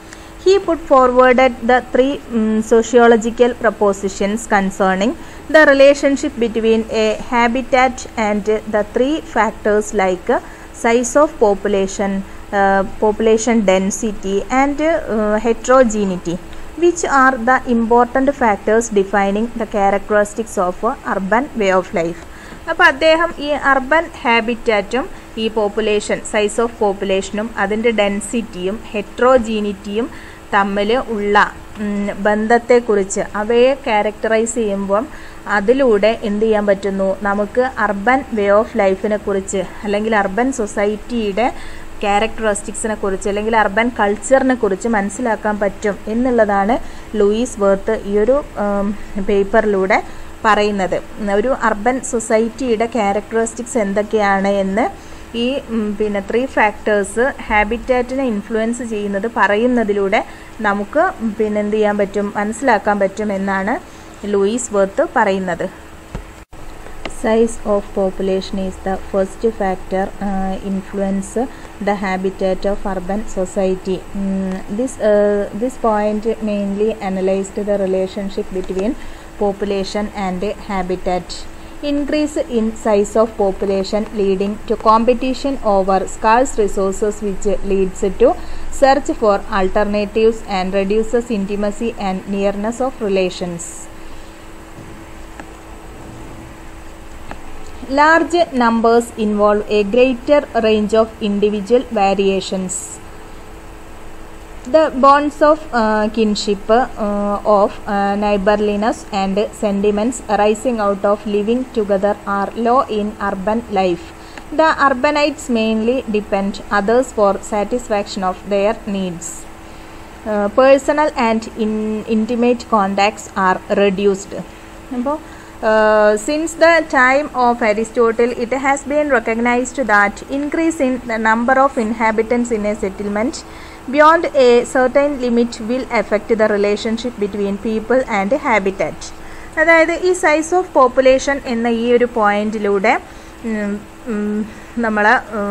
He put forwarded the three mm, sociological propositions concerning the relationship between a habitat and the three factors like uh, size of population, uh, population density, and uh, heterogeneity, which are the important factors defining the characteristics of a urban way of life. അപ്പോൾ അദ്ദേഹം ഈ urban ഹാബിറ്റാറ്റും ഈ population size of പോപ്പുലേഷനും അതിൻ്റെ ഡെൻസിറ്റിയും ഹെട്രോജീനിറ്റിയും തമ്മിൽ ഉള്ള ഉം, ബന്ധത്തെക്കുറിച്ച് അവയെ ക്യാരക്ടറൈസ് ചെയ്യുമ്പം അതിലൂടെ എന്ത് ചെയ്യാൻ പറ്റുന്നു നമുക്ക് അർബൻ വേ ഓഫ് ലൈഫിനെ കുറിച്ച് അല്ലെങ്കിൽ അർബൻ സൊസൈറ്റിയുടെ ക്യാരക്ടറിസ്റ്റിക്സിനെ കുറിച്ച് അല്ലെങ്കിൽ അർബൻ കൾച്ചറിനെ കുറിച്ച് മനസ്സിലാക്കാൻ പറ്റും എന്നുള്ളതാണ് ലൂയിസ് വേർത്ത് ഈ ഒരു പേപ്പറിലൂടെ പറയുന്നത് ഒരു അർബൻ സൊസൈറ്റിയുടെ ക്യാരക്ടറിസ്റ്റിക്സ് എന്തൊക്കെയാണ് എന്ന് ഈ ഉം, പിന്നെ ത്രീ ഫാക്ടേഴ്സ് ഹാബിറ്റാറ്റിനെ ഇൻഫ്ലുവൻസ് ചെയ്യുന്നത് പറയുന്നതിലൂടെ നമുക്ക് പിന്നെ എന്ത് ചെയ്യാൻ പറ്റും മനസ്സിലാക്കാൻ പറ്റും എന്നാണ് ലൂയിസ് വർത്ത് പറയുന്നത് size of population is the first factor uh, influence the habitat of urban society Mm, this uh, this point mainly analyzed the relationship between population and habitat increase in size of population leading to competition over scarce resources which leads to search for alternatives and reduces intimacy and nearness of relations Large numbers involve a greater range of individual variations. The bonds of uh, kinship, uh, of uh, neighborliness, and sentiments arising out of living together are low in urban life. The urbanites mainly depend others for satisfaction of their needs. Uh, personal and in, intimate contacts are reduced. അപ്പോൾ since the time of Aristotle, it has been recognized that increase in the number of inhabitants in a settlement beyond a certain limit will affect the relationship between people and habitat. അതായത് ഈ size of population എന്ന ഈ ഒരു പോയിന്റിലൂടെ നമ്മൾ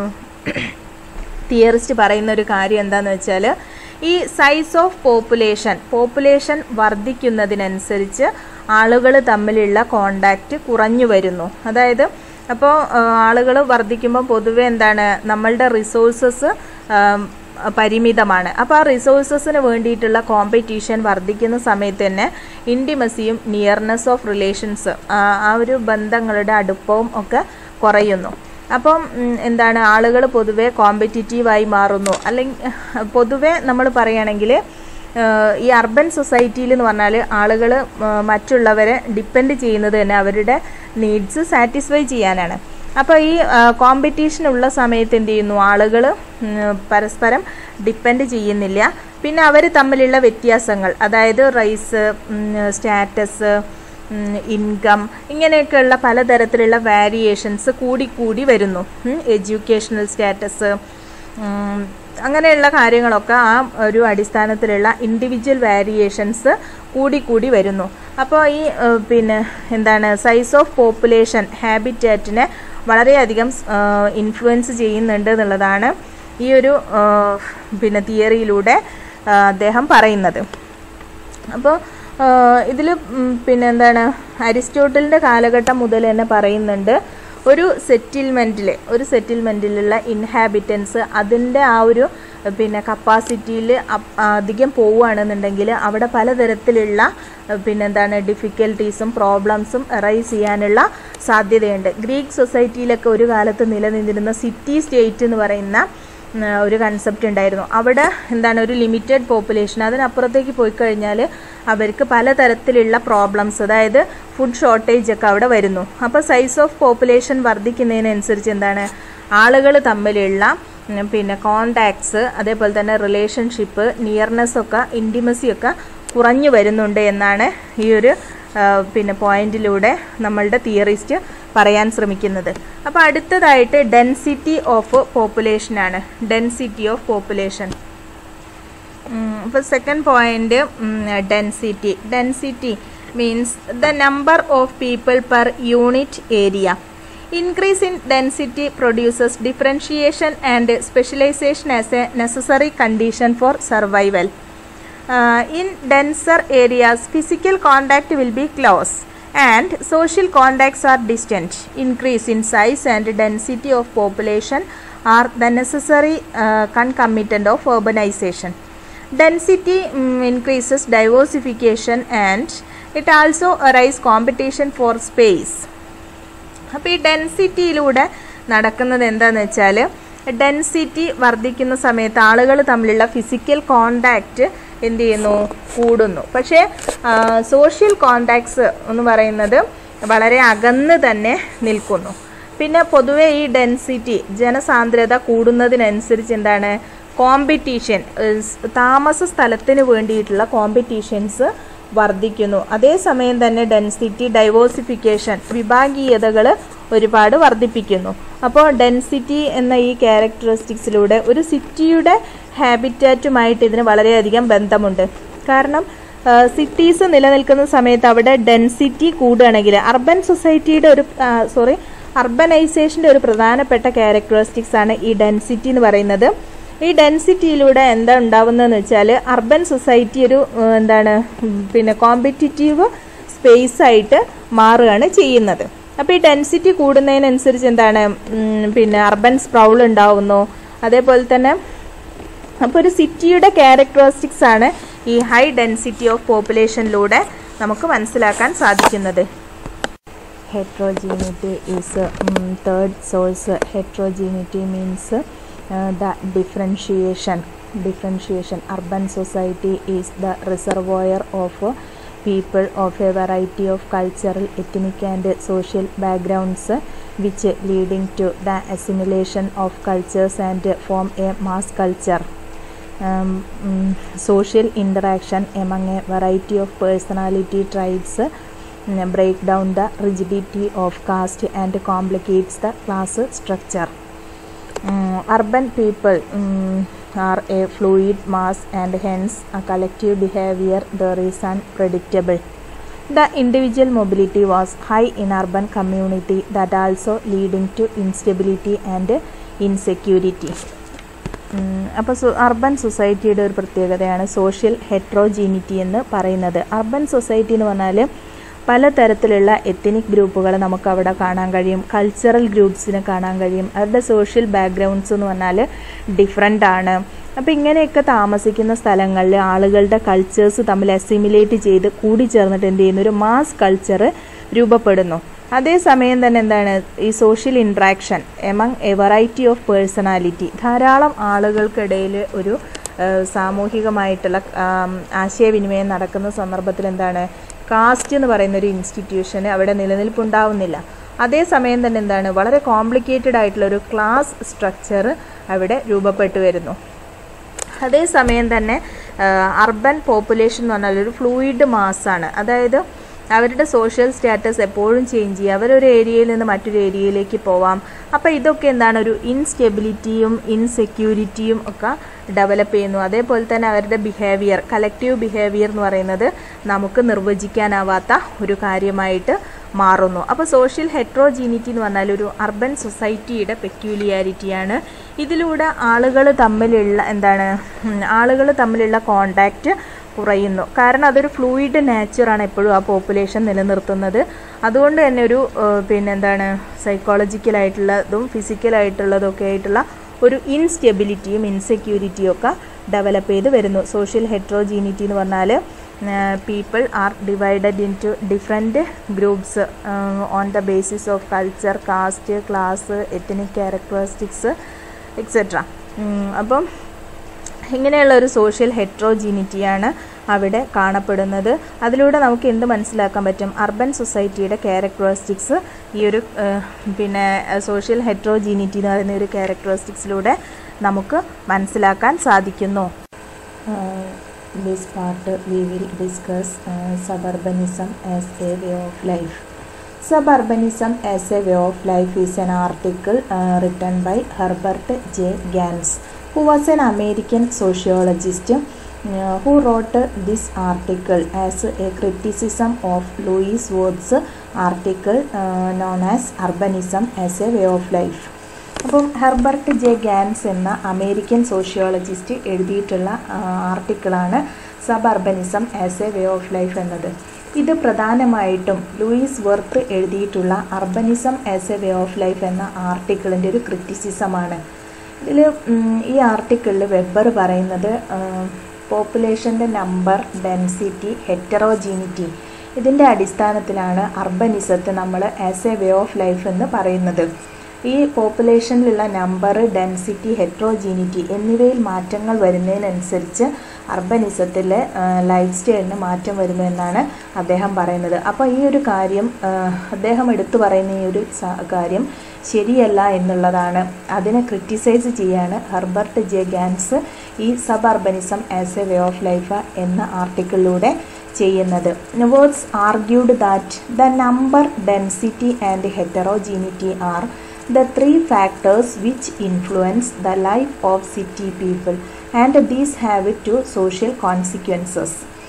theorist പറയുന്ന ഒരു കാര്യം എന്താണെന്ന് വെച്ചാൽ ഈ സൈസ് ഓഫ് പോപ്പുലേഷൻ പോപ്പുലേഷൻ വർദ്ധിക്കുന്നതിനനുസരിച്ച് ആളുകൾ തമ്മിലുള്ള കോണ്ടാക്റ്റ് കുറഞ്ഞു വരുന്നു അതായത് അപ്പോൾ ആളുകൾ വർദ്ധിക്കുമ്പോൾ പൊതുവെ എന്താണ് നമ്മളുടെ റിസോഴ്സസ് പരിമിതമാണ് അപ്പോൾ ആ റിസോഴ്സസിന് വേണ്ടിയിട്ടുള്ള കോമ്പറ്റീഷൻ വർദ്ധിക്കുന്ന സമയത്ത് തന്നെ ഇൻറ്റിമസിയും നിയർനെസ് ഓഫ് റിലേഷൻസ് ആ ഒരു ബന്ധങ്ങളുടെ അടുപ്പവും ഒക്കെ കുറയുന്നു അപ്പം ഉം, എന്താണ് ആളുകൾ പൊതുവെ കോമ്പറ്റിറ്റീവായി മാറുന്നു അല്ലെങ്കിൽ പൊതുവെ നമ്മൾ പറയുകയാണെങ്കിൽ ഈ അർബൻ സൊസൈറ്റിയിൽ എന്ന് പറഞ്ഞാൽ ആളുകൾ മറ്റുള്ളവരെ ഡിപ്പെൻഡ് ചെയ്യുന്നത് തന്നെ അവരുടെ നീഡ്സ് സാറ്റിസ്ഫൈ ചെയ്യാനാണ് അപ്പോൾ ഈ കോമ്പറ്റീഷൻ ഉള്ള സമയത്ത് എന്ത് ചെയ്യുന്നു ആളുകൾ പരസ്പരം ഡിപ്പെൻഡ് ചെയ്യുന്നില്ല പിന്നെ അവർ തമ്മിലുള്ള വ്യത്യാസങ്ങൾ അതായത് റൈസ് സ്റ്റാറ്റസ് ഇൻകം ഇങ്ങനെയൊക്കെയുള്ള പലതരത്തിലുള്ള വാരിയേഷൻസ് കൂടിക്കൂടി വരുന്നു എഡ്യൂക്കേഷണൽ സ്റ്റാറ്റസ് അങ്ങനെയുള്ള കാര്യങ്ങളൊക്കെ ആ ഒരു അടിസ്ഥാനത്തിലുള്ള ഇൻഡിവിജ്വൽ വാരിയേഷൻസ് കൂടിക്കൂടി വരുന്നു അപ്പോൾ ഈ ഏഹ്, പിന്നെ എന്താണ് സൈസ് ഓഫ് പോപ്പുലേഷൻ ഹാബിറ്റാറ്റിനെ വളരെയധികം ഇൻഫ്ലുവൻസ് ചെയ്യുന്നുണ്ട് എന്നുള്ളതാണ് ഈ ഒരു ഏഹ്, പിന്നെ തിയറിയിലൂടെ ഏഹ്, അദ്ദേഹം പറയുന്നത് അപ്പോൾ ഇതിൽ പിന്നെ എന്താണ് അരിസ്റ്റോട്ടലിൻ്റെ കാലഘട്ടം മുതൽ തന്നെ പറയുന്നുണ്ട് ഒരു സെറ്റിൽമെൻറ്റിൽ ഒരു സെറ്റിൽമെൻറ്റിലുള്ള ഇൻഹാബിറ്റൻസ് അതിൻ്റെ ആ ഒരു പിന്നെ കപ്പാസിറ്റിയിൽ അധികം പോവുകയാണെന്നുണ്ടെങ്കിൽ അവിടെ പലതരത്തിലുള്ള പിന്നെ എന്താണ് ഡിഫിക്കൽട്ടീസും പ്രോബ്ലംസും റൈസ് ചെയ്യാനുള്ള സാധ്യതയുണ്ട് ഗ്രീക്ക് സൊസൈറ്റിയിലൊക്കെ ഒരു കാലത്ത് നിലനിന്നിരുന്ന സിറ്റി സ്റ്റേറ്റ് എന്ന് പറയുന്ന ഉം, ഒരു കൺസെപ്റ്റ് ഉണ്ടായിരുന്നു അവിടെ എന്താണ് ഒരു ലിമിറ്റഡ് പോപ്പുലേഷൻ അതിനപ്പുറത്തേക്ക് പോയി കഴിഞ്ഞാൽ അവർക്ക് പലതരത്തിലുള്ള പ്രോബ്ലംസ് അതായത് ഫുഡ് ഷോർട്ടേജ് ഒക്കെ അവിടെ വരുന്നു അപ്പോൾ സൈസ് ഓഫ് പോപ്പുലേഷൻ വർദ്ധിക്കുന്നതിനനുസരിച്ച് എന്താണ് ആളുകൾ തമ്മിലുള്ള ഉം, പിന്നെ കോണ്ടാക്ട്സ് അതേപോലെ തന്നെ റിലേഷൻഷിപ്പ് നിയർനെസ് ഒക്കെ ഇൻറ്റിമസി ഒക്കെ കുറഞ്ഞു വരുന്നുണ്ട് എന്നാണ് ഈ ഒരു ആ, പിന്നെ പോയിന്റിലൂടെ നമ്മളുടെ തിയറിസ്റ്റ് പറയാൻ ശ്രമിക്കുന്നത് അപ്പോൾ അടുത്തതായിട്ട് ഡെൻസിറ്റി ഓഫ് പോപ്പുലേഷനാണ് ഡെൻസിറ്റി ഓഫ് പോപ്പുലേഷൻ അപ്പോൾ second point density density means the number of people per unit area increase in density produces differentiation and specialisation as a necessary condition for survival in denser areas physical contact will be close and social contacts are distant. Increase in size and density of population are the necessary uh, concomitant of urbanization. Density um, increases diversification and it also arise competition for space. അപ്പോൾ ഈ ഡെൻസിറ്റിയിലൂടെ നടക്കുന്നത് എന്താണെന്ന് വെച്ചാൽ density വർദ്ധിക്കുന്ന സമയത്ത് ആളുകൾ തമ്മിലുള്ള physical contact എന്ത് ചെയ്യുന്നു കൂടുന്നു പക്ഷേ സോഷ്യൽ കോണ്ടാക്ട്സ് എന്ന് പറയുന്നത് വളരെ അകന്ന് തന്നെ നിൽക്കുന്നു പിന്നെ പൊതുവേ ഈ ഡെൻസിറ്റി ജനസാന്ദ്രത കൂടുന്നതിനനുസരിച്ച് എന്താണ് കോമ്പറ്റീഷൻ താമസ സ്ഥലത്തിന് വേണ്ടിയിട്ടുള്ള കോമ്പറ്റീഷൻസ് വർദ്ധിക്കുന്നു അതേസമയം തന്നെ ഡെൻസിറ്റി ഡൈവേഴ്സിഫിക്കേഷൻ വിഭാഗീയതകൾ ഒരുപാട് വർദ്ധിപ്പിക്കുന്നു അപ്പോൾ ഡെൻസിറ്റി എന്ന ഈ ക്യാരക്ടറിസ്റ്റിക്സിലൂടെ ഒരു സിറ്റിയുടെ ഹാബിറ്റാറ്റുമായിട്ട് ഇതിന് വളരെയധികം ബന്ധമുണ്ട് കാരണം സിറ്റീസ് നിലനിൽക്കുന്ന സമയത്ത് അവിടെ ഡെൻസിറ്റി കൂടുകയാണെങ്കിൽ അർബൻ സൊസൈറ്റിയുടെ ഒരു സോറി അർബനൈസേഷൻ്റെ ഒരു പ്രധാനപ്പെട്ട ക്യാരക്ടറിസ്റ്റിക്സ് ആണ് ഈ ഡെൻസിറ്റി എന്ന് പറയുന്നത് ഈ ഡെൻസിറ്റിയിലൂടെ എന്താ ഉണ്ടാവുന്നതെന്ന് വെച്ചാൽ അർബൻ സൊസൈറ്റി ഒരു എന്താണ് പിന്നെ കോമ്പറ്റിറ്റീവ് സ്പേസ് ആയിട്ട് മാറുകയാണ് ചെയ്യുന്നത് അപ്പോൾ ഈ ഡെൻസിറ്റി കൂടുന്നതിനനുസരിച്ച് എന്താണ് പിന്നെ അർബൻ സ്പ്രൗൾ ഉണ്ടാവുന്നു അതേപോലെ തന്നെ അപ്പോൾ ഒരു സിറ്റിയുടെ ക്യാരക്ടറിസ്റ്റിക്സ് ആണ് ഈ ഹൈ ഡെൻസിറ്റി ഓഫ് പോപ്പുലേഷനിലൂടെ നമുക്ക് മനസ്സിലാക്കാൻ സാധിക്കുന്നത് heterogeneity is uh, um, third source heterogeneity means uh, the differentiation differentiation urban society is the reservoir of uh, people of a variety of cultural ethnic and social backgrounds uh, which leading to the assimilation of cultures and form a mass culture um, mm, social interaction among a variety of personality traits uh, break down the rigidity of caste and complicates the class structure. Um, urban people um, are a fluid mass and hence a collective behavior there is unpredictable. The individual mobility was high in urban community that also leading to instability and insecurity. അപ്പോൾ urban സൊസൈറ്റിയുടെ ഒരു പ്രത്യേകതയാണ് social heterogeneity എന്ന് പറയുന്നത് urban society എന്ന് പറഞ്ഞാൽ പലതരത്തിലുള്ള ethnic ഗ്രൂപ്പുകളെ നമുക്ക് അവിടെ കാണാൻ കഴിയും കൾച്ചറൽ ഗ്രൂപ്പ്സിനെ കാണാൻ കഴിയും അവരുടെ സോഷ്യൽ ബാക്ക്ഗ്രൗണ്ട്സ് എന്ന് പറഞ്ഞാൽ ഡിഫറെൻ്റ് ആണ് അപ്പോൾ ഇങ്ങനെയൊക്കെ താമസിക്കുന്ന സ്ഥലങ്ങളിൽ ആളുകളുടെ കൾച്ചേഴ്സ് തമ്മിൽ അസിമുലേറ്റ് ചെയ്ത് കൂടിച്ചേർന്നിട്ട് എന്ത് ചെയ്യുന്നു ഒരു മാസ് കൾച്ചർ രൂപപ്പെടുന്നു അതേസമയം തന്നെ എന്താണ് ഈ social interaction among a variety of personality ധാരാളം ആളുകൾക്കിടയിൽ ഒരു സാമൂഹികമായിട്ടുള്ള ആശയവിനിമയം നടക്കുന്ന സന്ദർഭത്തിൽ എന്താണ് കാസ്റ്റ് എന്ന് പറയുന്ന ഒരു ഇൻസ്റ്റിറ്റ്യൂഷന് അവിടെ നിലനിൽപ്പുണ്ടാവുന്നില്ല അതേസമയം തന്നെ എന്താണ് വളരെ കോംപ്ലിക്കേറ്റഡ് ആയിട്ടുള്ള ഒരു ക്ലാസ് സ്ട്രക്ചർ അവിടെ രൂപപ്പെട്ടു വരുന്നു അതേസമയം തന്നെ അർബൻ പോപ്പുലേഷൻ എന്ന് പറഞ്ഞാൽ ഒരു ഫ്ലൂയിഡ് മാസ്സാണ് അതായത് അവരുടെ സോഷ്യൽ സ്റ്റാറ്റസ് എപ്പോഴും ചേഞ്ച് ചെയ്യുക അവരൊരു ഏരിയയിൽ നിന്ന് മറ്റൊരു ഏരിയയിലേക്ക് പോവാം അപ്പോൾ ഇതൊക്കെ എന്താണ് ഒരു ഇൻസ്റ്റെബിലിറ്റിയും ഇൻസെക്യൂരിറ്റിയും ഒക്കെ ഡെവലപ്പ് ചെയ്യുന്നു അതേപോലെ തന്നെ അവരുടെ ബിഹേവിയർ കലക്റ്റീവ് ബിഹേവിയർ എന്ന് പറയുന്നത് നമുക്ക് നിർവചിക്കാനാവാത്ത ഒരു കാര്യമായിട്ട് മാറുന്നു അപ്പോൾ സോഷ്യൽ ഹെട്രോജീനിറ്റി എന്ന് പറഞ്ഞാൽ ഒരു അർബൻ സൊസൈറ്റിയുടെ പെക്യൂലിയാരിറ്റിയാണ് ഇതിലൂടെ ആളുകൾ തമ്മിലുള്ള എന്താണ് ആളുകൾ തമ്മിലുള്ള കോണ്ടാക്റ്റ് കുറയുന്നു കാരണം അതൊരു ഫ്ലൂയിഡ് നേച്ചറാണ് എപ്പോഴും ആ പോപ്പുലേഷൻ നിലനിർത്തുന്നത് അതുകൊണ്ട് തന്നെ ഒരു പിന്നെ എന്താണ് സൈക്കോളജിക്കലായിട്ടുള്ളതും ഫിസിക്കലായിട്ടുള്ളതും ഒക്കെ ആയിട്ടുള്ള ഒരു ഇൻസ്റ്റെബിലിറ്റിയും ഇൻസെക്യൂരിറ്റിയും ഒക്കെ ഡെവലപ്പ് ചെയ്ത് വരുന്നു സോഷ്യൽ ഹെട്രോജീനിറ്റി എന്ന് പറഞ്ഞാൽ people are divided into different groups on the basis of culture caste class ethnic characteristics etcetera അപ്പം ഇങ്ങനെയുള്ള ഒരു സോഷ്യൽ ഹെട്രോജീനിറ്റിയാണ് അവിടെ കാണപ്പെടുന്നത് അതിലൂടെ നമുക്ക് എന്ത് മനസ്സിലാക്കാൻ പറ്റും അർബൻ സൊസൈറ്റിയുടെ ക്യാരക്ടറിസ്റ്റിക്സ് ഈ ഒരു പിന്നെ സോഷ്യൽ ഹെട്രോജീനിറ്റി എന്ന് പറയുന്ന ഒരു ക്യാരക്ടറിസ്റ്റിക്സിലൂടെ നമുക്ക് മനസ്സിലാക്കാൻ സാധിക്കുന്നു this part we will discuss suburbanism as a way of life suburbanism as a way of life is an article written by Herbert J Gans who was an American sociologist uh, who wrote uh, this article as a criticism of Louis Worth's article uh, known as Urbanism as a Way of Life. അപ്പം Herbert J Gans എന്ന American sociologist എഴുതിയിട്ടുള്ള ആർട്ടിക്കിളാണ് suburbanism as a way of life എന്നത് ഇത് പ്രധാനമായിട്ടും Louis Wirth എഴുതിയിട്ടുള്ള urbanism as a way of life എന്ന ആർട്ടിക്കിളിൻ്റെ ഒരു ക്രിറ്റിസിസമാണ് ഇതിൽ ഈ ആർട്ടിക്കിളിൽ വെബർ പറയുന്നത് പോപ്പുലേഷൻ്റെ നമ്പർ ഡെൻസിറ്റി ഹെറ്ററോജീനിറ്റി ഇതിൻ്റെ അടിസ്ഥാനത്തിലാണ് അർബനിസത്തെ നമ്മൾ as a way of life എന്ന് പറയുന്നത് ഈ പോപ്പുലേഷനിലുള്ള നമ്പർ ഡെൻസിറ്റി ഹെട്രോജീനിറ്റി എന്നിവയിൽ മാറ്റങ്ങൾ വരുന്നതിനനുസരിച്ച് അർബനിസത്തിലെ ലൈഫ് സ്റ്റൈലിന് മാറ്റം വരുന്നു എന്നാണ് അദ്ദേഹം പറയുന്നത് അപ്പോൾ ഈ ഒരു കാര്യം അദ്ദേഹം എടുത്തു പറയുന്ന ഈ ഒരു കാര്യം ശരിയല്ല എന്നുള്ളതാണ് അതിനെ ക്രിറ്റിസൈസ് ചെയ്യാണ് ഹെർബർട്ട് ജെ ഗാൻസ് ഈ suburbanism as a way of life എന്ന ആർട്ടിക്കിളിലൂടെ ചെയ്യുന്നത് Wirth's argued that the number density and heterogeneity are the three factors which influence the life of city people and these have two social consequences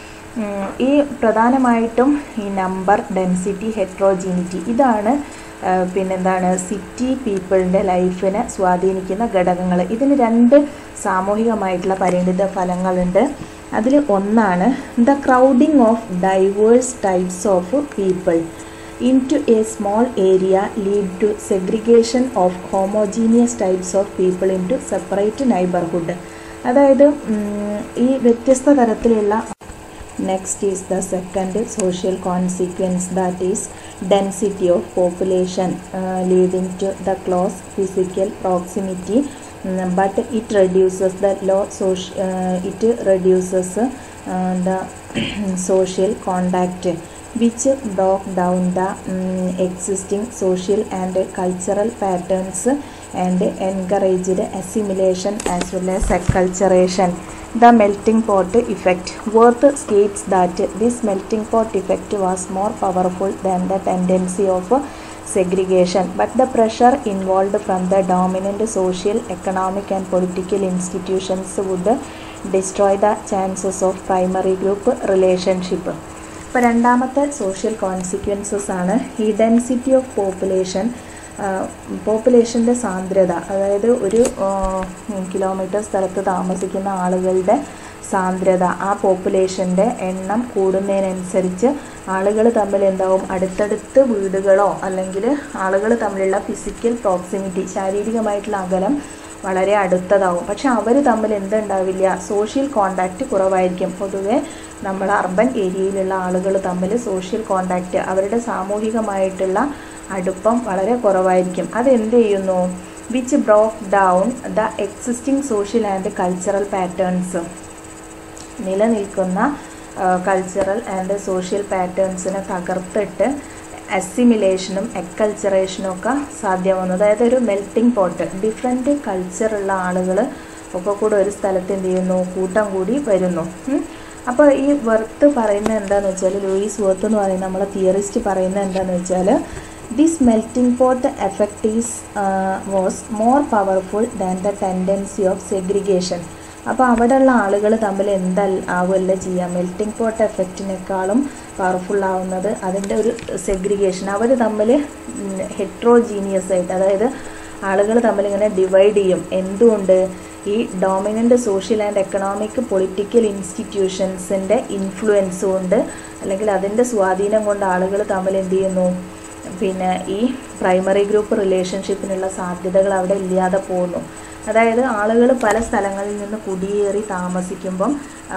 ഈ പ്രധാനമായിട്ടും ഈ number density heterogeneity ഇതാണ് പിന്നെന്താണ് city പീപ്പിളിൻ്റെ ലൈഫിനെ സ്വാധീനിക്കുന്ന ഘടകങ്ങൾ ഇതിന് രണ്ട് സാമൂഹികമായിട്ടുള്ള പരിണിത ഫലങ്ങളുണ്ട് അതിൽ ഒന്നാണ് the crowding of diverse types of people into a small area lead to segregation of homogeneous types of people into separate neighborhood അതായത് ഈ വ്യത്യസ്ത തരത്തിലുള്ള next is the second social consequence that is density of population leading to the close physical proximity but it reduces the low social it reduces the social contact which broke down the um, existing social and cultural patterns and encouraged assimilation as well as acculturation. The melting pot effect. Worth states that this melting pot effect was more powerful than the tendency of segregation, but the pressure involved from the dominant social, economic, and political institutions would destroy the chances of primary group relationship. ഇപ്പോൾ രണ്ടാമത്തെ social consequences ആണ് ഈ density of population പോപ്പുലേഷൻ്റെ സാന്ദ്രത അതായത് ഒരു kilometre സ്ഥലത്ത് താമസിക്കുന്ന ആളുകളുടെ സാന്ദ്രത ആ പോപ്പുലേഷൻ്റെ എണ്ണം കൂടുന്നതിനനുസരിച്ച് ആളുകൾ തമ്മിൽ എന്താവും അടുത്തടുത്ത് വീടുകളോ അല്ലെങ്കിൽ ആളുകൾ തമ്മിലുള്ള ഫിസിക്കൽ പ്രോക്സിമിറ്റി ശാരീരികമായിട്ടുള്ള അകലം വളരെ അടുത്തതാവും പക്ഷെ അവർ തമ്മിൽ എന്തുണ്ടാവില്ല സോഷ്യൽ കോണ്ടാക്റ്റ് കുറവായിരിക്കും പൊതുവെ നമ്മൾ അർബൻ ഏരിയയിലുള്ള ആളുകൾ തമ്മിൽ സോഷ്യൽ കോണ്ടാക്റ്റ് അവരുടെ സാമൂഹികമായിട്ടുള്ള അടുപ്പം വളരെ കുറവായിരിക്കും അതെന്ത് ചെയ്യുന്നു which broke down the existing social and cultural patterns നിലനിൽക്കുന്ന കൾച്ചറൽ ആൻഡ് സോഷ്യൽ പാറ്റേൺസിനെ തകർത്തിട്ട് അസിമിലേഷനും എക്കൾച്ചറേഷനും ഒക്കെ സാധ്യമാവുന്നു അതായത് ഒരു മെൽറ്റിംഗ് പോട്ട് ഡിഫറെൻറ്റ് കൾച്ചറുള്ള ആളുകൾ ഒക്കെ കൂടെ ഒരു സ്ഥലത്ത് എന്ത് ചെയ്യുന്നു കൂട്ടം കൂടി വരുന്നു അപ്പോൾ ഈ വെർത്ത് പറയുന്നത് എന്താണെന്ന് വെച്ചാൽ ലൂയിസ് വെർത്ത് എന്ന് പറയുന്ന നമ്മളെ തിയറിസ്റ്റ് പറയുന്നത് എന്താണെന്ന് വെച്ചാൽ this melting pot effect is was more powerful than the tendency of segregation അപ്പോൾ അവിടെയുള്ള ആളുകൾ തമ്മിൽ എന്താ ആവുമല്ല ചെയ്യുക മെൽറ്റിംഗ് പോട്ട് എഫക്റ്റിനേക്കാളും പവർഫുൾ ആവുന്നത് അതിൻ്റെ ഒരു സെഗ്രിഗേഷൻ അവർ തമ്മിൽ ഹെട്രോജീനിയസ് ആയിട്ട് അതായത് ആളുകൾ തമ്മിൽ ഇങ്ങനെ ഡിവൈഡ് ചെയ്യും എന്തുകൊണ്ട് ഈ dominant social and economic political ഇൻസ്റ്റിറ്റ്യൂഷൻസിൻ്റെ ഇൻഫ്ലുവൻസ് കൊണ്ട് അല്ലെങ്കിൽ അതിൻ്റെ സ്വാധീനം കൊണ്ട് ആളുകൾ തമ്മിൽ എന്ത് ചെയ്യുന്നു പിന്നെ ഈ പ്രൈമറി ഗ്രൂപ്പ് റിലേഷൻഷിപ്പിനുള്ള സാധ്യതകൾ അവിടെ ഇല്ലാതെ പോകുന്നു അതായത് ആളുകൾ പല സ്ഥലങ്ങളിൽ നിന്ന് കുടിയേറി താമസിക്കുമ്പം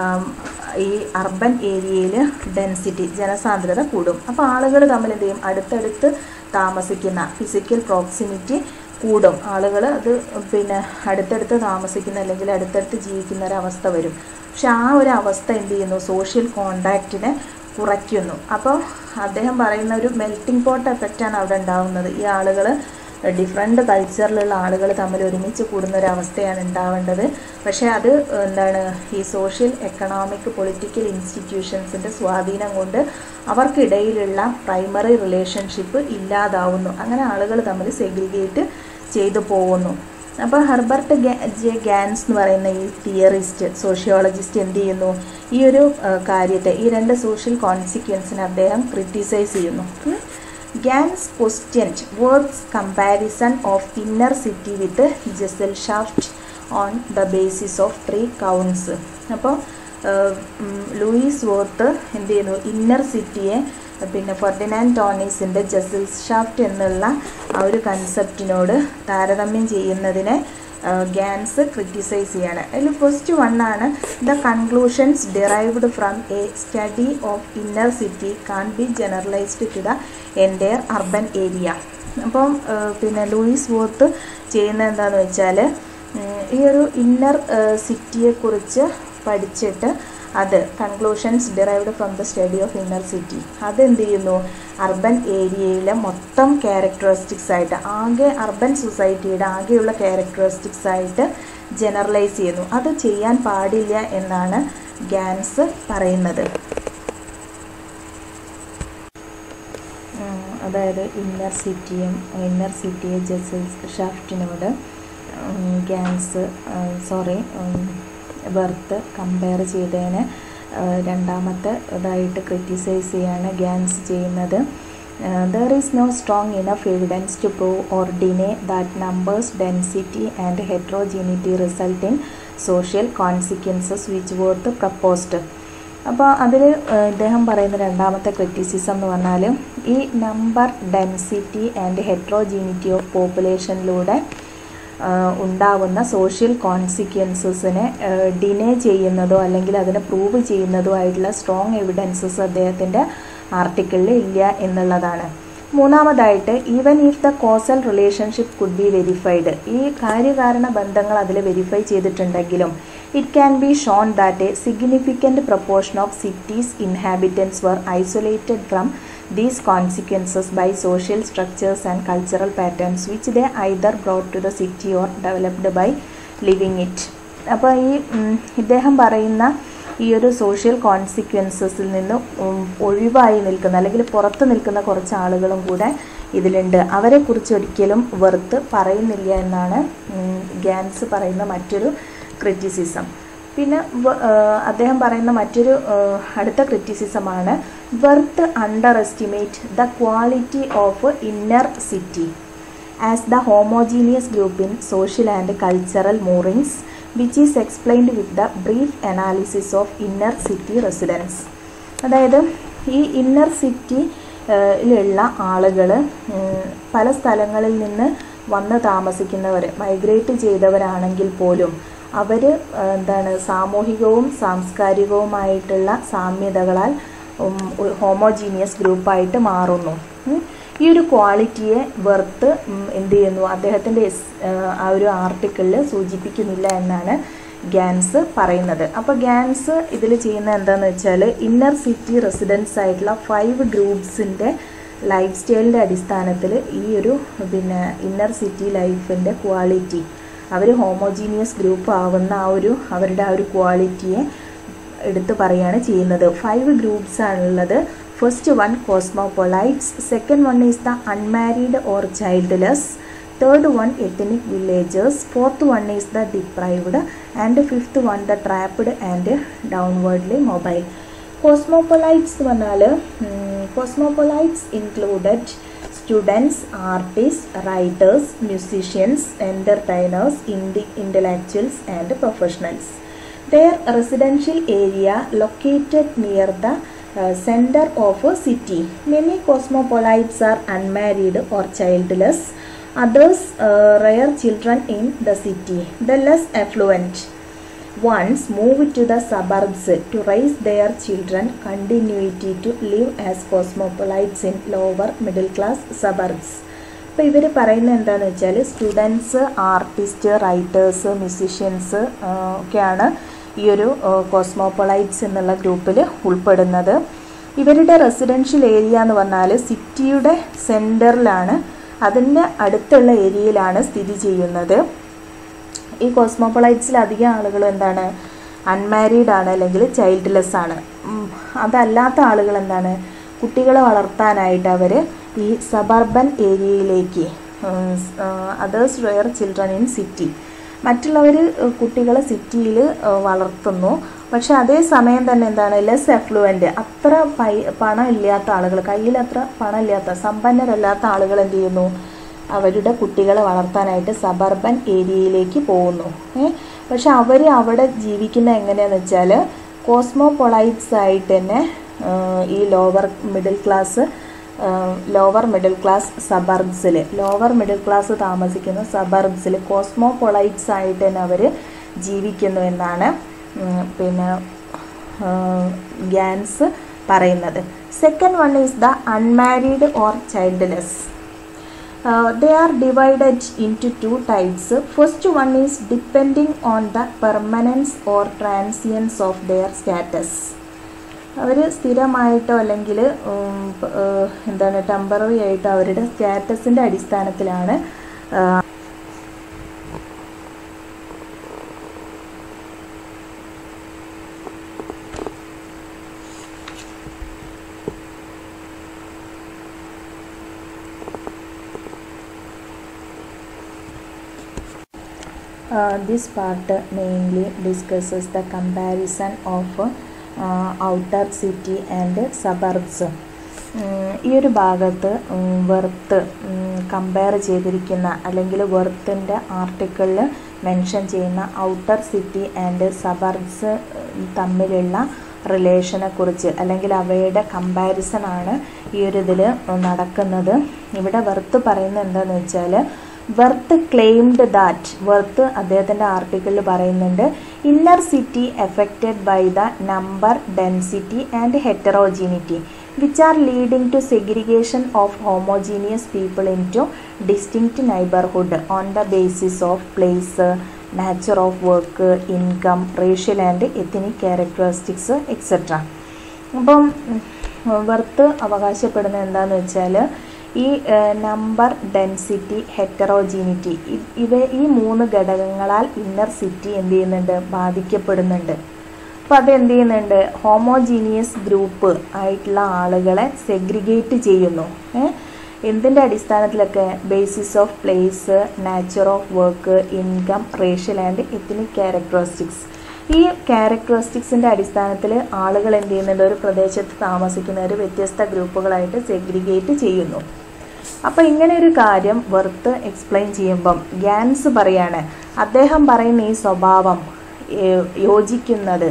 ഈ അർബൻ ഏരിയയിൽ ഡെൻസിറ്റി ജനസാന്ദ്രത കൂടും അപ്പോൾ ആളുകൾ തമ്മിൽ എന്ത് ചെയ്യും അടുത്തടുത്ത് താമസിക്കുന്ന ഫിസിക്കൽ പ്രോക്സിമിറ്റി കൂടും ആളുകൾ അത് പിന്നെ അടുത്തടുത്ത് താമസിക്കുന്ന അല്ലെങ്കിൽ അടുത്തടുത്ത് ജീവിക്കുന്ന ഒരവസ്ഥ വരും പക്ഷെ ആ ഒരു അവസ്ഥ എന്ത് ചെയ്യുന്നു സോഷ്യൽ കോണ്ടാക്റ്റിനെ കുറയ്ക്കുന്നു അപ്പോൾ അദ്ദേഹം പറയുന്ന ഒരു മെൽറ്റിംഗ് പോട്ട് എഫക്റ്റാണ് അവിടെ ഉണ്ടാകുന്നത് ഈ ആളുകൾ ഡിഫറെൻ്റ് കൾച്ചറിലുള്ള ആളുകൾ തമ്മിൽ ഒരുമിച്ച് കൂടുന്ന ഒരു അവസ്ഥയാണ് ഉണ്ടാവേണ്ടത് പക്ഷേ അത് എന്താണ് ഈ സോഷ്യൽ എക്കണോമിക് പൊളിറ്റിക്കൽ ഇൻസ്റ്റിറ്റ്യൂഷൻസിൻ്റെ സ്വാധീനം കൊണ്ട് അവർക്കിടയിലുള്ള പ്രൈമറി റിലേഷൻഷിപ്പ് ഇല്ലാതാവുന്നു അങ്ങനെ ആളുകൾ തമ്മിൽ സെഗ്രിഗേറ്റ് ചെയ്തു പോകുന്നു അപ്പോൾ ഹെർബർട്ട് ജെ ഗാൻസ് എന്ന് പറയുന്ന ഈ തിയറിസ്റ്റ് സോഷ്യോളജിസ്റ്റ് എന്ത് ചെയ്യുന്നു ഈ ഒരു കാര്യത്തെ ഈ രണ്ട് സോഷ്യൽ കോൺസിക്വൻസിനെ അദ്ദേഹം ക്രിറ്റിസൈസ് ചെയ്യുന്നു Gans questioned Wirth's comparison of inner city with Gesellschaft on the basis of three counts അപ്പോൾ ലൂയിസ് വോർത്ത് എന്ത് ചെയ്യുന്നു ഇന്നർ സിറ്റിയെ പിന്നെ ഫെർഡിനാൻഡ് ടോണീസിൻ്റെ ജസിൽസ് ഷാഫ്റ്റ് എന്നുള്ള ആ ഒരു കൺസെപ്റ്റിനോട് താരതമ്യം ചെയ്യുന്നതിനെ ഗാൻസ് ക്രിറ്റിസൈസ് ചെയ്യാണ് അതിൽ ഫസ്റ്റ് വൺ ആണ് the conclusions derived from a study of inner city can be generalised to the entire urban area അപ്പം പിന്നെ ലൂയിസ് വോർത്ത് ചെയ്യുന്നത് എന്താണെന്ന് വെച്ചാൽ ഈ ഒരു ഇന്നർ സിറ്റിയെക്കുറിച്ച് പഠിച്ചിട്ട് അത് conclusions derived from the study of inner city അതെന്ത് ചെയ്യുന്നു അർബൻ ഏരിയയിലെ മൊത്തം ക്യാരക്ടറിസ്റ്റിക്സ് ആയിട്ട് ആകെ അർബൻ സൊസൈറ്റിയുടെ ആകെയുള്ള ക്യാരക്ടറിസ്റ്റിക്സ് ആയിട്ട് ജനറലൈസ് ചെയ്യുന്നു അത് ചെയ്യാൻ പാടില്ല എന്നാണ് ഗാൻസ് പറയുന്നത് അതായത് ഇന്നർ സിറ്റിയും ഇന്നർ സിറ്റിയെ ജസൽസ് ഷാഫ്റ്റിനോട് ഗാൻസ് സോറി ബർത്ത് കമ്പയർ ചെയ്തതിന് രണ്ടാമത്തെ ഇതായിട്ട് ക്രിറ്റിസൈസ് ചെയ്യാണ് ഗാൻസ് ചെയ്യുന്നത് there is no strong enough evidence to prove or deny that numbers density and heterogeneity result in social consequences which Wirth proposed അപ്പോൾ അതിൽ ഇദ്ദേഹം പറയുന്ന രണ്ടാമത്തെ ക്രിറ്റിസിസം എന്ന് പറഞ്ഞാൽ ഈ number density and heterogeneity of പോപ്പുലേഷനിലൂടെ ഉണ്ടാവുന്ന സോഷ്യൽ കോൺസിക്വൻസസിനെ ഡിനേ ചെയ്യുന്നതോ അല്ലെങ്കിൽ അതിനെ പ്രൂവ് ചെയ്യുന്നതോ ആയിട്ടുള്ള സ്ട്രോങ് എവിഡൻസസ് അദ്ദേഹത്തിൻ്റെ ആർട്ടിക്കിളിൽ ഇല്ല എന്നുള്ളതാണ് മൂന്നാമതായിട്ട് even if the causal relationship could be verified ഈ കാര്യകാരണ ബന്ധങ്ങൾ അതിൽ വെരിഫൈ ചെയ്തിട്ടുണ്ടെങ്കിലും it can be shown that a significant proportion of cities inhabitants were isolated from these consequences by social structures and cultural patterns which they either brought to the city or developed by living it അപ്പോൾ ഈ ഇദ്ദേഹം പറയുന്ന ഈ ഒരു social കോൺസിക്വൻസസിൽ നിന്ന് ഒഴിവായി നിൽക്കുന്ന അല്ലെങ്കിൽ പുറത്ത് നിൽക്കുന്ന കുറച്ച് ആളുകളും കൂടെ ഇതിലുണ്ട് അവരെക്കുറിച്ച് ഒരിക്കലും വെറുത്ത് പറയുന്നില്ല എന്നാണ് ഗാൻസ് പറയുന്ന മറ്റൊരു ക്രിറ്റിസിസം പിന്നെ അദ്ദേഹം പറയുന്ന മറ്റൊരു അടുത്ത ക്രിറ്റിസിസമാണ് Wirth underestimate the quality of inner city as the homogeneous group in social and cultural moorings which is explained with the brief analysis of inner city residents അതായത് ഈ ഇന്നർ സിറ്റിയിലുള്ള ആളുകൾ പല സ്ഥലങ്ങളിൽ നിന്ന് വന്ന് താമസിക്കുന്നവർ മൈഗ്രേറ്റ് ചെയ്തവരാണെങ്കിൽ പോലും അവർ എന്താണ് സാമൂഹികവും സാംസ്കാരികവുമായിട്ടുള്ള സാമ്യതകളാൽ ഹോമോജീനിയസ് ഗ്രൂപ്പായിട്ട് മാറുന്നു ഈ ഒരു ക്വാളിറ്റിയെ വെർത്ത് എന്ത് ചെയ്യുന്നു അദ്ദേഹത്തിൻ്റെ ആ ഒരു ആർട്ടിക്കിളിൽ സൂചിപ്പിക്കുന്നില്ല എന്നാണ് ഗാൻസ് പറയുന്നത് അപ്പോൾ ഗാൻസ് ഇതിൽ ചെയ്യുന്ന എന്താണെന്ന് വെച്ചാൽ ഇന്നർ സിറ്റി റെസിഡൻസ് ആയിട്ടുള്ള ഫൈവ് ഗ്രൂപ്പ്സിൻ്റെ ലൈഫ് സ്റ്റൈലിൻ്റെ അടിസ്ഥാനത്തിൽ ഈ ഒരു പിന്നെ ഇന്നർ സിറ്റി ലൈഫിൻ്റെ ക്വാളിറ്റി അവർ ഹോമോജീനിയസ് ഗ്രൂപ്പ് ആവുന്ന ആ ഒരു അവരുടെ ആ ഒരു ക്വാളിറ്റിയെ എടുത്തു പറയുകയാണ് ചെയ്യുന്നത് ഫൈവ് ഗ്രൂപ്പ്സ് ആണുള്ളത് first one cosmopolites second one is the unmarried or childless third one ethnic villagers fourth one is the deprived and fifth one the trapped and downwardly mobile cosmopolites എന്ന് പറഞ്ഞാൽ cosmopolites included students artist writers musicians entertainers indie intellectuals and professionals their residential area located near the uh, center of a city. Many cosmopolites are unmarried or childless, others uh, rear children in the city. The less affluent ones move to the suburbs to raise their children continuity to live as cosmopolites in lower middle class suburbs. അപ്പോൾ ഇവർ പറയുന്നത് എന്താണെന്ന് വെച്ചാൽ students artist writers musicians ഒക്കെയാണ് ഈ ഒരു കോസ്മോപ്പൊളൈറ്റ്സ് എന്നുള്ള ഗ്രൂപ്പിൽ ഉൾപ്പെടുന്നത് ഇവരുടെ റെസിഡൻഷ്യൽ ഏരിയ എന്ന് പറഞ്ഞാൽ സിറ്റിയുടെ സെൻറ്ററിലാണ് അതിൻ്റെ അടുത്തുള്ള ഏരിയയിലാണ് സ്ഥിതി ചെയ്യുന്നത് ഈ കോസ്മോപ്പൊളൈറ്റ്സിൽ അധികം ആളുകൾ എന്താണ് അൺമാരീഡ് ആണ് അല്ലെങ്കിൽ ചൈൽഡ്ലെസ് ആണ് അതല്ലാത്ത ആളുകൾ എന്താണ് കുട്ടികളെ വളർത്താനായിട്ട് അവർ ഈ സബർബൻ ഏരിയയിലേക്ക് others rear children in city മറ്റുള്ളവർ കുട്ടികളെ സിറ്റിയിൽ വളർത്തുന്നു പക്ഷെ അതേ സമയം തന്നെ എന്താണ് ലെസ് എഫ്ലുവൻ്റ് അത്ര പൈ പണം ഇല്ലാത്ത ആളുകൾ കയ്യിൽ അത്ര പണം ഇല്ലാത്ത സമ്പന്നരല്ലാത്ത ആളുകൾ എന്ത് ചെയ്യുന്നു അവരുടെ കുട്ടികളെ വളർത്താനായിട്ട് സബർബൻ ഏരിയയിലേക്ക് പോകുന്നു പക്ഷെ അവർ അവിടെ ജീവിക്കുന്ന എങ്ങനെയാണെന്ന് വെച്ചാൽ കോസ്മോപൊളൈറ്റ്സ് ആയിട്ട് തന്നെ ഈ lower middle class lower middle class സബർബ്സിൽ ലോവർ മിഡിൽ ക്ലാസ് താമസിക്കുന്ന സബർബ്സിൽ കോസ്മോപൊളൈറ്റ്സ് ആയിട്ട് തന്നെ അവർ ജീവിക്കുന്നു എന്നാണ് പിന്നെ ഗ്യാൻസ് പറയുന്നത് second one is the unmarried or childless they are divided into two types. First one is depending on the permanence or transience of their status. അവർ സ്ഥിരമായിട്ടോ അല്ലെങ്കിൽ എന്താണ് ടെമ്പററി ആയിട്ടോ അവരുടെ സ്റ്റാറ്റസിൻ്റെ അടിസ്ഥാനത്തിലാണ് Uh, this part uh, mainly discusses the comparison of uh, outer city and suburbs. ഈ ഒരു ഭാഗത്ത് വെർത്ത് കമ്പയർ ചെയ്തിരിക്കുന്ന അല്ലെങ്കിൽ വെർത്തിൻ്റെ ആർട്ടിക്കിളിൽ മെൻഷൻ ചെയ്യുന്ന ഔട്ടർ സിറ്റി ആൻഡ് സബർബ്സ് തമ്മിലുള്ള റിലേഷനെ കുറിച്ച് അല്ലെങ്കിൽ അവയുടെ കമ്പാരിസൺ ആണ് ഈ ഒരു ഇതിൽ നടക്കുന്നത് ഇവിടെ വെർത്ത് പറയുന്നത് എന്താണെന്ന് വെച്ചാൽ വെർത്ത് ക്ലെയിംഡ് ദാറ്റ് വെർത്ത് അദ്ദേഹത്തിൻ്റെ ആർട്ടിക്കിളിൽ പറയുന്നുണ്ട് inner city affected by the number density and heterogeneity which are leading to segregation of homogeneous people in to distinct neighbourhood on the basis of place nature of work income racial and ethnic characteristics etcetera അപ്പം Wirth അവകാശപ്പെടുന്നത് എന്താണെന്ന് വെച്ചാൽ ഈ number density ഹെറ്ററോജീനിറ്റി ഇവ ഈ മൂന്ന് ഘടകങ്ങളാൽ inner city എന്ത് ചെയ്യുന്നുണ്ട് ബാധിക്കപ്പെടുന്നുണ്ട് അപ്പോൾ അത് എന്ത് ചെയ്യുന്നുണ്ട് ഹോമോജീനിയസ് ഗ്രൂപ്പ് ആയിട്ടുള്ള ആളുകളെ സെഗ്രിഗേറ്റ് ചെയ്യുന്നു എന്തിൻ്റെ അടിസ്ഥാനത്തിലൊക്കെ basis of place nature of work income racial and ethnic characteristics ഈ ക്യാരക്ടറിസ്റ്റിക്സിൻ്റെ അടിസ്ഥാനത്തിൽ ആളുകൾ എന്ത് ചെയ്യുന്നുണ്ട് ഒരു പ്രദേശത്ത് താമസിക്കുന്നവർ വ്യത്യസ്ത ഗ്രൂപ്പുകളായിട്ട് സെഗ്രിഗേറ്റ് ചെയ്യുന്നു അപ്പോൾ ഇങ്ങനെ ഒരു കാര്യം വെർത്ത് എക്സ്പ്ലെയിൻ ചെയ്യുമ്പം ഗ്യാൻസ് പറയാണ് അദ്ദേഹം പറയുന്ന ഈ സ്വഭാവം യോജിക്കുന്നത്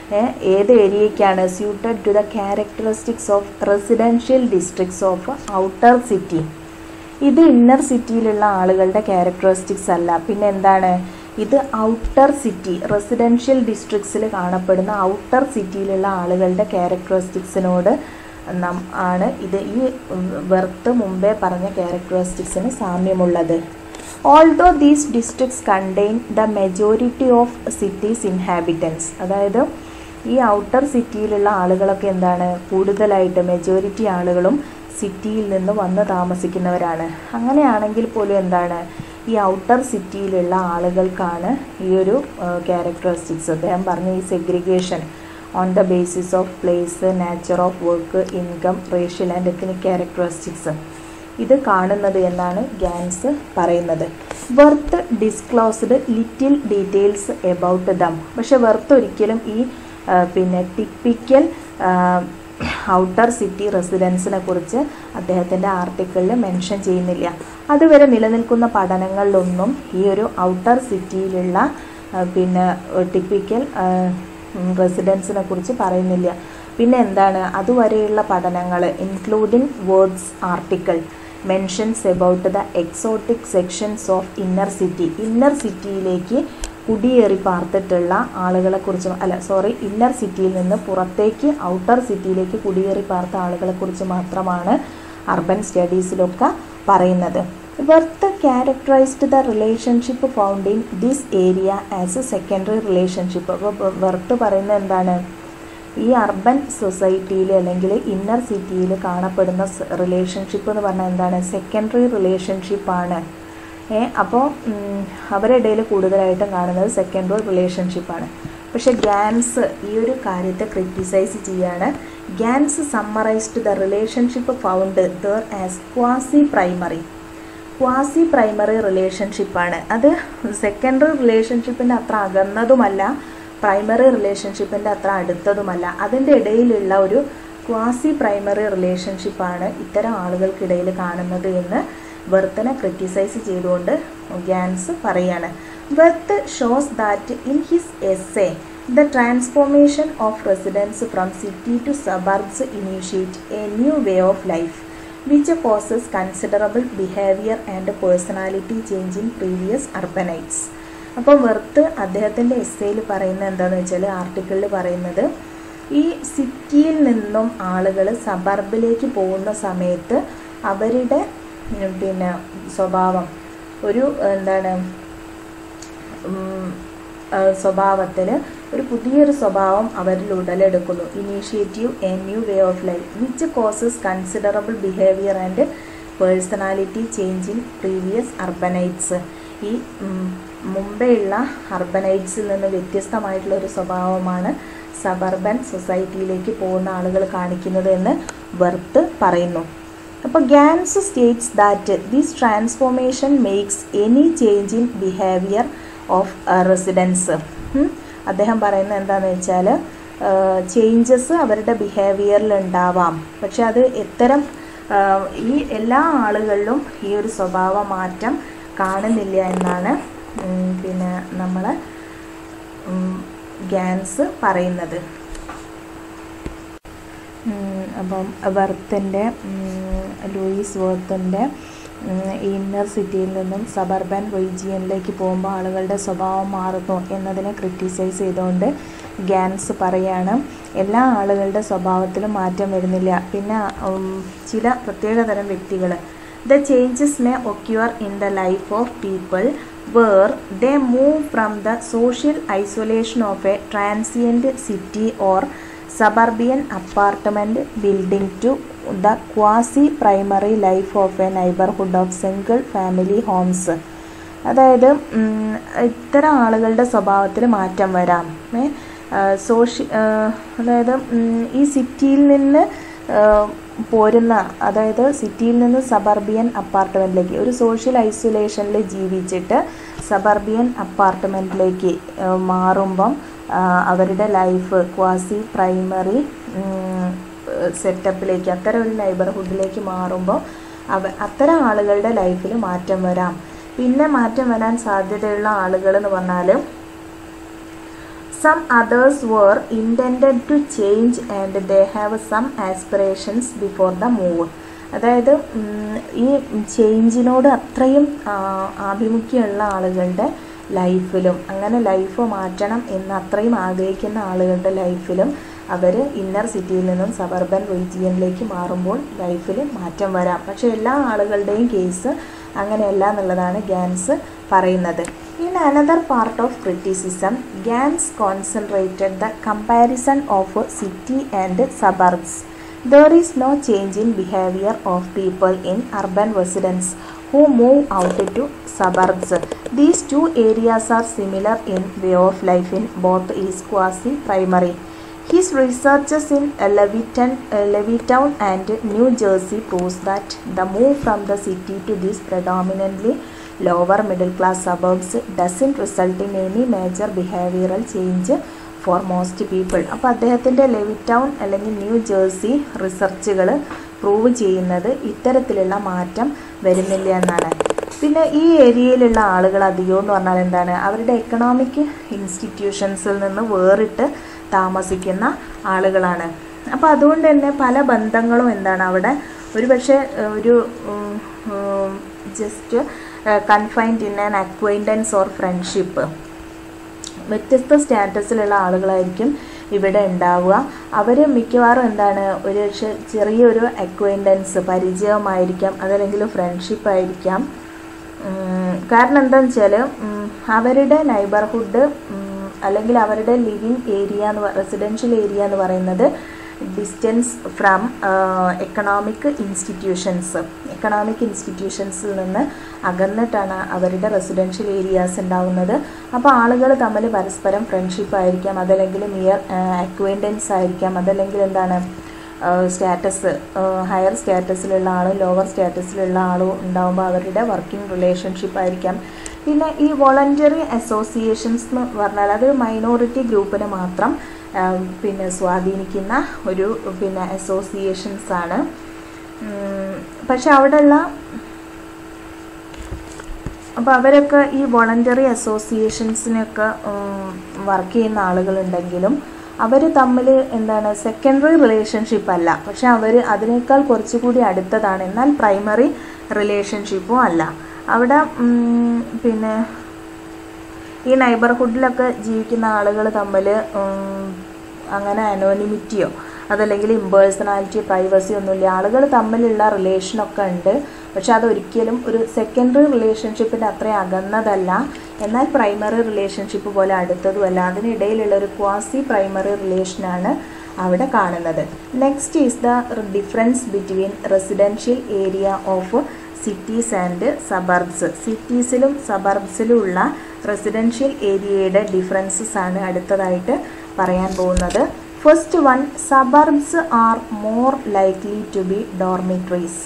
ഏത് ഏരിയയ്ക്കാണ് suited to the characteristics of residential districts of outer city ഇത് ഇന്നർ സിറ്റിയിലുള്ള ആളുകളുടെ ക്യാരക്ടറിസ്റ്റിക്സ് അല്ല പിന്നെ എന്താണ് ഇത് ഔട്ടർ സിറ്റി റെസിഡൻഷ്യൽ ഡിസ്ട്രിക്ട്സിൽ കാണപ്പെടുന്ന ഔട്ടർ സിറ്റിയിലുള്ള ആളുകളുടെ ക്യാരക്ടറിസ്റ്റിക്സിനോട് നം ആണ് ഇത് ഈ വെർത്ത് മുമ്പേ പറഞ്ഞ ക്യാരക്ടറിസ്റ്റിക്സിന് സാമ്യമുള്ളത് although these districts contain the majority of cities inhabitants അതായത് ഈ ഔട്ടർ സിറ്റിയിലുള്ള ആളുകളൊക്കെ എന്താണ് കൂടുതലായിട്ട് മെജോറിറ്റി ആളുകളും സിറ്റിയിൽ നിന്ന് വന്ന് താമസിക്കുന്നവരാണ് അങ്ങനെയാണെങ്കിൽ പോലും എന്താണ് ഈ ഔട്ടർ സിറ്റിയിലുള്ള ആളുകൾക്കാണ് ഈ ഒരു ക്യാരക്ടറിസ്റ്റിക്സ് അദ്ദേഹം പറഞ്ഞ ഈ segregation on the basis of place nature of work income racial and ethnic characteristics ഇത് കാണുന്നത് എന്നാണ് ഗ്യാൻസ് പറയുന്നത് Wirth disclosed little details about them പക്ഷെ വെർത്ത് ഒരിക്കലും ഈ പിന്നെ ടിപ്പിക്കൽ ഔട്ടർ സിറ്റി റെസിഡൻസിനെ കുറിച്ച് അദ്ദേഹത്തിൻ്റെ ആർട്ടിക്കിളിൽ മെൻഷൻ ചെയ്യുന്നില്ല അതുവരെ നിലനിൽക്കുന്ന പഠനങ്ങളിലൊന്നും ഈ ഒരു ഔട്ടർ സിറ്റിയിലുള്ള പിന്നെ ടിപ്പിക്കൽ റെസിഡൻസിനെ കുറിച്ച് പറയുന്നില്ല പിന്നെ എന്താണ് അതുവരെയുള്ള പഠനങ്ങൾ including Wirth's article mentions about the exotic sections of inner city ഇന്നർ സിറ്റിയിലേക്ക് കുടിയേറി പാർത്തിട്ടുള്ള ആളുകളെക്കുറിച്ചും അല്ല സോറി ഇന്നർ സിറ്റിയിൽ നിന്ന് പുറത്തേക്ക് ഔട്ടർ സിറ്റിയിലേക്ക് കുടിയേറി പാർത്ത ആളുകളെക്കുറിച്ച് മാത്രമാണ് അർബൻ സ്റ്റഡീസിലൊക്കെ പറയുന്നത് Wirth characterized the relationship found in this area as a secondary relationship അപ്പോൾ വെർത്ത് പറയുന്നത് എന്താണ് ഈ അർബൻ സൊസൈറ്റിയിൽ അല്ലെങ്കിൽ ഇന്നർ സിറ്റിയിൽ കാണപ്പെടുന്ന റിലേഷൻഷിപ്പ് എന്ന് പറഞ്ഞാൽ എന്താണ് സെക്കൻഡറി റിലേഷൻഷിപ്പാണ് ഏ അപ്പോൾ അവരുടെ ഇടയിൽ കൂടുതലായിട്ടും കാണുന്നത് സെക്കൻഡറി റിലേഷൻഷിപ്പാണ് പക്ഷേ ഗ്യാൻസ് ഈ ഒരു കാര്യത്തെ ക്രിറ്റിസൈസ് ചെയ്യാണ് Gans summarized the relationship found there as quasi primary quasi primary റിലേഷൻഷിപ്പാണ് അത് സെക്കൻഡറി റിലേഷൻഷിപ്പിൻ്റെ അത്ര അകന്നതുമല്ല പ്രൈമറി റിലേഷൻഷിപ്പിൻ്റെ അത്ര അടുത്തതുമല്ല അതിൻ്റെ ഇടയിലുള്ള ഒരു ക്വാസി പ്രൈമറി റിലേഷൻഷിപ്പാണ് ഇത്തരം ആളുകൾക്കിടയിൽ കാണുന്നത് എന്ന് വെർത്തിനെ ക്രിറ്റിസൈസ് ചെയ്തുകൊണ്ട് ഗ്യാൻസ് പറയാണ് Wirth shows that in his essay The transformation of residents from city to suburbs initiate a new way of life, which causes considerable behavior and personality change in previous urbanites. അപ്പോൾ Wirth അദ്ദേഹത്തിൻ്റെ എസ്സേയിൽ പറയുന്നത് എന്താണെന്ന് വെച്ചാൽ ആർട്ടിക്കിളിൽ പറയുന്നത് ഈ സിറ്റിയിൽ നിന്നും ആളുകൾ സബർബിലേക്ക് പോകുന്ന സമയത്ത് അവരുടെ ഉം, പിന്നെ സ്വഭാവം ഒരു എന്താണ് സ്വഭാവത്തിൽ ഒരു പുതിയൊരു സ്വഭാവം അവരിൽ ഉടലെടുക്കുന്നു initiative a new way of life which causes considerable behaviour and personality change in previous urbanites ഈ ഉം, മുമ്പെയുള്ള അർബനൈറ്റ്സിൽ നിന്ന് വ്യത്യസ്തമായിട്ടുള്ള ഒരു സ്വഭാവമാണ് സബർബൻ സൊസൈറ്റിയിലേക്ക് പോകുന്ന ആളുകൾ കാണിക്കുന്നത് എന്ന് വെർത്ത് പറയുന്നു അപ്പോൾ Gans states that this transformation makes any change in behaviour of residence അദ്ദേഹം പറയുന്നത് എന്താണെന്ന് വെച്ചാൽ ചേഞ്ചസ് അവരുടെ ബിഹേവിയറിൽ ഉണ്ടാവാം പക്ഷെ അത് എത്തരം ആ, ഈ എല്ലാ ആളുകളിലും ഈ ഒരു സ്വഭാവ മാറ്റം കാണുന്നില്ല എന്നാണ് ഉം, പിന്നെ നമ്മൾ ഗാൻസ് പറയുന്നത് ഉം, അപ്പം വെർത്തിൻ്റെ ലൂയിസ് വെർത്തിൻ്റെ ഇന്നർ സിറ്റിയിൽ നിന്നും സബർബൻ റീജിയനിലേക്ക് പോകുമ്പോൾ ആളുകളുടെ സ്വഭാവം മാറുന്നു എന്നതിനെ ക്രിറ്റിസൈസ് ചെയ്തുകൊണ്ട് ഗാൻസ് പറയാണ് എല്ലാ ആളുകളുടെ സ്വഭാവത്തിലും മാറ്റം വരുന്നില്ല പിന്നെ ഉം, ചില പ്രത്യേകതരം വ്യക്തികൾ the changes may occur in the life of people where they move from the social isolation of a transient city or suburban apartment building to the quasi primary life of a neighbourhood of single family homes അതായത് ഉം, ഇത്തരം ആളുകളുടെ സ്വഭാവത്തിൽ മാറ്റം വരാം ഏ സോഷ്യ അതായത് ഉം, ഈ സിറ്റിയിൽ നിന്ന് ആ, പോരുന്ന അതായത് സിറ്റിയിൽ നിന്ന് സബർബിയൻ അപ്പാർട്ട്മെൻറ്റിലേക്ക് ഒരു സോഷ്യൽ ഐസൊലേഷനിൽ ജീവിച്ചിട്ട് സബർബിയൻ അപ്പാർട്ട്മെൻറ്റിലേക്ക് മാറുമ്പം ആ, അവരുടെ ലൈഫ് ക്വാസി പ്രൈമറി സെറ്റപ്പിലേക്ക് അത്തരം ഒരു നൈബർഹുഡിലേക്ക് മാറുമ്പോൾ അവ അത്തരം ആളുകളുടെ ലൈഫിൽ മാറ്റം വരാം പിന്നെ മാറ്റം വരാൻ സാധ്യതയുള്ള ആളുകൾ എന്ന് പറഞ്ഞാൽ some others were intended to change and they have some aspirations before the move അതായത് ഉം, ഈ ചേഞ്ചിനോട് അത്രയും ആ, ആഭിമുഖ്യമുള്ള ആളുകളുടെ ലൈഫിലും അങ്ങനെ ലൈഫ് മാറ്റണം എന്ന് അത്രയും ആഗ്രഹിക്കുന്ന ആളുകളുടെ ലൈഫിലും അവർ ഇന്നർ സിറ്റിയിൽ നിന്നും സബർബൻ റീജിയനിലേക്ക് മാറുമ്പോൾ ലൈഫിൽ മാറ്റം വരാം പക്ഷേ എല്ലാ ആളുകളുടെയും കേസ് അങ്ങനെയല്ല എന്നുള്ളതാണ് ഗാൻസ് പറയുന്നത് in another part of criticism Gans concentrated the comparison of city and suburbs There is no change in behavior of people in urban residents who move out to suburbs. These two areas are similar in way of life in both is quasi primary. His researches in Leviton, uh, Levittown and New Jersey proves that the move from the city to these predominantly lower middle class suburbs doesn't result in any major behavioral change for most people അപ്പോൾ അദ്ദേഹത്തിൻ്റെ ലെവിറ്റൗൺ അല്ലെങ്കിൽ new jersey റിസർച്ചുകൾ prove ചെയ്യുന്നത് ഇത്തരത്തിലുള്ള മാറ്റം വരുന്നില്ല എന്നാണ് പിന്നെ ഈ ഏരിയയിലുള്ള ആളുകൾ അധികവും എന്ന് പറഞ്ഞാൽ എന്താണ് അവരുടെ എക്കണോമിക് ഇൻസ്റ്റിറ്റ്യൂഷൻസിൽ നിന്ന് വേറിട്ട് താമസിക്കുന്ന ആളുകളാണ് അപ്പോൾ അതുകൊണ്ട് തന്നെ പല ബന്ധങ്ങളും എന്താണ് അവിടെ ഒരു പക്ഷേ ഒരു just confined in an acquaintance or friendship വ്യത്യസ്ത സ്റ്റാറ്റസിലുള്ള ആളുകളായിരിക്കും ഇവിടെ ഉണ്ടാവുക അവർ മിക്കവാറും എന്താണ് ഒരു ചെ- ചെറിയൊരു അക്വൈൻറ്റൻസ് പരിചയമായിരിക്കാം അതല്ലെങ്കിൽ ഫ്രണ്ട്ഷിപ്പ് ആയിരിക്കാം ഉം, കാരണം എന്താണെന്ന് വെച്ചാൽ അവരുടെ നൈബർഹുഡ് അല്ലെങ്കിൽ അവരുടെ ലിവിങ് ഏരിയ എന്ന് റെസിഡൻഷ്യൽ ഏരിയ എന്ന് പറയുന്നത് distance from economic institutions economic ഇൻസ്റ്റിറ്റ്യൂഷൻസിൽ നിന്ന് അകന്നിട്ടാണ് അവരുടെ റെസിഡൻഷ്യൽ ഏരിയാസ് ഉണ്ടാവുന്നത് അപ്പോൾ ആളുകൾ തമ്മിൽ പരസ്പരം ഫ്രണ്ട്ഷിപ്പ് ആയിരിക്കാം അതല്ലെങ്കിൽ മിയർ അക്വൈൻറ്റൻസ് ആയിരിക്കാം അതല്ലെങ്കിൽ എന്താണ് സ്റ്റാറ്റസ് ഹയർ സ്റ്റാറ്റസിലുള്ള ആളും ലോവർ സ്റ്റാറ്റസിലുള്ള ആളും ഉണ്ടാകുമ്പോൾ അവരുടെ വർക്കിംഗ് റിലേഷൻഷിപ്പ് ആയിരിക്കാം പിന്നെ ഈ വോളണ്ടറി അസോസിയേഷൻസ് എന്ന് പറഞ്ഞാൽ അത് മൈനോറിറ്റി ഗ്രൂപ്പിനെ മാത്രം ആ, പിന്നെ സ്വാധീനിക്കുന്ന ഒരു പിന്നെ അസോസിയേഷൻസ് ആണ് ഉം, പക്ഷെ അവിടെയുള്ള അപ്പോൾ അവരൊക്കെ ഈ വോളണ്ടറി അസോസിയേഷൻസിനൊക്കെ ഉം, വർക്ക് ചെയ്യുന്ന ആളുകളുണ്ടെങ്കിലും അവർ തമ്മിൽ എന്താണ് സെക്കൻഡറി റിലേഷൻഷിപ്പ് അല്ല പക്ഷെ അവർ അതിനേക്കാൾ കുറച്ചുകൂടി അടുത്തതാണ് എന്നാൽ പ്രൈമറി റിലേഷൻഷിപ്പും അല്ല അവിടെ ഉം, പിന്നെ ഈ നൈബർഹുഡിലൊക്കെ ജീവിക്കുന്ന ആളുകൾ തമ്മിൽ അങ്ങനെ അനോണിമിറ്റിയോ അതല്ലെങ്കിൽ ഇമ്പേഴ്സണാലിറ്റി പ്രൈവസി ഒന്നുമില്ല ആളുകൾ തമ്മിലുള്ള റിലേഷനൊക്കെ ഉണ്ട് പക്ഷെ അതൊരിക്കലും ഒരു സെക്കൻഡറി റിലേഷൻഷിപ്പിൻ്റെ അത്രയും അകന്നതല്ല എന്നാൽ പ്രൈമറി റിലേഷൻഷിപ്പ് പോലെ അടുത്തതുമല്ല അതിനിടയിലുള്ള ഒരു ക്വാസി പ്രൈമറി റിലേഷനാണ് അവിടെ കാണുന്നത് next is the difference between residential area of cities and suburbs സിറ്റീസിലും സബർബ്സിലും ഉള്ള റെസിഡൻഷ്യൽ ഏരിയയുടെ ഡിഫറൻസസ് ആണ് അടുത്തതായിട്ട് പറയാൻ പോകുന്നത് first one suburbs are more likely to be dormitories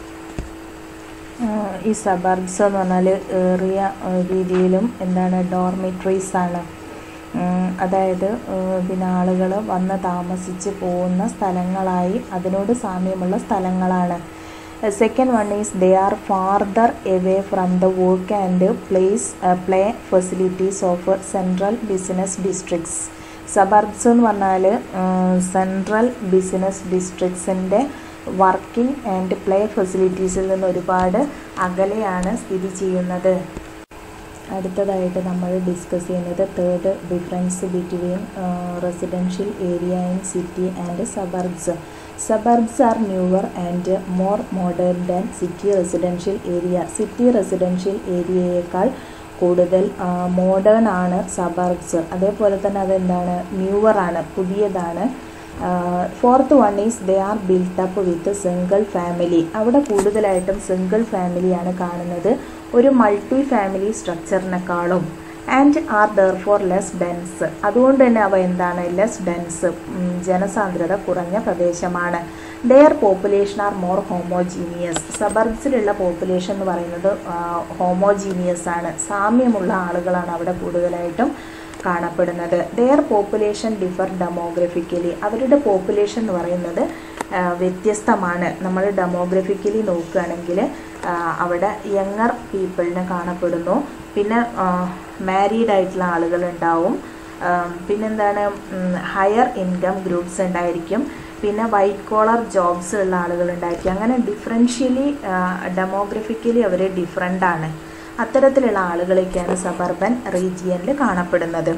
ഈ സബർബ്സ് എന്ന് പറഞ്ഞാൽ ഏറിയ ഏഹ്, രീതിയിലും എന്താണ് ഡോർമിറ്ററീസ് ആണ് ഉം, അതായത് ഏഹ്, പിന്നെ ആളുകൾ വന്ന് താമസിച്ച് പോകുന്ന സ്ഥലങ്ങളായി അതിനോട് സാമ്യമുള്ള സ്ഥലങ്ങളാണ് second one is they are farther away from the work and place play facilities of central business districts suburbs എന്ന് പറഞ്ഞാൽ സെൻട്രൽ ബിസിനസ് ഡിസ്ട്രിക്ട്സിൻ്റെ വർക്കിംഗ് ആൻഡ് പ്ലേ ഫെസിലിറ്റീസിൽ നിന്ന് ഒരുപാട് അകലെയാണ് സ്ഥിതി ചെയ്യുന്നത് അടുത്തതായിട്ട് നമ്മൾ ഡിസ്കസ് ചെയ്യുന്നത് third difference between residential area in city and suburbs suburbs are newer and more modern than city residential area city residential ഏരിയയേക്കാൾ കൂടുതൽ മോഡേൺ ആണ് സബർബ്സ് അതേപോലെ തന്നെ അതെന്താണ് ന്യൂവർ ആണ് പുതിയതാണ് fourth one is they are built up with single family അവിടെ കൂടുതലായിട്ടും സിംഗിൾ ഫാമിലിയാണ് കാണുന്നത് ഒരു മൾട്ടി ഫാമിലി സ്ട്രക്ചറിനെക്കാളും and are therefore less dense അതുകൊണ്ട് തന്നെ അവ എന്താണ് ലെസ് ഡെൻസ് ജനസാന്ദ്രത കുറഞ്ഞ പ്രദേശമാണ് their population are more homogeneous സബർബ്സിലുള്ള പോപ്പുലേഷൻ എന്ന് പറയുന്നത് ഹോമോജീനിയസ് ആണ് സാമ്യമുള്ള ആളുകളാണ് അവിടെ കൂടുതലായിട്ടും കാണപ്പെടുന്നത് ദെയർ പോപ്പുലേഷൻ ഡിഫർ ഡെമോഗ്രഫിക്കലി അവരുടെ പോപ്പുലേഷൻ എന്ന് പറയുന്നത് ആ, വ്യത്യസ്തമാണ് നമ്മൾ ഡെമോഗ്രഫിക്കലി നോക്കുകയാണെങ്കിൽ ആ, അവിടെ യങ്ങർ പീപ്പിളിനെ കാണപ്പെടുന്നു പിന്നെ മാരീഡ് ആയിട്ടുള്ള ആളുകൾ ഉണ്ടാവും ആ, പിന്നെന്താണ് ഹയർ ഇൻകം ഗ്രൂപ്പ്സ് ഉണ്ടായിരിക്കും പിന്നെ വൈറ്റ് കോളർ ജോബ്സ് ഉള്ള ആളുകൾ ഉണ്ടായിരിക്കും അങ്ങനെ ഡിഫറൻഷ്യലി ഡെമോഗ്രഫിക്കലി അവർ ഡിഫറെൻ്റ് ആണ് അത്തരത്തിലുള്ള ആളുകളൊക്കെയാണ് സബർബൻ റീജിയനിൽ കാണപ്പെടുന്നത്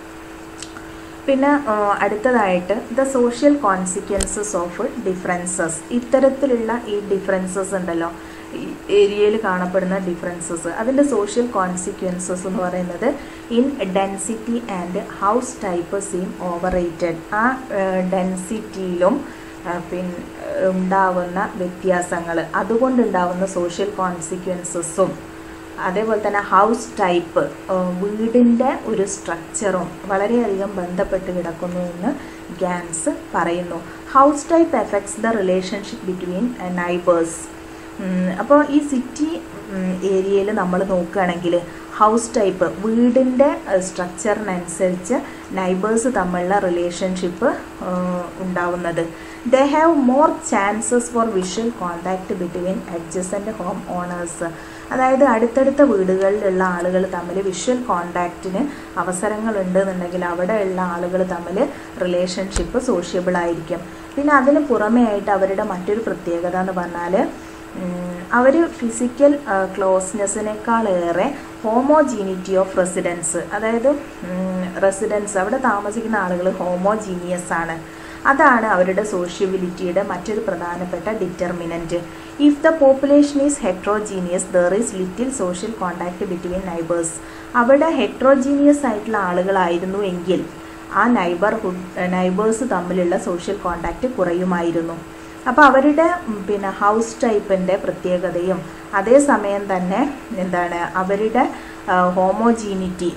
പിന്നെ ആ, അടുത്തതായിട്ട് the social consequences of differences ഇത്തരത്തിലുള്ള ഈ ഡിഫറൻസസ് ഉണ്ടല്ലോ ഈ ഏരിയയിൽ കാണപ്പെടുന്ന ഡിഫറൻസസ് അതിൻ്റെ സോഷ്യൽ കോൺസിക്വൻസസ് എന്ന് പറയുന്നത് in density and house type seem over rated ആ ഡെൻസിറ്റിയിലും പിന്നെ ഉണ്ടാവുന്ന വ്യത്യാസങ്ങൾ അതുകൊണ്ടുണ്ടാവുന്ന സോഷ്യൽ കോൺസിക്വൻസസും അതേപോലെ തന്നെ ഹൗസ് ടൈപ്പ് വീടിൻ്റെ ഒരു സ്ട്രക്ചറും വളരെയധികം ബന്ധപ്പെട്ട് കിടക്കുന്നു എന്ന് ഗാൻസ് പറയുന്നു house type effects the relationship between neighbours അപ്പോൾ ഈ സിറ്റി ഏരിയയിൽ നമ്മൾ നോക്കുകയാണെങ്കിൽ ഹൗസ് ടൈപ്പ് വീടിൻ്റെ സ്ട്രക്ചറിനനുസരിച്ച് നൈബേഴ്സ് തമ്മിലുള്ള റിലേഷൻഷിപ്പ് ഉണ്ടാവുന്നത് they have more chances for visual contact between adjacent home owners അതായത് അടുത്തടുത്ത വീടുകളിലുള്ള ആളുകൾ തമ്മിൽ വിഷ്വൽ കോണ്ടാക്റ്റിന് അവസരങ്ങളുണ്ട് എന്നുണ്ടെങ്കിൽ അവിടെയുള്ള ആളുകൾ തമ്മിൽ റിലേഷൻഷിപ്പ് സോഷ്യബിൾ ആയിരിക്കും പിന്നെ അതിന് പുറമേ ആയിട്ട് അവരുടെ മറ്റൊരു പ്രത്യേകത എന്ന് പറഞ്ഞാൽ അവർ ഫിസിക്കൽ ക്ലോസ്നെസ്സിനേക്കാളേറെ ഹോമോജീനിറ്റി ഓഫ് റെസിഡൻസ് അതായത് റെസിഡൻസ് അവിടെ താമസിക്കുന്ന ആളുകൾ ഹോമോജീനിയസ് ആണ് അതാണ് അവരുടെ സോഷ്യബിലിറ്റിയുടെ മറ്റൊരു പ്രധാനപ്പെട്ട determinant if the population is heterogeneous there is little social contact between neighbours അവിടെ ഹെട്രോജീനിയസ് ആയിട്ടുള്ള ആളുകളായിരുന്നു എങ്കിൽ ആ നൈബർഹുഡ് നൈബേഴ്സ് തമ്മിലുള്ള സോഷ്യൽ കോണ്ടാക്റ്റ് കുറയുമായിരുന്നു അപ്പോൾ അവരുടെ ഉം, പിന്നെ ഹൗസ് ടൈപ്പിൻ്റെ പ്രത്യേകതയും അതേസമയം തന്നെ എന്താണ് അവരുടെ ഹോമോജീനിറ്റി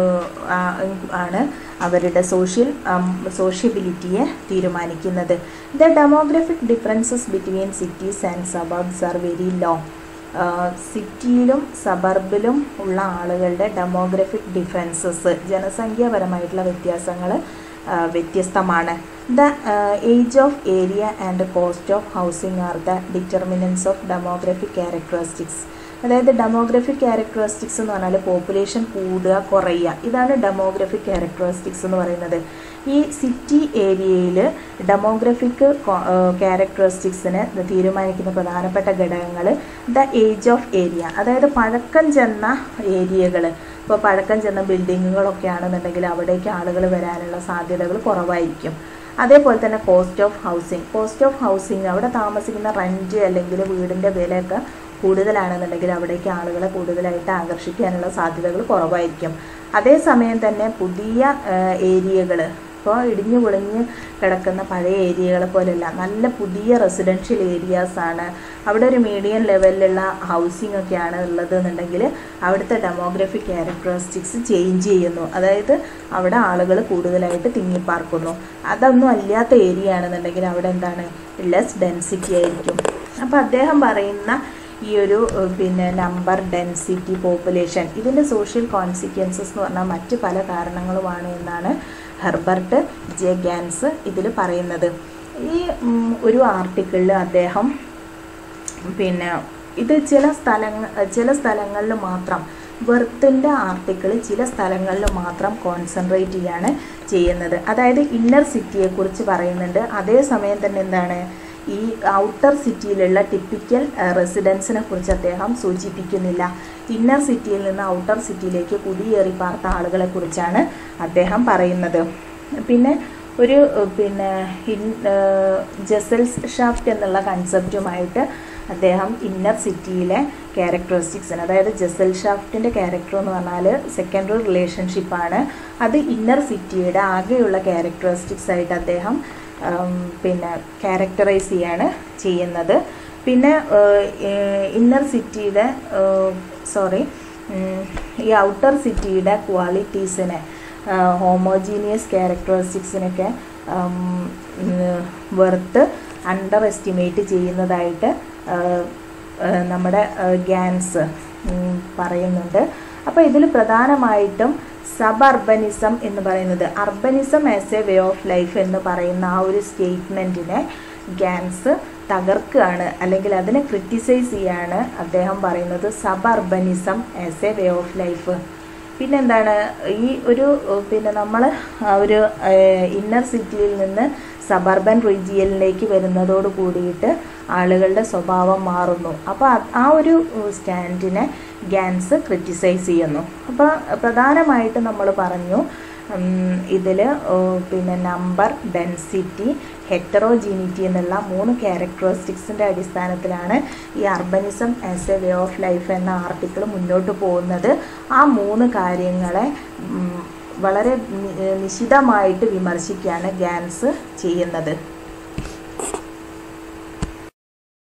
ആണ് അവരുടെ സോഷ്യൽ സോഷ്യബിലിറ്റിയെ തീരുമാനിക്കുന്നത് the demographic differences between cities and suburbs are very low സിറ്റിയിലും സബർബിലും ഉള്ള ആളുകളുടെ ഡെമോഗ്രഫിക് ഡിഫറൻസസ് ജനസംഖ്യാപരമായിട്ടുള്ള വ്യത്യാസങ്ങൾ വ്യത്യസ്തമാണ് the age of area and cost of housing are the determinants of demographic characteristics അതായത് ഡെമോഗ്രഫിക് ക്യാരക്ടറിസ്റ്റിക്സ് എന്ന് പറഞ്ഞാൽ പോപ്പുലേഷൻ കൂടുക കുറയുക ഇതാണ് ഡെമോഗ്രഫിക് ക്യാരക്ടറിസ്റ്റിക്സ് എന്ന് പറയുന്നത് ഈ സിറ്റി ഏരിയയിൽ ഡെമോഗ്രഫിക് ക്യാരക്ടറിസ്റ്റിക്സിനെ തീരുമാനിക്കുന്ന പ്രധാനപ്പെട്ട ഘടകങ്ങൾ ദ ഏജ് ഓഫ് ഏരിയ അതായത് പഴക്കം ചെന്ന ഏരിയകൾ ഇപ്പോൾ പഴക്കം ചെന്ന ബിൽഡിങ്ങുകളൊക്കെ ആണെന്നുണ്ടെങ്കിൽ അവിടേക്ക് ആളുകൾ വരാനുള്ള സാധ്യതകൾ കുറവായിരിക്കും അതേപോലെ തന്നെ cost of housing cost of housing അവിടെ താമസിക്കുന്ന റെൻറ്റ് അല്ലെങ്കിൽ വീടിൻ്റെ വിലയൊക്കെ കൂടുതലാണെന്നുണ്ടെങ്കിൽ അവിടേക്ക് ആളുകളെ കൂടുതലായിട്ട് ആകർഷിക്കാനുള്ള സാധ്യതകൾ കുറവായിരിക്കും അതേസമയം തന്നെ പുതിയ ഏരിയകൾ ഇപ്പോൾ ഇടിഞ്ഞു പൊളിഞ്ഞ് കിടക്കുന്ന പഴയ ഏരിയകളെ പോലെയല്ല നല്ല പുതിയ റെസിഡൻഷ്യൽ ഏരിയാസ് ആണ് അവിടെ ഒരു മീഡിയം ലെവലിലുള്ള ഹൗസിംഗ് ഒക്കെയാണ് ഉള്ളത് എന്നുണ്ടെങ്കിൽ അവിടുത്തെ ഡെമോഗ്രഫിക് ക്യാരക്ടറിസ്റ്റിക്സ് ചേഞ്ച് ചെയ്യുന്നു അതായത് അവിടെ ആളുകൾ കൂടുതലായിട്ട് തിങ്ങിപ്പാർക്കുന്നു അതൊന്നും അല്ലാത്ത ഏരിയ ആണെന്നുണ്ടെങ്കിൽ അവിടെ എന്താണ് ലെസ് ഡെൻസിറ്റി ആയിരിക്കും അപ്പോൾ അദ്ദേഹം പറയുന്ന ഈ ഒരു പിന്നെ നമ്പർ ഡെൻസിറ്റി പോപ്പുലേഷൻ ഇതിൻ്റെ സോഷ്യൽ കോൺസിക്വൻസസ് എന്ന് പറഞ്ഞാൽ മറ്റ് പല കാരണങ്ങളുമാണ് എന്നാണ് ഹെർബർട്ട് ജെ ഗാൻസ് ഇതിൽ പറയുന്നത് ഈ ഒരു ആർട്ടിക്കിളിൽ അദ്ദേഹം പിന്നെ ഇത് ചില സ്ഥലങ്ങൾ ചില സ്ഥലങ്ങളിൽ മാത്രം വെർത്തിൻ്റെ ആർട്ടിക്കിൾ ചില സ്ഥലങ്ങളിൽ മാത്രം കോൺസെൻട്രേറ്റ് ചെയ്യാണ് ചെയ്യുന്നത് അതായത് ഇന്നർ സിറ്റിയെക്കുറിച്ച് പറയുന്നുണ്ട് അതേസമയം തന്നെ എന്താണ് ഈ ഔട്ടർ സിറ്റിയിലുള്ള ടിപ്പിക്കൽ റെസിഡൻസിനെ കുറിച്ച് അദ്ദേഹം സൂചിപ്പിക്കുന്നില്ല ഇന്നർ സിറ്റിയിൽ നിന്ന് ഔട്ടർ സിറ്റിയിലേക്ക് കുടിയേറി പാർത്ത ആളുകളെ കുറിച്ചാണ് അദ്ദേഹം പറയുന്നത് പിന്നെ ഒരു പിന്നെ ജസൽസ് ഷാഫ്റ്റ് എന്നുള്ള കൺസെപ്റ്റുമായിട്ട് അദ്ദേഹം ഇന്നർ സിറ്റിയിലെ ക്യാരക്ടറിസ്റ്റിക്സിന് അതായത് ജസൽ ഷാഫ്റ്റിൻ്റെ ക്യാരക്ടർ എന്ന് പറഞ്ഞാൽ സെക്കൻഡറി റിലേഷൻഷിപ്പാണ് അത് ഇന്നർ സിറ്റിയുടെ ആകെയുള്ള ക്യാരക്ടറിസ്റ്റിക്സ് ആയിട്ട് അദ്ദേഹം പിന്നെ ക്യാരക്ടറൈസ് ചെയ്യാണ് ചെയ്യുന്നത് പിന്നെ ഇന്നർ സിറ്റിയുടെ സോറി ഈ ഔട്ടർ സിറ്റിയുടെ ക്വാളിറ്റീസിനെ ഹോമോജീനിയസ് ക്യാരക്ടറിസ്റ്റിക്സിനൊക്കെ വെർത്ത് അണ്ടർ എസ്റ്റിമേറ്റ് ചെയ്യുന്നതായിട്ട് നമ്മുടെ ഗ്യാൻസ് പറയുന്നുണ്ട് അപ്പോൾ ഇതിൽ പ്രധാനമായിട്ടും സബ് അർബനിസം എന്ന് പറയുന്നത് urbanism as a way of life എന്ന് പറയുന്ന ആ ഒരു സ്റ്റേറ്റ്മെൻറ്റിനെ ഗാൻസ് തകർക്കുകയാണ് അല്ലെങ്കിൽ അതിനെ ക്രിറ്റിസൈസ് ചെയ്യാണ് അദ്ദേഹം പറയുന്നത് suburbanism as a way of life പിന്നെന്താണ് ഈ ഒരു പിന്നെ നമ്മൾ ഒരു ഇന്നർ സിറ്റിയിൽ നിന്ന് സബർബൻ റീജിയനിലേക്ക് വരുന്നതോട് കൂടിയിട്ട് ആളുകളുടെ സ്വഭാവം മാറുന്നു അപ്പോൾ ആ ഒരു സ്റ്റാൻഡിനെ ഗാൻസ് ക്രിറ്റിസൈസ് ചെയ്യുന്നു അപ്പോൾ പ്രധാനമായിട്ട് നമ്മൾ പറഞ്ഞു ഇതിൽ പിന്നെ നമ്പർ ഡെൻസിറ്റി ഹെറ്ററോജീനിറ്റി എന്നുള്ള മൂന്ന് ക്യാരക്ടറിസ്റ്റിക്സിൻ്റെ അടിസ്ഥാനത്തിലാണ് ഈ urbanism as a way of life എന്ന ആർട്ടിക്കിൾ മുന്നോട്ട് പോകുന്നത് ആ മൂന്ന് കാര്യങ്ങളെ വളരെ നിശിതമായിട്ട് വിമർശിക്കുകയാണ് ഗാൻസ് ചെയ്യുന്നത്